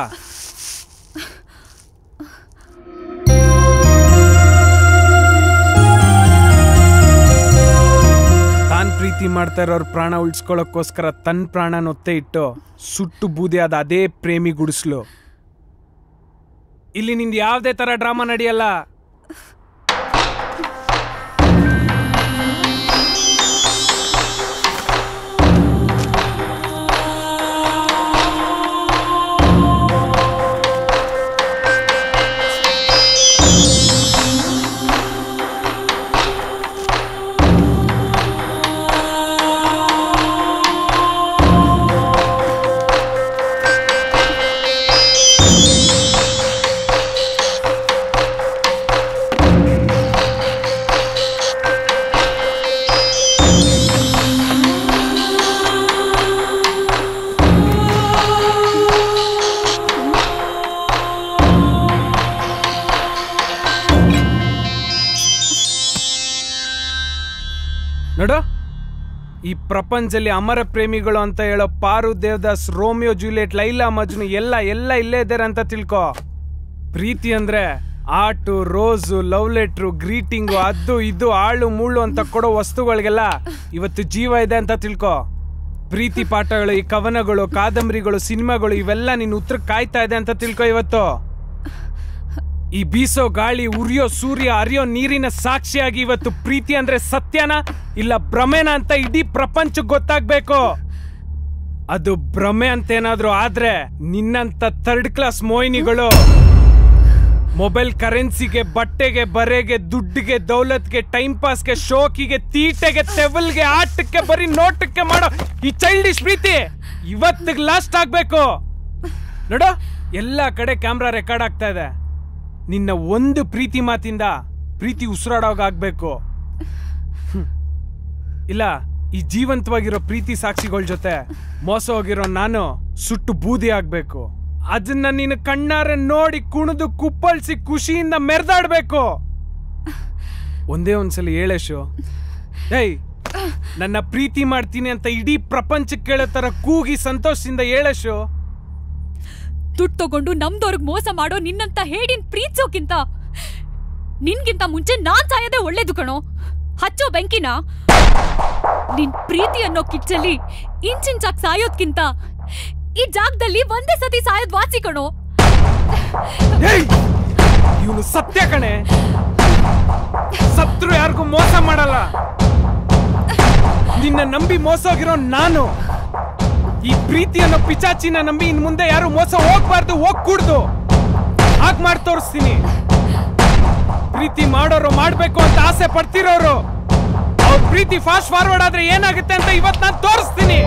ತಾನ್ ಪ್ರೀತಿ ಮಾಡ್ತಾ ಇರೋರ್ ಪ್ರಾಣ ಉಳಿಸ್ಕೊಳ್ಳೋಕ್ಕೋಸ್ಕರ ತನ್ನ ಪ್ರಾಣನ ಒತ್ತೆ ಇಟ್ಟು ಸುಟ್ಟು ಬೂದಿಯಾದ ಅದೇ ಪ್ರೇಮಿ ಗುಡಿಸ್ಲು ಇಲ್ಲಿ ನಿಂದು ಯಾವುದೇ ತರ ಡ್ರಾಮಾ ನಡೆಯಲ್ಲ ನೋಡು ಈ ಪ್ರಪಂಚದಲ್ಲಿ ಅಮರ ಪ್ರೇಮಿಗಳು ಅಂತ ಹೇಳೋ ಪಾರು ದೇವದಾಸ್ ರೋಮಿಯೋ ಜೂಲಿಯಟ್ ಲೈಲಾ ಮಜ್ನು ಎಲ್ಲ ಎಲ್ಲ ಇಲ್ಲೇ ಇದ್ದಾರೆ ಅಂತ ತಿಳ್ಕೊ ಪ್ರೀತಿ ಅಂದ್ರೆ ಆಟು ರೋಸು ಲವ್ ಲೆಟ್ರು ಗ್ರೀಟಿಂಗು ಅದು ಇದು ಆಳು ಮುಳ್ಳು ಅಂತ ಕೊಡೋ ವಸ್ತುಗಳಿಗೆಲ್ಲ ಇವತ್ತು ಜೀವ ಇದೆ ಅಂತ ತಿಳ್ಕೊ ಪ್ರೀತಿ ಪಾಠಗಳು ಈ ಕವನಗಳು ಕಾದಂಬರಿಗಳು ಸಿನಿಮಾಗಳು ಇವೆಲ್ಲ ನಿನ್ನ ಉತ್ತರ ಕಾಯ್ತಾ ಇದೆ ಅಂತ ತಿಳ್ಕೊ ಇವತ್ತು ಈ ಬೀಸೋ ಗಾಳಿ ಉರಿಯೋ ಸೂರ್ಯ ಹರಿಯೋ ನೀರಿನ ಸಾಕ್ಷಿಯಾಗಿ ಇವತ್ತು ಪ್ರೀತಿ ಅಂದ್ರೆ ಸತ್ಯನ ಇಲ್ಲ ಭ್ರಮೆನ ಅಂತ ಇಡೀ ಪ್ರಪಂಚಕ್ಕೆ ಗೊತ್ತಾಗ್ಬೇಕು ಅದು ಭ್ರಮೆ ಅಂತ ಏನಾದ್ರೂ ಆದ್ರೆ ನಿನ್ನಂತ ಥರ್ಡ್ ಕ್ಲಾಸ್ ಮೋಹಿನಿಗಳು ಮೊಬೈಲ್ ಕರೆನ್ಸಿಗೆ ಬಟ್ಟೆಗೆ ಬರೆಗೆ ದುಡ್ಡಿಗೆ ದೌಲತ್ಗೆ ಟೈಮ್ ಪಾಸ್ಗೆ ಶೋಕಿಗೆ ತೀಟೆಗೆ ತೆವಲ್ಗೆ ಆಟಕ್ಕೆ ಬರೀ ನೋಟಕ್ಕೆ ಮಾಡೋ ಈ ಚೈಲ್ಡಿಶ್ ಪ್ರೀತಿ ಇವತ್ತಿಗೆ ಲಾಸ್ಟ್ ಆಗ್ಬೇಕು ನೋಡು ಎಲ್ಲ ಕಡೆ ಕ್ಯಾಮ್ರಾ ರೆಕಾರ್ಡ್ ಆಗ್ತಾ ಇದೆ ನಿನ್ನ ಒಂದು ಪ್ರೀತಿ ಮಾತಿಂದ ಪ್ರೀತಿ ಉಸಿರಾಡೋಗ ಆಗ್ಬೇಕು ಹ್ಮ್. ಇಲ್ಲ ಈ ಜೀವಂತವಾಗಿರೋ ಪ್ರೀತಿ ಸಾಕ್ಷಿಗಳ ಜೊತೆ ಮೋಸ ಹೋಗಿರೋ ನಾನು ಸುಟ್ಟು ಬೂದಿ ಆಗ್ಬೇಕು ಅದನ್ನ ನೀನು ಕಣ್ಣಾರೆ ನೋಡಿ ಕುಣಿದು ಕುಪ್ಪಳಿಸಿ ಖುಷಿಯಿಂದ ಮೆರೆದಾಡ್ಬೇಕು ಒಂದೇ ಒಂದ್ಸಲ ಹೇಳೇಶು ಏಯ್ ನನ್ನ ಪ್ರೀತಿ ಮಾಡ್ತೀನಿ ಅಂತ ಇಡೀ ಪ್ರಪಂಚಕ್ಕೆ ಕೇಳೋ ತರ ಕೂಗಿ ಸಂತೋಷದಿಂದ ಹೇಳೇಶು ದುಡ್ಡು ತಗೊಂಡು ನಮ್ದವ್ರಿಗೆ ಮೋಸ ಮಾಡೋ ನಿನ್ನಂತ ಹೇಡಿನ್ ಪ್ರೀತಿಸೋಕ್ಕಿಂತ ನಿನ್ಗಿಂತ ಮುಂಚೆ ನಾನ್ ಸಾಯೋದೇ ಒಳ್ಳೇದು ಕಣೋ ಹಚ್ಚೋ ಬೆಂಕಿನ ನಿನ್ ಪ್ರೀತಿ ಅನ್ನೋ ಕಿಚ್ಚಲ್ಲಿ ಇಂಚಿಂಚಾಕ್ ಸಾಯೋದ್ಕಿಂತ ಈ ಜಾಗದಲ್ಲಿ ಒಂದೇ ಸತಿ ಸಾಯೋದ್ ವಾಸಿ ಕಣೋ ಇವನು ಸತ್ಯ ಕಣೆ ಸತ್ರು ಯಾರಿಗೂ ಮೋಸ ಮಾಡಲ್ಲ ನಿನ್ನ ನಂಬಿ ಮೋಸ ಹೋಗಿರೋ ನಾನು ಈ ಪ್ರೀತಿ ಅನ್ನೋ ಪಿಚಾಚಿನ ನಂಬಿ ಇನ್ ಮುಂದೆ ಯಾರು ಮೋಸ ಹೋಗ್ಬಾರ್ದು ಹೋಗ್ಕೂಡ್ದು ಹಾಗ್ ಮಾಡಿ ತೋರಿಸ್ತೀನಿ ಪ್ರೀತಿ ಮಾಡೋರು ಮಾಡ್ಬೇಕು ಅಂತ ಆಸೆ ಪಡ್ತಿರೋರು ಅವ್ರ ಪ್ರೀತಿ ಫಾಸ್ಟ್ ಫಾರ್ವರ್ಡ್ ಆದ್ರೆ ಏನಾಗುತ್ತೆ ಅಂತ ಇವತ್ ನಾನು ತೋರಿಸ್ತೀನಿ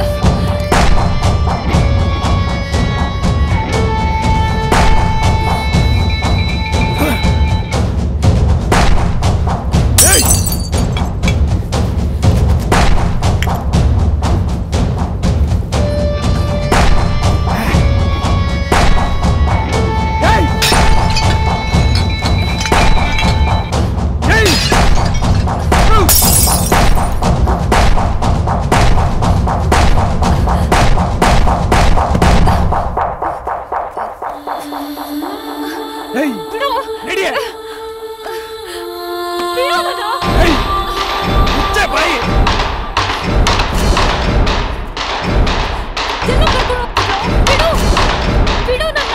ಏಯ್ ನಡಿಯೇ ಏಯ್ ಮುಚ್ಚೆ ಬಾಯಿ ಬಿಡು ನನ್ನ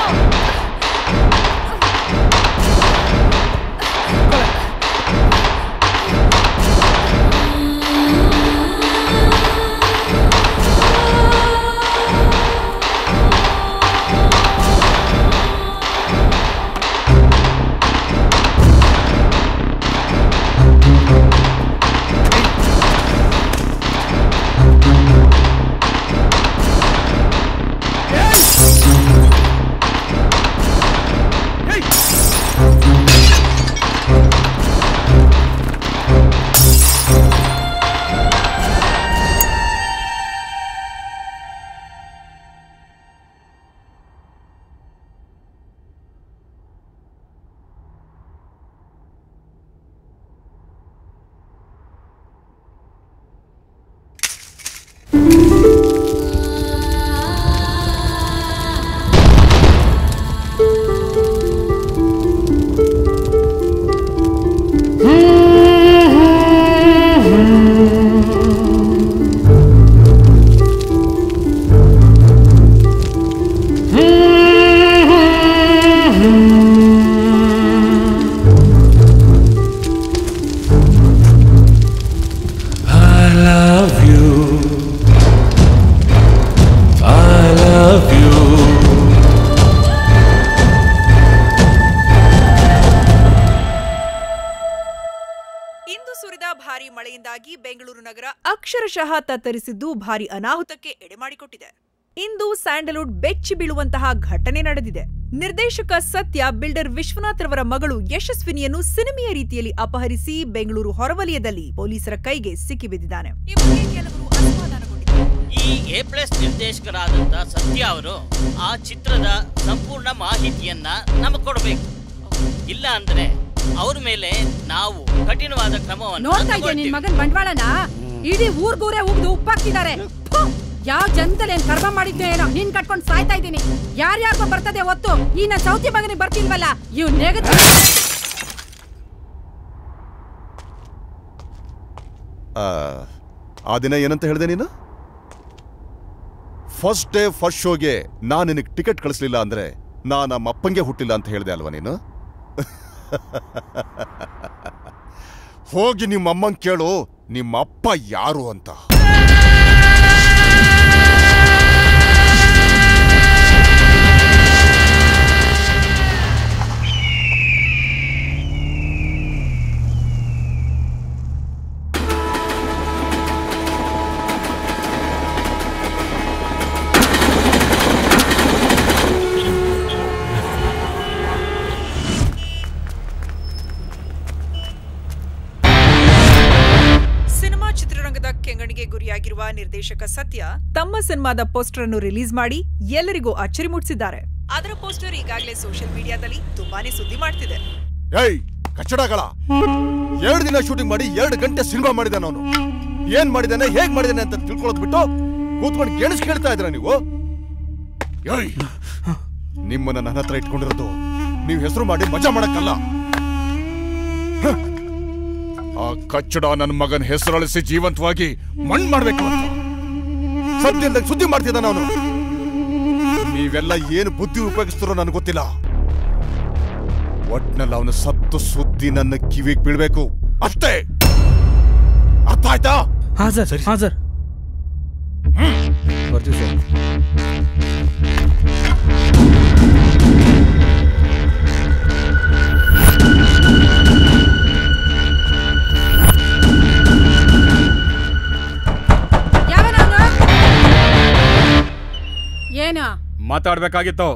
I love you. I love you. ಇಂದು ಸುರಿದ ಭಾರಿ ಮಳೆಯಿಂದಾಗಿ ಬೆಂಗಳೂರು ನಗರ ಅಕ್ಷರಶಃ ತತ್ತರಿಸಿದ್ದು ಭಾರಿ ಅನಾಹುತಕ್ಕೆ ಎಡೆಮಾಡಿಕೊಟ್ಟಿದೆ ಇಂದು ಸ್ಯಾಂಡಲ್ವುಡ್ ಬೆಚ್ಚಿ ಬೀಳುವಂತಹ ಘಟನೆ ನಡೆದಿದೆ ನಿರ್ದೇಶಕ ಸತ್ಯ ಬಿಲ್ಡರ್ ವಿಶ್ವನಾಥ್ ರವರ ಮಗಳು ಯಶಸ್ವಿನಿಯನ್ನು ಸಿನಿಮೆಯ ರೀತಿಯಲ್ಲಿ ಅಪಹರಿಸಿ ಬೆಂಗಳೂರು ಹೊರವಲಯದಲ್ಲಿ ಪೊಲೀಸರ ಕೈಗೆ ಸಿಕ್ಕಿಬಿದ್ದಿದ್ದಾನೆ ಈ ಬಗ್ಗೆ ಕೆಲವರು ಅಸಮಾಧಾನಗೊಂಡಿದ್ದಾರೆ ಈ ಎ ಪ್ಲಸ್ ನಿರ್ದೇಶಕರಾದಂತ ಸತ್ಯ ಅವರು ಆ ಚಿತ್ರದ ಸಂಪೂರ್ಣ ಮಾಹಿತಿಯನ್ನ ನಮಗೆ ಕೊಡಬೇಕು ಇಲ್ಲ ಅಂದ್ರೆ ಅವ್ರ ಮೇಲೆ ನಾವು ಕಠಿಣವಾದ ಕ್ರಮವನ್ನು ನೋಡ್ತಾ ಇದ್ದೆ ನಿನ್ ಮಗನ್ ಬಂಡವಾಳನ ಇಡೀ ಊರ್ಗೂರೇ ಉಗ್ದು ಉಪ್ಪಾಕ್ತಿದ್ದಾರೆ ಫು! ಯಾವ ಜನದಲ್ಲಿ ಏನ್ ಕರ್ಮ ಮಾಡಿದ್ದೆ ಏನೋ ನಿನ್ ಕಟ್ಕೊಂಡ್ ಸಾಯ್ತಾ ಇದ್ದೀನಿ ಯಾರ್ಯಾರಿಗೋ ಬರ್ತದೆ ಒತ್ತು ಈ ನನ್ ಸೌತಿ ಮಗನಿಗೆ ಬರ್ತಿಲ್ವಲ್ಲ ಇವ್ ನೆಗದ ಆ, ಆ ದಿನ ಏನಂತ ಹೇಳಿದೆ ನೀನು ಫಸ್ಟ್ ಡೇ ಫಸ್ಟ್ ಶೋಗೆ ನಾನು ನಿನಗೆ ಟಿಕೆಟ್ ಕಳಿಸ್ಲಿಲ್ಲ ಅಂದ್ರೆ ನಾ ನಮ್ಮ ಅಪ್ಪಂಗೆ ಹುಟ್ಟಿಲ್ಲ ಅಂತ ಹೇಳಿದೆ ಅಲ್ವಾ ನೀನು ಹೋಗಿ ನಿಮ್ಮ ಅಮ್ಮಂಗೆ ಕೇಳು ನಿಮ್ಮ ಅಪ್ಪ ಯಾರು ಅಂತ ಚಿತ್ರರಂಗದ ಕೆಂಗಣಿಗೆ ಗುರಿಯಾಗಿರುವ ನಿರ್ದೇಶಕ ಸತ್ಯ ತಮ್ಮ ಸಿನಿಮಾದ ಪೋಸ್ಟರ್ ಅನ್ನು ರಿಲೀಸ್ ಮಾಡಿ ಎಲ್ಲರಿಗೂ ಅಚ್ಚರಿ ಮೂಡಿಸಿದ್ದಾರೆ ಅದರ ಪೋಸ್ಟರ್ ಈಗಾಗಲೇ ಸೋಷಿಯಲ್ ಮೀಡಿಯಾದಲ್ಲಿ ತುಂಬಾನೇ ಸುದ್ದಿ ಮಾಡ್ತಿದೆ ಏಯ್ ಕಚ್ಚಡಗಳ ಎರಡು ದಿನ ಶೂಟಿಂಗ್ ಮಾಡಿ ಎರಡು ಗಂಟೆ ಸಿನಿಮಾ ಮಾಡಿದಾನ ಅವನು ಏನ್ ಮಾಡಿದಾನೆ ಹೇಗ್ ಮಾಡಿದಾನೆ ಅಂತ ತಿಳ್ಕೊಳ್ಳೋದ್ ಬಿಟ್ಟು ಕೂತ್ಕೊಂಡು ಕೇಳಿಸ್ ಕೇಳ್ತಾ ಇದ್ರ ನೀವು ಏಯ್ ನಿಮ್ಮನ್ನ ನನ್ನ ಹತ್ರ ಇಟ್ಕೊಂಡಿರೋದು ನೀವು ಹೆಸರು ಮಾಡಿ ಮಜಾ ಮಾಡಕ್ಕಲ್ಲ ಹ. ಆ ಕಚ್ಚಡ ನನ್ನ ಮಗನ ಹೆಸರಳಿಸಿ ಜೀವಂತವಾಗಿ ಮಣ್ ಮಾಡ್ಬೇಕು ಅಂತ ಸದ್ಯದಾಗ ಸುದ್ದಿ ಮಾಡ್ತಿದ್ದಾನ ಅವನು ನೀವೆಲ್ಲ ಏನು ಬುದ್ಧಿ ಉಪಯೋಗಿಸ್ತಾರೋ ನನಗೆ ಗೊತ್ತಿಲ್ಲ ಒಟ್ನಲ್ಲಿ ಅವನ ಸತ್ತು ಸುದ್ದಿ ನನ್ನ ಕಿವಿಗೆ ಬೀಳ್ಬೇಕು ಅಷ್ಟೇ ಅರ್ಥ ಆಯ್ತಾ ಹಾ ಸರ್ ಹಾ ಸರ್ ಬರ್ತೀವಿ ಸರ್ ಯಾವನವನು ಏನು ಮಾತಾಡ್ಬೇಕಾಗಿತ್ತು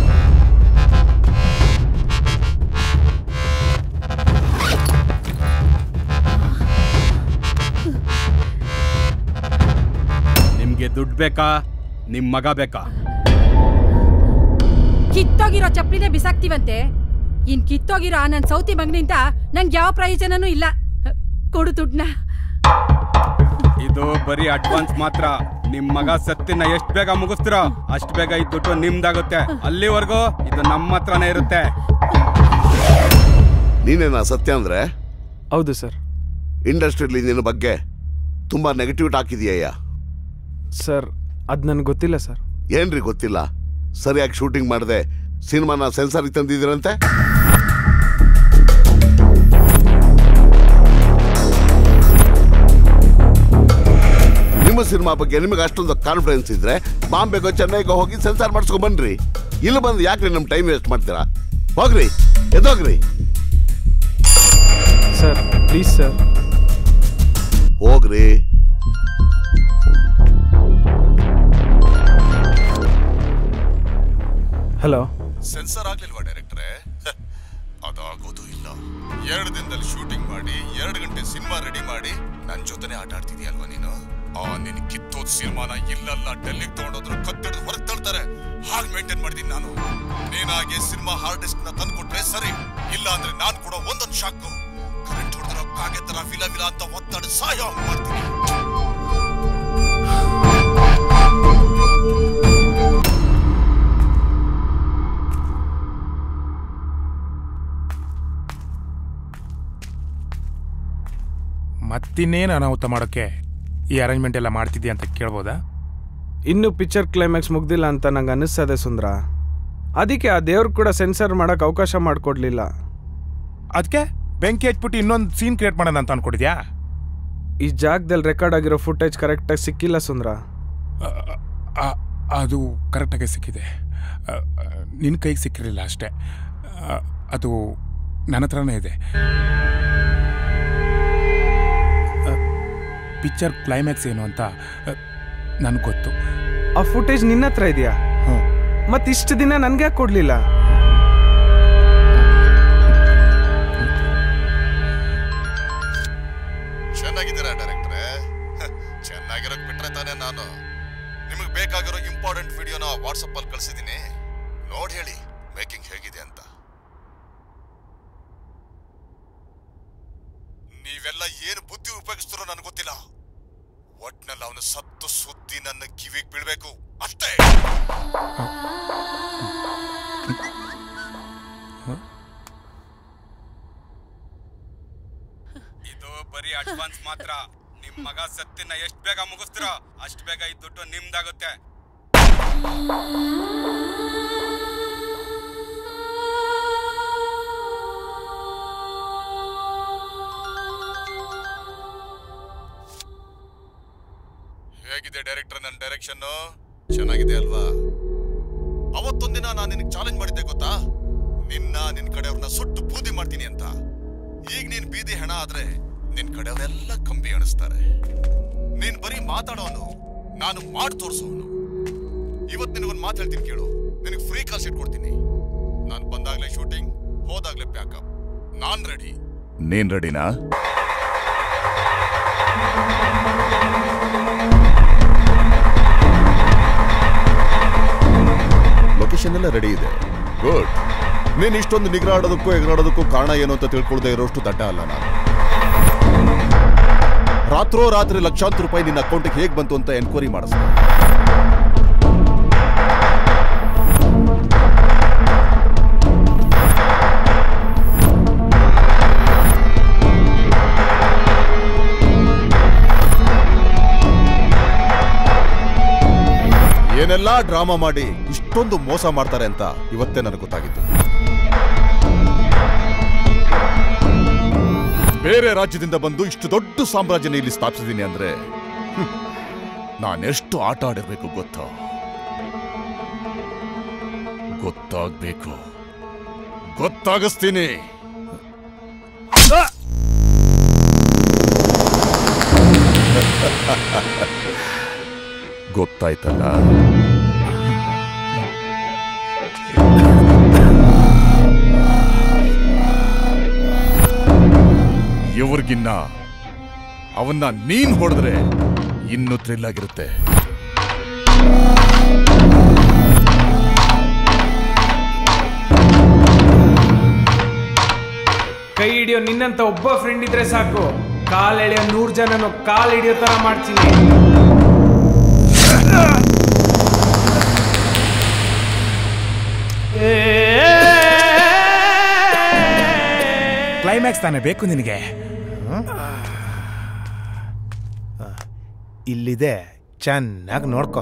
ನಿಮ್ಗೆ ದುಡ್ಡು ಬೇಕಾ ನಿಮ್ ಮಗ ಬೇಕಾ ಕಿತ್ತೋಗಿರೋ ಚಪ್ಪಲಿನೇ ಬಿಸಾಕ್ತಿವಂತೆ ಇನ್ ಕಿತ್ತೋಗಿರೋ ಆ ನನ್ ಸೌತಿ ಮಗನಿಂದ ನಂಗೆ ಯಾವ ಪ್ರಯೋಜನನೂ ಇಲ್ಲ ಕೊಡು ದುಡ್ನ ಇದು ಬರೀ ಅಡ್ವಾನ್ಸ್ ಮಾತ್ರ ನಿಮ್ ಮಗ ಸತ್ತಿನ ಎಷ್ಟ್ ಬೇಗ ಮುಗಿಸ್ತೀರೋ ಅಷ್ಟ್ ಬೇಗ ಈ ದುಡ್ಡು ನಿಮ್ದಾಗುತ್ತೆ ಅಲ್ಲಿವರೆಗೂ ಇದು ನಮ್ಮ ಹತ್ರನೇ ಇರುತ್ತೆ ನೀನೇನಾ ಸತ್ಯ ಅಂದ್ರೆ ಹೌದು ಸರ್ ಇಂಡಸ್ಟ್ರಿಯಲ್ಲಿ ನಿನ್ನ ಬಗ್ಗೆ ತುಂಬಾ ನೆಗೆಟಿವ್ ಹಾಕಿದೀಯ ಸರ್ ಅದ್ ನನ್ಗೆ ಗೊತ್ತಿಲ್ಲ ಸರ್ ಏನ್ರಿ ಗೊತ್ತಿಲ್ಲ ಸರಿಯಾಗಿ ಶೂಟಿಂಗ್ ಮಾಡದೆ ಸಿನಿಮಾನ ಸೆನ್ಸಾರಿಗೆ ತಂದಿದ್ದೀರಂತೆ ನಿಮ್ಮ ಸಿನಿಮಾ ಬಗ್ಗೆ ನಿಮಗೆ ಅಷ್ಟೊಂದು ಕಾನ್ಫಿಡೆನ್ಸ್ ಇದ್ರೆ ಬಾಂಬೆಗೋ ಚೆನ್ನೈಗೋ ಹೋಗಿ ಸೆನ್ಸಾರ್ ಮಾಡಿಸ್ಕೊಂಡ್ ಬನ್ರಿ ಇಲ್ಲಿ ಬಂದು ಯಾಕ್ರಿ ನಮ್ಮ ಟೈಮ್ ವೇಸ್ಟ್ ಮಾಡ್ತೀರಾ ಹೋಗ್ರಿ ಎದ್ದೋಗ್ರಿ ಸರ್ ಪ್ಲೀಸ್ ಸರ್ ಹೋಗ್ರಿ ಹಲೋ ಸೆನ್ಸರ್ ಆಗ್ಲಿಲ್ವಾ ಡೈರೆಕ್ಟ್ರೆ ಅದಾಗೋದು ಇಲ್ಲ ಎರಡು ದಿನದಲ್ಲಿ ಶೂಟಿಂಗ್ ಮಾಡಿ ಎರಡು ಗಂಟೆ ಸಿನಿಮಾ ರೆಡಿ ಮಾಡಿ ನನ್ ಜೊತೆನೆ ಆಟ ಆಡ್ತಿದ್ಯಲ್ವಾ ನೀನು ಆ ನಿನ್ ಕಿತ್ತೋದ್ ಸಿನಿಮಾನ ಇಲ್ಲಲ್ಲ ಡೆಲ್ಲಿಗೆ ತಗೊಂಡೋದ್ರು ಕತ್ತಿಡ್ದು ಹೊರಗೆ ತಳ್ತಾರೆ ಹಾಗೆ ಮೇಂಟೈನ್ ಮಾಡ್ತೀನಿ ನಾನು ನೀನಾಗೆ ಸಿನಿಮಾ ಹಾರ್ಡ್ ಡಿಸ್ಕ್ ನ ತಂದ್ಕೊಟ್ರೆ ಸರಿ ಇಲ್ಲ ಅಂದ್ರೆ ನಾನ್ ಕೂಡ ಒಂದೊಂದು ಶಾಕು ಕರೆಂಟ್ ಹೊಡೆದಿರೋ ಕಾಗೆ ತರ ವಿಲ ವಿಲ ಅಂತ ಒತ್ತಡ ಸಹಾಯ ಮಾಡ್ತೀನಿ ಮತ್ತಿನ್ನೇನು ಅನಾಹುತ ಮಾಡೋಕ್ಕೆ ಈ ಅರೇಂಜ್ಮೆಂಟ್ ಎಲ್ಲ ಮಾಡ್ತಿದ್ಯಾ ಅಂತ ಕೇಳ್ಬೋದಾ ಇನ್ನು ಪಿಕ್ಚರ್ ಕ್ಲೈಮ್ಯಾಕ್ಸ್ ಮುಗ್ದಿಲ್ಲ ಅಂತ ನಂಗೆ ಅನ್ನಿಸ್ತದೆ ಸುಂದ್ರ ಅದಕ್ಕೆ ಆ ದೇವ್ರು ಕೂಡ ಸೆನ್ಸರ್ ಮಾಡಕ್ ಅವಕಾಶ ಮಾಡಿಕೊಡ್ಲಿಲ್ಲ ಅದಕ್ಕೆ ಬೆಂಕಿ ಹಚ್ಬಿಟ್ಟು ಇನ್ನೊಂದು ಸೀನ್ ಕ್ರಿಯೇಟ್ ಮಾಡೋಣ ಅಂತ ಅನ್ಕೊಂಡಿದ್ಯಾ ಈ ಜಾಗದಲ್ಲಿ ರೆಕಾರ್ಡ್ ಆಗಿರೋ ಫುಟೇಜ್ ಕರೆಕ್ಟಾಗಿ ಸಿಕ್ಕಿಲ್ಲ ಸುಂದ್ರ ಆ- ಅದು ಕರೆಕ್ಟಾಗಿ ಸಿಕ್ಕಿದೆ ನಿನ್ನ ಕೈಗೆ ಸಿಕ್ಕಿರಲಿಲ್ಲ ಅಷ್ಟೇ ಆ, ಅದು ನನ್ನ ಹತ್ರನೇ ಇದೆ ಪಿಕ್ಚರ್ ಕ್ಲೈಮ್ಯಾಕ್ಸ್ ಏನು ಅಂತ ನನಗೆ ಗೊತ್ತು ಆ ಫುಟೇಜ್ ನಿನ್ನ ಹತ್ರ ಇದೆಯಾ ಮತ್ತೆ ಇಷ್ಟು ದಿನ ನನ್ಗೆ ಯಾಕೆ ಕೊಡ್ಲಿಲ್ಲ ಚೆನ್ನಾಗಿದ್ದೀರಾ ಡೈರೆಕ್ಟ್ರೆ ಚೆನ್ನಾಗಿರೋಕ್ ಬಿಟ್ರೆ ತಾನೇ ನಾನು ನಿಮಗೆ ಬೇಕಾಗಿರೋ ಇಂಪಾರ್ಟೆಂಟ್ ವಿಡಿಯೋನ ವಾಟ್ಸಪ್ ಅಲ್ಲಿ ಕಳ್ಸಿದ್ದೀನಿ ನೋಡಿ ಹೇಳಿ ಮೇಕಿಂಗ್ ಹೇಗಿದೆ ಅಂತ ನೀವೆಲ್ಲ ಏನು ಬುದ್ಧಿ ಉಪಯೋಗಿಸ್ತಾರೋ ನನಗೆ ಗೊತ್ತಿಲ್ಲ ಒಟ್ನಲ್ಲಿ ಅವನ ಸತ್ತು ಸುದ್ದಿ ನನ್ನ ಕಿವಿಗೆ ಬೀಳ್ಬೇಕು ಅಷ್ಟೇ ಇದು ಬರೀ ಅಡ್ವಾನ್ಸ್ ಮಾತ್ರ ನಿಮ್ ಮಗ ಸತ್ತಿನ ಎಷ್ಟ್ ಬೇಗ ಮುಗಿಸ್ತೀರೋ ಅಷ್ಟ್ ಬೇಗ ಈ ದುಡ್ಡು ನಿಮ್ದಾಗುತ್ತೆ ಹೇಗಿದೆ ಡೈರೆಕ್ಟರ್ ನನ್ನ ಡೈರೆಕ್ಷನ್ ಚೆನ್ನಾಗಿದೆ ಅಲ್ವಾ ಅವತ್ತೊಂದಿನ ನಾನು ನಿನಗೆ ಚಾಲೆಂಜ್ ಮಾಡಿದ್ದೆ ಗೊತ್ತಾ ನಿನ್ನ ನಿನ್ ಕಡೆಯವ್ರನ್ನ ಸುಟ್ಟು ಬೂದಿ ಮಾಡ್ತೀನಿ ಅಂತ ಈಗ ನೀನ್ ಬೀದಿ ಹೆಣ ಆದ್ರೆ ನಿನ್ ಕಡೆಯವರೆಲ್ಲ ಕಂಬಿ ಅಣಿಸ್ತಾರೆ ನೀನ್ ಬರೀ ಮಾತಾಡೋನು ನಾನು ಮಾಡಿ ತೋರಿಸೋನು ಇವತ್ತು ನಿನಗೊಂದು ಮಾತು ಹೇಳ್ತೀನಿ ಕೇಳು ನಿನಗೆ ಫ್ರೀ ಕಾಲ್ ಶೀಟ್ ಕೊಡ್ತೀನಿ ನಾನು ಬಂದಾಗ್ಲೇ ಶೂಟಿಂಗ್ ಹೋದಾಗ್ಲೇ ಪ್ಯಾಕಪ್ ನಾನ್ ರೆಡಿ ನೀನ್ ರೆಡಿನಾ ಇನ್ವೆಸ್ಟಿಗೇಷನ್ ಎಲ್ಲ ರೆಡಿ ಇದೆ ಗುಡ್ ನೀನ್ ಇಷ್ಟೊಂದು ನಿಗ್ರಾಡೋದಕ್ಕೂ ಎಗರಾಡೋದಕ್ಕೂ ಕಾರಣ ಏನು ಅಂತ ತಿಳ್ಕೊಳ್ದೆ ಇರೋಷ್ಟು ದಡ್ಡ ಅಲ್ಲ ನಾನು ರಾತ್ರೋ ರಾತ್ರಿ ಲಕ್ಷಾಂತರ ರೂಪಾಯಿ ನಿನ್ನ ಅಕೌಂಟ್ಗೆ ಹೇಗೆ ಬಂತು ಅಂತ ಎನ್ಕ್ವೈರಿ ಮಾಡಿಸ್ದೆ ಏನೆಲ್ಲಾ ಡ್ರಾಮಾ ಮಾಡಿ ಇಷ್ಟೊಂದು ಮೋಸ ಮಾಡ್ತಾರೆ ಅಂತ ಇವತ್ತೇ ನನಗೆ ಗೊತ್ತಾಗಿತ್ತು ಬೇರೆ ರಾಜ್ಯದಿಂದ ಬಂದು ಇಷ್ಟು ದೊಡ್ಡ ಸಾಮ್ರಾಜ್ಯನ ಇಲ್ಲಿ ಸ್ಥಾಪಿಸಿದ್ದೀನಿ ಅಂದ್ರೆ ಹ್ಮ್, ನಾನೆಷ್ಟು ಆಟ ಆಡಿರ್ಬೇಕು ಗೊತ್ತಾ ಗೊತ್ತಾಗ್ಬೇಕು ಗೊತ್ತಾಗಿಸ್ತೀನಿ ಗೊತ್ತಾಯ್ತಲ್ಲ ಇವ್ರಿಗಿನ್ನ ಅವನ್ನ ನೀನ್ ಹೊಡೆದ್ರೆ ಇನ್ನೂ ಥ್ರಿಲ್ ಆಗಿರುತ್ತೆ ಕೈ ಹಿಡಿಯೋ ನಿನ್ನಂತ ಒಬ್ಬ ಫ್ರೆಂಡ್ ಇದ್ರೆ ಸಾಕು ಕಾಲ್ ಎಳೆಯೋ ನೂರ್ ಜನನು ಕಾಲ್ ಹಿಡಿಯೋ ತರ ಮಾಡ್ತೀನಿ ಕ್ಲೈಮ್ಯಾಕ್ಸ್ ತಾನೇ ಬೇಕು ನಿನಗೆ ಇಲ್ಲಿದೆ ಚೆನ್ನಾಗಿ ನೋಡ್ಕೊ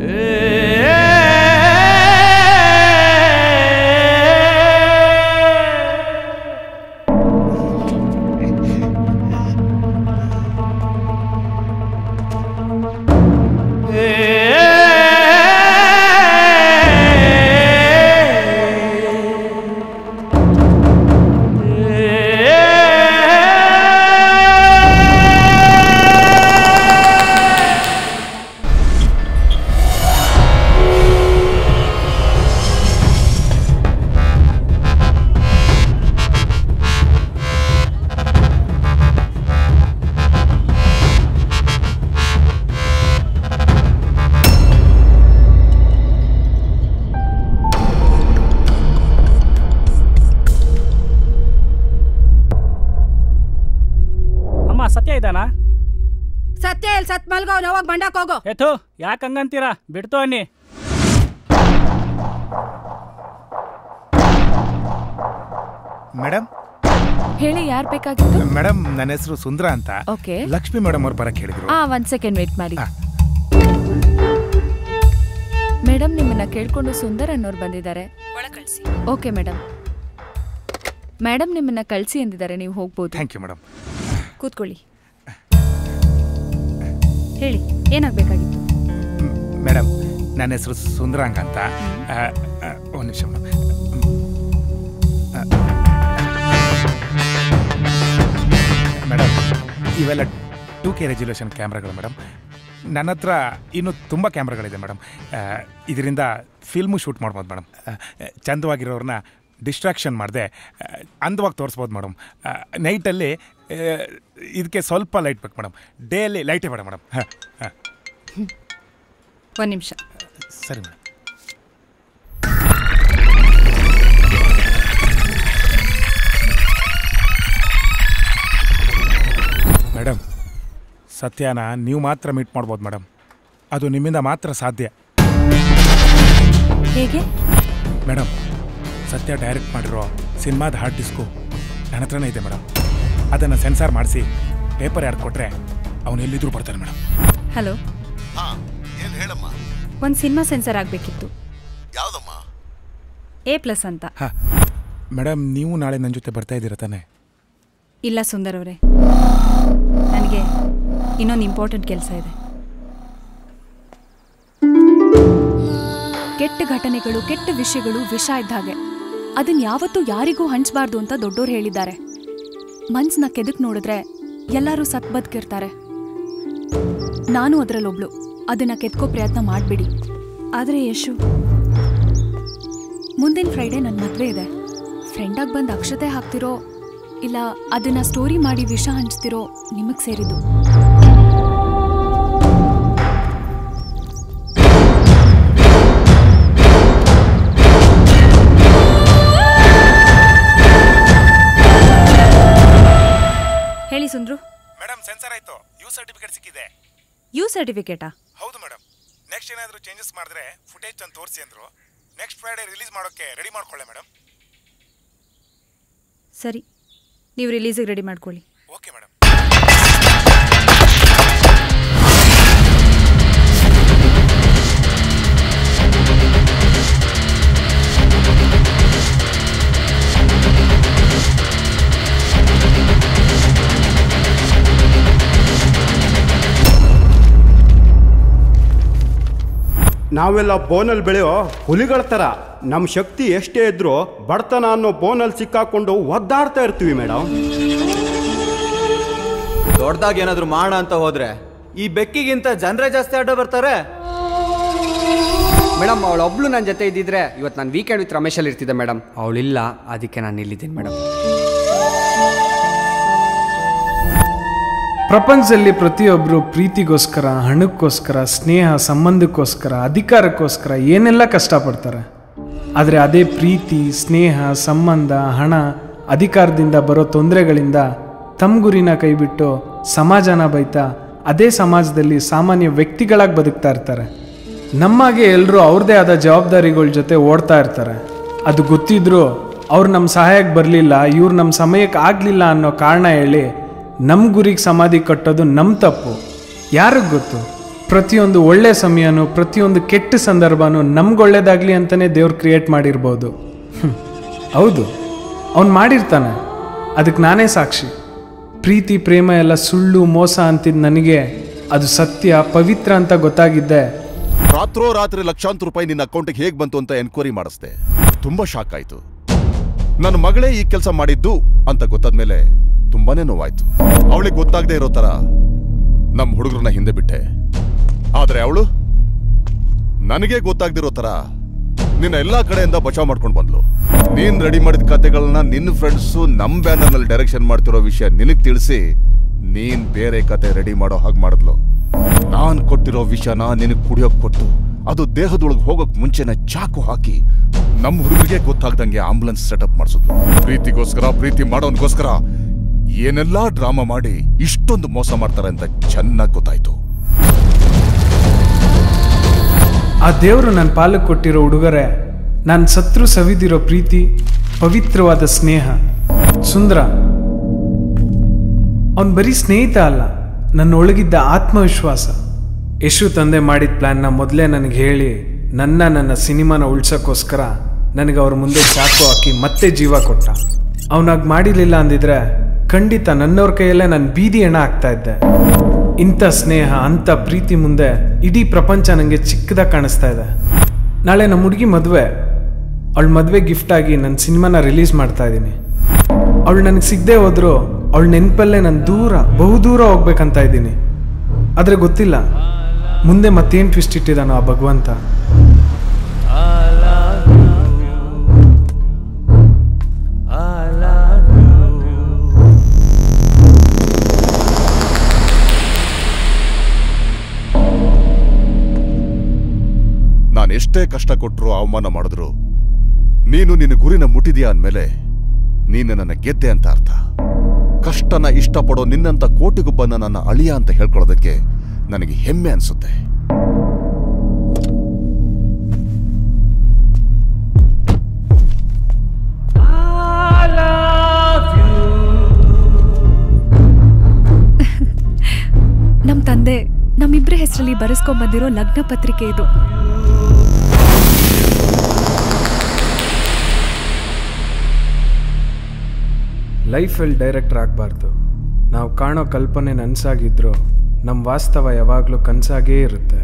ಅಮ್ಮ ಸತ್ಯ ಇದ್ದಾನಾ ಸತ್ಯ ಎಲ್ ಸತ್ ಮಲ್ಗೋ ಹೋಗ್ ಬಂಡಾಕ್ ಹೋಗೋ ಏತು ಯಾಕೆ ಹಂಗಂತೀರಾ ಬಿಡ್ತು ಅನ್ನಿ ಮೇಡಮ್ ಹೇಳಿ ಯಾರ್ ಬೇಕಾಗಿತ್ತು ಮೇಡಮ್ ನನ್ನ ಹೆಸರು ಸುಂದ್ರ ಅಂತ ಓಕೆ ಲಕ್ಷ್ಮಿ ಮೇಡಮ್ ಅವ್ರು ಬರಕ್ ಹೇಳಿದ್ರು ಆ ಒಂದ್ ಸೆಕೆಂಡ್ ವೇಟ್ ಮಾಡಿ ಮೇಡಮ್ ನಿಮ್ಮನ್ನ ಕೇಳ್ಕೊಂಡು ಸುಂದರ್ ಅನ್ನೋರು ಬಂದಿದ್ದಾರೆ ಓಕೆ ಮೇಡಮ್ ಮೇಡಮ್ ನಿಮ್ಮನ್ನ ಕಳ್ಸಿ ಎಂದಿದ್ದಾರೆ ನೀವು ಹೋಗ್ಬೋದು ಥ್ಯಾಂಕ್ ಯು ಮೇಡಮ್ ಕೂತ್ಕೊಳ್ಳಿ ಹೇಳಿ ಏನಾಗ್ಬೇಕಾಗಿತ್ತು ಮೇಡಮ್ ನನ್ನ ಹೆಸರು ಸುಂದರಾಂಗ್ ಅಂತ ಆ, ಆ, ಒಂದ್ ನಿಮಿಷ ಮೇಡಮ್ ಮೇಡಮ್ ಇವೆಲ್ಲ ಟೂ ಕೆ ರೆಜುಲೇಷನ್ ಕ್ಯಾಮ್ರಾಗಳು ಮೇಡಮ್ ನನ್ನ ಹತ್ರ ಇನ್ನೂ ತುಂಬ ಕ್ಯಾಮ್ರಾಗಳಿದೆ ಮೇಡಮ್ ಇದರಿಂದ ಫಿಲ್ಮು ಶೂಟ್ ಮಾಡ್ಬೋದು ಮೇಡಮ್ ಚಂದವಾಗಿರೋರನ್ನ ಡಿಸ್ಟ್ರಾಕ್ಷನ್ ಮಾಡದೆ ಅಂದವಾಗಿ ತೋರಿಸ್ಬೋದು ಮೇಡಮ್ ನೈಟಲ್ಲಿ ಇದಕ್ಕೆ ಸ್ವಲ್ಪ ಲೈಟ್ ಬೇಕು ಮೇಡಮ್ ಡೇಯಲ್ಲಿ ಲೈಟೇ ಬೇಡ ಮೇಡಮ್ ಹಾಂ ಹಾಂ ಒಂದ್ ನಿಮಿಷ ಸರಿ ಮೇಡಮ್ ಮೇಡಮ್ ಸತ್ಯನ ನೀವು ಮಾತ್ರ ಮೀಟ್ ಮಾಡ್ಬೋದು ಮೇಡಮ್ ಅದು ನಿಮ್ಮಿಂದ ಮಾತ್ರ ಸಾಧ್ಯ ಹೇಗೆ ಮೇಡಮ್ ಸತ್ಯ ಡೈರೆಕ್ಟ್ ಮಾಡಿರೋ ಸಿನಿಮಾದ ಹಾರ್ಡ್ ಡಿಸ್ಕು ನನ್ನ ಹತ್ರನೇ ಇದೆ ಮೇಡಮ್ ಅದನ್ನು ಸೆನ್ಸಾರ್ ಮಾಡಿಸಿ ಪೇಪರ್ ಯಾರು ಕೊಟ್ಟರೆ ಅವನು ಎಲ್ಲಿದ್ರೂ ಬರ್ತಾನೆ ಮೇಡಮ್ ಹಲೋ ಏನ್ ಹೇಳಮ್ಮ ಒಂದ್ ಸಿನಿಮಾ ಸೆನ್ಸರ್ ಆಗ್ಬೇಕಿತ್ತು ಯಾವ್ದಮ್ಮ ಎ ಪ್ಲಸ್ ಅಂತ ಮೇಡಮ್ ನೀವು ನಾಳೆ ನನ್ನ ಜೊತೆ ಬರ್ತಾ ಇದ್ದೀರಾ ತಾನೆ ಇಲ್ಲ ಸುಂದರ್ ಅವರೇ ನನಗೆ ಇನ್ನೊಂದು ಇಂಪಾರ್ಟೆಂಟ್ ಕೆಲಸ ಇದೆ ಕೆಟ್ಟ ಘಟನೆಗಳು ಕೆಟ್ಟ ವಿಷಯಗಳು ವಿಷ ಇದ್ದ ಹಾಗೆ ಅದನ್ನ ಯಾವತ್ತೂ ಯಾರಿಗೂ ಹಂಚಬಾರ್ದು ಅಂತ ದೊಡ್ಡೋರು ಹೇಳಿದ್ದಾರೆ ಮನ್ಸ್ನ ಕೆದಕ್ ನೋಡಿದ್ರೆ ಎಲ್ಲರೂ ಸತ್ ಬದುಕಿರ್ತಾರೆ ನಾನು ಅದರಲ್ಲೊಬ್ಳು ಅದನ್ನ ಕೆತ್ಕೋ ಪ್ರಯತ್ನ ಮಾಡ್ಬಿಡಿ ಆದ್ರೆ ಯಶು ಮುಂದಿನ ಫ್ರೈಡೆ ನನ್ನ ಮದ್ವೆ ಇದೆ ಫ್ರೆಂಡಾಗಿ ಬಂದು ಅಕ್ಷತೆ ಹಾಕ್ತಿರೋ ಇಲ್ಲ ಅದನ್ನ ಸ್ಟೋರಿ ಮಾಡಿ ವಿಷ ಹಂಚ್ತಿರೋ ನಿಮಗ್ ಸೇರಿದ್ದು ಯು ಸರ್ಟಿಫಿಕೇಟ್ ಸಿಕ್ಕಿದೆ ಯು ಸರ್ಟಿಫಿಕೇಟಾ ಹೌದು ಮೇಡಮ್ ನೆಕ್ಸ್ಟ್ ಏನಾದರೂ ಚೇಂಜಸ್ ಮಾಡಿದ್ರೆ ಫುಟೇಜ್ ತಂದು ತೋರಿಸಿ ಅಂದ್ರು ನೆಕ್ಸ್ಟ್ ಫ್ರೈಡೆ ರಿಲೀಸ್ ಮಾಡೋಕ್ಕೆ ರೆಡಿ ಮಾಡ್ಕೊಳ್ಳೆ ಮೇಡಮ್ ಸರಿ ನೀವು ರಿಲೀಸಿಗೆ ರೆಡಿ ಮಾಡ್ಕೊಳ್ಳಿ ಓಕೆ ಮೇಡಮ್ ನಾವೆಲ್ಲ ಬೋನಲ್ಲಿ ಬೆಳೆಯೋ ಹುಲಿಗಳ ಥರ ನಮ್ಮ ಶಕ್ತಿ ಎಷ್ಟೇ ಇದ್ರೂ ಬಡತನ ಅನ್ನೋ ಬೋನಲ್ಲಿ ಸಿಕ್ಕಾಕೊಂಡು ಒದ್ದಾಡ್ತಾ ಇರ್ತೀವಿ ಮೇಡಮ್ ದೊಡ್ಡದಾಗಿ ಏನಾದ್ರು ಮಾಡ ಅಂತ ಹೋದ್ರೆ ಈ ಬೆಕ್ಕಿಗಿಂತ ಜನರೇ ಜಾಸ್ತಿ ಅಡ್ಡ ಬರ್ತಾರೆ ಮೇಡಮ್ ಅವಳೊಬ್ಳು ನನ್ನ ಜೊತೆ ಇದ್ದಿದ್ರೆ ಇವತ್ತು ನಾನು ವೀಕೆಂಡ್ ವಿತ್ ರಮೇಶಲ್ಲಿ ಇರ್ತಿದ್ದೆ ಮೇಡಮ್ ಅವಳಿಲ್ಲ ಅದಕ್ಕೆ ನಾನು ಇಲ್ಲಿದ್ದೀನಿ ಮೇಡಮ್ ಪ್ರಪಂಚದಲ್ಲಿ ಪ್ರತಿಯೊಬ್ಬರು ಪ್ರೀತಿಗೋಸ್ಕರ ಹಣಕ್ಕೋಸ್ಕರ ಸ್ನೇಹ ಸಂಬಂಧಕ್ಕೋಸ್ಕರ ಅಧಿಕಾರಕ್ಕೋಸ್ಕರ ಏನೆಲ್ಲ ಕಷ್ಟಪಡ್ತಾರೆ ಆದರೆ ಅದೇ ಪ್ರೀತಿ ಸ್ನೇಹ ಸಂಬಂಧ ಹಣ ಅಧಿಕಾರದಿಂದ ಬರೋ ತೊಂದರೆಗಳಿಂದ ತಮ್ಮ ಗುರಿನ ಕೈಬಿಟ್ಟು ಸಮಾಜನ ಬೈತಾ ಅದೇ ಸಮಾಜದಲ್ಲಿ ಸಾಮಾನ್ಯ ವ್ಯಕ್ತಿಗಳಾಗಿ ಬದುಕ್ತಾ ಇರ್ತಾರೆ ನಮ್ಮಾಗೆ ಎಲ್ಲರೂ ಅವ್ರದ್ದೇ ಆದ ಜವಾಬ್ದಾರಿಗಳ ಜೊತೆ ಓಡ್ತಾ ಇರ್ತಾರೆ ಅದು ಗೊತ್ತಿದ್ರೂ ಅವ್ರು ನಮ್ಮ ಸಹಾಯಕ್ಕೆ ಬರಲಿಲ್ಲ ಇವ್ರು ನಮ್ಮ ಸಮಯಕ್ಕೆ ಆಗಲಿಲ್ಲ ಅನ್ನೋ ಕಾರಣ ಹೇಳಿ ನಮ್ಮ ಗುರಿಗೆ ಸಮಾಧಿ ಕಟ್ಟೋದು ನಮ್ಮ ತಪ್ಪು ಯಾರಿಗೆ ಗೊತ್ತು ಪ್ರತಿಯೊಂದು ಒಳ್ಳೆ ಸಮಯನೂ ಪ್ರತಿಯೊಂದು ಕೆಟ್ಟ ಸಂದರ್ಭನೂ ನಮ್ಗೆ ಒಳ್ಳೇದಾಗಲಿ ಅಂತಲೇ ದೇವ್ರು ಕ್ರಿಯೇಟ್ ಮಾಡಿರ್ಬೋದು ಹ್ಮ್. ಹೌದು ಅವ್ನು ಮಾಡಿರ್ತಾನೆ ಅದಕ್ಕೆ ನಾನೇ ಸಾಕ್ಷಿ ಪ್ರೀತಿ ಪ್ರೇಮ ಎಲ್ಲ ಸುಳ್ಳು ಮೋಸ ಅಂತಿದ್ದು ನನಗೆ ಅದು ಸತ್ಯ ಪವಿತ್ರ ಅಂತ ಗೊತ್ತಾಗಿದ್ದೆ ರಾತ್ರೋ ರಾತ್ರಿ ಲಕ್ಷಾಂತರ ರೂಪಾಯಿ ನಿನ್ನ ಅಕೌಂಟಿಗೆ ಹೇಗೆ ಬಂತು ಅಂತ ಎನ್ಕ್ವೈರಿ ಮಾಡಿಸ್ದೆ ತುಂಬಾ ಶಾಕ್ ಆಯ್ತು ನನ್ನ ಮಗಳೇ ಈ ಕೆಲಸ ಮಾಡಿದ್ದು ಅಂತ ಗೊತ್ತಾದ್ಮೇಲೆ ತುಂಬಾನೇ ನೋವಾಯ್ತು ಅವಳಿಗೆ ಗೊತ್ತಾಗದೆ ಇರೋ ತರ ನಮ್ಮ ಹುಡುಗರನ್ನ ಹಿಂದೆ ಬಿಟ್ಟೆ ಆದ್ರೆ ಅವಳು ನನಗೆ ಗೊತ್ತಾಗ್ದಿರೋ ತರ ನಿನ್ನ ಎಲ್ಲಾ ಕಡೆಯಿಂದ ಬಚಾವ್ ಮಾಡ್ಕೊಂಡು ಬಂದ್ಲು ನೀನ್ ರೆಡಿ ಮಾಡಿದ ಕತೆಗಳನ್ನ ನಿನ್ನ ಫ್ರೆಂಡ್ಸು ನಮ್ ಬ್ಯಾನರ್ ನಲ್ಲಿ ಡೈರೆಕ್ಷನ್ ಮಾಡ್ತಿರೋ ವಿಷಯ ನಿನಗ್ ತಿಳಿಸಿ ನೀನ್ ಬೇರೆ ಕತೆ ರೆಡಿ ಮಾಡೋ ಹಾಗೆ ಮಾಡಿದ್ಲು ನಾನ್ ಕೊಟ್ಟಿರೋ ವಿಷಯನ ನಿನಗ್ ಕುಡಿಯೋಕ್ ಕೊಟ್ಟು ಅದು ದೇಹದೊಳಗೆ ಹೋಗೋಕ್ ಮುಂಚೆನೆ ಚಾಕು ಹಾಕಿ ನಮ್ ಹುಡುಗರಿಗೆ ಗೊತ್ತಾಗ್ದಂಗೆ ಆಂಬುಲೆನ್ಸ್ ಸೆಟಪ್ ಮಾಡಿಸಿದ್ಲು ಪ್ರೀತಿಗೋಸ್ಕರ ಪ್ರೀತಿ ಮಾಡೋನ್ಗೋಸ್ಕರ ಏನೆಲ್ಲಾ ಡ್ರಾಮಾ ಮಾಡಿ ಇಷ್ಟೊಂದು ಮೋಸ ಮಾಡ್ತಾರೆ ಅಂತ ಚೆನ್ನಾಗಿ ಗೊತ್ತಾಯ್ತು ಆ ದೇವರು ನನ್ನ ಪಾಲಕ್ಕೆ ಕೊಟ್ಟಿರೋ ಉಡುಗೊರೆ ನಾನು ಸತ್ರು ಸವಿದಿರೋ ಪ್ರೀತಿ ಪವಿತ್ರವಾದ ಸ್ನೇಹ ಸುಂದರ ಅವನು ಬರೀ ಸ್ನೇಹಿತ ಅಲ್ಲ ನನ್ನ ಒಳಗಿದ್ದ ಆತ್ಮವಿಶ್ವಾಸ ಯಶು ತಂದೆ ಮಾಡಿದ ಪ್ಲ್ಯಾನ್ನ ಮೊದಲೇ ನನಗೆ ಹೇಳಿ ನನ್ನ ನನ್ನ ಸಿನಿಮಾನ ಉಳ್ಸೋಕ್ಕೋಸ್ಕರ ನನಗೆ ಅವ್ರ ಮುಂದೆ ಚಾಕು ಹಾಕಿ ಮತ್ತೆ ಜೀವ ಕೊಟ್ಟ ಅವನಾಗ ಮಾಡಿರ್ಲಿಲ್ಲ ಅಂದಿದ್ರೆ ಖಂಡಿತ ನನ್ನವ್ರ ಕೈಯಲ್ಲೇ ನಾನು ಬೀದಿ ಹೆಣ ಆಗ್ತಾ ಇದ್ದೆ ಇಂಥ ಸ್ನೇಹ ಅಂಥ ಪ್ರೀತಿ ಮುಂದೆ ಇಡೀ ಪ್ರಪಂಚ ನನಗೆ ಚಿಕ್ಕದಾಗಿ ಕಾಣಿಸ್ತಾ ಇದೆ ನಾಳೆ ನಮ್ಮ ಹುಡುಗಿ ಮದುವೆ ಅವಳ ಮದುವೆ ಗಿಫ್ಟ್ ಆಗಿ ನನ್ನ ಸಿನಿಮಾನ ರಿಲೀಸ್ ಮಾಡ್ತಾ ಇದ್ದೀನಿ ಅವಳು ನನಗೆ ಸಿಗದೆ ಹೋದ್ರು ಅವಳ ನೆನಪಲ್ಲೇ ನಾನು ದೂರ ಬಹುದೂರ ಹೋಗ್ಬೇಕಂತ ಇದ್ದೀನಿ ಆದರೆ ಗೊತ್ತಿಲ್ಲ ಮುಂದೆ ಮತ್ತೇನು ಟ್ವಿಸ್ಟ್ ಇಟ್ಟಿದ್ದಾನೋ ಆ ಭಗವಂತ ನಾನು ಎಷ್ಟೇ ಕಷ್ಟ ಕೊಟ್ಟರು ಅವಮಾನ ಮಾಡಿದ್ರು ನೀನು ನಿನ್ನ ಗುರಿನ ಮುಟ್ಟಿದ್ಯಾ ಅಂದಮೇಲೆ ನೀನು ನನ್ನ ಗೆದ್ದೆ ಅಂತ ಅರ್ಥ ಕಷ್ಟನ ಇಷ್ಟಪಡೋ ನಿನ್ನಂತ ಕೋಟಿಗೊಬ್ಬನ ನನ್ನ ಅಳಿಯ ಅಂತ ಹೇಳ್ಕೊಳ್ಳೋದಕ್ಕೆ ನನಗೆ ಹೆಮ್ಮೆ ಅನ್ಸುತ್ತೆ ನಮ್ ತಂದೆ ನಮ್ಮಿಬ್ರ ಹೆಸರಲ್ಲಿ ಬರೆಸ್ಕೊಂಡ್ ಬಂದಿರೋ ಲಗ್ನ ಪತ್ರಿಕೆ ಇದು ಲೈಫಲ್ಲಿ ಡೈರೆಕ್ಟರ್ ಆಗಬಾರ್ದು ನಾವು ಕಾಣೋ ಕಲ್ಪನೆ ನನ್ಸಾಗಿದ್ರು ನಮ್ಮ ವಾಸ್ತವ ಯಾವಾಗಲೂ ಕನಸಾಗೇ ಇರುತ್ತೆ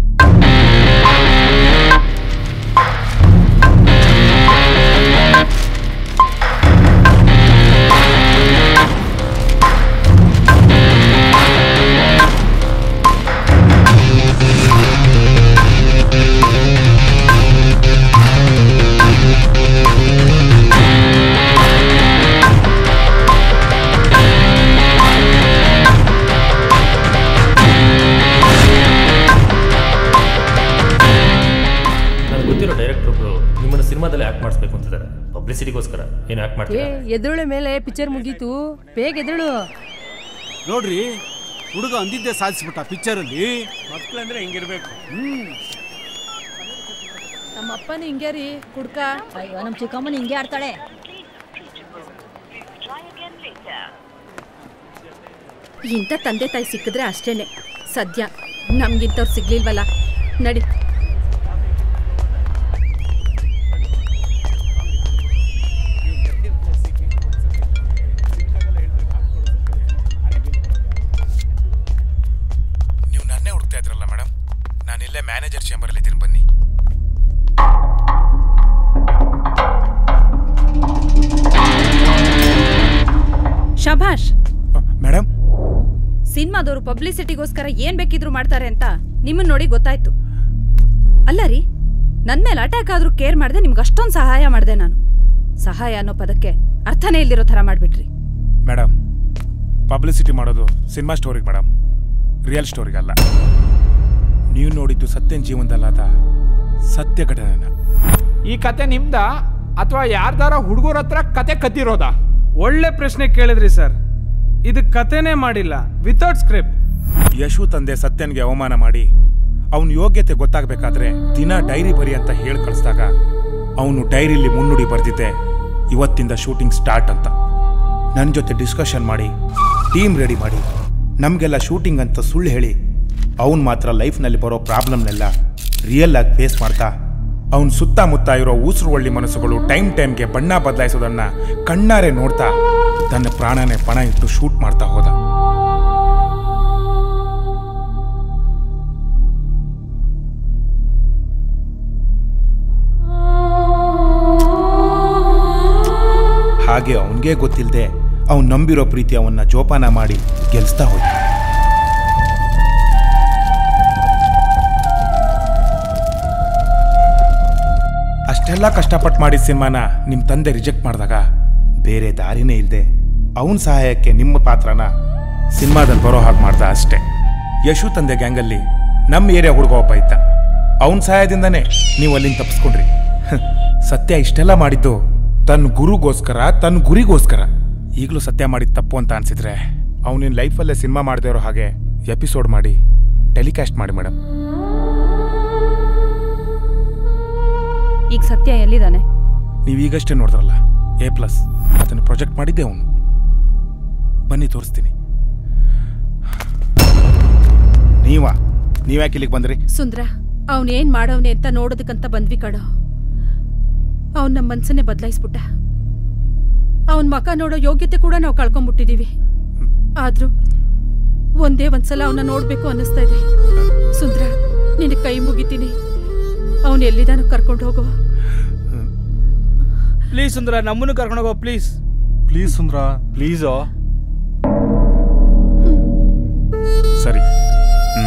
ನನಗೆ ಗೊತ್ತಿರೋ ಡೈರೆಕ್ಟರ್ ಒಬ್ರು ನಿಮ್ಮನ್ನ ಸಿನಿಮಾದಲ್ಲಿ ಆಕ್ಟ್ ಮಾಡಿಸ್ಬೇಕು ಅಂತಿದ್ದಾರೆ ಪಬ್ಲಿಸಿಟಿಗೋಸ್ಕರ ಏನು ಆಕ್ಟ್ ಏ ಮಾಡ್ತೀರಾ ಎದುರುಳೆ ಮೇಲೆ ಪಿಕ್ಚರ್ ಮುಗೀತು ಬೇಗ ಎದುಳು ನೋಡ್ರಿ ಹುಡುಗ ಅಂದಿದ್ದೆ ಸಾಧಿಸ್ಬಿಟ್ಟ ಪಿಕ್ಚರಲ್ಲಿ ಮಕ್ಳಂದ್ರೆ ಹಿಂಗಿರ್ಬೇಕು ಹ್ಮ್ ನಮ್ಮ ಅಪ್ಪನ ಹಿಂಗೆ ರೀ ಕುಡ್ಕ ಅಯ್ಯೋ ನಮ್ಮ ಚಿಕ್ಕಮ್ಮನ ಹಿಂಗೆ ಆಡ್ತಾಳೆ ಇಂಥ ತಂದೆ ತಾಯಿ ಸಿಕ್ಕಿದ್ರೆ ಅಷ್ಟೇನೆ ಸದ್ಯ ನಮ್ಗಿಂತವ್ರು ಸಿಗ್ಲಿಲ್ವಲ್ಲ ನಡಿ ನೀವು ನನ್ನೇ ಹುಡುಕ್ತಾ ಇದ್ರಲ್ಲ ಮೇಡಮ್ ನಾನು ಇಲ್ಲೇ ಮ್ಯಾನೇಜರ್ ಚೇಂಬರಲ್ಲಿ ಇದ್ದೀನಿ ಬನ್ನಿ ಶಭಾಷ್ ಮೇಡಮ್ ಸಿನಿಮಾದವರು ಪಬ್ಲಿಸಿಟಿಗೋಸ್ಕರ ಏನ್ ಬೇಕಿದ್ರು ಮಾಡ್ತಾರೆ ಅಂತ ನಿಮ್ಮನ್ನ ನೋಡಿ ಗೊತ್ತಾಯ್ತು ಅಲ್ಲ ರೀ ನನ್ ಮೇಲೆ ಅಟ್ಯಾಕ್ ಆದ್ರೂ ಕೇರ್ ಮಾಡ್ದೆ ನಿಮ್ಗೆ ಅಷ್ಟೊಂದು ಸಹಾಯ ಮಾಡಿದೆ ನಾನು ಸಹಾಯ ಅನ್ನೋ ಪದಕ್ಕೆ ಅರ್ಥನೇ ಇಲ್ದಿರೋ ಥರ ಮಾಡ್ಬಿಟ್ರಿ ಮೇಡಮ್ ಪಬ್ಲಿಸಿಟಿ ಮಾಡೋದು ಸಿನಿಮಾ ಸ್ಟೋರಿಗೆ ಮೇಡಮ್ ರಿಯಲ್ ಸ್ಟೋರಿಗಲ್ಲ ನೀವು ನೋಡಿದ್ದು ಸತ್ಯನ ಜೀವನದಲ್ಲಾದ ಸತ್ಯ ಘಟನೆನ ಈ ಕತೆ ನಿಮ್ದ ಅಥವಾ ಯಾರ್ದಾರ ಹುಡುಗರ ಹತ್ರ ಕತೆ ಕದ್ದಿರೋದಾ ಒಳ್ಳೆ ಪ್ರಶ್ನೆ ಕೇಳಿದ್ರಿ ಸರ್ ಇದು ಕತೆನೇ ಮಾಡಿಲ್ಲ ವಿತೌಟ್ ಸ್ಕ್ರಿಪ್ಟ್ ಯಶು ತಂದೆ ಸತ್ಯನ್ಗೆ ಅವಮಾನ ಮಾಡಿ ಅವನ ಯೋಗ್ಯತೆ ಗೊತ್ತಾಗಬೇಕಾದ್ರೆ ದಿನ ಡೈರಿ ಬರಿ ಅಂತ ಹೇಳಿ ಕಳಿಸಿದಾಗ ಅವನು ಡೈರಿಲಿ ಮುನ್ನುಡಿ ಬರೆದಿದ್ದೆ ಇವತ್ತಿಂದ ಶೂಟಿಂಗ್ ಸ್ಟಾರ್ಟ್ ಅಂತ ನನ್ನ ಜೊತೆ ಡಿಸ್ಕಷನ್ ಮಾಡಿ ಟೀಮ್ ರೆಡಿ ಮಾಡಿ ನಮಗೆಲ್ಲ ಶೂಟಿಂಗ್ ಅಂತ ಸುಳ್ಳು ಹೇಳಿ ಅವನು ಮಾತ್ರ ಲೈಫ್ನಲ್ಲಿ ಬರೋ ಪ್ರಾಬ್ಲಮ್ನೆಲ್ಲ ರಿಯಲ್ ಆಗಿ ಫೇಸ್ ಮಾಡ್ತಾ ಅವನ ಸುತ್ತಮುತ್ತ ಇರೋ ಉಸಿರು ಒಳ್ಳಿ ಮನಸ್ಸುಗಳು ಟೈಮ್ ಟೈಮ್ಗೆ ಬಣ್ಣ ಬದಲಾಯಿಸೋದನ್ನ ಕಣ್ಣಾರೆ ನೋಡ್ತಾ ತನ್ನ ಪ್ರಾಣನೇ ಪಣ ಇಟ್ಟು ಶೂಟ್ ಮಾಡ್ತಾ ಹೋದ ಹಾಗೆ ಅವನಿಗೆ ಗೊತ್ತಿಲ್ಲದೆ ಅವನು ನಂಬಿರೋ ಪ್ರೀತಿ ಅವನ್ನ ಜೋಪಾನ ಮಾಡಿ ಗೆಲ್ಸ್ತಾ ಹೋಯ್ತು ಅಷ್ಟೆಲ್ಲ ಕಷ್ಟಪಟ್ಟು ಮಾಡಿದ ಸಿನಿಮಾನ ನಿಮ್ಮ ತಂದೆ ರಿಜೆಕ್ಟ್ ಮಾಡಿದಾಗ ಬೇರೆ ದಾರಿನೇ ಇಲ್ಲದೆ ಅವನ ಸಹಾಯಕ್ಕೆ ನಿಮ್ಮ ಪಾತ್ರನ ಸಿನಿಮಾದಲ್ಲಿ ಬರೋ ಹಾಗೆ ಮಾಡ್ದ ಅಷ್ಟೇ ಯಶು ತಂದೆ ಗ್ಯಾಂಗಲ್ಲಿ ನಮ್ಮ ಏರಿಯಾ ಹುಡುಗ ಒಬ್ಬ ಇದ್ದ ಅವನ ಸಹಾಯದಿಂದನೇ ನೀವು ಅಲ್ಲಿಂದ ತಪ್ಪಿಸ್ಕೊಂಡ್ರಿ ಸತ್ಯ ಇಷ್ಟೆಲ್ಲ ಮಾಡಿದ್ದು ತನ್ನ ಗುರುಗೋಸ್ಕರ ತನ್ನ ಗುರಿಗೋಸ್ಕರ ಈಗಲೂ ಸತ್ಯ ಮಾಡಿದ ತಪ್ಪು ಅಂತ ಅನ್ಸಿದ್ರೆ ಅವನಿನ ಲೈಫಲ್ಲೇ ಸಿನಿಮಾ ಮಾಡದೇ ಇರೋ ಹಾಗೆ ಎಪಿಸೋಡ್ ಮಾಡಿ ಟೆಲಿಕಾಸ್ಟ್ ಮಾಡಿ ಮೇಡಮ್ ಈಗ ಸತ್ಯ ಎಲ್ಲಿದ್ದಾನೆ ನೀವು ಈಗಷ್ಟೇ ನೋಡಿದ್ರಲ್ಲ ಎ ಪ್ಲಸ್ ಅದನ್ನು ಪ್ರೊಜೆಕ್ಟ್ ಮಾಡಿದ್ದೆ ಅವನು ಬನ್ನಿ ತೋರಿಸ್ತೀನಿ ನೀವಾ ನೀವ್ಯಾಕೆ ಇಲ್ಲಿಗೆ ಬಂದ್ರಿ ಸುಂದ್ರ ಅವನೇನ್ ಮಾಡವ್ನೆ ಅಂತ ನೋಡೋದಕ್ಕಂತ ಬಂದ್ವಿ ಕಣೋ ಅವನ್ ನಮ್ಮ ಮನ್ಸನ್ನೇ ಬದಲಾಯಿಸ್ಬಿಟ್ಟ ಅವನ್ ಮಕ ನೋಡೋ ಯೋಗ್ಯತೆ ಕೂಡ ನಾವು ಕಳ್ಕೊಂಡ್ಬಿಟ್ಟಿದೀವಿ ಆದ್ರೂ ಒಂದೇ ಒಂದ್ಸಲ ಅವನ್ನ ನೋಡ್ಬೇಕು ಅನ್ನಿಸ್ತಾ ಇದೆ ಸುಂದ್ರ ನಿನಗೆ ಕೈ ಮುಗಿತೀನಿ ಅವನ್ ಎಲ್ಲಿದಾನೋ ಕರ್ಕೊಂಡು ಹೋಗೋ ಪ್ಲೀಸ್ ಸುಂದ್ರ ನಮ್ಮನ್ನು ಕರ್ಕೊಂಡು ಹೋಗೋ ಪ್ಲೀಸ್ ಪ್ಲೀಸ್ ಸುಂದ್ರ ಪ್ಲೀಸೋ ಸರಿ ಹ್ಮ್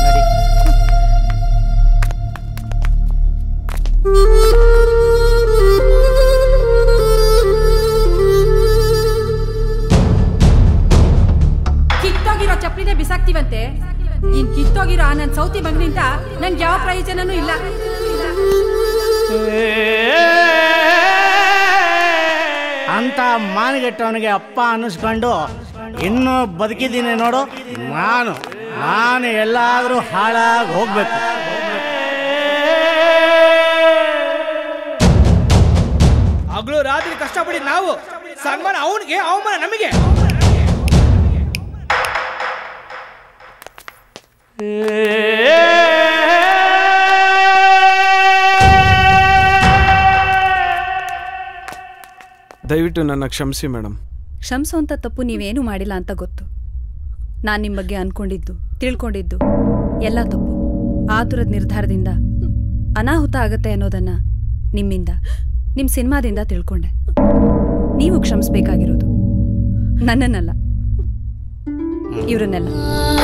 ಕಿತ್ತೋಗಿರೋ ಚಪ್ಪಲಿನೇ ಬಿಸಾಕ್ತಿವಂತೆ ಇನ್ ಕಿತ್ತೋಗಿರೋ ಆ ನನ್ ಸೌತಿ ಮಗನಿಂದ ನಂಗೆ ಯಾವ ಪ್ರಯೋಜನನೂ ಇಲ್ಲ ಅಂತ ಮಾನಗೆಟ್ಟವನಿಗೆ ಅಪ್ಪ ಅನ್ನಿಸ್ಕೊಂಡು ಇನ್ನೂ ಬದುಕಿದ್ದೀನಿ ನೋಡು ನಾನು ನಾನು ಎಲ್ಲಾದರೂ ಹಾಳಾಗಿ ಹೋಗ್ಬೇಕು ಹಗಲು ರಾತ್ರಿ ಕಷ್ಟಪಡಿ ನಾವು ಸನ್ಮಾನ ಅವನಿಗೆ ಅವಮಾನ ನಮಗೆ ದಯವಿಟ್ಟು ನನ್ನ ಕ್ಷಮಿಸಿ ಮೇಡಮ್ ಕ್ಷಮಿಸೋಂಥ ತಪ್ಪು ನೀವೇನು ಮಾಡಿಲ್ಲ ಅಂತ ಗೊತ್ತು ನಾನು ನಿಮ್ಮ ಬಗ್ಗೆ ಅನ್ಕೊಂಡಿದ್ದು ತಿಳ್ಕೊಂಡಿದ್ದು ಎಲ್ಲ ತಪ್ಪು ಆತುರದ ನಿರ್ಧಾರದಿಂದ ಅನಾಹುತ ಆಗತ್ತೆ ಅನ್ನೋದನ್ನ ನಿಮ್ಮಿಂದ ನಿಮ್ಮ ಸಿನಿಮಾದಿಂದ ತಿಳ್ಕೊಂಡೆ ನೀವು ಕ್ಷಮಿಸ್ಬೇಕಾಗಿರೋದು ನನ್ನನ್ನಲ್ಲ ಇವರನ್ನೆಲ್ಲ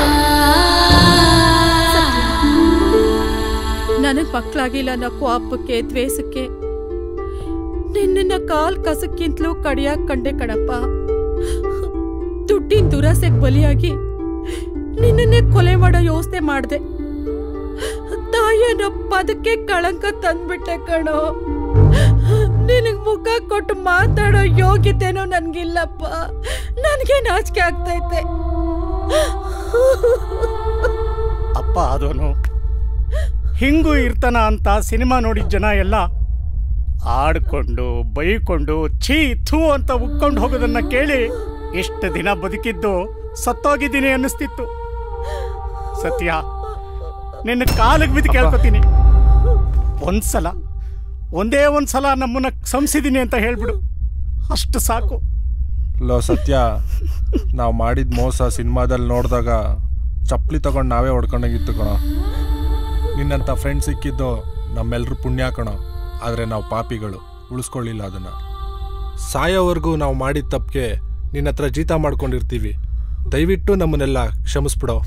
ನನಗ್ ಮಕ್ಕಳಾಗಿಲ್ಲ ಅನ್ನೋ ಕೋಪಕ್ಕೆ ದ್ವೇಷಕ್ಕೆ ನಿನ್ನ ಕಾಲ್ ಕಸಕ್ಕಿಂತಲೂ ಕಡಿಯಾಗಿ ಕಂಡೆ ಕಣಪ್ಪ ದುಡ್ಡಿನ ದುರಾಸೆಗೆ ಬಲಿಯಾಗಿ ನಿನ್ನನ್ನೇ ಕೊಲೆ ಮಾಡೋ ಯೋಚನೆ ಮಾಡ್ದೆ ತಾಯಿಯನ್ನ ಪದಕ್ಕೆ ಕಳಂಕ ತಂದ್ಬಿಟ್ಟೆ ಕಣೋ ನಿನಗ್ ಮುಖ ಕೊಟ್ಟು ಮಾತಾಡೋ ಯೋಗ್ಯತೆನೂ ನನ್ಗಿಲ್ಲಪ್ಪ ನನಗೆ ನಾಚಿಕೆ ಆಗ್ತೈತೆ ಅಪ್ಪ ಆದವನು ಹಿಂಗೂ ಇರ್ತಾನ ಅಂತ ಸಿನಿಮಾ ನೋಡಿದ ಜನ ಎಲ್ಲ ಆಡ್ಕೊಂಡು ಬೈಕೊಂಡು ಛೀ ಥೂ ಅಂತ ಉಕ್ಕೊಂಡು ಹೋಗೋದನ್ನ ಕೇಳಿ ಎಷ್ಟು ದಿನ ಬದುಕಿದ್ದು ಸತ್ತೋಗಿದ್ದೀನಿ ಅನ್ನಿಸ್ತಿತ್ತು ಸತ್ಯ ನಿನ್ನ ಕಾಲಿಗೆ ಬಿದ್ದು ಕೇಳ್ಕೊತೀನಿ ಒಂದ್ಸಲ ಒಂದೇ ಒಂದ್ಸಲ ನಮ್ಮನ್ನ ಸಂಸಿದ್ದೀನಿ ಅಂತ ಹೇಳ್ಬಿಡು ಅಷ್ಟು ಸಾಕು ಲೋ ಸತ್ಯ ನಾವು ಮಾಡಿದ ಮೋಸ ಸಿನಿಮಾದಲ್ಲಿ ನೋಡಿದಾಗ ಚಪ್ಪಲಿ ತಗೊಂಡು ನಾವೇ ಹೊಡ್ಕೊಂಡಂಗಿತ್ತು ಕಣೋ ನಿನ್ನಂಥ ಫ್ರೆಂಡ್ ಸಿಕ್ಕಿದ್ದು ನಮ್ಮೆಲ್ಲರೂ ಪುಣ್ಯ ಕಣೋ ಆದರೆ ನಾವು ಪಾಪಿಗಳು ಉಳಿಸ್ಕೊಳ್ಳಿಲ್ಲ ಅದನ್ನು ಸಾಯೋವರೆಗೂ ನಾವು ಮಾಡಿದ ತಪ್ಪಿಗೆ ನಿನ್ನ ಹತ್ರ ಜೀತ ಮಾಡ್ಕೊಂಡಿರ್ತೀವಿ ದಯವಿಟ್ಟು ನಮ್ಮನ್ನೆಲ್ಲ ಕ್ಷಮಿಸ್ಬಿಡೋ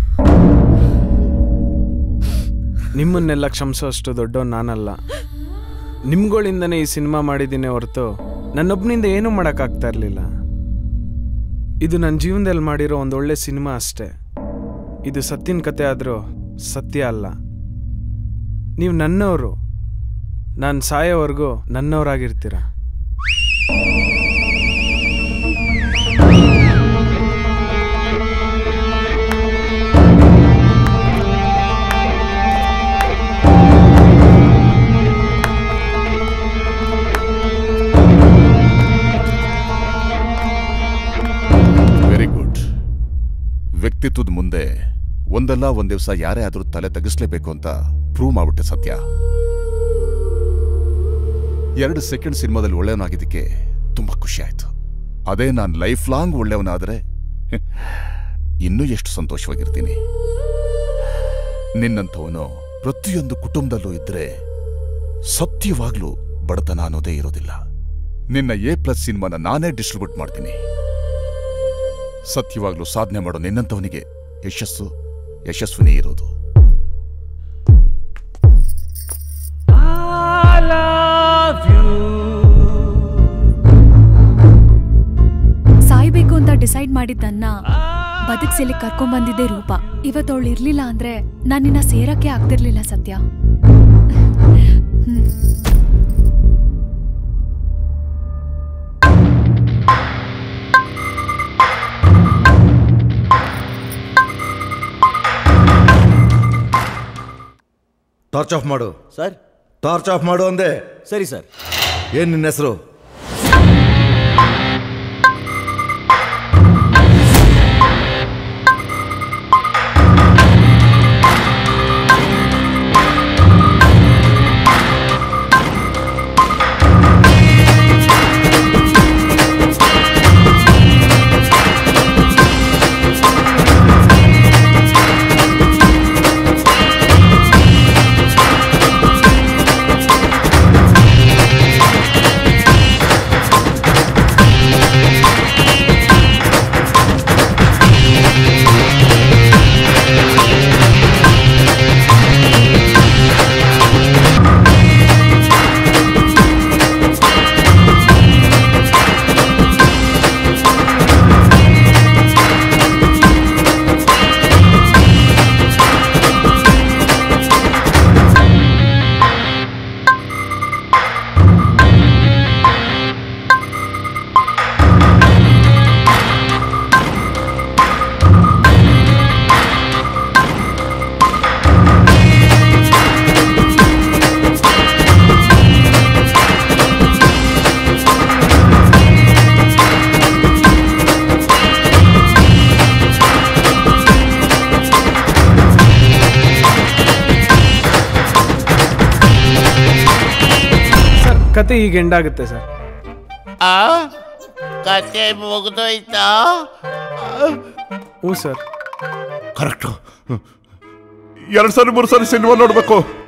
ನಿಮ್ಮನ್ನೆಲ್ಲ ಕ್ಷಮಿಸೋಷ್ಟು ದೊಡ್ಡವನು ನಾನಲ್ಲ ನಿಮ್ಗಳಿಂದನೇ ಈ ಸಿನಿಮಾ ಮಾಡಿದ್ದೀನಿ ಹೊರತು ನನ್ನೊಬ್ಬನಿಂದ ಏನೂ ಮಾಡೋಕ್ಕಾಗ್ತಾ ಇರಲಿಲ್ಲ ಇದು ನನ್ನ ಜೀವನದಲ್ಲಿ ಮಾಡಿರೋ ಒಂದು ಒಳ್ಳೆ ಸಿನಿಮಾ ಅಷ್ಟೇ ಇದು ಸತ್ಯನ ಕತೆ ಆದರೂ ಸತ್ಯ ಅಲ್ಲ ನೀವು ನನ್ನವರು ನಾನು ಸಾಯೋವರೆಗೂ ನನ್ನವರಾಗಿರ್ತೀರ ವೆರಿ ಗುಡ್ ವ್ಯಕ್ತಿತ್ವದ ಮುಂದೆ ಒಂದಲ್ಲ ಒಂದ್ ದಿವಸ ಯಾರೇ ಆದ್ರೂ ತಲೆ ತಗ್ಗಿಸ್ಲೇಬೇಕು ಅಂತ ಪ್ರೂವ್ ಮಾಡ್ಬಿಟ್ಟೆ ಸತ್ಯ ಎರಡು ಸೆಕೆಂಡ್ ಸಿನಿಮಾದಲ್ಲಿ ಒಳ್ಳೆಯವನಾಗಿದ್ದಕ್ಕೆ ತುಂಬಾ ಖುಷಿ ಆಯ್ತು ಅದೇ ನಾನು ಲೈಫ್ ಲಾಂಗ್ ಒಳ್ಳೆಯವನಾದ್ರೆ ಇನ್ನೂ ಎಷ್ಟು ಸಂತೋಷವಾಗಿರ್ತೀನಿ ನಿನ್ನಂಥವನು ಪ್ರತಿಯೊಂದು ಕುಟುಂಬದಲ್ಲೂ ಇದ್ರೆ ಸತ್ಯವಾಗ್ಲೂ ಬಡತನ ಅನ್ನೋದೇ ಇರೋದಿಲ್ಲ ನಿನ್ನ ಎ ಪ್ಲಸ್ ಸಿನಿಮಾನ ನಾನೇ ಡಿಸ್ಟ್ರಿಬ್ಯೂಟ್ ಮಾಡ್ತೀನಿ ಸತ್ಯವಾಗ್ಲೂ ಸಾಧನೆ ಮಾಡೋ ನಿನ್ನಂಥವನಿಗೆ ಯಶಸ್ಸು ಯಶಸ್ವಿನೇ ಇರೋದು ಸಾಯ್ಬೇಕು ಅಂತ ಡಿಸೈಡ್ ಮಾಡಿದ್ದನ್ನ ಬದುಕ್ಸಿಲಿ ಕರ್ಕೊಂಬಂದಿದ್ದೆ ರೂಪ ಇವತ್ತವಳು ಇರ್ಲಿಲ್ಲ ಅಂದ್ರೆ ನಾನು ನಿನ್ನ ಸೇರಕ್ಕೆ ಆಗ್ತಿರ್ಲಿಲ್ಲ ಸತ್ಯ ಹ್ಮ್. ಟಾರ್ಚ್ ಆಫ್ ಮಾಡು ಸರ್ ಟಾರ್ಚ್ ಆಫ್ ಮಾಡು ಅಂದೆ ಸರಿ ಸರ್ ಏನ್ ನಿನ್ನ ಹೆಸರು ಸರ್ ಕತೆ ಈಗ ಎಂಡಾಗುತ್ತೆ ಸರ್ ಆ ಕತೆ ಮುಗ್ದೋಯ್ತಾ ಹ್ಞೂ ಸರ್ ಕರೆಕ್ಟು ಎರಡು ಸರಿ ಮೂರು ಸರಿ ಸಿನಿಮಾ ನೋಡ್ಬೇಕು